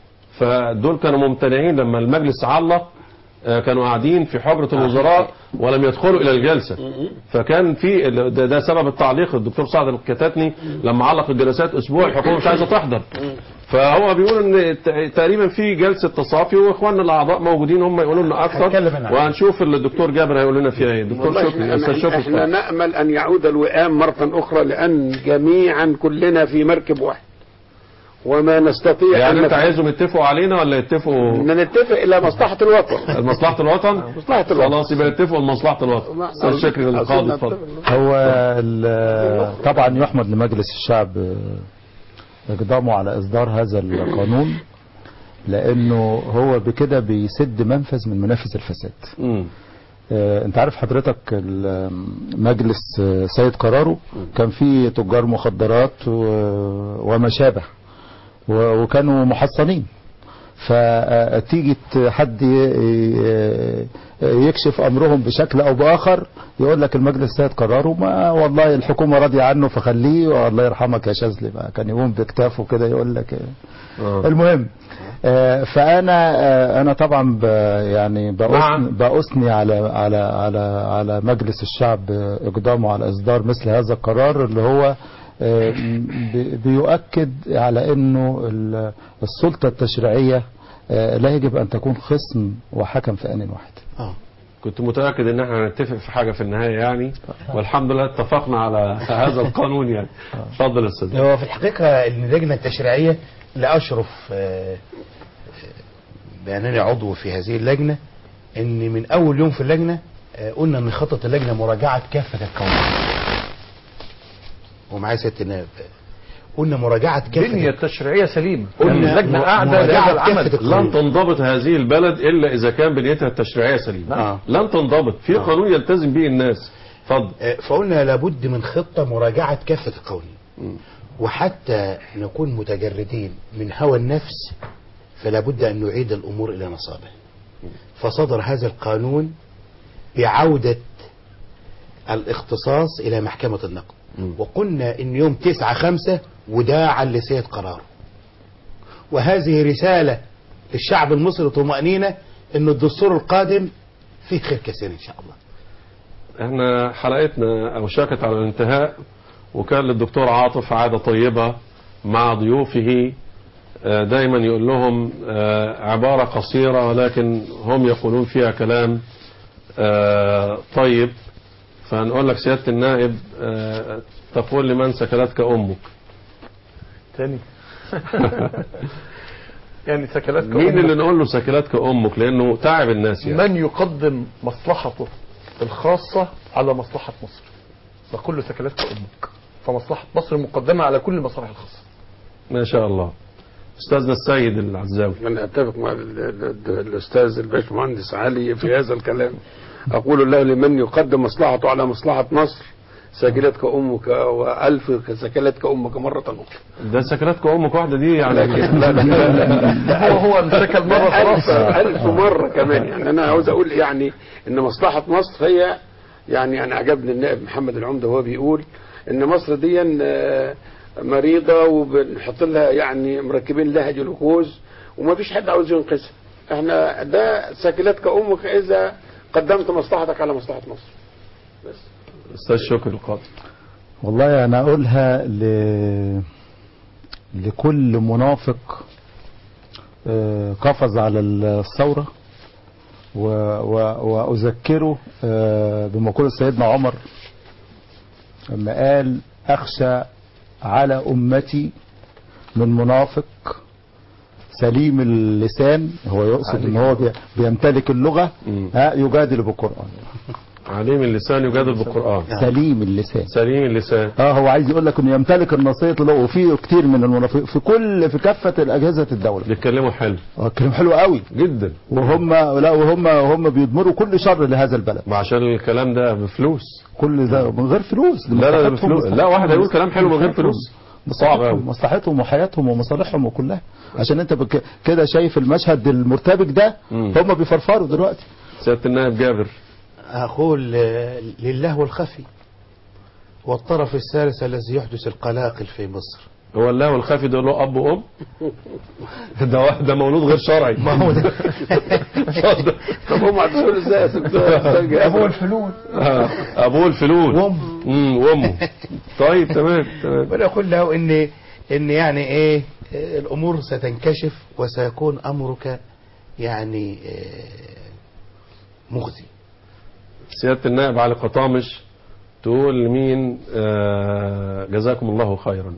فدول كانوا ممتنعين لما المجلس علق آه، كانوا قاعدين في حجرة الوزراء ولم يدخلوا إلى الجلسة فكان في ده, ده سبب التعليق الدكتور سعد الكتاتني لما علق الجلسات أسبوع الحكومة مش عايزة تحضر فهو بيقول ان ت- تقريبا في جلسه تصافي واخواننا الاعضاء موجودين هم يقولوا لنا اكثر وهنشوف اللي الدكتور جابر هيقول لنا فيها ايه الدكتور والله شكري احنا, استاذ شكري احنا اتفضل. نأمل أن يعود الوئام مرة أخرى لأن جميعا كلنا في مركب واحد وما نستطيع يعني أن انت عايزهم يتفقوا علينا ولا يتفقوا أن نتفق إلى مصلحة الوطن مصلحة الوطن مصلحة الوطن خلاص يبقى يتفقوا لمصلحة الوطن استاذ شكري القاضي اتفضل هو ال- طبعا يحمد لمجلس الشعب آه، اقدامه على اصدار هذا القانون لانه هو بكده بيسد منفذ من منافذ الفساد آه، انت عارف حضرتك ال- مجلس آه، سيد قراره كان فيه تجار مخدرات و- وما شابه و- وكانوا محصنين فتيجي ت- حد ي- ي- يكشف امرهم بشكل او باخر يقول لك المجلس سيد قراره ما والله الحكومه راضيه عنه فخليه والله يرحمك يا شاذلي بقى كان يقوم بكتافه كده يقول لك آه. المهم آه، فانا آه، انا طبعا ب يعني بأثني, نعم. بأثني على على على على مجلس الشعب آه، اقدامه على اصدار مثل هذا القرار اللي هو آه، بي- بيؤكد على انه ال- السلطه التشريعيه آه، لا يجب ان تكون خصم وحكم في ان واحد كنت متأكد ان احنا هنتفق في حاجة في النهاية يعني والحمد لله اتفقنا على هذا القانون يعني اتفضل يا استاذ هو في الحقيقة إن اللجنة التشريعية لأشرف آه، بأنني عضو في هذه اللجنة إن من أول يوم في اللجنة آه، قلنا إن خطة اللجنة مراجعة كافة القوانين ومعايا ست النائب قلنا مراجعة كافة بنية تشريعية سليمة قلنا اللجنة قاعدة لهذا العمل لن تنضبط هذه البلد الا اذا كان بنيتها التشريعيه سليمه آه. لن تنضبط في قانون يلتزم به الناس اتفضل آه، فقلنا لابد من خطة مراجعة كافة القوانين وحتى نكون متجردين من هوى النفس فلا بد أن نعيد الأمور إلى نصابه فصدر هذا القانون بعودة الاختصاص إلى محكمة النقد وقلنا إن يوم تسعة خمسة وداعا لسيد قراره وهذه رسالة للشعب المصري طمأنينة أن الدستور القادم فيه خير كثير إن شاء الله احنا حلقتنا اوشكت على الانتهاء وكان للدكتور عاطف عادة طيبة مع ضيوفه آه، دايما يقول لهم آه، عبارة قصيرة ولكن هم يقولون فيها كلام آه، طيب فنقول لك سيادة النائب آه، تقول لمن سكلتك أمك تاني يعني سكلاتك مين أمك. اللي نقول له سكلتك أمك لأنه تعب الناس يعني من يقدم مصلحته الخاصة على مصلحة مصر نقول له سكلاتك أمك فمصلحة مصر مقدمة على كل المصالح الخاصة ما شاء الله أستاذنا السيد العزاوي أنا أتفق مع ال- ال- الأستاذ الباشمهندس علي في هذا الكلام أقول له لمن يقدم مصلحته على مصلحة مصر سجلتك أمك وألف سجلتك أمك مرة أخرى ده سكلتك أمك واحدة دي يعني لكن لا لا لا لا هو هو انسكل مرة ألف, خلاص ألف مرة كمان يعني أنا عاوز أقول يعني إن مصلحة مصر هي يعني أنا عجبني النائب محمد العمدة وهو بيقول إن مصر دي آه، مريضة وبنحط لها يعني مركبين لها جلوكوز وما فيش حد عاوز ينقذها احنا ده ساكلتك امك اذا قدمت مصلحتك على مصلحة مصر بس استاذ شكري القاضي والله انا اقولها ل... لكل منافق آه، قفز على الثورة و... و... واذكره آه، بمقولة سيدنا عمر لما قال اخشى على امتي من منافق سليم اللسان هو يقصد ان هو بي- بيمتلك اللغة ها يجادل بالقرآن عليم اللسان يجادل بالقرآن سليم اللسان سليم اللسان اه هو عايز يقول لك انه يمتلك النصية اللغة وفي كتير من المنافقين في كل في كافة الاجهزة الدولة بيتكلموا حلو اه كلام حلو قوي جدا وهم لا وهم وهم بيضمروا كل شر لهذا البلد وعشان الكلام ده بفلوس كل ده من غير فلوس لا لا مصلحتهم- بفلوس لا واحد هيقول كلام حلو من غير فلوس صعب قوي مصلحتهم مصلحتهم وحياتهم ومصالحهم وكلها عشان انت بك- كده شايف المشهد المرتبك ده هم بيفرفروا دلوقتي سيادة النائب جابر أقول آه، لله الخفي والطرف الثالث الذي يحدث القلاقل في مصر هو الله والخافي ده له اب وام ده واحد ده مولود غير شرعي ما هو ده طب هم هتقول ازاي يا دكتور؟ أبوه الفلول آه، ابوه الفلول وامه امم وامه طيب تمام تمام وانا اقول له ان ان يعني ايه آه، الامور ستنكشف وسيكون امرك يعني آه، مخزي سيادة النائب علي قطامش تقول لمين آه جزاكم الله خيرا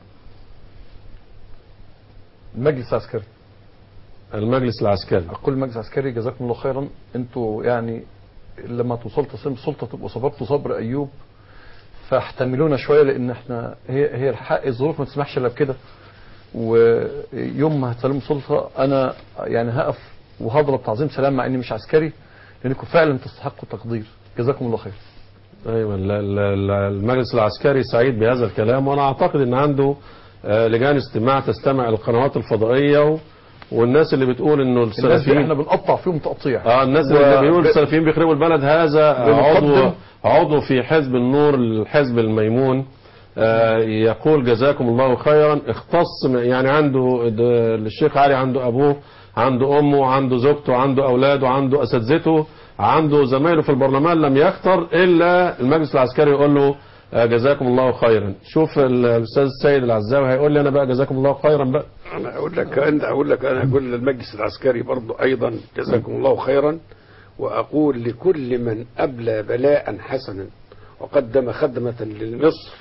المجلس العسكري المجلس العسكري أقول المجلس العسكري جزاكم الله خيرا انتوا يعني لما توصلوا تسليم السلطة تبقوا صبرتوا صبر أيوب فاحتملونا شوية لأن احنا هي هي الحق الظروف ما تسمحش إلا بكده ويوم ما هتسلموا السلطة أنا يعني هقف وهضرب تعظيم سلام مع إني مش عسكري لأنكم فعلا تستحقوا التقدير جزاكم الله خير ايوه ال- ال- ال- المجلس العسكري سعيد بهذا الكلام وانا اعتقد ان عنده آه، لجان استماع تستمع القنوات الفضائيه و... والناس اللي بتقول انه الناس دي السلفيين احنا بنقطع فيهم تقطيع اه الناس و- اللي بيقولوا ب- السلفيين بيخربوا البلد هذا بنقدم- عضو عضو في حزب النور الحزب الميمون آه يقول جزاكم الله خيرا اختص م- يعني عنده د- الشيخ علي عنده ابوه عنده امه عنده زوجته عنده اولاده عنده اساتذته عنده زمايله في البرلمان لم يختر الا المجلس العسكري يقول له آه جزاكم الله خيرا شوف ال- الاستاذ السيد العزاوي هيقول لي انا بقى جزاكم الله خيرا بقى انا اقول لك انت اقول لك انا اقول للمجلس العسكري برضو ايضا جزاكم الله خيرا واقول لكل من ابلى بلاء حسنا وقدم خدمة لمصر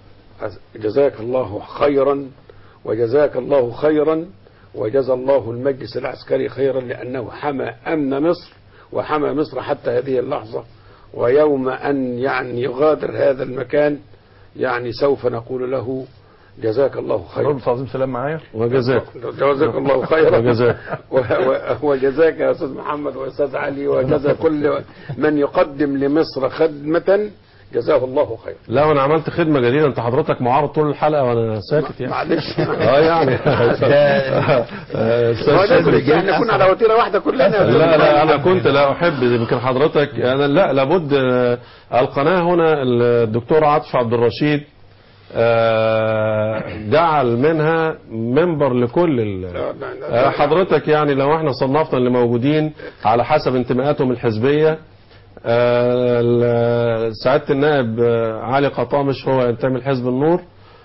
جزاك الله خيرا وجزاك الله خيرا وجزى الله المجلس العسكري خيرا لأنه حمى أمن مصر وحمى مصر حتى هذه اللحظة ويوم أن يعني يغادر هذا المكان يعني سوف نقول له جزاك الله خيرا ضرب تعظيم سلام معايا وجزاك جزاك الله خيرا وجزاك. و- و- وجزاك يا استاذ محمد واستاذ علي وجزا كل من يقدم لمصر خدمة جزاه الله خيرا لا وانا عملت خدمه جديده انت حضرتك معارض طول الحلقه وانا ساكت يعني معلش اه يعني آه، هو أستاذ لازم شكري. احنا نكون على وتيره واحده كلنا لا لا انا كنت لا احب يمكن حضرتك انا لا لابد آه، القناه هنا الدكتور عاطف عبد الرشيد آه، جعل منها منبر لكل ال- آه، حضرتك يعني لو احنا صنفنا اللي موجودين على حسب انتماءاتهم الحزبيه آه، ال- سعاده النائب آه، علي قطامش هو ينتمي لحزب النور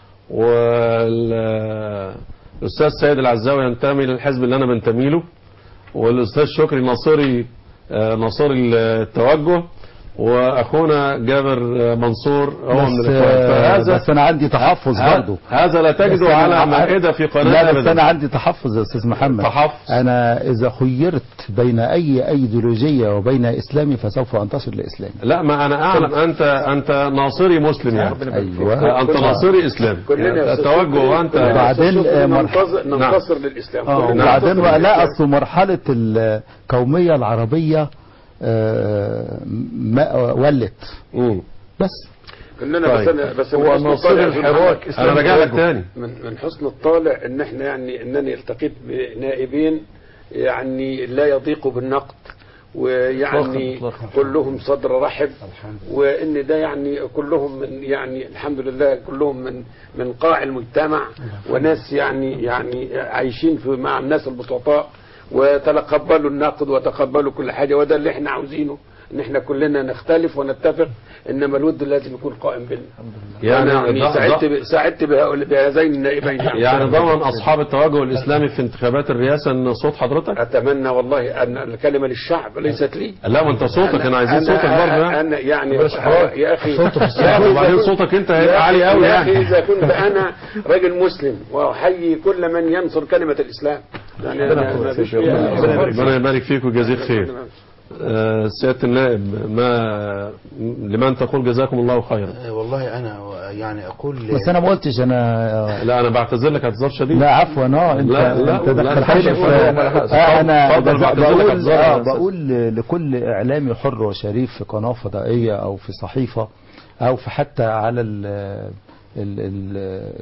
والاستاذ سيد العزاوي ينتمي للحزب اللي انا بنتمي له والاستاذ شكري ناصري آه، ناصري التوجه واخونا جابر آه، منصور هو من بس, الاخوان فهذا بس انا عندي تحفظ ه- برضه هذا لا بس تجده أنا- على مائده في قناه لا بس أبداً. انا عندي تحفظ يا استاذ محمد تحفظ. انا اذا خيرت بين اي ايديولوجيه وبين اسلامي فسوف انتصر لاسلامي لا ما انا اعلم انت انت ناصري مسلم يعني أيوة. انت ناصري اسلام كلنا يا يعني أستاذ التوجه شكري، وانت كلنا يا أستاذ وبعدين، شكري آه، ننتظر- نعم. ننتصر للاسلام اه كلنا وبعدين ننتصر لا للإسلام. اصل مرحله القوميه العربيه آه، ما ولت بس كلنا طيب. بس انا بس هو من حسن ناصر الطالع يا أستاذ الحراك محمد، إسلام أنا راجع لك تاني. من من حسن الطالع ان احنا يعني انني التقيت بنائبين يعني لا يضيقوا بالنقد ويعني إطلاقاً. كلهم صدر رحب وان ده يعني كلهم من يعني الحمد لله كلهم من من قاع المجتمع وناس يعني يعني عايشين في مع الناس البسطاء وتقبلوا النقد وتقبلوا كل حاجه وده اللي احنا عاوزينه ان احنا كلنا نختلف ونتفق انما الود لازم يكون قائم بينا يعني يعني, ض- سعدت ض- ب- سعدت بهؤلاء- بهذين النائبين يعني ضمن اصحاب التوجه الاسلامي في انتخابات الرئاسه ان صوت حضرتك اتمنى والله ان الكلمه للشعب ليست لي لا ما انت صوتك انا عايزين أنا- صوتك برضه يعني انا يعني بلاش إحراج. يا اخي صوته في يا السماء. أخي إذا وبعدين كنت- صوتك أنت يا هيبقى أخي- عالي أوي يا اخي يعني. اذا كنت انا راجل مسلم واحيي كل من ينصر كلمه الاسلام يعني أنا ما فيش فيها ربنا يبارك فيك ويجازيك خير آه، سيادة النائب ما لمن تقول جزاكم الله خيرا آه، والله انا يعني اقول بس انا ما قلتش انا لا انا بعتذر لك اعتذار شديد لا عفوا اه انت لا، لا، انت لا، دخلتني لا، في لا، لا، لا، آه، انا اتفضل، بز- بعتذر لك بقول اعتذار آه على أساس. بقول لكل اعلامي حر وشريف في قناه فضائيه او في صحيفه او في حتى على ال ال ال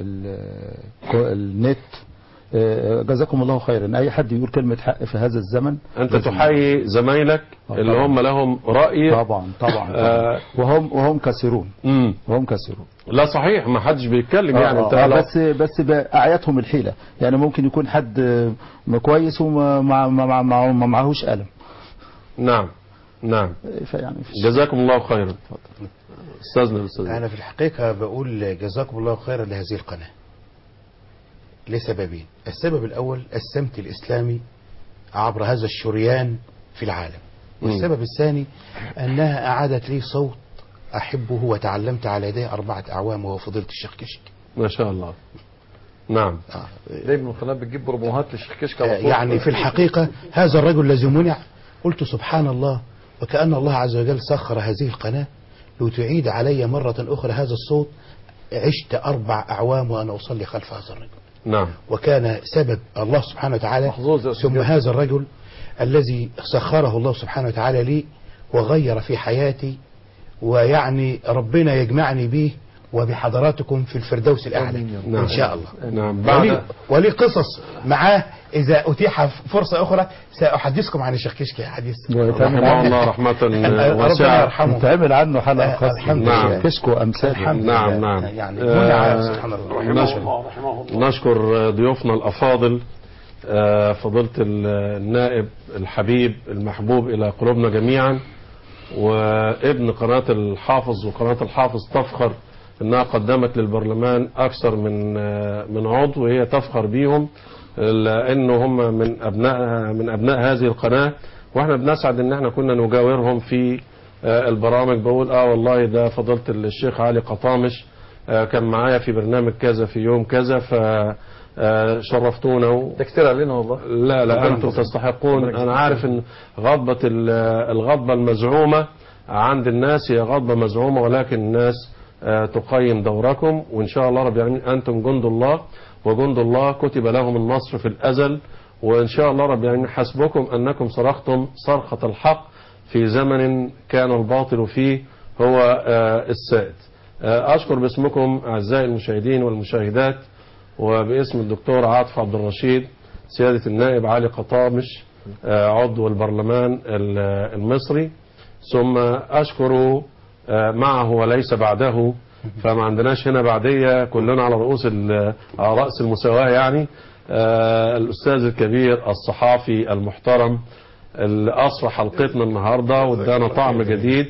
ال النت آه، جزاكم الله خيرا اي حد يقول كلمه حق في هذا الزمن انت لازم- تحيي زمايلك اللي هم لهم رأي طبعا طبعا, آه، طبعا. وهم وهم كثيرون مم. وهم كثيرون لا صحيح ما حدش بيتكلم يعني آه انت آه لو- بس بس بأعياتهم الحيلة يعني ممكن يكون حد آه، كويس وما ما ما ما ما ما معهوش قلم نعم نعم فيعني جزاكم الله خيرا استاذنا الاستاذ انا في الحقيقه بقول جزاكم الله خيرا لهذه القناه لسببين السبب الاول السمت الاسلامي عبر هذا الشريان في العالم والسبب الثاني انها اعادت لي صوت احبه وتعلمت على يديه اربعه اعوام وهو فضيله الشيخ كشك ما شاء الله نعم دايما من خلال بتجيب رموهات للشيخ كشك على طول. يعني في الحقيقة هذا الرجل الذي منع قلت سبحان الله وكأن الله عز وجل سخر هذه القناة لتعيد علي مرة أخرى هذا الصوت عشت أربع أعوام وأنا أصلي خلف هذا الرجل نعم وكان سبب الله سبحانه وتعالى ثم هذا الرجل الذي سخره الله سبحانه وتعالى لي وغير في حياتي ويعني ربنا يجمعني به وبحضراتكم في الفردوس الأعلى نعم. إن شاء الله نعم ولي, بعد ولي قصص معاه إذا أتيح فرصة أخرى سأحدثكم عن الشيخ كشكي حديث رحمه الله رحمة ربنا واسعة يرحمه تعمل عنه حلقة آه، خاصة الحمد نعم. لله. كشك وأمثال الحمد نعم لله. نعم يعني آه، منع سبحان الله نشكر, نشكر ضيوفنا الأفاضل آه، فضيلة النائب الحبيب المحبوب إلى قلوبنا جميعا وابن قناة الحافظ وقناة الحافظ تفخر انها قدمت للبرلمان اكثر من آه، من عضو وهي تفخر بيهم لان هم من ابناء من ابناء هذه القناه واحنا بنسعد ان احنا كنا نجاورهم في آه، البرامج بقول اه والله ده فضيله الشيخ علي قطامش آه، كان معايا في برنامج كذا في يوم كذا ف آه، شرفتونا و... ده كتير علينا والله لا لا ربنا انتم يجزاك. تستحقون ربنا انا عارف ان غضبة ال- الغضبة المزعومة عند الناس هي غضبة مزعومة ولكن الناس آه، تقيم دوركم وان شاء الله رب العالمين انتم جند الله وجند الله كتب لهم النصر في الازل وان شاء الله رب العالمين حسبكم انكم صرختم صرخة الحق في زمن كان الباطل فيه هو آه، السائد آه، اشكر باسمكم اعزائي المشاهدين والمشاهدات وباسم الدكتور عاطف عبد الرشيد سيادة النائب علي قطامش آه، عضو البرلمان ال- المصري ثم أشكر آه، معه وليس بعده فما عندناش هنا بعدية كلنا على رؤوس ال- على رأس المساواة يعني آه، الأستاذ الكبير الصحافي المحترم اللي أصفى حلقتنا النهاردة وادانا طعم جديد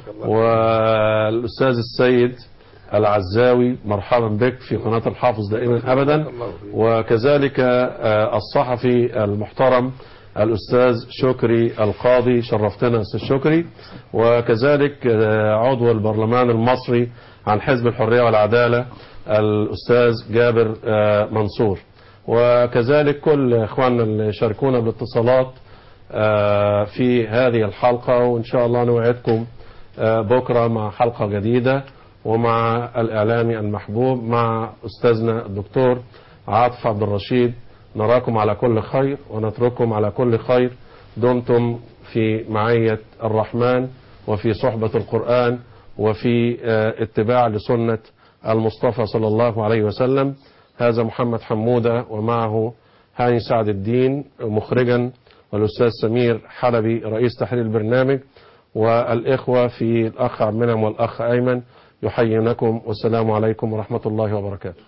والأستاذ السيد العزاوي مرحبا بك في قناة الحافظ دائما أبدا وكذلك آه، الصحفي المحترم الأستاذ شكري القاضي شرفتنا أستاذ شكري وكذلك آه، عضو البرلمان المصري عن حزب الحرية والعدالة الأستاذ جابر آه، منصور وكذلك كل إخواننا اللي شاركونا بالاتصالات آه، في هذه الحلقة وإن شاء الله نوعدكم آه، بكرة مع حلقة جديدة ومع الإعلامي المحبوب مع أستاذنا الدكتور عاطف عبد الرشيد نراكم على كل خير ونترككم على كل خير دمتم في معية الرحمن وفي صحبة القرآن وفي آه، اتباع لسنة المصطفى صلى الله عليه وسلم هذا محمد حمودة ومعه هاني سعد الدين مخرجا والأستاذ سمير حلبي رئيس تحرير البرنامج والإخوة في الأخ عبد المنعم والأخ أيمن يحيونكم والسلام عليكم ورحمة الله وبركاته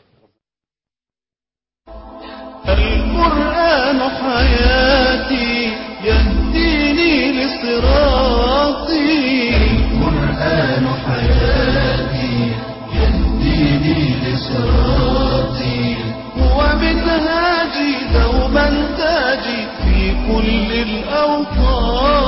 القرآن حياتي يهديني لصراطي القرآن حياتي يهديني لصراطي هو منهاجي دوما تاجي في كل الأوقات